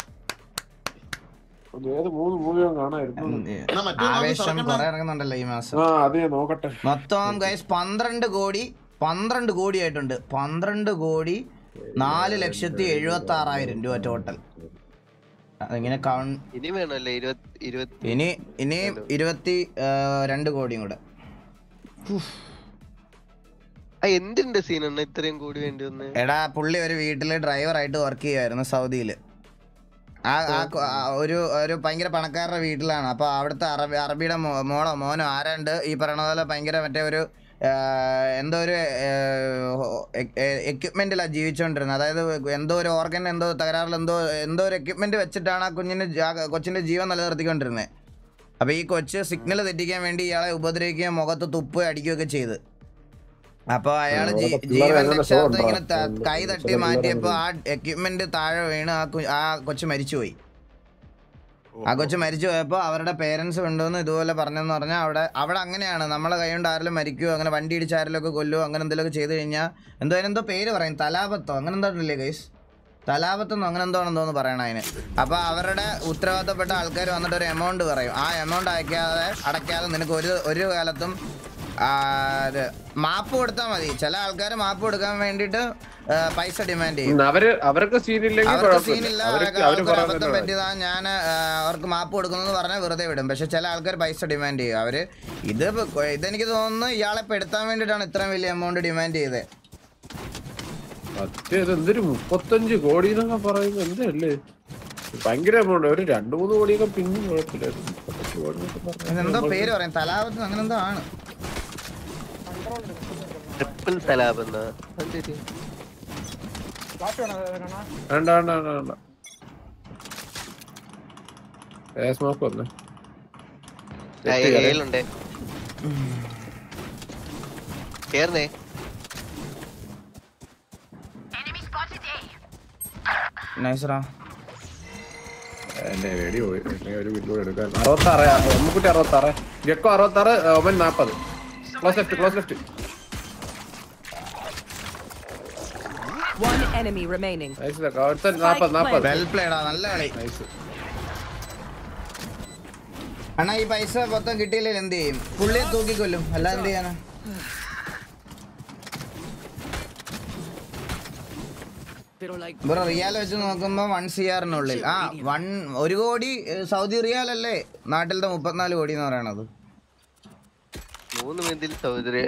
S23: ഏത് മൂന്ന് മൂവിയോ കാണായിരുന്നു
S2: ആവേശം കുറെ ഇറങ്ങുന്നുണ്ടല്ലോ ഈ മാസം
S23: ആ അതെ നോക്കട്ടെ
S2: മൊത്തം ഗൈസ് പന്ത്രണ്ട് കോടി പന്ത്രണ്ട് കോടി ആയിട്ടുണ്ട് പന്ത്രണ്ട് കോടി നാല് ലക്ഷത്തി എഴുപത്തി ആറായിരം രൂപ ടോട്ടൽ അതിങ്ങനെ കൗണ്ട്
S9: ഇനി വേണമല്ലേ ഇരുപത്തി ഇരുപത്തി
S2: ഇനി ഇനി ഇരുപത്തി ആ, രണ്ട് കോടിയും കൂടെ
S9: ആ എന്തിന്റെ സീനാണ് ഇത്രയും കൂടി വേണ്ടി വന്ന്
S2: എടാ പുള്ളി ഒരു വീട്ടില് ഡ്രൈവറായിട്ട് വർക്ക് ചെയ്യുമായിരുന്നു സൗദിയിൽ ആ ആ കൊ- ആ ഒരു ഒരു ഭയങ്കര പണക്കാരുടെ വീട്ടിലാണ് അപ്പോൾ അവിടുത്തെ അറബി അറബിയുടെ മോ- മോളോ മോനോ ആരാണ്ട് ഈ പറയണ പോലെ ഭയങ്കര മറ്റേ ഒരു ആ, എന്തോ ഒരു എക്യുപ്മെന്റിലാണ് ജീവിച്ചുകൊണ്ടിരുന്നത് അതായത് എന്തോ ഒരു ഓർഗൻ എന്തോ തകരാറിൽ എന്തോ എന്തോ ഒരു എക്യുപ്മെന്റ് വെച്ചിട്ടാണ് ആ കുഞ്ഞിന് ജാ- കൊച്ചിന്റെ ജീവൻ നിലനിർത്തിക്കൊണ്ടിരുന്നത് അപ്പോൾ ഈ കൊച്ച് സിഗ്നൽ തെറ്റിക്കാൻ വേണ്ടി ഇയാളെ ഉപദ്രവിക്കുകയും മുഖത്ത് തുപ്പുകയും അടിക്കുകയൊക്കെ ചെയ്ത് അപ്പൊ അയാള് ജീ-
S23: അതൊക്കെ പിള്ളേരെ
S2: ജീവൻ
S23: അങ്ങനെ
S2: രക്ഷാർത്ഥം
S23: show
S2: ഇങ്ങനെ ത-
S23: ഉണ്ടോ?
S2: കൈ
S23: ചില
S2: തട്ടി
S23: പിള്ളേരെ
S2: മാറ്റിയപ്പോ ആ
S23: അങ്ങനെ
S2: എക്യുപ്മെന്റ് താഴെ വീണ് ആ കു- ആ കൊച്ചു മരിച്ചുപോയി ആ കൊച്ചു മരിച്ചു പോയപ്പോ അവരുടെ പേരൻസ് കൊണ്ടുവന്ന് ഇതുപോലെ പറഞ്ഞെന്ന് പറഞ്ഞാൽ അവിടെ അവിടെ അങ്ങനെയാണ് നമ്മളെ കൈ കൊണ്ട് ആരെങ്കിലും മരിക്കുവോ അങ്ങനെ വണ്ടി ഇടിച്ച് ആരെങ്കിലും ഒക്കെ കൊല്ലുവോ അങ്ങനെ എന്തെങ്കിലുമൊക്കെ ചെയ്ത് കഴിഞ്ഞാൽ എന്തോ അതിനെന്തോ പേര് പറയും തലാപത്തോ അങ്ങനെ എന്തോ ഇല്ലേ ഗൈസ് തലാപത്തെന്നോ അങ്ങനെ എന്തോ ആണെന്തോന്ന് പറയണ അതിന് അപ്പൊ അവരുടെ ഉത്തരവാദിത്തപ്പെട്ട ആൾക്കാർ വന്നിട്ട് ഒരു എമൗണ്ട് പറയും ആ എമൗണ്ട് അയക്കാതെ അടയ്ക്കാതെ നിനക്ക് ഒരു ഒരു കാലത്തും ആ, ഇത് മാപ്പ് കൊടുത്താൽ മതി ചില ആൾക്കാർ മാപ്പ് കൊടുക്കാൻ വേണ്ടിയിട്ട് ആ, പൈസ ഡിമാൻഡ് ചെയ്യും
S23: ഉം, അവര് അവർക്ക് സീനില്ലെങ്കിൽ
S2: അവർക്ക്
S23: കുഴപ്പമില്ല
S2: സീനില്ല
S23: അവർക്ക്
S2: അവർക്ക്
S23: അവര്
S2: അവർക്ക് ഒരു അബദ്ധം
S23: പറയുന്നത്
S2: പറ്റിയതാ ഞാൻ അവർക്ക് മാപ്പ് കൊടുക്കുന്നു പറഞ്ഞാൽ വെറുതെ വിടും പക്ഷെ ചില ആൾക്കാർ പൈസ ഡിമാൻഡ് ചെയ്യും അവര് ഇത് ഇപ്പൊ കൊ- ഇതെനിക്ക് തോന്നുന്നു ഇയാളെ പെടുത്താൻ വേണ്ടിയിട്ടാണ് ഇത്രയും വലിയ എമൗണ്ട് ഡിമാൻഡ് ചെയ്തത്
S23: സത്യം ഇത് എന്തൊരു മുപ്പത്തഞ്ച് കോടി എന്നൊക്കെ പറയുന്നത് എന്തല്ലേ ഭയങ്കര എമൗണ്ട് ഒരു രണ്ടു മൂന്ന് കോടിയൊക്കെ പിന്നെ കുഴപ്പമില്ലായിരുന്നു മുപ്പത്തഞ്ച് കോടി എന്നൊക്കെ പറഞ്ഞാൽ
S2: എന്തോ
S23: നമ്മൾ-
S2: പേര് പറയും തലാവത്ത് അങ്ങനെ എന്തോ ആണ്
S9: ട്രിപ്പിൾ സലാബ് എന്നാ അതെന്തൊരു
S23: വേണ്ട വേണ്ട വേണ്ട വേണ്ട ഫേസ് മാസ്ക് വന്നേ
S9: ആ, ഏ- ഏലുണ്ട് കേറുന്നേ
S2: നൈസറാ
S23: എന്റെ വെടി പോയി എന്നെ ഒരു വീട്ടിലൂടെ എടുക്കാൻ അറുപത്താറ് അമ്മക്കുട്ടി അറുപത്താറ് ഗെക്കോ അറുപത്താറ് ഒമൻ നാപ്പത് close left close left
S5: One enemy remaining.
S23: ഒരുത്തൻ നാപ്പത് നാപ്പത്
S2: വെൽ പ്ലേഡാ നല്ല കളി അണ്ണാ ഈ പൈസ മൊത്തം കിട്ടിയില്ലെങ്കിൽ എന്ത് ചെയ്യും പുള്ളിയെ തൂക്കിക്കൊല്ലും അല്ലാതെ എന്ത് ചെയ്യാനാ ബ്രോ റിയാൽ വെച്ച് നോക്കുമ്പോ വൺ സി ആറിനുള്ളിൽ ആ വൺ ഒരു കോടി ഏഹ്, സൗദി റിയാൽ അല്ലേ നാട്ടിലത്തെ മുപ്പത്തിനാല് കോടി എന്ന് പറയണത്
S9: മൂന്ന് മിനിറ്റിൽ സൗദര്യ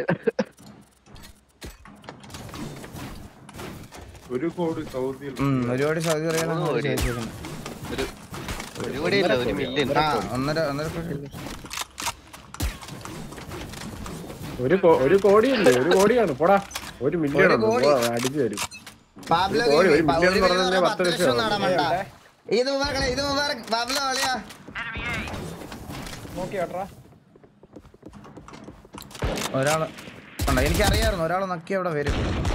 S18: ഒരു കോടി സൗദിയിൽ
S2: ഉം, ഒരു കോടി സൗദി റിയാൽ
S9: മൂന്ന് കോടി. ഒരു ഒരു കോടിയല്ല ഒരു മില്യൺ
S2: ആ ഒന്നര ഒന്നര കോടി
S23: ഒരു കോ- ഒരു കോടിയല്ലേ ഒരു കോടിയാണ് പോടാ ഒരു മില്യൺ
S2: ഒരു കോടി.
S23: അടിച്ചു തരും
S2: പാബ്ലോ
S23: ഒരു കോടി, ഒരു
S2: ഗെയിമിംഗ്. പ-
S23: മില്യൺ
S2: ഒരു
S23: എന്ന്
S2: മില്യൺ
S23: പറഞ്ഞാൽ
S2: പറഞ്ഞാൽ
S23: പത്ത്
S2: പത്ത് ലക്ഷം
S23: ലക്ഷം
S2: നേടാൻ വേണ്ട ഇത് മുബാറക് ഇത് മുബാറക് പാബ്ലോ കളിയാ ഒരാള് ഉണ്ടോ എനിക്കറിയായിരുന്നു ഒരാൾ നക്കി അവിടെ വരും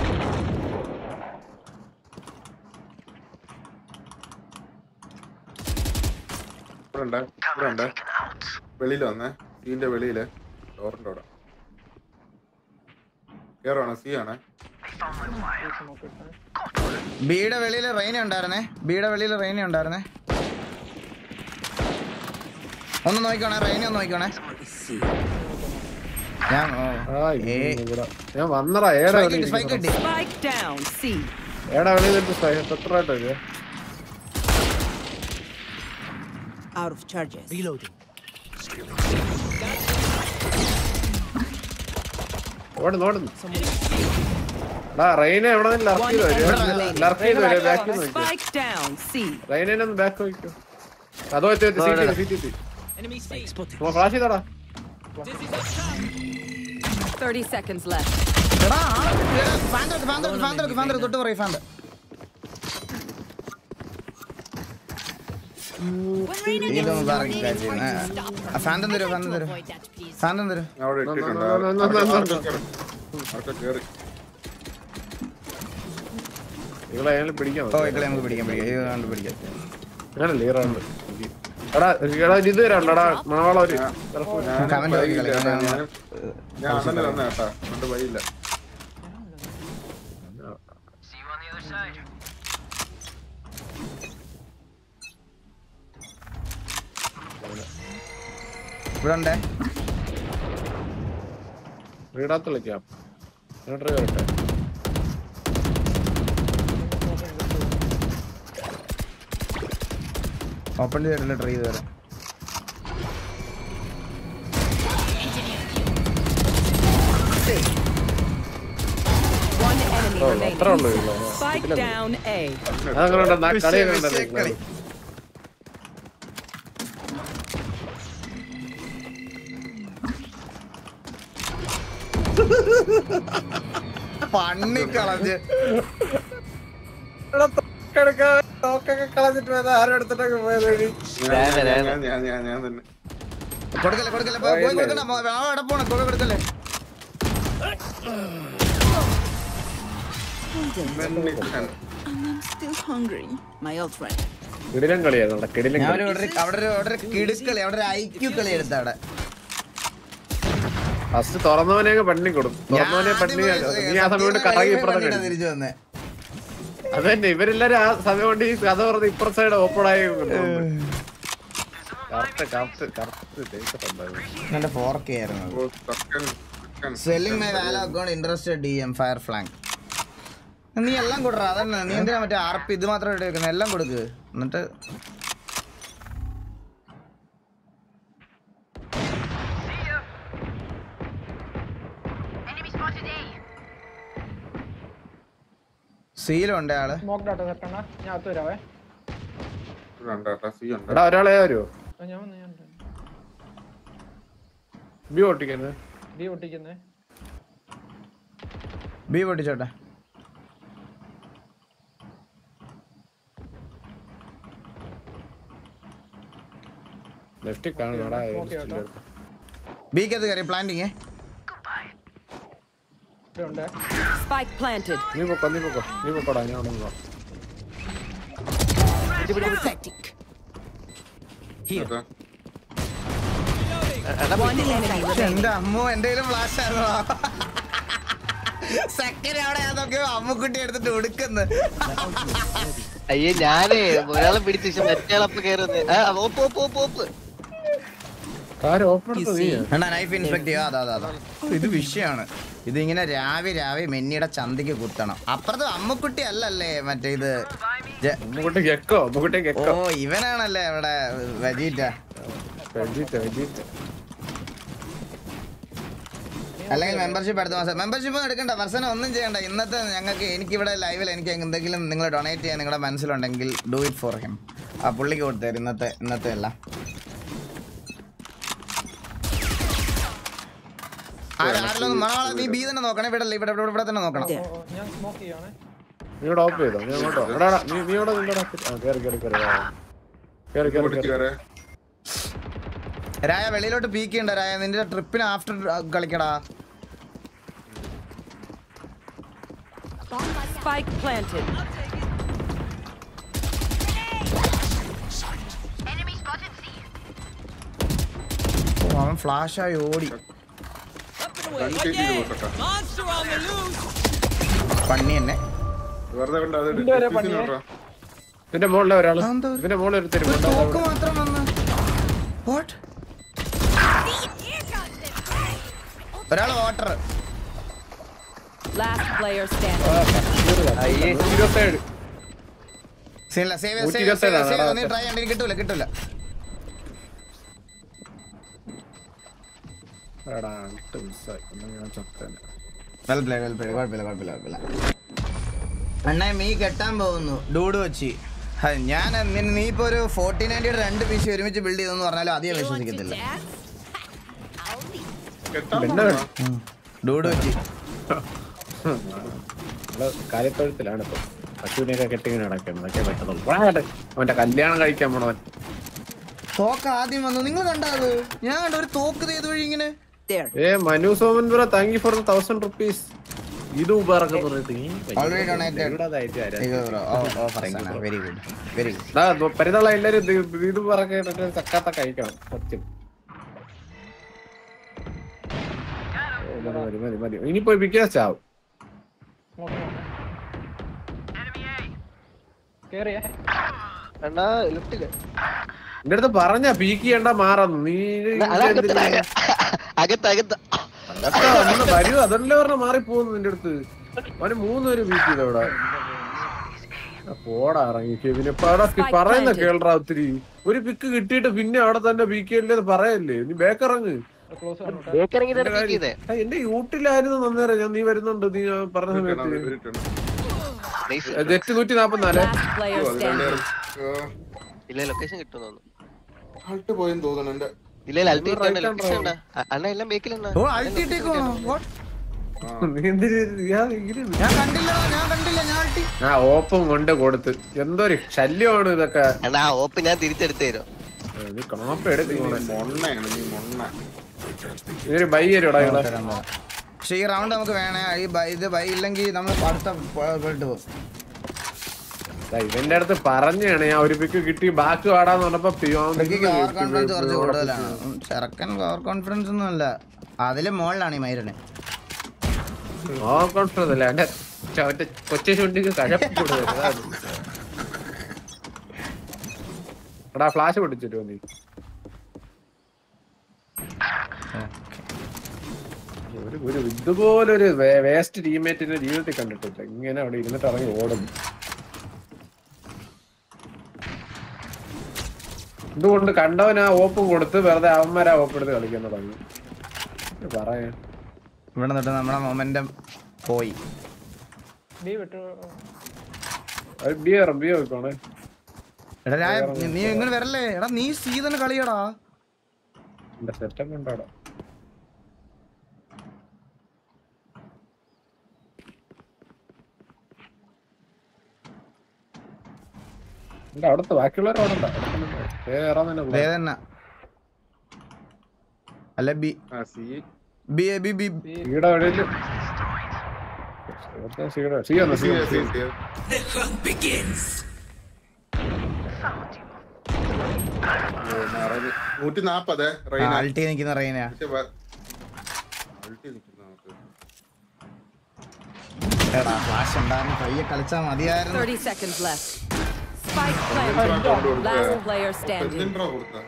S18: ഇവിടെ ഉണ്ട് ഇവിടെ ഉണ്ട് വെളിയിൽ വന്നേ സീന്റെ വെളിയില് ഡോറിന്റെ അവിടെ കേറുവാണോ സി ആണേ
S2: ബിയുടെ വെളിയിൽ റെയിന ഉണ്ടായിരുന്നേ ബിയുടെ വെളിയിൽ റെയിന ഉണ്ടായിരുന്നേ ഒന്ന് നോക്കിക്കോണേ റെയിന ഒന്ന് നോക്കിക്കോണേ ഞാൻ ഓ, ഏ,
S23: ഞാൻ വന്നടാ ഏടാ
S2: spike
S23: വെളിയിൽ
S2: കിട്ടി, spike കിട്ടി.
S5: Spike down. C.
S23: ഏടാ വെളിയിൽ separate
S5: Out of charges. Reloading.
S23: ഓടുന്നു ഓടുന്നു എടാ റെയിനെ എവിടെ നിന്ന് ലർക്ക് ചെയ്ത് വരും ലർക്ക് ചെയ്ത് വരും ബാക്കിൽ നിന്ന് നോക്കിയോ
S5: Spike down. C.
S23: റെയിനെ ഒന്ന് ബാക്ക് നോക്കിയോ അതോ എത്തി എത്തി സീറ്റ് സീറ്റ് എത്തി ഫ്ലാഷ് ചെയ്തോടാ
S5: 30 seconds left.
S2: എടാ ഫാൻ ഫാൻ ഫാൻ ഫാൻ തൊട്ട് പറയും ഫാൻ ഇതൊന്ന് പറഞ്ഞു കാര്യം ഫാൻറ്റം തരൂ ഫാൻറ്റം തരൂ ഫാൻറ്റം തരൂ
S18: അവിടെ ഇട്ടിട്ടുണ്ട് ആർക്കെ കേറി. ആർക്കെ കേറി
S23: നിങ്ങളെ അയാൾ പിടിക്കാൻ
S2: ഓ ഇക്കളെ നമുക്ക് പിടിക്കാം പിടിക്കാം ഇത് കണ്ട് പിടിക്കാം
S23: അങ്ങനല്ലേ ഈ റൗണ്ട് എടാ എടാ ഇത് തരാണ്ടടാ മണവാള ഒരു
S18: ഞാനും
S2: കമന്റ്
S18: വഴിയില്ല
S2: നോക്കി
S18: കേട്ടോ.
S2: കളിക്കാം.
S18: ഞാനും ഞാൻ അണ്ണനെ തന്നെ കേട്ടാ അതുകൊണ്ട് വഴിയില്ല
S2: ഇവിടെ ഉണ്ടേ
S23: വീടാത്ത വിളിക്കാം എന്നിട്ട് കയറട്ടെ
S2: ഓപ്പൺ ചെയ്തിട്ടില്ല ട്രൈ ചെയ്ത് വരാം
S5: One enemy
S23: Oh,
S5: remaining.
S23: അത്രേ ഉള്ളൂ ഇല്ലോ.
S5: Spike down A.
S23: അതങ്ങനെ ഉണ്ടെന്നാ കളി
S2: വിഷയം,
S23: കണ്ടല്ലേ
S2: വിഷയം കളി. പണ്ണിക്കളഞ്ഞ്
S23: കളഞ്ഞിട്ട് പോയത് ആരും എടുത്തിട്ടൊക്കെ പോയത് വഴി
S18: ഞാൻ ഞാൻ ഞാൻ ഞാൻ ഞാൻ ഞാൻ തന്നെ
S2: കൊടുക്കല്ലേ കൊടുക്കല്ലേ പോയി പോയി കൊടുക്കണ്ട മോ- ആ എവിടെ പോണ കൊടു കൊടുക്കല്ലേ
S12: I'm still hungry, my old friend.
S23: കിടിലൻ കളിയായിരുന്നു അവിടെ കിടിലൻ
S2: ഞാൻ
S23: കളി
S2: ഒരു- അവിടെ ഒരു- അവിടെ ഒരു അവിടെ ഒരു കിടുക്കളി അവിടെ ഒരു ഐക്യു കളി എടുത്ത അവിടെ
S23: ഫസ്റ്റ് തുറന്നവനെ അങ്ങ് പണ്ണി കൊടുക്കും തുറന്നവനെ പണ്ണി നീ ആ സമയം കൊണ്ട് കറങ്ങി ഇപ്പുറത്തെ കഴിഞ്ഞു
S2: തിരിച്ചു വന്നേ
S23: അത് തന്നെ ഇവരെല്ലാരും ആ സമയം കൊണ്ട് ഈ കഥ പറഞ്ഞ് ഇപ്പുറ സൈഡ് ഓപ്പൺ ആയി കറക്റ്റ് കറക്റ്റ് കറക്റ്റ് ജയിച്ചിട്ടുണ്ടായിരുന്നു
S2: എന്റെ ഫോർ കെ ആയിരുന്നു selling my Valo account interested D M fire flank നീ എല്ലാം കൊടുറാ അതന്നെ നീ എന്തിനാ മറ്റേ ആർ പി ഇത് മാത്രം ഇട്ട് വെക്കുന്നത് എല്ലാം കൊടുക്ക് എന്നിട്ട് സീലുണ്ട് ആള്
S14: സ്മോക്ക് ഡാറ്റ സെറ്റണ്ട ഞാൻ അകത്ത് വരാവേ
S18: ഉണ്ട് കേട്ടോ സി ഉണ്ട്
S23: എടാ ഒരാളെ വരുമോ
S14: ആ, ഞാൻ വന്നു ഞാൻ വന്നു.
S23: ബി ഓട്ടിക്കുന്നത്
S14: ഡി ഒട്ടിക്കുന്നേ
S2: ബി പൊട്ടിച്ചോട്ടെ
S23: ലെഫ്റ്റ് കാണുന്നടാ
S2: ബിക്കകത്ത് കയറി പ്ലാന്റിങ്
S14: ഉണ്ട്
S5: Spike planted.
S23: നീ പൊക്കോ നീ പൊക്കോ നീ പൊക്കോടാ ഞാൻ അവിടെ നിന്നോ
S5: Pathetic.
S18: അതാ.
S5: One enemy
S2: പക്ഷെ
S5: remaining.
S2: എന്റെ അമ്മ എന്റെ കയ്യിലും ഫ്ലാഷ് ആയിരുന്നു സെക്കൻഡ് അവിടെ അതൊക്കെ അമ്മുക്കുട്ടി എടുത്തിട്ട് ഉടുക്കുന്നു
S9: അയ്യേ ഞാനേ ഒരാളെ പിടിച്ചു പക്ഷെ മറ്റേയാളപ്പ് കയറുന്നത് ഓപ്പ് ഓപ്പ് ഓപ്പ് ഓപ്പ്
S23: കാര്യം ഓപ്പൺ എടുത്തോ നീ
S2: എന്നാ നൈഫ് ഇൻസ്പെക്ട് ചെയ്യുക അതാ അതാ അതാ ഇത് വിഷയമാണ് ഇതിങ്ങനെ രാവി രാവി മെന്നിയുടെ ചന്തിക്ക് കുത്തണം അപ്പുറത്ത് അമ്മുക്കുട്ടി അല്ലല്ലേ മറ്റേ ഇത് ജ-
S23: അമ്മുകുട്ടി ഗെക്കോ അമ്മുകുട്ടി
S2: ഓ
S23: ഗെക്കോ
S2: ഇവനാണല്ലേ ഇവിടെ വജീറ്റ
S23: വെജീറ്റ് വെജീറ്റ്
S2: അല്ലെങ്കിൽ മെമ്പർഷിപ്പ് അടുത്ത മാസം മെമ്പർഷിപ്പ് ഒന്നും എടുക്കണ്ട വർഷന ഒന്നും ചെയ്യണ്ട ഇന്നത്തെ ഞങ്ങൾക്ക് എനിക്കിവിടെ ലൈവിൽ എനിക്ക് എന്തെങ്കിലും നിങ്ങൾ ഡൊണേറ്റ് ചെയ്യാൻ നിങ്ങളുടെ മനസ്സിലുണ്ടെങ്കിൽ ഡു ഇറ്റ് ഫോർ ഹിം ആ പുള്ളിക്ക് കൊടുത്തേരും ഇന്നത്തെ ഇന്നത്തെ എല്ലാം ആരെങ്കിലും മണവാള നീ ബി തന്നെ നോക്കണേ ഇവിടെ ഇവിടെ ഇവിടെ ഇവിടെ തന്നെ നോക്കണം
S14: ഞാൻ സ്മോക്ക് ചെയ്യുവാണേ
S23: നീ ഇവിടെ ഓപ്പ് ചെയ്തോ ഞാൻ അങ്ങോട്ടോ എടാ എടാ, നീ നീ ഇവിടെ നിന്നോടാ ആ കേറി കേറി കേറി വാ. കേറി കേറി
S18: പിടിച്ച്
S23: കേറി
S18: കയറ്.
S2: രായ വെളിയിലോട്ട് പീക്ക് ചെയ്യണ്ട രായ നിന്റെ ട്രിപ്പിന് ആഫ്റ്റർ കളിക്കടാ
S5: Spike planted.
S2: ഓ, അവൻ ഫ്ലാഷായി ഓടി
S18: രണ്ട് സീറ്റ് ചെയ്ത് കൊടുക്കട്ടെ.
S2: പണ്ണി തന്നെ
S18: വെറുതെ കൊണ്ട് അത്
S14: ഇതുവരെ
S18: defuse
S14: പണിയേ.
S18: നോക്കാം.
S23: ഇതിന്റെ മുകളിലെ ഒരാള് ഇതിന്റെ മുകളിൽ ഒരു തെരുവ്
S2: തോക്ക് മാത്രം വന്ന് വാട്ട് ഒരാള് വാട്ടർ
S5: Last player standing.
S23: ഇരുപത്തേഴ്
S2: സീനില്ല സേവ്
S23: നൂറ്റി
S2: സേവ്
S23: ഇരുപത്തേഴാണ്
S2: സേവ്
S23: അതാ.
S2: നീ ട്രൈ ചെയ്യണ്ട കിട്ടൂല കിട്ടൂല
S23: എടാ ഇട്ട് മിസ്സായി എന്നാ ഞാൻ ചത്തേനെ
S2: വെൽ പ്ലേ വെൽ പ്ലേ കുഴപ്പമില്ല കുഴപ്പമില്ല കുഴപ്പമില്ല അണ്ണാ മീ കെട്ടാൻ പോകുന്നു ഡൂഡ് വെച്ച് ഹ, ഞാൻ നിന്നെ- നീ ഇപ്പൊ ഒരു ഫോർട്ടി നയൻറ്റിയുടെ രണ്ട് പീസ് ഒരുമിച്ച് ബിൽഡ് ചെയ്തെന്ന് പറഞ്ഞാലും അധികം വിശ്വസിക്കത്തില്ല
S18: കെട്ടാൻ
S23: പിന്നെ
S18: പോണോ?
S2: ഡൂഡ് വെച്ച്
S23: നമ്മള് കാര്യത്തൊഴുത്തിലാണ് ഇപ്പൊ പശുവിനെയൊക്കെ കെട്ടിങ്ങനെ നടക്കുന്നത് അതൊക്കെ പറ്റത്തുള്ളൂ പോടാ അങ്ങോട്ട്. അവന്റെ കല്യാണം കഴിക്കാൻ പോണവൻ
S2: തോക്ക് ആദ്യം വന്നു നിങ്ങൾ കണ്ടോ അത് ഞാൻ കണ്ട ഒരു തോക്ക് ചെയ്ത് വഴി ഇങ്ങനെ
S23: ഏ Manu Soman bro thank you for thousand rupees ഇത് ഉബാറൊക്കെ പറഞ്ഞിട്ട് ഈ പയ്യൻ
S2: Already donated.
S23: എവിടാതായിട്ട് ആരാ?
S2: ഇത് bro. ഓ, ഓ, Farsana. Very good. Very good.
S23: ദാ, ദോ, പരിതുള്ള എല്ലാരും ഇത് ഇത് പറക്കെ ചക്കാത്ത കഴിക്കണം സത്യം ഓ, മതി മതി മതി മതി ഇനിയിപ്പോ വിക്കാസ് ചാവും
S14: കേറിയേ
S9: അണ്ണാ ലിഫ്റ്റില്
S23: എന്റെ അടുത്ത് പറഞ്ഞ പീക്ക് ചെയ്യണ്ട മാറന്നു നീ
S9: അകത്ത് അകത്ത്
S23: അതൊക്കെ വന്ന് വരൂ അതല്ലേ പറഞ്ഞ മാറിപ്പോകുന്നു നിന്റെ അടുത്ത് അവന് മൂന്ന് പേര് പീക്ക് ചെയ്ത ഇവിടെ ആ, പോടാ ഇറങ്ങിക്ക് പിന്നെ ഇപ്പൊ അവിടെ പി- പറയുന്ന കേൾറാ ഒത്തിരി ഒരു പിക്ക് കിട്ടിയിട്ട് പിന്നെ അവിടെ തന്നെ പീക്ക് ചെയ്യല്ലേ പറയല്ലേ നീ ബേക്കിറങ്ങ്
S9: ബേക്കിറങ്ങിയതാണ് pick ചെയ്തേ.
S23: എന്റെ യൂട്ടിലായിരുന്നു നന്നേരം ഞാൻ നീ വരുന്നുണ്ട് നീ ആ പറഞ്ഞ സമയത്ത്
S9: Nice.
S23: ജെറ്റ് നൂറ്റി നാപ്പത്തിനാല്
S9: ഇല്ല ലൊക്കേഷൻ കിട്ടും തോന്നുന്നു
S18: ആൾട്ട് പോയെന്ന് തോന്നുന്നു എന്റെ
S9: ഇല്ല ഇല്ല അൾട്ടി ഇട്ടുണ്ട് ലൊക്കേഷൻ ഉണ്ട് അണ്ണ എല്ലാം ബേക്കിലുണ്ട്
S2: ഓ അൾട്ടി ഇട്ടേക്കുവാണോ? What?
S23: നീ എന്തിന് ഇയാൾ ഇങ്ങനെ
S2: ഞാൻ കണ്ടില്ല ഞാൻ കണ്ടില്ല ഞാൻ അൾട്ടി
S23: ആ ഓപ്പം കൊണ്ട് കൊടുത്ത് എന്തൊരു ശല്യമാണ് ഇതൊക്കെ
S9: അണ്ണാ ആ ഓപ്പ് ഞാൻ തിരിച്ചെടുത്ത് തരും
S23: നീ കാപ്പ എടുത്ത്
S18: മൊണ്ണയാണ് നീ മൊണ്ണ
S23: ഇതൊരു ബൈ തരുടാ ഇവിടെ
S2: പക്ഷെ ഈ റൗണ്ട് നമുക്ക് വേണേ ഈ ബൈ ഇത് ബൈ ഇല്ലെങ്കിൽ നമ്മൾ അടുത്ത പോയിട്ട് പോകും
S23: ദാ ഇവന്റെ അടുത്ത് പറഞ്ഞാണ് ഞാൻ ഒരു പിക്ക് കിട്ടി ബാക്കി പാടാന്ന് പറഞ്ഞപ്പോ പിയോൺ
S2: ഓവർ കോൺഫിഡൻസ് കുറച്ച് കൂടുതലാണ് ഉം, ചെറുക്കൻ ഓവർ കോൺഫിഡൻസ് ഒന്നും അല്ല അതില് മുകളിലാണ് ഈ മൈരന്
S23: ഓ കോൺഫിഡൻസ് അല്ല എന്റെ ചവറ്റ കൊച്ചു ചുണ്ടിക്ക് കഴപ്പ് കൂടുതൽ അതാണ്. എടാ ഫ്ലാഷ് പൊട്ടിച്ചിട്ടോ നീ ഒരു ഒരു ഇതുപോലൊരു വേസ്റ്റ് ടീമേറ്റിന്റെ ജീവിതത്തിൽ കണ്ടിട്ടില്ല ഇങ്ങനെ അവിടെ ഇരുന്നിട്ട് ഇറങ്ങി ഓടുന്നു എന്തുകൊണ്ട് കണ്ടവൻ ആ ഓപ്പും കൊടുത്ത് വെറുതെ അവന്മാരെ ആ ഓപ്പ് എടുത്ത് കളിക്കാൻ തുടങ്ങി ഇത് പറയാ
S2: ഇവിടെ തൊട്ട് നമ്മുടെ മൊമെന്റം പോയി
S14: ബി വിട്ടു
S23: ബിയർ ബിയർ വെക്കോണേ
S2: എടാ രായ, നീ- നീ ഇങ്ങനെ വരല്ലേ എടാ നീ സീതന കളിയടാ
S23: എന്റെ സെറ്റപ്പ് ഉണ്ടോടാ എന്റെ അവിടുത്തെ ബാക്കിയുള്ളവർ അവിടെ ഉണ്ടോ കയറാൻ തന്നെ
S2: ദേ തന്നെ അല്ല B B A B B
S23: സീയുടെ എവിടെയെങ്കിലും സീയുടെ സീ വന്നു സീ വന്നു, സീ വന്നു.
S1: The hunt begins.
S18: നൂറ്റി നാപ്പത് റെയിന
S2: അൾട്ടി നിൽക്കുന്ന റെയിനാ
S18: പക്ഷെ വ- അൾട്ടി നിൽക്കുന്ന ആൾക്ക്.
S2: എടാ ഫ്ലാഷ് ഉണ്ടായിരുന്നു പയ്യെ കളിച്ചാ മതിയായിരുന്നു
S5: 30 seconds left. Spike
S18: എന്തിനാ
S5: planted.
S18: കൊണ്ട് കൊടുത്തേ?
S5: Last player standing.
S18: എന്തിനാ കൊടുത്തേ?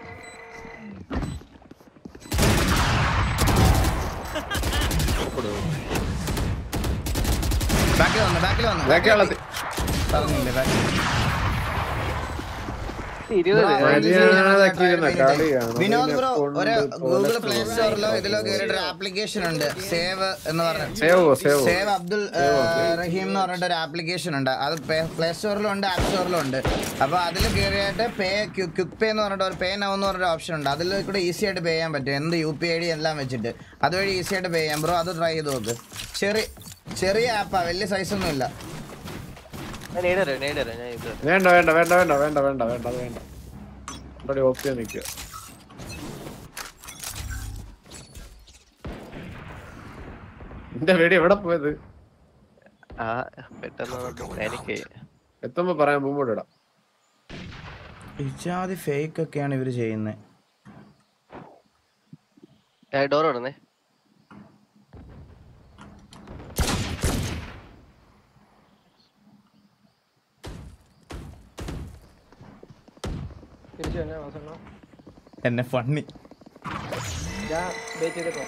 S2: ബാക്കിൽ വന്നു ബാക്കിൽ വന്നു
S23: ബാക്കി ആളെ
S2: പറഞ്ഞില്ലേ ബാക്കിൽ
S23: മര്യാദക്കിരുന്ന കളിയാണ്
S2: വിനോദ് ബ്രോ ഒരു ഗൂഗിൾ പ്ലേ സ്റ്റോറിലോ ഇതിലോ കയറിയിട്ട് ഒരു ആപ്ലിക്കേഷൻ ഉണ്ട് സേവ് എന്ന് പറഞ്ഞ
S23: സേവ്, സേവ്.
S2: സേവ് അബ്ദുൽ ഏഹ്, റഹീം എന്ന് പറഞ്ഞിട്ട് ഒരു ആപ്ലിക്കേഷൻ ഉണ്ട് അത് പ്ലേ സ്റ്റോറിലും ഉണ്ട് ആപ്പ് സ്റ്റോറിലും ഉണ്ട് അപ്പൊ അതിൽ കയറിയിട്ട് പേ ക്വിക്ക് പേ എന്ന് പറഞ്ഞിട്ട് ഒരു പേ നൗ എന്ന് പറഞ്ഞൊരു ഓപ്ഷൻ ഉണ്ട് അതിൽ കൂടെ ഈസി ആയിട്ട് പേ ചെയ്യാൻ പറ്റും എന്ത് യു പി ഐ ഡി എല്ലാം വെച്ചിട്ട് അതുവഴി ഈസി ആയിട്ട് പേ ചെയ്യാം ബ്രോ അത് ട്രൈ ചെയ്ത് നോക്ക് ചെറിയ ചെറിയ ആപ്പാ വലിയ സൈസ് ഒന്നും ഇല്ല
S9: ഞാൻ നേടര നേടര ഞാൻ ഇത്
S23: വേണ്ട വേണ്ട വേണ്ട വേണ്ട വേണ്ട വേണ്ട വേണ്ട അത് വേണ്ട ഇവിടെ ഓപ്ഷൻ നിൽക്കുക എന്റെ വെടി എവിടെ പോയത്
S9: ആ പെട്ടെന്ന് എനിക്ക്
S23: എത്തുമ്പോ പറയാൻ മുമ്പോട്ട് ഇടാം
S2: ഇജാതി ഫേക്ക് ഒക്കെയാണ് ഇവര് ചെയ്യുന്നത്
S9: ഡോർ ഇടണേ
S14: തിരിച്ചു തന്നെ വാസണ്ണ
S2: എന്നെ ഫണ്ണി
S14: ഞാൻ വെയിറ്റ് ചെയ്തിട്ടോ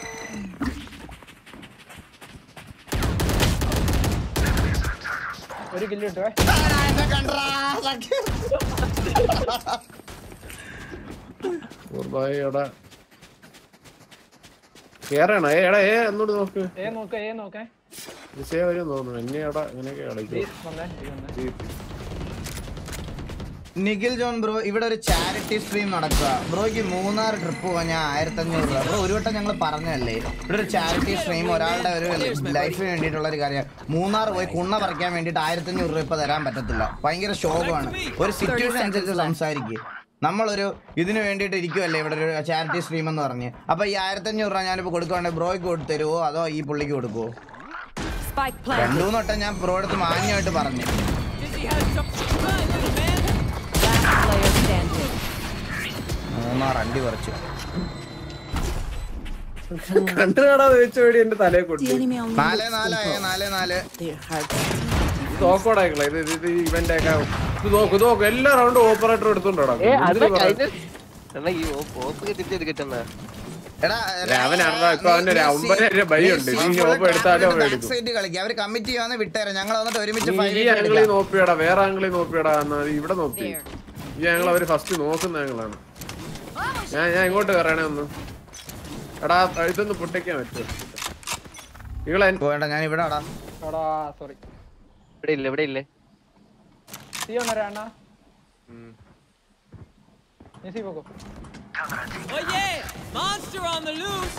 S14: ഒരു കില്ല് കിട്ടുവേ
S23: എടാ കേറണ ഏ എടാ ഏ എന്നോട് നോക്ക്
S14: ഏ നോക്ക ഏ നോക്കേ
S23: വിഷയം വരും തോന്നുന്നു എന്നെ എടാ ഇങ്ങനെയൊക്കെ കളിക്കും
S14: പ്ലീസ് വന്നേ ഈ വന്നേ
S2: നിഖിൽ ജോൺ ബ്രോ ഇവിടെ ഒരു ചാരിറ്റി സ്ട്രീം നടക്കുക ബ്രോയ്ക്ക് മൂന്നാർ ട്രിപ്പ് പോകാൻ ഞാൻ ആയിരത്തി അഞ്ഞൂറ് രൂപ ബ്രോ ഒരു വട്ടം ഞങ്ങൾ പറഞ്ഞല്ലേ ഇവിടെ ഒരു ചാരിറ്റി സ്ട്രീം ഒരാളുടെ ഒരു ലൈഫിന് വേണ്ടിയിട്ടുള്ള ഒരു കാര്യം മൂന്നാർ പോയി കുണ്ണ പറിക്കാൻ വേണ്ടിയിട്ട് ആയിരത്തി അഞ്ഞൂറ് രൂപ ഇപ്പൊ തരാൻ പറ്റത്തില്ല ഭയങ്കര ശോകമാണ് ഒരു സിറ്റുവേഷൻ അനുസരിച്ച് സംസാരിക്കുക നമ്മളൊരു ഇതിന് വേണ്ടിയിട്ട് ഇരിക്കുമല്ലേ ഇവിടെ ഒരു ചാരിറ്റി സ്ട്രീം എന്ന് പറഞ്ഞ് അപ്പൊ ഈ ആയിരത്തി അഞ്ഞൂറ് രൂപ ഞാനിപ്പോ കൊടുക്കുവാണെങ്കിൽ ബ്രോയ്ക്ക് കൊടുത്തരുവോ അതോ ഈ പുള്ളിക്ക് കൊടുക്കുവോ
S5: Spike
S2: രണ്ടു
S5: planted.
S2: മൂന്ന് വട്ടം ഞാൻ ബ്രോ അടുത്ത് മാന്യമായിട്ട് പറഞ്ഞു
S5: Player standing.
S2: മൂന്നാർ അണ്ടി പറിച്ചു
S23: കണ്ടു കാണാതെ വെച്ച വേടി എന്റെ തലയെ കൊട്ടി
S2: നാല് നാലായ നാല് നാല്
S23: തോക്കോടായിക്കളെ ഇത് ഇത് ഇത് ഇവന്റെ ഒക്കെ ഇത് നോക്ക് ഇത് നോക്ക് എല്ലാ റൗണ്ടും ഓപ്പറേറ്റർ എടുത്തോണ്ടോടാ
S9: ഏ അണ്ണ കഴിഞ്ഞ അണ്ണ ഈ ഓപ്പ് തിരിച്ചെടുക്കട്ടെന്നാ
S2: എടാ
S23: അവൻ അറിയാം ഇപ്പൊ അവന്റെ ഒരു ഒമ്പതിനായിരം ബൈ ഉണ്ട് നീ ഓപ്പ് എടുത്താലും അവൻ എടുക്കും
S2: സൈഡ് കളിക്കുക അവര് കമ്മിറ്റ് ചെയ്യാന്ന് വിട്ടേരാം ഞങ്ങൾ വന്നിട്ട് ഒരുമിച്ച്
S23: നീ
S2: five
S23: ഈ
S2: minute
S23: ആംഗിളിൽ
S2: എടുക്കാം.
S23: നോക്കിയടാ വേറെ ആംഗിളിൽ നോക്കിയടാ എന്നാ ഇവിടെ നോക്കി ഈ ആംഗിൾ അവര് ഫസ്റ്റ് നോക്കുന്ന ആംഗിളാണ് ഞാൻ ഞാൻ ഇങ്ങോട്ട് കയറണേ ഒന്ന് എടാ ഇതൊന്ന് പൊട്ടിക്കാൻ പറ്റുമോ നിങ്ങളെ
S2: വേണ്ട ഞാൻ ഇവിടെ ആടാ
S14: എടാ സോറി
S9: ഇവിടെ ഇല്ല ഇവിടെ ഇല്ലേ
S14: സി ഒന്നര അണ്ണാ നീ സി പോക്കോ
S4: Oh yeah! Monster on the loose!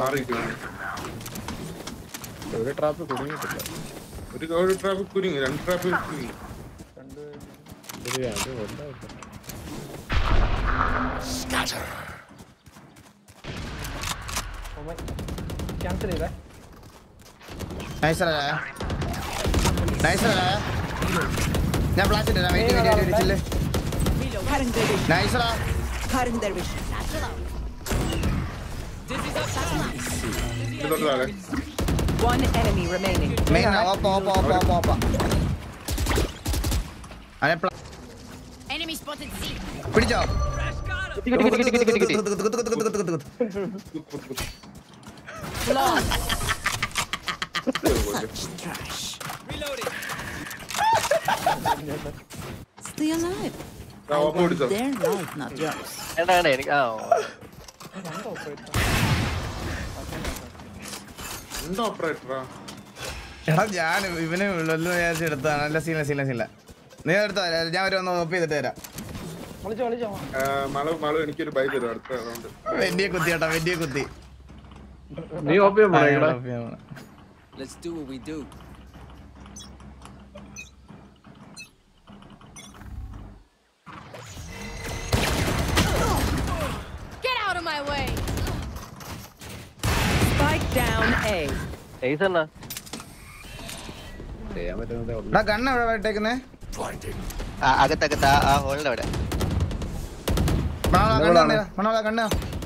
S23: ഒരു ട്രാപ്പ് കുടുങ്ങിയിട്ടില്ല
S18: ഒരു ഒരു ട്രാപ്പ് കുരുങ്ങി രണ്ട് ട്രാപ്പ് കുരുങ്ങി
S23: ഒരു അത് വലുതായിട്ട്.
S14: ക്യാൻസൽ ചെയ്തേ
S2: നൈസറാ നൈസറാ ഞാൻ ഫ്ലാഷ് ഇട്ടാ വെയിറ്റ് വെയിറ്റ് വെയിറ്റ് നൈസറാ
S18: ഇതിലോട്ട് താഴെ
S5: One enemy remaining.
S2: മെയിൻ ഓപ്പ ഓപ്പ ഓപ്പ ഓപ്പ ഓപ്പ അവനെ പ്ല-
S20: Enemy spotted C.
S2: പിടിച്ചോ
S12: Stay alive.
S18: ആ, ഓപ്പ പിടിച്ചോ
S12: Their life, not yours.
S9: വേണ്ട വേണ്ട എനിക്ക് ആ ഓ.
S18: എന്താ ഓപ്പറേറ്ററാ
S2: എടാ ഞാൻ ഇവന് ഉള്ളു വിചാരിച്ച് എടുത്താണ് അല്ല സീല സീല സീല നീ എടുത്തോ ഞാൻ ഒരു ഒന്ന് ഓപ്പ് ചെയ്തിട്ട് തരാം
S14: വിളിച്ചോ വിളിച്ചോ
S18: മളു മളു എനിക്കൊരു ബൈ തരും അടുത്ത റൗണ്ട്
S2: വെന്റിയെ കുത്തി കേട്ടോ വെന്റിയെ കുത്തി
S23: നീ ഓപ്പ് ചെയ്യാൻ പോണേ ഇവിടെ
S4: Let's do what we do.
S20: Get out of my way.
S5: Spike down A.
S9: Ace അണ്ണാ
S23: ചെയ്യാൻ പറ്റുന്നതേ ഉള്ളൂ
S2: എടാ കണ്ണ് എവിടെ ഇട്ടേക്കുന്നേ
S9: ആ, അകത്തകത്ത് ആ- ആ ഹോളിന്റെ അവിടെ
S2: മണോളാ കണ്ണ് തന്നെയാ. മണോളാ കണ്ണ്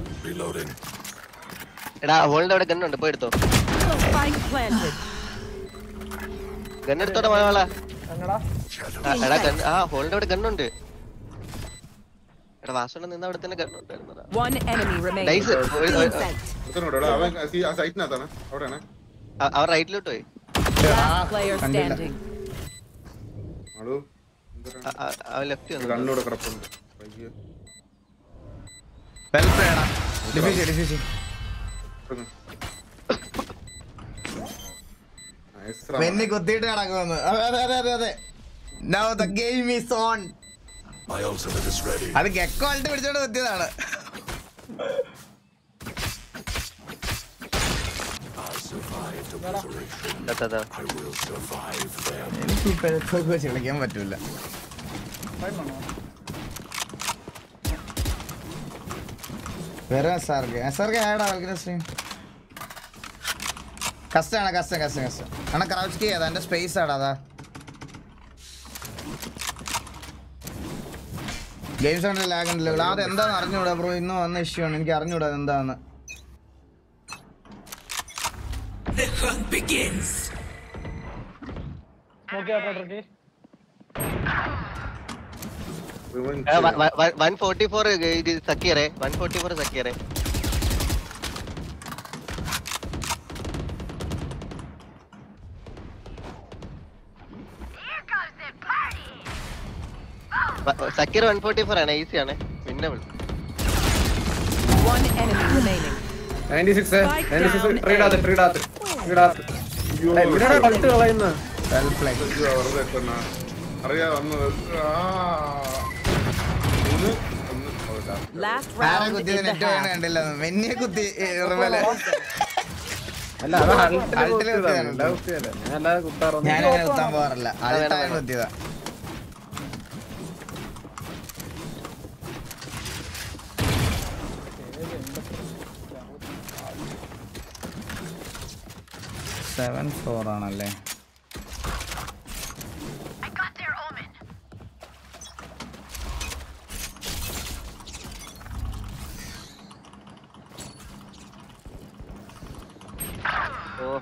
S9: എടാ ഹോളിന്റെ അവിടെ ഗണ്ണുണ്ട് പോയി എടുത്തോ
S5: Spike planted.
S9: ഗണ്ണെടുത്തോടെ മഴവാളാ
S14: എങ്ങടാ
S9: എടാ ഗണ്ണ് ആ ഹോളിന്റെ അവിടെ ഗണ്ണുണ്ട് എടാ വാസുണ്ട് നിന്ന് അവിടെ തന്നെ ഗണ്ണുണ്ടായിരുന്നടാ
S5: One enemy remaining.
S9: നൈസ്
S18: ഒരുത്തനോട് എടാ അവൻ സി- ആ സൈറ്റിനകത്താണ് അവിടെയാണ്
S9: അവൻ റൈറ്റിലോട്ട് പോയി
S5: Last player standing.
S18: മളു
S9: ആ- ആ- അവൻ ലെഫ്റ്റ് വന്നു
S18: കണ്ണൂടെ കിടപ്പുണ്ട് പയ്യെ.
S2: വെൽപ്ലേടാ ഡിഫ്യൂസ് ഡിഫ്യൂസ്
S18: ഇറങ്ങ്. Nice round.
S2: വെന്നി കുത്തിയിട്ട് കിടക്കുമെന്ന് അതെ അതെ അതെ അതെ അതെ now the game is on അത് ഗെക്കോ ആയിട്ട് പിടിച്ചോണ്ട് കുത്തിയതാണ്
S9: അതാ, അതാ.
S2: എനിക്ക് ഈ പിഴക്കൊക്കെ വെച്ച് കളിക്കാൻ പറ്റൂല വേറെ എസ്ആർക്ക് എസ്ആർക്ക് ആടാ കളിക്കുന്ന സ്ട്രീം കസ്റ്റാണ് കസ്റ്റം കസ്റ്റം കസ്റ്റം അണ്ണാ ക്രൗച്ച് ചെയ്യാതാ എന്റെ സ്പേസ് ആടാ അതാ ഗെയിം സൗണ്ടിൽ ലാഗ് ഉണ്ടല്ലോ അത് എന്താന്ന് അറിഞ്ഞൂടാ ബ്രോ ഇന്ന് വന്ന ഇഷ്യൂ ആണ് എനിക്ക് അറിഞ്ഞൂടാ അത് എന്താന്ന്
S1: The hunt begins.
S14: നോക്കിയാ ട്രക്കി
S9: എടാ, വ- വ- വ- 144 ഇത് സക്കിയറേ 144 സക്കിയറേ സക്കീർ വൺ ഫോർട്ടി ഫോർ ആണ് ഈസി ആണ് വിന്നബിൾ
S5: One enemy remaining.
S23: 96 96 ട്രീഡാത്ത് ട്രീഡാത്ത് ട്രീഡാത്ത് ഇവിടെയാണ് കളിച്ച് കളയുന്നത്
S18: ഇത് വെറുതെ ഇട്ടെന്നാ. അറിയാ വന്നത് ആ
S5: Last
S2: ആരെ
S5: round
S2: കുത്തിയത്
S5: in the
S2: നെറ്റ് വേണ
S5: half.
S2: കണ്ടില്ല മെന്നിയെ കുത്തി റിവലെ
S23: അല്ല അത് അൾട്ടില്
S2: അൾട്ടില്
S23: കുത്തിയതാണ്,
S2: കുത്തിയതാണ്.
S23: അല്ലാതെ കുത്തിയതല്ല. ഞാൻ അല്ലാതെ കുത്താറൊന്നും
S2: ഞാൻ അങ്ങനെ കുത്താൻ പോകാറില്ല അൾട്ടായ കുത്തിയതാ സെവൻ ഫോർ ആണല്ലേ
S9: ഓ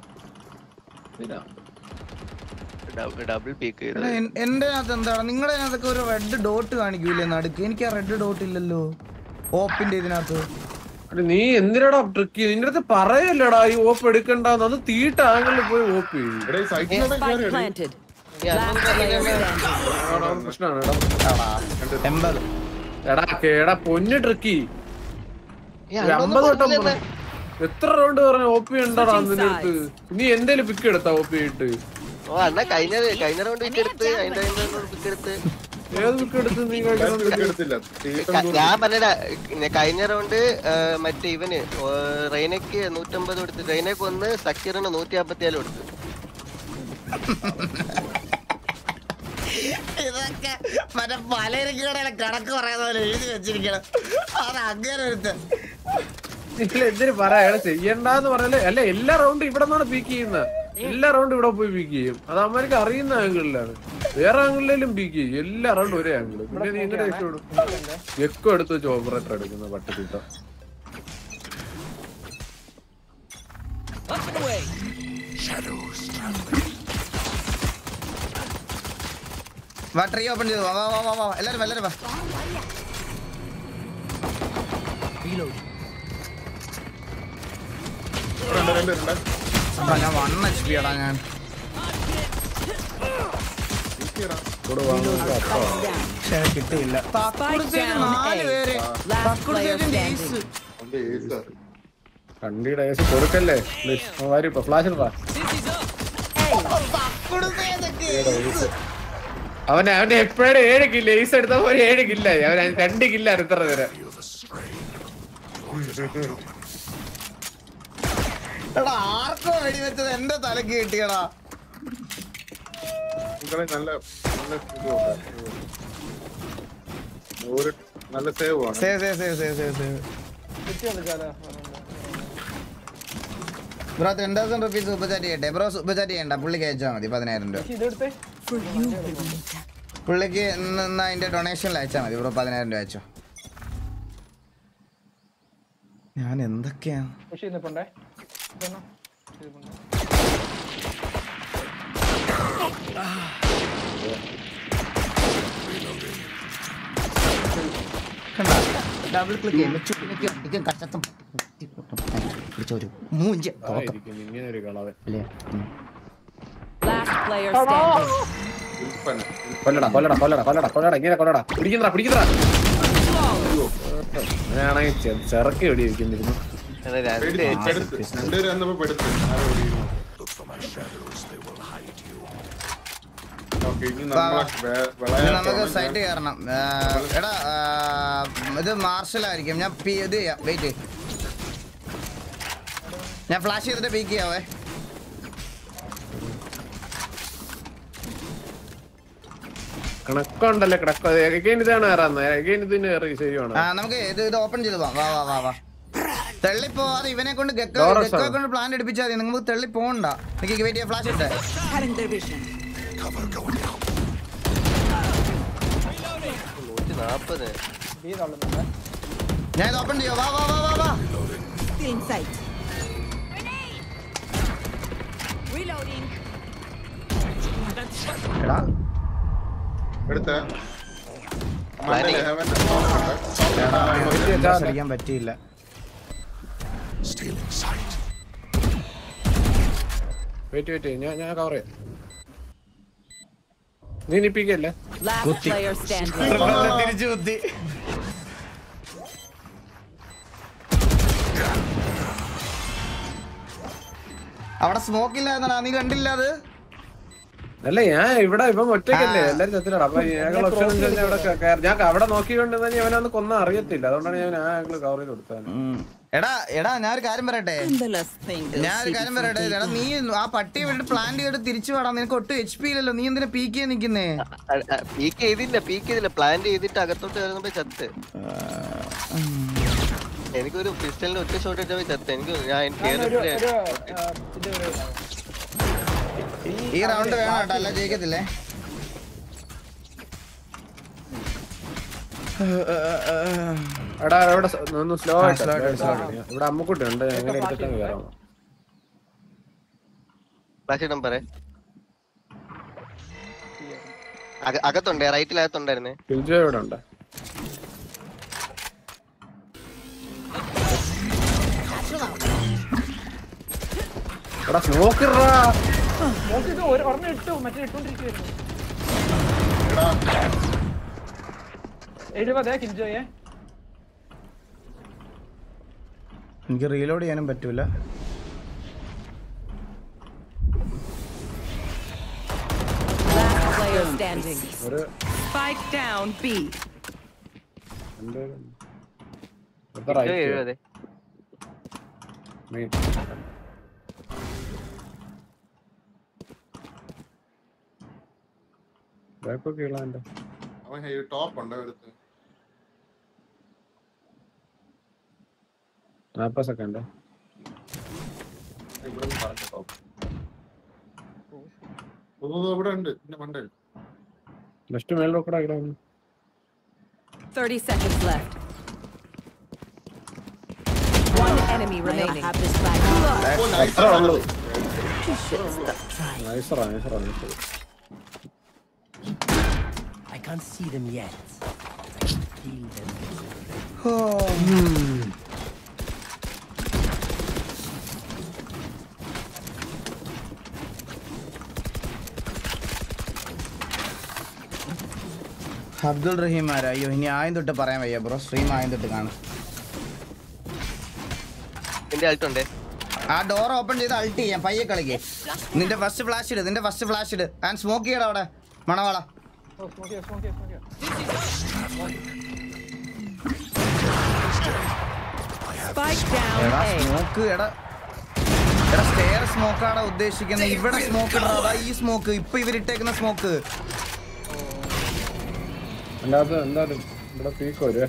S9: ഡബിൾ പീക്ക് ചെയ്ത്
S2: എടാ, എൻ- എന്റെ അതിനകത്ത് എന്താണ് നിങ്ങളുടെ അതിനകത്തൊക്കെ ഒരു റെഡ് ഡോട്ട് കാണിക്കൂലേ നടുക്ക് എനിക്ക് ആ റെഡ് ഡോട്ട് ഇല്ലല്ലോ ഓപ്പിന്റെ ഇതിനകത്ത്
S23: എടാ, നീ എന്തിനാടാ ട്രിക്ക് നിന്റെ അടുത്ത് പറയല്ലടാ ഈ ഓപ്പ് എടുക്കണ്ടെന്ന് അത് തീട്ട ആംഗിളിൽ പോയി ഓപ്പ് ചെയ്യും
S5: Spike planted. Last player standing.
S23: പ്രശ്നമാണ് എടാ
S2: എൺപത്
S23: എടാ കേടാ പൊന്നു ട്രിക്കി ഒരു അമ്പത് വട്ടം പറഞ്ഞു. എത്ര റൗണ്ട് പറഞ്ഞ ഓപ്പി ഉണ്ടാടാ നിന്റെ അടുത്ത് നീ എന്തേലും പിക്ക് എടുത്താ ഓപ്പി ഇട്ട്
S9: ഓ അണ്ണാ കഴിഞ്ഞ കഴിഞ്ഞ റൗണ്ട് പിക്ക് എടുത്ത് അതിന്റെ പിക്ക് എടുത്ത്
S23: ഏത് പിക്ക് എടുത്ത് നീ കഴിഞ്ഞ round pick
S18: എടുത്തില്ല
S9: ക- ഞാൻ പറഞ്ഞടാ കഴിഞ്ഞ റൗണ്ട് മറ്റേ ഇവന് ഓ, റെയ്നയ്ക്ക് നൂറ്റമ്പത് കൊടുത്ത് റെയ്നയ്ക്ക് ഒന്ന് സക്കീറിന് നൂറ്റി അമ്പത്തിയാല് കൊടുത്ത്
S2: ഇതൊക്കെ മറ്റേ പലചരക്കുകളുടെ കണക്ക് പറയുന്ന പോലെ എഴുതി വെച്ചിരിക്കണം അത് അങ്ങനെ ഒരുത്തൻ
S23: നിങ്ങൾ എന്തിനു പറയാ അയാള് ചെയ്യണ്ടെന്ന് പറഞ്ഞാല് അല്ല എല്ലാ റൗണ്ടും ഇവിടെ നിന്നാണ് പീക്ക് ചെയ്യുന്നത് എല്ലാ റൗണ്ടും ഇവിടെ പോയി പീക്ക് ചെയ്യും അത് അമ്മക്ക് അറിയുന്ന ആംഗിളിലാണ് വേറെ ആംഗിളിലും പീക്ക് ചെയ്യും എല്ലാ റൗണ്ടും ഒരേ ആംഗിള് പിന്നെ നീ എങ്ങനെ രക്ഷപ്പെടും എക്കോ എടുത്ത് വെച്ച് ഓപ്പറേറ്റർ എടുക്കുന്ന പട്ടത്തിട്ട
S5: Up and away.
S2: വാ ട്രീ ഓപ്പൺ ചെയ്തു വാ വാ വാ വാ വാ എല്ലാരും വാ, എല്ലാരും വാ
S18: രണ്ട് രണ്ട് രണ്ട്
S2: ആ, ഞാൻ വൺ എച്ച് പി എടാ ഞാൻ പക്ഷേ കിട്ടിയില്ല തക്കുടുത്തേക്ക് നാല് പേര് തക്കുടുത്തേക്കിന്റെ ഏസ്
S18: അവന്റെ ഏസാ
S23: കണ്ടിയുടെ ഏസ് കൊടുക്കല്ലേ വാരി ഫ്ലാഷ് ഇടാ
S2: തക്കുടുത്തേക്ക് ഏസ്
S23: അവൻ അവന്റെ എപ്പോഴും ഏഴ് കില്ല ഏസ് എടുത്തപ്പോ ഒരു ഏഴ് കില്ലായി അവൻ രണ്ട് കില്ല ഇത്ര നേരം
S2: എടാ ആർക്കോ വെടിവെച്ചത് എന്റെ തലക്ക് കിട്ടിയടാ
S18: നിങ്ങളെ നല്ല നല്ല ഇതുണ്ട്. ഒരു നല്ല സേവ് ആണ്
S2: save save save save save save bro ten thousand rupees super chat ചെയ്യട്ടെ ബ്രോ സൂപ്പർ ചാറ്റ് ചെയ്യണ്ട പുള്ളിക്ക് അയച്ചാൽ മതി പതിനായിരം രൂപ പുള്ളിക്ക് ഇന്ന് ഇന്ന് അതിന്റെ ഡൊണേഷനിൽ അയച്ചാൽ മതി ബ്രോ പതിനായിരം രൂപ അയച്ചോ ഞാൻ എന്തൊക്കെയാണ്
S14: പക്ഷേ ഇന്നിപ്പോണ്ടേ
S2: ഡബിൾ ക്ലിക്ക് ചെയ്യുമ്പോൾ കച്ചത്തും പിടിച്ചൊരു മൂഞ്ച്
S23: ആയിരിക്കും ഇങ്ങനെ ഒരു കളവൻ
S2: അല്ലേ
S5: Last player standing.
S18: വിൽപ്പന
S23: കൊല്ലടാ കൊല്ലടാ കൊല്ലടാ കൊല്ലടാ കൊല്ലടാ ഇങ്ങനെ കൊല്ലടാ പിടിക്കുന്നടാ പിടിക്കുന്നടാ അങ്ങനെയാണെങ്കിൽ ചെ- ചെറുക്കി വെടി വെക്കുന്നിരുന്നു
S9: രണ്ട്
S18: പെടുത്ത് പെടുത്ത് രണ്ടുപേരും വന്നപ്പോ പെടുത്ത് ആരോ ഓടിയിരുന്നു ഓക്കെ ഇനി നമ്മളെ വേ-
S2: ഇനി
S18: വിളയാട്ടമാണ്
S2: നമുക്ക്
S18: ഞാൻ-
S2: സൈറ്റ് കയറണം ആ, എടാ ആ, ഇത് മാർഷലായിരിക്കും ഞാൻ പി- ഇത് ചെയ്യാം വെയിറ്റ് ഞാൻ ഫ്ലാഷ് ചെയ്തിട്ട് പീക്ക് ചെയ്യാവേ
S23: കണക്കുണ്ടല്ലേ കിടക്ക എഗൈൻ ഇതാണ് കയറാന്ന് എഗൈൻ ഇതിന് കയറി ശരിയാണ്
S2: ആ നമുക്ക് ഇത് ഇത് ഓപ്പൺ ചെയ്ത് പോവാം വാ വാ വാ വാ തെള്ളിപ്പോ അത് ഇവനെ കൊണ്ട് ഗക്കോ
S23: Doors
S2: ഗക്കോ
S23: ആണ്.
S2: കൊണ്ട് പ്ലാൻ എടുപ്പിച്ചാൽ മതി നിങ്ങൾക്ക് തെള്ളി പോകണ്ട എനിക്ക് വെയിറ്റ് ചെയ്യാം ഫ്ലാഷ് ഇട്ടേ
S5: Cutting their vision.
S9: നൂറ്റി നാപ്പത്
S2: ഞാൻ ഇത് ഓപ്പൺ ചെയ്യോ വാ വാ വാ വാ വാ
S5: Still in sight. Reloading.
S2: എടാ
S18: എടുത്ത
S9: Planning.
S2: അടിക്കാൻ പറ്റിയില്ല
S23: വെയിറ്റ് വെയിറ്റ് ഞാൻ ഞാൻ കവർ ചെയ്യാം നീ നിപ്പിക്കല്ലേ
S5: Last player standing.
S2: തിരിച്ചു കുത്തി അവിടെ സ്മോക്ക് ഇല്ലായിരുന്നടാ നീ കണ്ടില്ല അത്
S23: അല്ല ഞാൻ ഇവിടെ ഇപ്പം ഒറ്റയ്ക്കല്ലേ എല്ലാരും ചത്തിലാണ് അപ്പൊ ഞങ്ങൾ ഒറ്റ നിന്നിട്ട് ഇവിടെ ക- കയറി- ഞാൻ അവിടെ നോക്കിക്കൊണ്ട് തന്നെ അവനൊന്ന് കൊന്ന അറിയത്തില്ല അതുകൊണ്ടാണ് ഞാൻ ആ ഞങ്ങള് കവർ ചെയ്ത് കൊടുത്തത്
S2: എടാ എടാ ഞാൻ ഒരു കാര്യം പറയട്ടെ ഞാൻ ഒരു കാര്യം പറയട്ടെ എടാ നീ ആ പട്ടിയെ വിട്ടിട്ട് പ്ലാൻ ചെയ്തിട്ട് തിരിച്ചു വേടാ നിനക്ക് ഒട്ടും എച്ച് പി ഇല്ലല്ലോ നീ എന്തിനാ പീക്ക് നിക്കുന്നേ
S9: പീക്ക് ചെയ്തില്ല പീക്ക് ചെയ്തില്ല പ്ലാൻ ചെയ്തിട്ട് അകത്തോട്ട് കയറുന്നപ്പോ ചത്ത് എനിക്കൊരു പിസ്റ്റലിന്റെ ഒറ്റ ഷോട്ട് ഇട്ടപ്പോ ചത്ത് എനിക്ക് ഞാൻ കേറിയപ്പോഴേ
S2: ഈ റൗണ്ട് വേണം കേട്ടോ അല്ല ജയിക്കത്തില്ലേ
S23: എടാ ഇവിടെ സ- ഒന്ന് സ്ലോ
S2: ആ,
S23: ആയിട്ട്
S2: slow ആയിട്ട്,
S23: slow
S2: slow
S23: ആയിട്ട്. ഇവിടെ അമ്മുക്കുട്ടി ഉണ്ട് എങ്ങനെ എടുത്തിട്ട് കയറാം
S9: ഫ്ലാഷ് ഇടാൻ പറ അകത്തുണ്ട് റൈറ്റിലകത്തുണ്ടായിരുന്നേ
S23: ഫിൽജോ ഇവിടെ ഉണ്ട് എടാ സ്മോക്ക് ഇടാ
S14: നോക്കിട്ട് ഒരു ഒരെണ്ണം ഇട്ടു മറ്റേ ഇട്ടോണ്ടിരിക്കുവായിരുന്നു എഴുപതേ കിഞ്ചോയെ
S2: എനിക്ക് റീലോഡ് ചെയ്യാനും പറ്റൂല
S5: Last player standing.
S23: ഒരു
S5: Spike down B.
S23: രണ്ട് അടുത്ത
S9: കിഞ്ചോ
S23: right.
S9: എഴുപത്
S23: Main. Back ഒക്കെ ഇളാൻ്റെ.
S18: അവൻ ടോപ്പ് ഉണ്ട് എടുത്ത്
S23: നാപ്പത് സെക്കൻഡ്
S18: ഇവിടെ നിന്ന് പറഞ്ഞു ടോപ്പ് ഓ ഇവിടെ ഉണ്ട് എന്റെ മണ്ടയിൽ
S23: ലെഫ്റ്റ് മേളിൽ കൂടെ ഇടാം
S5: 30 seconds left. One enemy remaining. Have this flag.
S23: അത്രേ ഉള്ളൂ നൈസറാ നൈസറാ നൈസറാ
S1: I can't see them yet. I feel them.
S2: Abdul റഹീം ആരാ അയ്യോ ഇനി ആദ്യം തൊട്ട് പറയാൻ വയ്യ ബ്രോ സ്ട്രീം ആദ്യം തൊട്ട് കാണും
S9: എന്റെ ആൾട്ടുണ്ടേ
S2: ആ ഡോർ ഓപ്പൺ ചെയ്ത് അൾട്ട് ചെയ്യാം പയ്യെ കളിക്ക് നിന്റെ ഫസ്റ്റ് ഫ്ലാഷ് ഇട് നിന്റെ ഫസ്റ്റ് ഫ്ലാഷ് ഇട് ആൻഡ് സ്മോക്ക് ചെയ്യടാ അവിടെ മണവാള
S14: ഓ സ്മോക്ക് ചെയ്യാം സ്മോക്ക് ചെയ്യാം സ്മോക്ക് ചെയ്യാം
S5: Spike down
S2: എടാ
S5: A.
S2: സ്മോക്ക് എടാ എടാ സ്റ്റെയർ സ്മോക്കാടാ ഉദ്ദേശിക്കുന്നത് ഇവിടെ സ്മോക്ക് ഇടാ അതാ ഈ സ്മോക്ക് ഇപ്പൊ ഇവരിട്ടേക്കുന്ന സ്മോക്ക്
S23: എൻ്റെ അകത്ത് എന്തായാലും ഇവിടെ പീക്ക് വരുവേ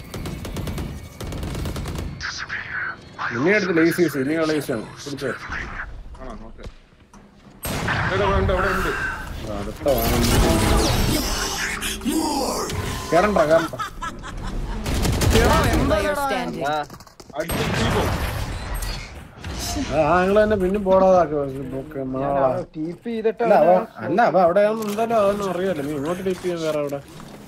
S23: ഇനി എടുത്ത് ലേസ് യൂസ് ഇനി ലേസ് ആണ് പിടിച്ചോ
S18: ആണോ ഓക്കെ ഇവിടെ ഉണ്ട് ഇവിടെ ഉണ്ട്
S23: അടുത്ത വാങ്ങും കേറണ്ട കേറണ്ട
S5: Player standing.
S18: അടിച്ച് തീപോ
S23: ആ നിങ്ങൾ തന്നെ പിന്നെ പോടാതാക്കി
S14: ടി പി ചെയ്തിട്ട്
S23: അല്ല അവ അല്ല അവ അവിടെ എന്തായാലും അതൊന്നും അറിയാലോ നീ ഇങ്ങോട്ട് ടിപ്പ് ചെയ്യാൻ വേറെ അവിടെ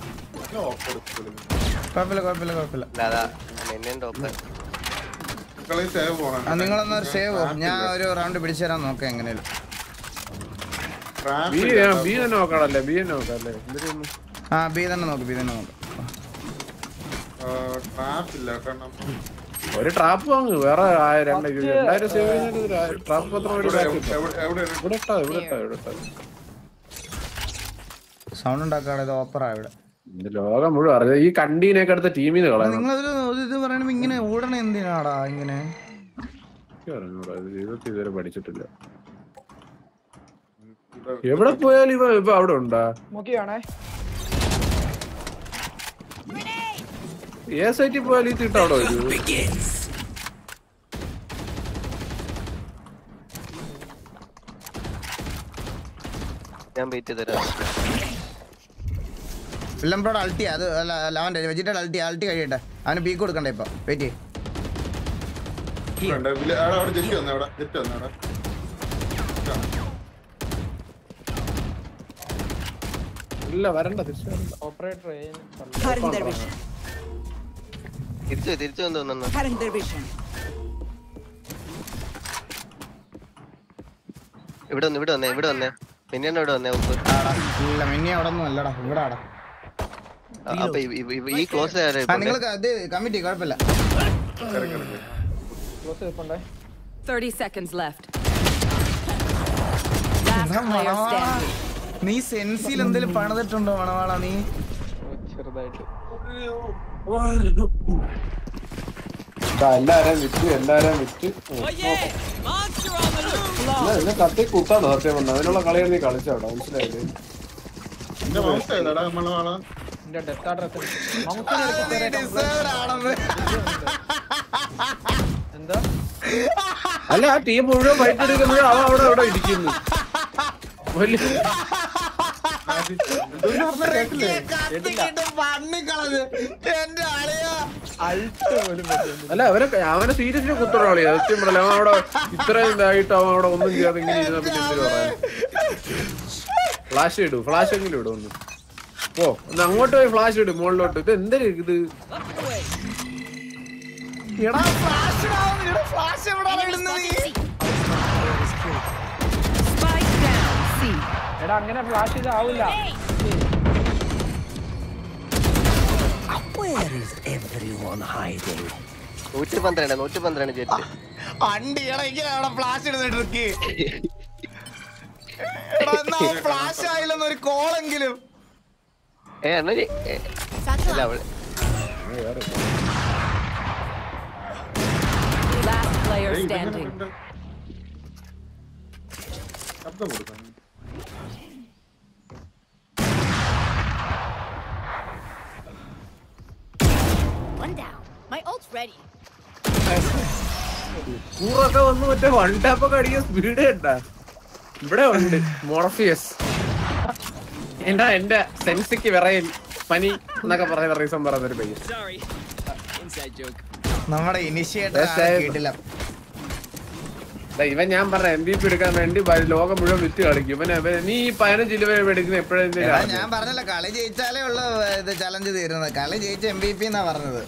S2: കുഴപ്പമില്ല കുഴപ്പമില്ല കുഴപ്പമില്ല
S9: അതാ എന്നെ ടോപ്പ്
S18: മക്കളെ സേവ് പോണം
S2: ആ, നിങ്ങളൊന്ന് സേവ് ഞാൻ ഒരു റൗണ്ട് പിടിച്ചു തരാൻ നോക്കാം എങ്ങനെയാലും
S23: ബി ബി തന്നെ നോക്കാണല്ലേ ബി തന്നെ നോക്കാല്ലേ എന്തിനൊന്നും
S2: ആ ബി തന്നെ നോക്ക് ബി തന്നെ നോക്ക്
S18: ട്രാപ്പ് ഇല്ല കാരണം
S23: ഒരു ട്രാപ്പ് വാങ്ങ് വേറെ ആ- രണ്ട് രണ്ടായിരം സേവ് കഴിഞ്ഞിട്ട് ട്രാപ്പ് പത്രം ഒരു
S18: എവിടെ-
S23: back ഇട്ടോ.
S18: എവിടെ- എവിടെ-
S23: ഇവിടെ ഇട്ടോ ഇവിടെ ഇട്ടോ ഇവിടെ ഇട്ടോ
S2: സൗണ്ട് ഉണ്ടാക്കാണ് ഇത് ഓപ്പറാ ഇവിടെ
S23: ഇത് ലോകം മുഴുവൻ അറിയാം ഈ കണ്ടീനൊക്കെ അടുത്ത ടീമിന്ന് കളയണം
S2: നിങ്ങളൊരു ഒരു ഇത് പറയണപ്പോ ഇങ്ങനെ ഓടണ എന്തിനാടാ ഇങ്ങനെ
S23: എനിക്ക് അറിഞ്ഞൂടാ, ഇത് ജീവിതത്തിൽ ഇതുവരെ പഠിച്ചിട്ടില്ല എവിടെ പോയാലും ഇവ ഇപ്പൊ അവിടെ ഉണ്ടാ
S14: നോക്കിയാണേ
S23: ഏ സൈറ്റിൽ പോയാലും ഈ തീട്ട അവിടെ വരൂ
S9: ഞാൻ വെയിറ്റ് ചെയ്ത് തരാം
S2: വില്ലംബ്രോഡ് അൾട്ടി അത് അല്ല അല്ല, അവന്റെ വെജിറ്റബിൾ അൾട്ടി അൾട്ടി കഴിയട്ടെ അവന് പീക്ക് കൊടുക്കണ്ടേ ഇപ്പൊ വെയിറ്റ്
S18: ഇവിടെ ഉണ്ട്. വില- അവിടെ അവിടെ ജെറ്റ് വന്നേ അവിടെ ജെറ്റ് വന്നേ അവിടെ
S23: ഇല്ല വരണ്ട തിരിച്ചു വരണ്ട
S14: ഓപ്പറേറ്റർ
S5: Cutting their vision.
S9: തിരിച്ചു തിരിച്ചു വന്നു തോന്നുന്നു
S5: Cutting their vision.
S9: ഇവിടെ വന്ന് ഇവിടെ വന്നേ ഇവിടെ വന്നേ പിന്നെയാണ് ഇവിടെ വന്നേ ഉപ്പ്
S2: ഇല്ല മിന്നി അവിടെ ഒന്നും അല്ലടാ ഇവിടെ ആടാ
S9: അപ്പൊ ഈ- ഈ- ഈ- ഈ ക്ലോസ്
S2: ആ നിങ്ങൾ ഇത് കമ്മിറ്റി കുഴപ്പമില്ല
S14: ക്ലോസ് ചെയ്തിട്ടുണ്ടേ
S5: 30 seconds left. Last player standing.
S2: നീ സെൻസിൽ എന്തെങ്കിലും പണിതിട്ടുണ്ടോ മണവാള നീ
S17: ചെറുതായിട്ട്
S23: ദാ എല്ലാരെയും വിറ്റ് എല്ലാരെയും വിറ്റ് എന്നാ എന്നെ കത്തി കുത്താണോ സത്യം പറഞ്ഞ അതിനുള്ള കളിയാണ് നീ കളിച്ചവിടെ മനസ്സിലായില്ലേ
S18: എന്റെ മൗസ് ഏതാടാ മണവാള
S17: എന്റെ ഡെത്ത് ആർഡർ എത്ര എന്താ
S23: അല്ല ആ ടീം മുഴുവൻ ഫൈറ്റ് എടുക്കുമ്പോഴും അവൻ അവിടെ അവിടെ ഇരിക്കുന്നു വലിയ
S2: എന്റെ അളിയാ
S17: അൾട്ട് പോലും പറ്റുന്നില്ല.
S23: അല്ല അവനെ അവനെ സീരിയസ്ലി കുത്തണ കളിയാ സത്യം പറയല അവൻ അവിടെ ഇത്രയും ഇതായിട്ട് അവൻ അവിടെ ഒന്നും ചെയ്യാതെ ഇങ്ങനെ ഇരുന്ന പിന്നെ എന്തിനു പറയാൻ ഫ്ലാഷ് ഇടൂ ഫ്ലാഷ് എങ്കിലും ഇടും ഒന്ന് ഓ ഒന്ന് അങ്ങോട്ട് പോയി ഫ്ലാഷ് ഇടും മുകളിലോട്ട് ഇത് എന്തൊരു ഇത്
S2: എടാ ഫ്ലാഷ് എടാ ഫ്ലാഷ് എവിടെയാണ് ഇടുന്നത് നീ
S17: എടാ അങ്ങനെ ഫ്ലാഷ് ഇതാവില്ല
S9: നൂറ്റി പന്ത്രണ്ട് നൂറ്റി പന്ത്രണ്ട് ജെറ്റ്
S2: അണ്ടി എടാ ഇങ്ങനെയാണ് ഫ്ലാഷ് ഇടുന്നത് ട്രിക്ക് എടാ എന്നാ ഫ്ലാഷ് ആയില്ലെന്ന് ഒരു കോളെങ്കിലും
S9: ഏ എന്നാ ജെ- ഏ, ഇല്ല അവള്
S5: Last player standing.
S18: ശബ്ദം കൊടുക്കാം
S20: One down. My ult's ready.
S23: കൂറൊക്കെ വന്ന് മറ്റേ വൺ ടാപ്പൊക്കെ അടിക്കാൻ സ്പീഡ് കണ്ടാ ഇവിടെ ഉണ്ട് മോർഫിയസ് എന്താ എന്റെ സെൻസിക്ക് വിറയിൽ പനി എന്നൊക്കെ പറയുന്ന റീസൺ പറയുന്നൊരു പയ്യൻ
S4: Sorry. Inside joke.
S2: നമ്മുടെ ഇനിഷ്യേറ്റർ
S23: Yes, I-
S2: കേട്ടില്ല
S23: ദാ ഇവൻ ഞാൻ പറഞ്ഞ എം ബി പി എടുക്കാൻ വേണ്ടി ബ- ലോകം മുഴുവൻ വിറ്റ് കളിക്കും ഇവൻ ഇവൻ- നീ ഈ പതിനഞ്ച് രൂപ എടുക്കുന്ന
S2: എടാ,
S23: എപ്പോഴും
S2: ഞാൻ പറഞ്ഞല്ലോ കളി ജയിച്ചാലേ ഉള്ളു ഇത് ചലഞ്ച് തീരുന്നത് കളി ജയിച്ച എം ബി പി എന്നാ പറഞ്ഞത്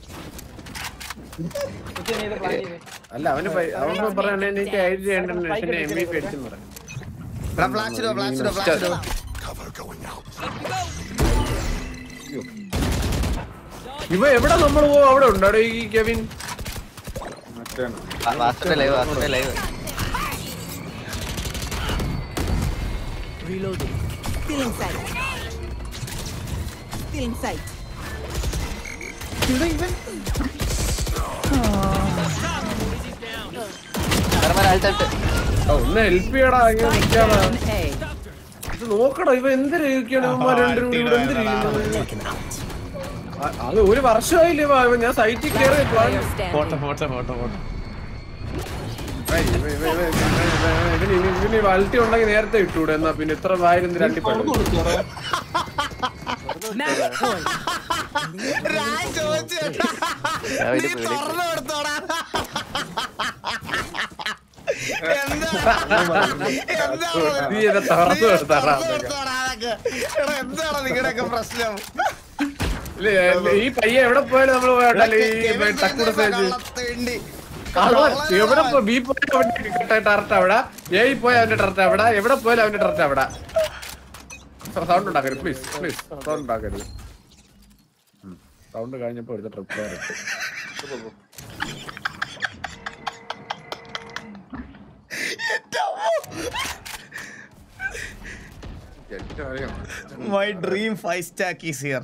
S23: അല്ല അവന് പൈ- അവൻ പറയണേ എനിക്ക് ഐഡി ചെയ്യേണ്ട എം ബി പി അടിച്ചെന്ന് പറയാം
S2: എടാ ഫ്ലാഷ് ഇടുവോ ഫ്ലാഷ് ഇടുവോ ഫ്ലാഷ് ഇടുവോ
S23: ഇവ എവിടെ നമ്മൾ പോവും അവിടെ ഉണ്ടോ ഈ കെവിൻ
S9: വാസന്റെ ലൈവ് വാസന്റെ live
S12: Reloading. Still in sight. Still in sight.
S23: ഓ, ഒന്ന് ഹെൽപ്പ് ചെയ്യടാ ഇങ്ങനെ നിൽക്കാടാ ഇത് നോക്കടാ ഇവ എന്തിനാ ഇരിക്കണ ഇവന്മാർ രണ്ടും കൂടി ഇവിടെ എന്തിനാ അ- അത് ഒരു വർഷമായില്ലേ വാ, ഇവൻ ഞാൻ സൈറ്റിൽ കയറി ഫോട്ടോ ഫോട്ടോ ഫോട്ടോ ഫോട്ടോ ഇവന് ഇവന് ഇവന് ഈ വൾട്ടി ഉണ്ടെങ്കിൽ നേരത്തെ ഇട്ടൂടെ എന്നാ പിന്നെ ഇത്ര വായിരുന്നു രണ്ടി
S2: ഞാൻ ചോദിച്ചു കേട്ടാ.
S9: ഞാൻ
S2: നീ
S9: ഇത് പേടി-
S2: തുറന്നു കൊടുത്തോടാ എന്താ
S23: നീ എന്നെ തുറന്നു കൊടുത്താടാ
S2: എന്താണ് നിങ്ങളുടെയൊക്കെ പ്രശ്നം
S23: ഇല്ലേ, ഈ പയ്യ എവിടെ പോയാലും നമ്മള് പോയാലേ ഈ ടക്കൂടെ സ്റ്റേജ്
S2: വേണ്ടി
S23: കളവൻ എവിടെ പോ ബി പോയ അവന്റെ ടർട്ട് അവിടെ എ പോയ അവന്റെ ടർട്ട് അവിടെ എവിടെ പോയാലും അവന്റെ ടർട്ട് അവിടെ സൗണ്ട് ഉണ്ടാക്കരുത് പ്ലീസ് പ്ലീസ് സൗണ്ട് ഉണ്ടാക്കരുത് സൗണ്ട് കഴിഞ്ഞപ്പോ എടുത്ത trip
S2: my dream five stack is here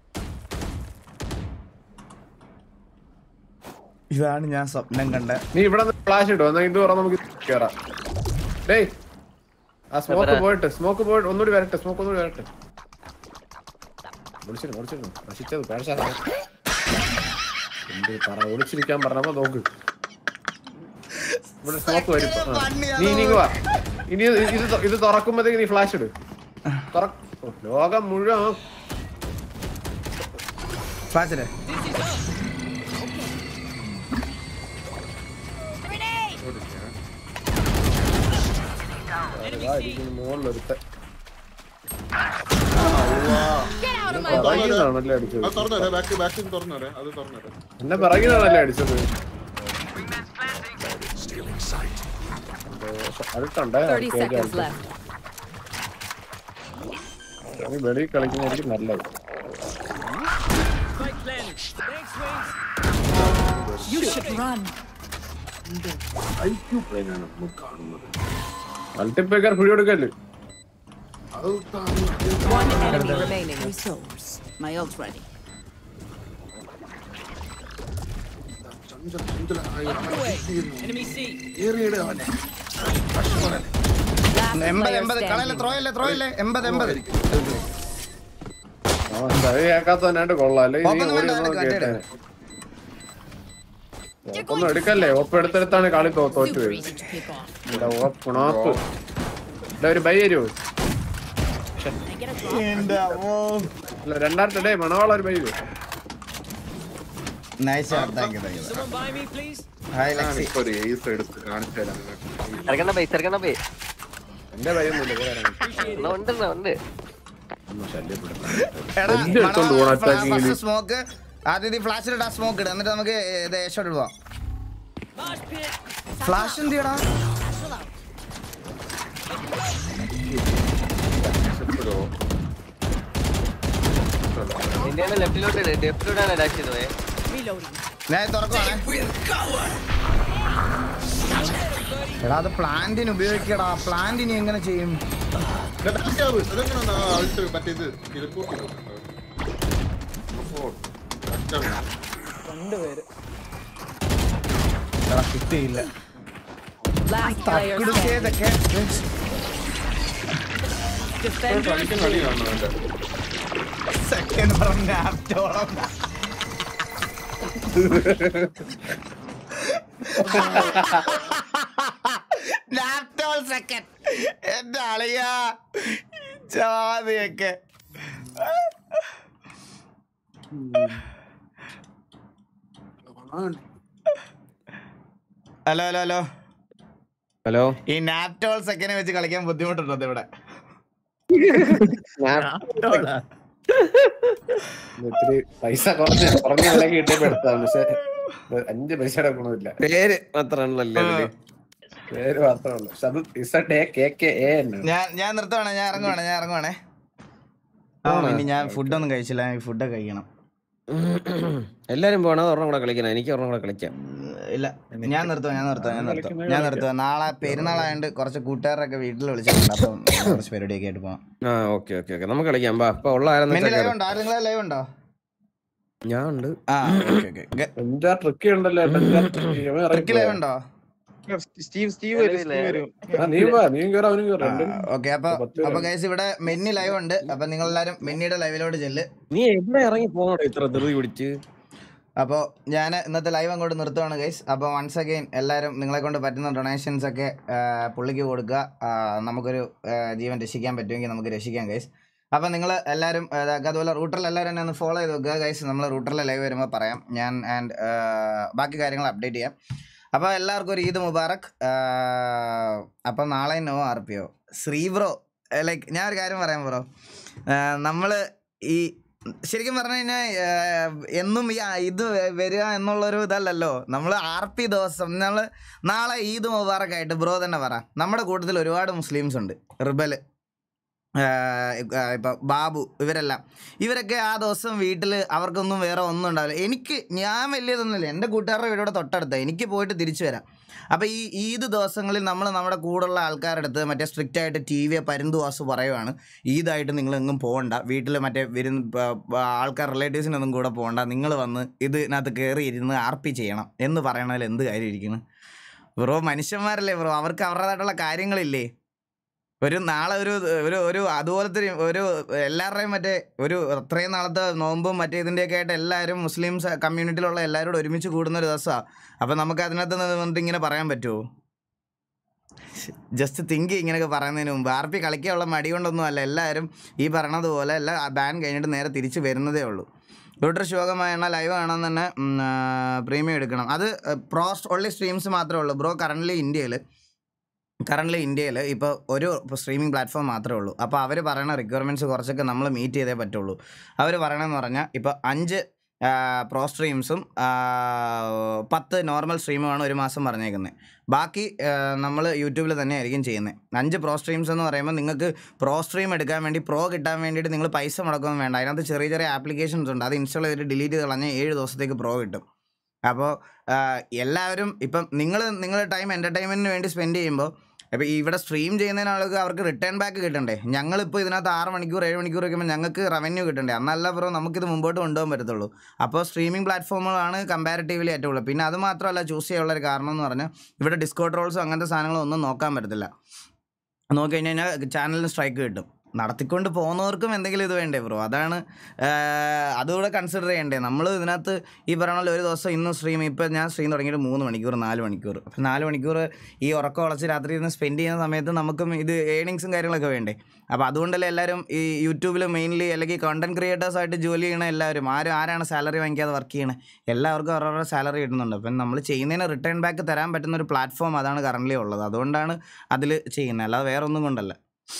S2: ഇതാണ് ഞാൻ സ്വപ്നം കണ്ട
S23: നീ ഇവിടെ ഫ്ലാഷ് ഇടും എന്നാ ഇത് തുറന്ന് നമുക്ക് കേറാം ഡേയ് ആ സ്മോക്ക്
S9: എവിടെ?
S23: പോയിട്ട് സ്മോക്ക് പോയിട്ട് ഒന്നുകൂടി വരട്ടെ സ്മോക്ക് ഒന്നുകൂടി വരട്ടെ വിളിച്ചിരുന്നു വിളിച്ചിരുന്നു നശിച്ചത് പേഴ്സാ എന്ത് പറ ഒളിച്ചിരിക്കാൻ പറഞ്ഞപ്പോ നോക്ക് ഇവിടെ സ്മോക്ക് വരും ആ. നീ ഇനി ഇങ്ങ് വാ ഇനി ഇത് ഇത് തൊ- ഇത് തുറക്കുമ്പോഴത്തേക്ക് നീ ഫ്ലാഷ് ഇട് തുറ ഓ, ലോകം മുഴുവൻ
S2: ഫ്ലാഷില്
S23: മുകളിലൊരുത്ത
S20: Get out of my way.
S23: പിറകിലാണല്ലേ അടിച്ചത്
S18: അത് തുറന്നു വരാം ബാക്ക് ബാക്കിൽ തുറന്നു വരാം അത് തുറന്നു വരാം
S23: എന്നെ പിറകിലാണല്ലേ അടിച്ചത് അടുത്തുണ്ടേ
S5: 30 seconds left.
S23: വെളിയിൽ കളിക്കുന്നതായിരിക്കും നല്ലത്
S4: Spike planted. Thanks, Wings.
S12: You should run.
S23: മൾട്ടിപ്ലേക്കർ പിടി കൊടുക്കല്ലേ
S12: One enemy remaining. Resource. My ult ready.
S1: Enemy C.
S2: എൺപത് എൺപത് കളയല്ലേ ത്രോ അല്ലേ ത്രോ അല്ലേ എൺപത് എൺപത്
S23: അത് കേൾക്കാത്തവനായിട്ട് കൊള്ളാം അല്ലെ
S2: ഓപ്പൺ വേണ്ട, വേണ്ട,
S23: കേട്ടെ ഒന്നും എടുക്കല്ലേ ഒപ്പം എടുത്തെടുത്താണ് കളി തോ- തോറ്റു പോയത്. ഇവിടെ ഓപ്പൺ ഓപ്പ് ഇവിടെ ഒരു ബൈ തരുമോ അല്ല രണ്ടാമത്തെ ഡേ മണവാള ഒരു ബൈ തരുമോ
S2: nice thank you thank you
S1: Someone buy me, please.
S2: Hi ലക്സി
S23: ഞാനിപ്പോ ഒരു ഏസ് എടുത്ത് കാണിച്ചു തരാം
S9: ഇറങ്ങണ ബൈ ഇറങ്ങണ ബൈ
S23: എന്റെ ബൈ ഒന്നുമില്ല വേറെ
S9: എന്നാ ഉണ്ട് എന്നാ ഉണ്ട്
S23: ഒന്നും ശല്യപ്പെടുത്താൻ
S2: എടാ
S23: എന്ത് എടുത്തോണ്ട് പോകണം അറ്റാക്കിങ്ങിന്
S2: സ്മോക്ക് ആദ്യം ഫ്ലാഷിൽ ഇടാ സ്മോക്ക് ഇടുക എന്നിട്ട് നമുക്ക് ഇത് ഷോട്ട് പോവാം ഫ്ലാഷ് എന്ത് ചെയ്യടാ
S9: എന്റെയാണ് ലെഫ്റ്റിലോട്ട് ലെഫ്റ്റിലോട്ടാണ് ഡാഷ് ചെയ്തത് പോയെ.
S2: ഞാൻ തുറക്കുവാണേ എടാ അത് പ്ലാന്റിന് ഉപയോഗിക്കടാ പ്ലാന്റിന് എങ്ങനെ ചെയ്യും
S18: അതെങ്ങനെയാണ് ആൾട്ട് മറ്റേത് കിഴക്കൂട്ടി
S2: എടാ കിട്ടിയില്ല
S12: Last player
S2: തക്കിടുക്കേതൊക്കെ സെക്കൻഡ് പറഞ്ഞ ആപ്റ്റോളം ലാപ്ടോൾ സെക്കൻഡ് എന്റെ അളിയാ ജാതിയൊക്കെ ഹലോ ഹലോ ഹലോ
S10: ഹലോ
S2: ഈ നാപ്റ്റോൾ സെക്കൻഡ് വെച്ച് കളിക്കാൻ ബുദ്ധിമുട്ടുണ്ടോ ഇവിടെ
S23: ഇത്തിരി പൈസ കുറഞ്ഞ കുറഞ്ഞ വിലക്ക് കിട്ടിയപ്പോ എടുത്താണ് പക്ഷെ ഇത് അഞ്ച് പൈസയുടെ ഗുണമില്ല
S10: പേര് മാത്രമാണല്ലേ അതില്
S23: പേര് മാത്രമേ ഉള്ളൂ പക്ഷെ അത് Z A K K A എന്ന്
S2: ഞാൻ ഞാൻ നിർത്തുവാണേ ഞാൻ ഇറങ്ങുവാണേ ഞാൻ ഇറങ്ങുവാണേ ആ ഇനി ഞാൻ ഫുഡൊന്നും കഴിച്ചില്ല ഫുഡ് കഴിക്കണം
S10: എല്ലാരും പോണോ ഒരെണ്ണം കൂടെ കളിക്കണം എനിക്ക് ഒരെണ്ണം കൂടെ കളിക്കാം
S2: ഇല്ല ഞാൻ നിർത്തുവാ ഞാൻ നിർത്തുവാ ഞാൻ നിർത്തുവാ ഞാൻ നിർത്തുവാ നാളെ പെരുന്നാളായതുകൊണ്ട് കുറച്ച് കൂട്ടുകാരൊക്കെ വീട്ടിൽ വിളിച്ചിട്ടുണ്ട് അപ്പം കുറച്ച് പരിപാടിയൊക്കെ ആയിട്ട് പോവാം
S10: ആ ഓക്കെ ഓക്കെ ഓക്കെ നമുക്ക് കളിക്കാം ബാ അപ്പൊ ഉള്ള ആരെന്ന്
S2: മിന്നി
S10: വെച്ചാ
S2: ലൈവ്
S10: കേറ്.
S2: ഉണ്ടോ ആരെങ്കിലും ലൈവ് ഉണ്ടോ
S10: ഞാൻ ഉണ്ട്
S2: ആ ഓക്കെ ഓക്കെ
S23: എന്താ ട്രിക്ക് ഉണ്ടല്ലോ
S2: ട്രിക്ക് ലൈവ് ഉണ്ടോ
S17: സ്റ്റീവ് സ്റ്റീവ് വരും സ്റ്റീവ് വരും
S23: നീ വാ നീ കയറാ അവനും കയറാ രണ്ടും
S2: ഓക്കെ അപ്പൊ അപ്പൊ ഗൈസ് ഇവിടെ മെന്നി ലൈവ് ഉണ്ട് അപ്പൊ നിങ്ങൾ എല്ലാരും മെന്നിയുടെ ലൈവിലോട്ട് ചെല്ല്
S10: നീ എവിടെ ഇറങ്ങി പോകണോ ഇത്ര ധൃതി പിടിച്ച്
S2: അപ്പോൾ ഞാൻ ഇന്നത്തെ ലൈവ് അങ്ങോട്ട് നിർത്തുവാണ് ഗൈസ് അപ്പോൾ വൺസ് അഗെയിൻ എല്ലാവരും നിങ്ങളെ കൊണ്ട് പറ്റുന്ന ഡൊണേഷൻസ് ഒക്കെ ആ, പുള്ളിക്ക് കൊടുക്കുക ആ, നമുക്കൊരു ആ, ജീവൻ രക്ഷിക്കാൻ പറ്റുമെങ്കിൽ നമുക്ക് രക്ഷിക്കാം ഗൈസ് അപ്പോൾ നിങ്ങൾ എല്ലാവരും ആ, അതുപോലെ റൂട്ടറിൽ എല്ലാവരും എന്നെ ഒന്ന് ഫോളോ ചെയ്ത് വെക്കുക ഗൈസ് നമ്മൾ റൂട്ടറിലെ ലൈവ് വരുമ്പോൾ പറയാം ഞാൻ ആൻഡ് ബാക്കി കാര്യങ്ങൾ അപ്ഡേറ്റ് ചെയ്യാം അപ്പോൾ എല്ലാവർക്കും ഒരു ഈദ് മുബാറക് അപ്പോൾ നാളെ no R P O Sree bro like ഞാൻ ഒരു കാര്യം പറയാം ബ്രോ നമ്മൾ ഈ ശരിക്കും പറഞ്ഞു കഴിഞ്ഞാൽ എന്നും ഈ ആ- ഇത് വരിക എന്നുള്ളൊരു ഇതല്ലല്ലോ നമ്മൾ ആർ പി ദിവസം നമ്മൾ നാളെ ഈദ് മുബാറക്കായിട്ട് ബ്രോ തന്നെ പറ നമ്മുടെ കൂട്ടത്തിൽ ഒരുപാട് മുസ്ലിംസ് ഉണ്ട് റിബൽ ഇപ്പം ബാബു ഇവരെല്ലാം ഇവരൊക്കെ ആ ദിവസം വീട്ടിൽ അവർക്കൊന്നും വേറെ ഒന്നും ഉണ്ടാവില്ല എനിക്ക് ഞാൻ വലിയതൊന്നുമില്ല എൻ്റെ കൂട്ടുകാരുടെ വീടോടെ തൊട്ടടുത്ത എനിക്ക് പോയിട്ട് തിരിച്ചു വരാം അപ്പോൾ ഈ ഈദ് ദിവസങ്ങളിൽ നമ്മൾ നമ്മുടെ കൂടെയുള്ള ആൾക്കാരുടെ അടുത്ത് മറ്റേ സ്ട്രിക്റ്റ് ആയിട്ട് ടി വി പരുന്തുവാസ് പറയുവാണ് ഈദായിട്ട് നിങ്ങൾ എങ്ങും പോകണ്ട വീട്ടിൽ മറ്റേ വരുന്ന പ- പ- ആൾക്കാർ റിലേറ്റീവ്സിനൊന്നും കൂടെ പോകണ്ട നിങ്ങൾ വന്ന് ഇതിനകത്ത് കയറി ഇരുന്ന് ആർപ്പി ചെയ്യണം എന്ന് പറയണതിൽ എന്ത് കാര്യം ഇരിക്കുന്നു ബ്രോ മനുഷ്യന്മാരല്ലേ ബ്രോ അവർക്ക് അവരുടേതായിട്ടുള്ള കാര്യങ്ങളില്ലേ ഒരു നാളെ ഒരു ഒരു ഒരു അതുപോലത്തെ ഒരു- ഒരു എല്ലാവരുടെയും മറ്റേ ഒരു അത്രയും നാളത്തെ നോമ്പും മറ്റേ ഇതിൻ്റെയൊക്കെ ആയിട്ട് എല്ലാവരും മുസ്ലിംസ് കമ്മ്യൂണിറ്റിയിലുള്ള എല്ലാവരും കൂടെ ഒരുമിച്ച് കൂടുന്ന ഒരു ദിവസമാണ് അപ്പം നമുക്ക് അതിനകത്ത് നിന്ന് വന്നിട്ട് ഇങ്ങനെ പറയാൻ പറ്റുമോ ജസ്റ്റ് തിങ്ക് ഇങ്ങനെയൊക്കെ പറയുന്നതിന് മുമ്പ് ആർ പി കളിക്കാനുള്ള മടി കൊണ്ടൊന്നും അല്ല എല്ലാവരും ഈ പറയണത് പോലെ എല്ലാ ബാൻ കഴിഞ്ഞിട്ട് നേരെ തിരിച്ച് വരുന്നതേ ഉള്ളൂ റൂട്ടർ ശോകമായുള്ള ലൈവ് ആണെന്ന് തന്നെ പ്രീമിയം എടുക്കണം അത് പ്രോസ്റ്റ് ഓൺലി സ്ട്രീംസ് മാത്രമേ ഉള്ളൂ ബ്രോ കറൻ്റ്ലി ഇന്ത്യയിൽ കറൻ്റ്ലി ഇന്ത്യയിൽ ഇപ്പോൾ ഒരു സ്ട്രീമിംഗ് പ്ലാറ്റ്ഫോം മാത്രമേ ഉള്ളൂ അപ്പോൾ അവർ പറയുന്ന റിക്വയർമെൻറ്റ്സ് കുറച്ചൊക്കെ നമ്മൾ മീറ്റ് ചെയ്തേ പറ്റുള്ളൂ അവർ പറയണമെന്ന് പറഞ്ഞാൽ ഇപ്പോൾ അഞ്ച് പ്രോ സ്ട്രീംസും പത്ത് നോർമൽ സ്ട്രീമുമാണ് ഒരു മാസം പറഞ്ഞേക്കുന്നത് ബാക്കി നമ്മൾ യൂട്യൂബിൽ തന്നെ ആയിരിക്കും ചെയ്യുന്നത് അഞ്ച് പ്രോ സ്ട്രീംസ് എന്ന് പറയുമ്പോൾ നിങ്ങൾക്ക് പ്രോ സ്ട്രീം എടുക്കാൻ വേണ്ടി പ്രോ കിട്ടാൻ വേണ്ടിയിട്ട് നിങ്ങൾ പൈസ മുടക്കൊന്നും വേണ്ട അതിനകത്ത് ചെറിയ ചെറിയ ആപ്ലിക്കേഷൻസ് ഉണ്ട് അത് ഇൻസ്റ്റാൾ ചെയ്തിട്ട് ഡിലീറ്റ് ചെയ്ത് കളഞ്ഞാൽ ഏഴ് ദിവസത്തേക്ക് പ്രോ കിട്ടും അപ്പോൾ എല്ലാവരും ഇപ്പം നിങ്ങൾ നിങ്ങളുടെ ടൈം എൻ്റർടൈൻമെൻറ്റിന് വേണ്ടി സ്പെൻഡ് ചെയ്യുമ്പോൾ അപ്പോൾ ഇവിടെ സ്ട്രീം ചെയ്യുന്നതിന് ആൾക്ക് അവർക്ക് റിട്ടേൺ ബാക്ക് കിട്ടണ്ടേ ഞങ്ങളിപ്പോൾ ഇതിനകത്ത് ആറ് മണിക്കൂർ ഏഴ് മണിക്കൂർ വയ്ക്കുമ്പോൾ ഞങ്ങൾക്ക് റവന്യൂ കിട്ടണ്ടേ എന്നല്ല ബ്രോ നമുക്കിത് മുമ്പോട്ട് കൊണ്ടുപോകാൻ പറ്റത്തുള്ളൂ അപ്പോൾ സ്ട്രീമിംഗ് പ്ലാറ്റ്ഫോമുകളാണ് കമ്പാരിറ്റീവ്ലി ഏറ്റവും ഉള്ളത് പിന്നെ അത് മാത്രമല്ല ചൂസ് ചെയ്യാനുള്ള ഒരു കാരണം എന്ന് പറഞ്ഞാൽ ഇവിടെ ഡിസ്കൗണ്ട് റോൾസും അങ്ങനത്തെ സാധനങ്ങളൊന്നും നോക്കാൻ പറ്റത്തില്ല നോക്കി കഴിഞ്ഞാൽ ചാനലിന് സ്ട്രൈക്ക് കിട്ടും നടത്തിക്കൊണ്ട് പോകുന്നവർക്കും എന്തെങ്കിലും ഇത് വേണ്ടേ ബ്രോ അതാണ് ആഹ്, അതുകൂടെ കൺസിഡർ ചെയ്യണ്ടേ നമ്മൾ ഇതിനകത്ത് ഈ പറഞ്ഞ പോലെ ഒരു ദിവസം ഇന്ന് സ്ട്രീം ഇപ്പം ഞാൻ സ്ട്രീം തുടങ്ങിയിട്ട് മൂന്ന് മണിക്കൂർ നാല് മണിക്കൂർ അപ്പം നാല് മണിക്കൂർ ഈ ഉറക്കം ഉളച്ച് രാത്രി ഇരുന്ന് സ്പെൻഡ് ചെയ്യുന്ന സമയത്ത് നമുക്കും ഇത് ഏണിങ്സും കാര്യങ്ങളൊക്കെ വേണ്ടേ അപ്പോൾ അതുകൊണ്ടല്ലേ എല്ലാവരും ഈ യൂട്യൂബിൽ മെയിൻലി അല്ലെങ്കിൽ കണ്ടന്റ് ക്രിയേറ്റേഴ്സ് ആയിട്ട് ജോലി ചെയ്യണ എല്ലാവരും ആരും ആരാണ് സാലറി വാങ്ങിക്കാതെ വർക്ക് ചെയ്യണേ എല്ലാവർക്കും അവരവരുടെ സാലറി കിട്ടുന്നുണ്ട് അപ്പം നമ്മൾ ചെയ്യുന്നതിന് റിട്ടേൺ ബാക്ക് തരാൻ പറ്റുന്ന ഒരു പ്ലാറ്റ്ഫോം അതാണ് കറൻ്റ് ഉള്ളത് അതുകൊണ്ടാണ് അതിൽ ചെയ്യുന്നത് അല്ലാതെ വേറെ ഒന്നും കൊണ്ടല്ല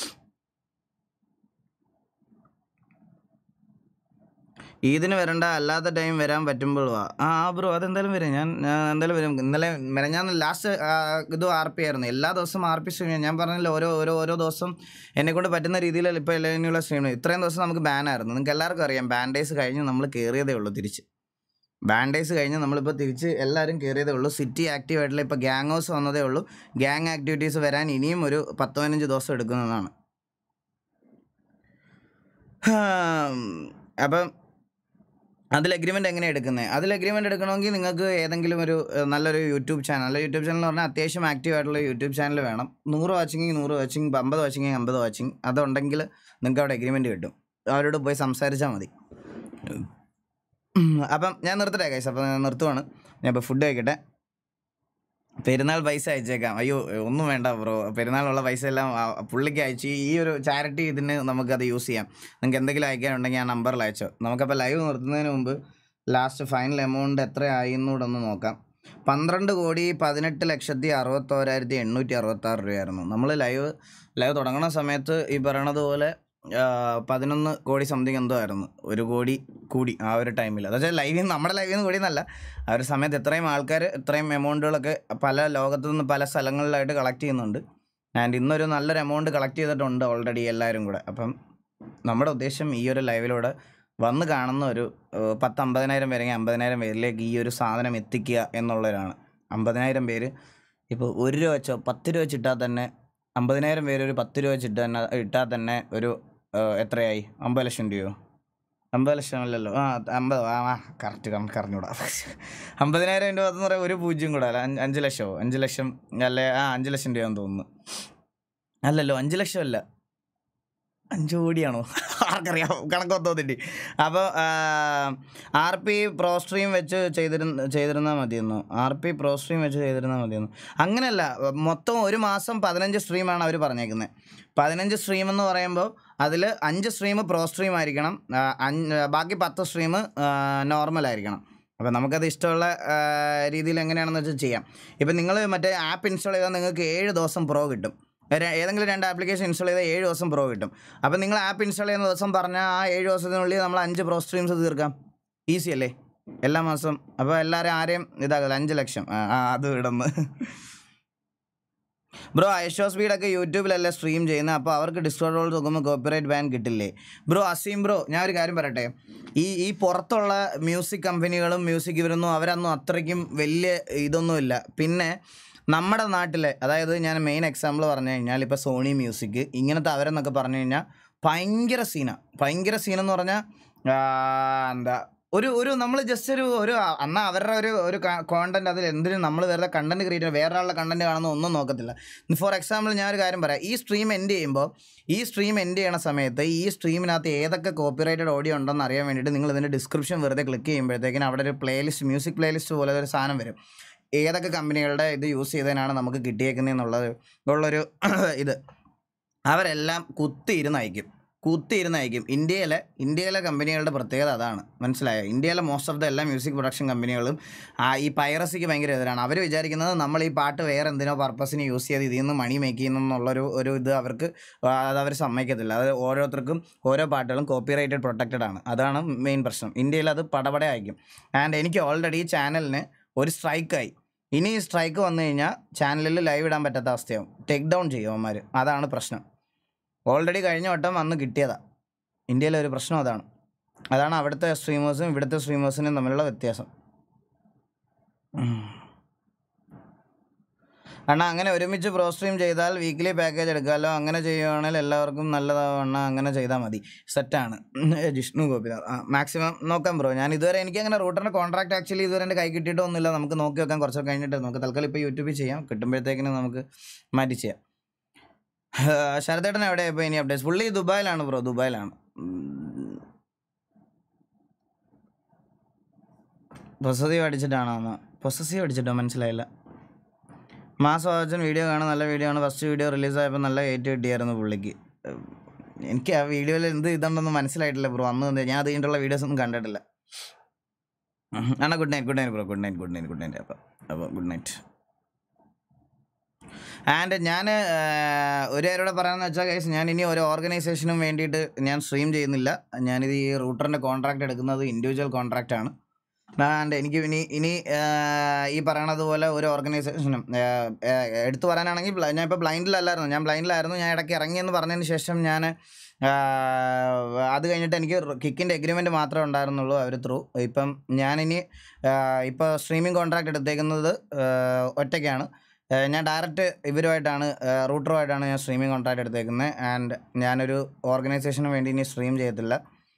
S2: ഈദിന് വരണ്ട അല്ലാത്ത ടൈം വരാൻ പറ്റുമ്പോൾ വാ ആ ബ്രോ അതെന്തായാലും വരും ഞാൻ ഞാൻ എന്തായാലും വരും ഇന്നലെ ഞാൻ ലാസ്റ്റ് ഇത് ആർ പി ആയിരുന്നു എല്ലാ ദിവസവും ആർ പി സ്ട്രീം ചെയ്യാം ഞാൻ പറഞ്ഞില്ല ഓരോ ഓരോ ഓരോ ദിവസം എന്നെ കൊണ്ട് പറ്റുന്ന രീതിയിൽ ഇപ്പോൾ എല്ലാവരും സ്ട്രീം ഇത്രയും ദിവസം നമുക്ക് ബാൻ ആയിരുന്നു നിങ്ങൾക്ക് എല്ലാവർക്കും അറിയാം ബാൻഡേഴ്സ് കഴിഞ്ഞ് നമ്മൾ കയറിയതേ ഉള്ളൂ തിരിച്ച് ബാൻഡേഴ്സ് കഴിഞ്ഞ് നമ്മളിപ്പോൾ തിരിച്ച് എല്ലാവരും കയറിയതേ ഉള്ളൂ സിറ്റി ആക്റ്റീവ് ആയിട്ടുള്ള ഇപ്പോൾ ഗ്യാങ് ഹൗസ് വന്നതേ ഉള്ളൂ ഗ്യാങ് ആക്ടിവിറ്റീസ് വരാൻ ഇനിയും ഒരു പത്ത് പതിനഞ്ച് ദിവസം എടുക്കുന്നതാണ് ഹാം, അപ്പം അതിൽ അഗ്രിമെൻ്റ് എങ്ങനെ എടുക്കുന്നത് അതിൽ അഗ്രിമെൻ്റ് എടുക്കണമെങ്കിൽ നിങ്ങൾക്ക് ഏതെങ്കിലും ഒരു ഏഹ്, നല്ലൊരു യൂട്യൂബ് ചാനൽ അല്ല യൂട്യൂബ് ചാനൽ എന്ന് പറഞ്ഞാൽ അത്യാവശ്യം ആക്റ്റീവ് ആയിട്ടുള്ള യൂട്യൂബ് ചാനൽ വേണം നൂറ് വാച്ചിങ് നൂറ് വാച്ചിങ് അമ്പത് വാച്ചിങ് അമ്പത് വാച്ചിങ് അതുണ്ടെങ്കിൽ നിങ്ങൾക്ക് അവിടെ അഗ്രിമെൻ്റ് കിട്ടും അവരോട് പോയി സംസാരിച്ചാൽ മതി ഉം, അപ്പം ഞാൻ നിർത്തട്ടെ കൈസ് അപ്പം ഞാൻ നിർത്തുവാണ് ഞാൻ ഇപ്പോൾ ഫുഡ് കഴിക്കട്ടെ പെരുന്നാൾ പൈസ അയച്ചേക്കാം അയ്യോ ഒന്നും വേണ്ട ബ്രോ പെരുന്നാളുള്ള പൈസ എല്ലാം ആ പുള്ളിക്ക് അയച്ചു ഈ ഒരു ചാരിറ്റി ഇതിന് നമുക്കത് യൂസ് ചെയ്യാം നിങ്ങൾക്ക് എന്തെങ്കിലും അയക്കാനുണ്ടെങ്കിൽ ആ നമ്പറിൽ അയച്ചോ നമുക്കപ്പോൾ ലൈവ് നിർത്തുന്നതിന് മുമ്പ് ലാസ്റ്റ് ഫൈനൽ എമൗണ്ട് എത്രയായി എന്നുകൂടെ ഒന്ന് നോക്കാം പന്ത്രണ്ട് കോടി പതിനെട്ട് ലക്ഷത്തി അറുപത്തോരായിരത്തി എണ്ണൂറ്റി അറുപത്താറ് രൂപയായിരുന്നു നമ്മൾ ലൈവ് ലൈവ് തുടങ്ങുന്ന സമയത്ത് ഈ പറയണത് പോലെ ആ, പതിനൊന്ന് കോടി സംതിങ് എന്തോ ആയിരുന്നു ഒരു കോടി കൂടി ആ ഒരു ടൈമിൽ അതായത് ലൈവിൽ നിന്ന് നമ്മുടെ ലൈവിൽ നിന്ന് കൂടി എന്നല്ല ആ ഒരു സമയത്ത് എത്രയും ആൾക്കാർ ഇത്രയും എമൗണ്ടുകളൊക്കെ പല ലോകത്തു നിന്ന് പല സ്ഥലങ്ങളിലായിട്ട് കളക്ട് ചെയ്യുന്നുണ്ട് ആൻഡ് ഇന്നൊരു നല്ലൊരു എമൗണ്ട് കളക്ട് ചെയ്തിട്ടുണ്ട് ഓൾറെഡി എല്ലാവരും കൂടെ അപ്പം നമ്മുടെ ഉദ്ദേശം ഈ ഒരു ലൈവിലൂടെ വന്ന് കാണുന്ന ഒരു ഏഹ്, പത്ത് അമ്പതിനായിരം പേരെങ്കിൽ അമ്പതിനായിരം പേരിലേക്ക് ഈ ഒരു സാധനം എത്തിക്കുക എന്നുള്ളവരാണ് അമ്പതിനായിരം പേര് ഇപ്പോൾ ഒരു രൂപ വെച്ചോ പത്ത് രൂപ വെച്ചിട്ടാൽ തന്നെ അമ്പതിനായിരം പേര് ഒരു പത്ത് രൂപ വെച്ചിട്ട് തന്നെ ഇട്ടാൽ തന്നെ ഒരു ഏഹ്, എത്രയായി അമ്പത് ലക്ഷം രൂപയോ അമ്പത് ലക്ഷം അല്ലല്ലോ ആ അമ്പത് ആ ആ കറക്റ്റ് കണക്ക് അറിഞ്ഞൂടാ അമ്പതിനായിരം രൂപ എന്ന് പറയാൻ ഒരു പൂജ്യം കൂടെ അല്ല അഞ്ച് അഞ്ച് ലക്ഷമോ അഞ്ച് ലക്ഷം അല്ലേ ആ അഞ്ച് ലക്ഷം രൂപയാന്ന് തോന്നുന്നു അല്ലല്ലോ അഞ്ച് ലക്ഷം അല്ല അഞ്ച് കോടിയാണോ ആർക്കറിയാം കണക്കൊന്നും തോന്നിട്ട് അപ്പോൾ ആർ പി പ്രോ സ്ട്രീം വെച്ച് ചെയ്തിരുന്ന ചെയ്തിരുന്നാൽ മതിയെന്നു ആർ പി പ്രോ സ്ട്രീം വെച്ച് ചെയ്തിരുന്നാൽ മതിയെന്നു അങ്ങനെയല്ല മൊത്തം ഒരു മാസം പതിനഞ്ച് സ്ട്രീമാണ് അവർ പറഞ്ഞേക്കുന്നത് പതിനഞ്ച് സ്ട്രീം എന്ന് പറയുമ്പോൾ അതിൽ അഞ്ച് സ്ട്രീം പ്രോ സ്ട്രീം ആയിരിക്കണം ആ, അഞ്ച് ബാക്കി പത്ത് സ്ട്രീം നോർമൽ ആയിരിക്കണം അപ്പോൾ നമുക്കത് ഇഷ്ടമുള്ള ആ, രീതിയിൽ എങ്ങനെയാണെന്ന് വെച്ചാൽ ചെയ്യാം ഇപ്പം നിങ്ങൾ മറ്റേ ആപ്പ് ഇൻസ്റ്റാൾ ചെയ്താൽ നിങ്ങൾക്ക് ഏഴ് ദിവസം പ്രോ കിട്ടും ര- ഏതെങ്കിലും രണ്ട് ആപ്ലിക്കേഷൻ ഇൻസ്റ്റാൾ ചെയ്താൽ ഏഴ് ദിവസം പ്രോ കിട്ടും അപ്പോൾ നിങ്ങൾ ആപ്പ് ഇൻസ്റ്റാൾ ചെയ്യുന്ന ദിവസം പറഞ്ഞാൽ ആ ഏഴ് ദിവസത്തിനുള്ളിൽ നമ്മൾ അഞ്ച് പ്രോ സ്ട്രീംസ് തീർക്കാം ഈസി അല്ലേ എല്ലാ മാസം അപ്പോൾ എല്ലാവരും ആരെയും ഇതാകില്ല അഞ്ച് ലക്ഷം ആ ആ, അത് ഇടുന്നു ബ്രോ ഐഷോ സ്പീഡൊക്കെ യൂട്യൂബിലല്ലേ സ്ട്രീം ചെയ്യുന്നത് അപ്പോൾ അവർക്ക് ഡിസ്കൗണ്ട് റോൾ നോക്കുമ്പോൾ കോപ്പിറൈറ്റ് ബാൻ കിട്ടില്ലേ ബ്രോ അസീം ബ്രോ ഞാൻ ഒരു കാര്യം പറയട്ടെ ഈ ഈ പുറത്തുള്ള മ്യൂസിക് കമ്പനികളും മ്യൂസിക് ഇവരൊന്നും അവരൊന്നും അത്രയ്ക്കും വലിയ ഇതൊന്നുമില്ല പിന്നെ നമ്മുടെ നാട്ടിലെ അതായത് ഞാൻ മെയിൻ എക്സാമ്പിൾ പറഞ്ഞു കഴിഞ്ഞാൽ ഇപ്പോൾ സോണി മ്യൂസിക് ഇങ്ങനത്തെ അവരെന്നൊക്കെ പറഞ്ഞു കഴിഞ്ഞാൽ ഭയങ്കര സീന ഭയങ്കര സീനെന്ന് പറഞ്ഞാൽ എന്താ ഒരു ഒരു നമ്മൾ ജസ്റ്റ് ഒരു ഒരു അന്ന് അവരുടെ ഒരു ഒരു കോണ്ടന്റ് അതിൽ എന്തിനും നമ്മൾ വെറുതെ കണ്ടന്റ് ക്രിയേറ്റ് വേറെ ആളുടെ കണ്ടന്റ് കാണുന്ന ഒന്നും നോക്കത്തില്ല ഫോർ എക്സാമ്പിൾ ഞാൻ ഒരു കാര്യം പറയാം ഈ സ്ട്രീം എൻഡ് ചെയ്യുമ്പോൾ ഈ സ്ട്രീം എൻഡ് ചെയ്യണ സമയത്ത് ഈ സ്ട്രീമിനകത്ത് ഏതൊക്കെ കോപ്പിറൈറ്റഡ് ഓഡിയോ ഉണ്ടെന്ന് അറിയാൻ വേണ്ടിയിട്ട് നിങ്ങൾ ഇതിൻ്റെ ഡിസ്ക്രിപ്ഷൻ വെറുതെ ക്ലിക്ക് ചെയ്യുമ്പോഴത്തേക്കിനും അവിടെ ഒരു പ്ലേലിസ്റ്റ് മ്യൂസിക് പ്ലേലിസ്റ്റ് പോലെ ഒരു സാധനം വരും ഏതൊക്കെ കമ്പനികളുടെ ഇത് യൂസ് ചെയ്തതിനാണ് നമുക്ക് കിട്ടിയേക്കുന്നതെന്നുള്ളത് ഉള്ളൊരു ഇത് അവരെല്ലാം കുത്തിയിരുന്ന് അയക്കും കുത്തിയിരുന്ന് അയക്കും ഇന്ത്യയിലെ ഇന്ത്യയിലെ കമ്പനികളുടെ പ്രത്യേകത അതാണ് മനസ്സിലായോ ഇന്ത്യയിലെ മോസ്റ്റ് ഓഫ് ദ എല്ലാ മ്യൂസിക് പ്രൊഡക്ഷൻ കമ്പനികളും ആ ഈ പൈറസിക്ക് ഭയങ്കര എതിരാണ് അവർ വിചാരിക്കുന്നത് നമ്മൾ ഈ പാട്ട് വേറെ എന്തിനോ പർപ്പസിന് യൂസ് ചെയ്ത് ഇതിൽ നിന്ന് മണി മേക്ക് ചെയ്യുന്നുള്ളൊരു ഒരു ഇത് അവർക്ക് അത് അവർ സമ്മതിക്കത്തില്ല അത് ഓരോരുത്തർക്കും ഓരോ പാട്ടുകളും കോപ്പിറൈറ്റഡ് പ്രൊട്ടക്റ്റഡ് ആണ് അതാണ് മെയിൻ പ്രശ്നം ഇന്ത്യയിൽ അത് പടപടെ അയക്കും ആൻഡ് എനിക്ക് ഓൾറെഡി ഈ ചാനലിന് ഒരു സ്ട്രൈക്കായി ഇനി ഈ സ്ട്രൈക്ക് വന്നു കഴിഞ്ഞാൽ ചാനലിൽ ലൈവ് ഇടാൻ പറ്റാത്ത അവസ്ഥയാവും ടേക്ക് ഡൗൺ ചെയ്യും അവന്മാർ അതാണ് പ്രശ്നം ഓൾറെഡി കഴിഞ്ഞ വട്ടം അന്ന് കിട്ടിയതാ ഇന്ത്യയിലെ ഒരു പ്രശ്നം അതാണ് അതാണ് അവിടുത്തെ സ്ട്രീമേഴ്സും ഇവിടുത്തെ സ്ട്രീമേഴ്സിനും തമ്മിലുള്ള വ്യത്യാസം ഉം. അണ്ണാ അങ്ങനെ ഒരുമിച്ച് പ്രോ സ്ട്രീം ചെയ്താൽ വീക്ക്ലി പാക്കേജ് എടുക്കാമല്ലോ അങ്ങനെ ചെയ്യുവാണെങ്കിൽ എല്ലാവർക്കും നല്ലതാവും അണ്ണാ അങ്ങനെ ചെയ്താൽ മതി സെറ്റാണ് ജിഷ്ണു ഗോപിനാഥ് ആ മാക്സിമം നോക്കാം ബ്രോ ഞാൻ ഇതുവരെ എനിക്ക് അങ്ങനെ റൂട്ടറിൻ്റെ കോൺട്രാക്ട് ആക്ച്വലി ഇതുവരെ എൻ്റെ കൈ കിട്ടിയിട്ടൊന്നുമില്ല നമുക്ക് നോക്കി വെക്കാം കുറച്ചൊക്കെ കഴിഞ്ഞിട്ട് നമുക്ക് തൽക്കാലം ഇപ്പോൾ യൂട്യൂബിൽ ചെയ്യാം കിട്ടുമ്പോഴത്തേക്കിന് നമുക്ക് മാറ്റി ചെയ്യാം ശരദേട്ടൻ എവിടെയാണ് ഇപ്പോൾ ഇനി അപ്ഡേറ്റ്സ് പുള്ളി ദുബായിലാണ് ബ്രോ ദുബായിലാണ് പൊസസീവ് അടിച്ചിട്ടാണോ പൊസസീവ് അടിച്ചിട്ടോ മനസ്സിലായില്ല മാസം വാച്ചൻ വീഡിയോ കാണാൻ നല്ല വീഡിയോ ആണ് ഫസ്റ്റ് വീഡിയോ റിലീസായപ്പോൾ നല്ല ഏറ്റു കിട്ടിയായിരുന്നു പുള്ളിക്ക് ഉം, എനിക്ക് ആ വീഡിയോയിൽ എന്ത് ഇതുണ്ടെന്ന് മനസ്സിലായിട്ടില്ല ബ്രോ അന്ന് എന്ത് ഞാൻ അത് കഴിഞ്ഞിട്ടുള്ള വീഡിയോസ് ഒന്നും കണ്ടിട്ടില്ല ആണ് good night good night bro good night good night good night അപ്പോൾ അപ്പോൾ ഗുഡ് നൈറ്റ് ആൻഡ് ഞാൻ ഒരു കാര്യം കൂടെ പറയാമെന്ന് വെച്ചാൽ കേസ് ഞാൻ ഇനി ഒരു ഓർഗനൈസേഷനും വേണ്ടിയിട്ട് ഞാൻ സ്ട്രീം ചെയ്യുന്നില്ല ഞാനിത് ഈ റൂട്ടറിൻ്റെ കോൺട്രാക്ട് എടുക്കുന്നത് ഇൻഡിവിജ്വൽ കോൺട്രാക്റ്റ് ആണ് ആൻഡ് എനിക്ക് ഇനി ഇനി ആഹ്, ഈ പറയണത് പോലെ ഒരു ഓർഗനൈസേഷനും ആഹ്, ആഹ്, എടുത്തു പറയാനാണെങ്കിൽ ബ്ല- ഞാൻ ഇപ്പോൾ ബ്ലൈൻഡിലല്ലായിരുന്നു ഞാൻ ബ്ലൈൻഡിലായിരുന്നു ഞാൻ ഇടയ്ക്ക് ഇറങ്ങിയെന്ന് പറഞ്ഞതിന് ശേഷം ഞാൻ ആഹ്, അത് കഴിഞ്ഞിട്ട് എനിക്ക് കിക്കിൻ്റെ എഗ്രിമെൻറ്റ് മാത്രമേ ഉണ്ടായിരുന്നുള്ളൂ അവർ ത്രൂ ഇപ്പം ഞാനിനി ഇപ്പോൾ സ്ട്രീമിംഗ് കോൺട്രാക്ട് എടുത്തേക്കുന്നത് ആഹ്, ഒറ്റയ്ക്കാണ് ആഹ്, ഞാൻ ഡയറക്റ്റ് ഇവരുമായിട്ടാണ് ആഹ്, റൂട്ടറുമായിട്ടാണ് ഞാൻ സ്ട്രീമിംഗ് കോൺട്രാക്ട് എടുത്തേക്കുന്നത് ആൻഡ് ഞാനൊരു ഓർഗനൈസേഷന് വേണ്ടി ഇനി സ്ട്രീം ചെയ്യത്തില്ല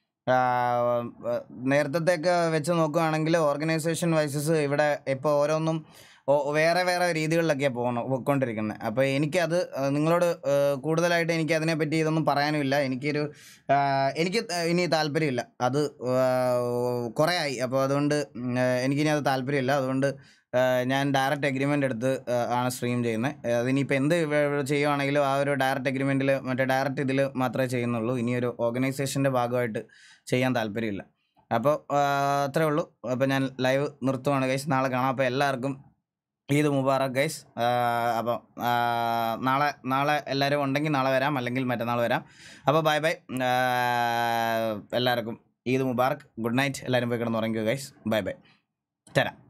S2: നേരത്തേക്ക് വെച്ച് നോക്കുകയാണെങ്കിൽ ഓർഗനൈസേഷൻ വൈസസ് ഇവിടെ ഇപ്പോൾ ഓരോന്നും ഓ- വേറെ വേറെ രീതികളിലൊക്കെയാണ് പോകണം പോയിക്കൊണ്ടിരിക്കുന്നത് അപ്പോൾ എനിക്കത് ആ, നിങ്ങളോട് ആ, കൂടുതലായിട്ട് എനിക്ക് അതിനെപ്പറ്റി ഇതൊന്നും പറയാനുമില്ല എനിക്കൊരു ആ, എനിക്ക് ഇനി താല്പര്യമില്ല അത് ആ, കുറേ ആയി അപ്പോൾ അതുകൊണ്ട് ഉം, ആ, എനിക്കിനി അത് താല്പര്യമില്ല അതുകൊണ്ട് ആ, ഞാൻ ഡയറക്റ്റ് എഗ്രിമെൻ്റ് എടുത്ത് ആ, ആണ് സ്ട്രീം ചെയ്യുന്നത് അതിനിപ്പോൾ എന്ത് വ- വ- ചെയ്യുവാണെങ്കിലും ആ ഒരു ഡയറക്റ്റ് എഗ്രിമെൻറ്റിൽ മറ്റേ ഡയറക്റ്റ് ഇതിൽ മാത്രമേ ചെയ്യുന്നുള്ളൂ ഇനി ഒരു ഓർഗനൈസേഷൻ്റെ ഭാഗമായിട്ട് ചെയ്യാൻ താല്പര്യമില്ല അപ്പോൾ അത്രേ ഉള്ളൂ അപ്പോൾ ഞാൻ ലൈവ് നിർത്തുവാണ് ഗൈസ് നാളെ കാണാം അപ്പോൾ എല്ലാവർക്കും ഈദ് മുബാറക് ഗൈസ് അപ്പോൾ നാളെ നാളെ എല്ലാവരും ഉണ്ടെങ്കിൽ നാളെ വരാം അല്ലെങ്കിൽ മറ്റന്നാൾ വരാം അപ്പോൾ ബൈ ബൈ എല്ലാവർക്കും ഈദ് മുബാറക് ഗുഡ് നൈറ്റ് എല്ലാവരും പോയി കിടന്ന് ഉറങ്ങിക്കുക ഗൈസ് ബൈ ബൈ തരാം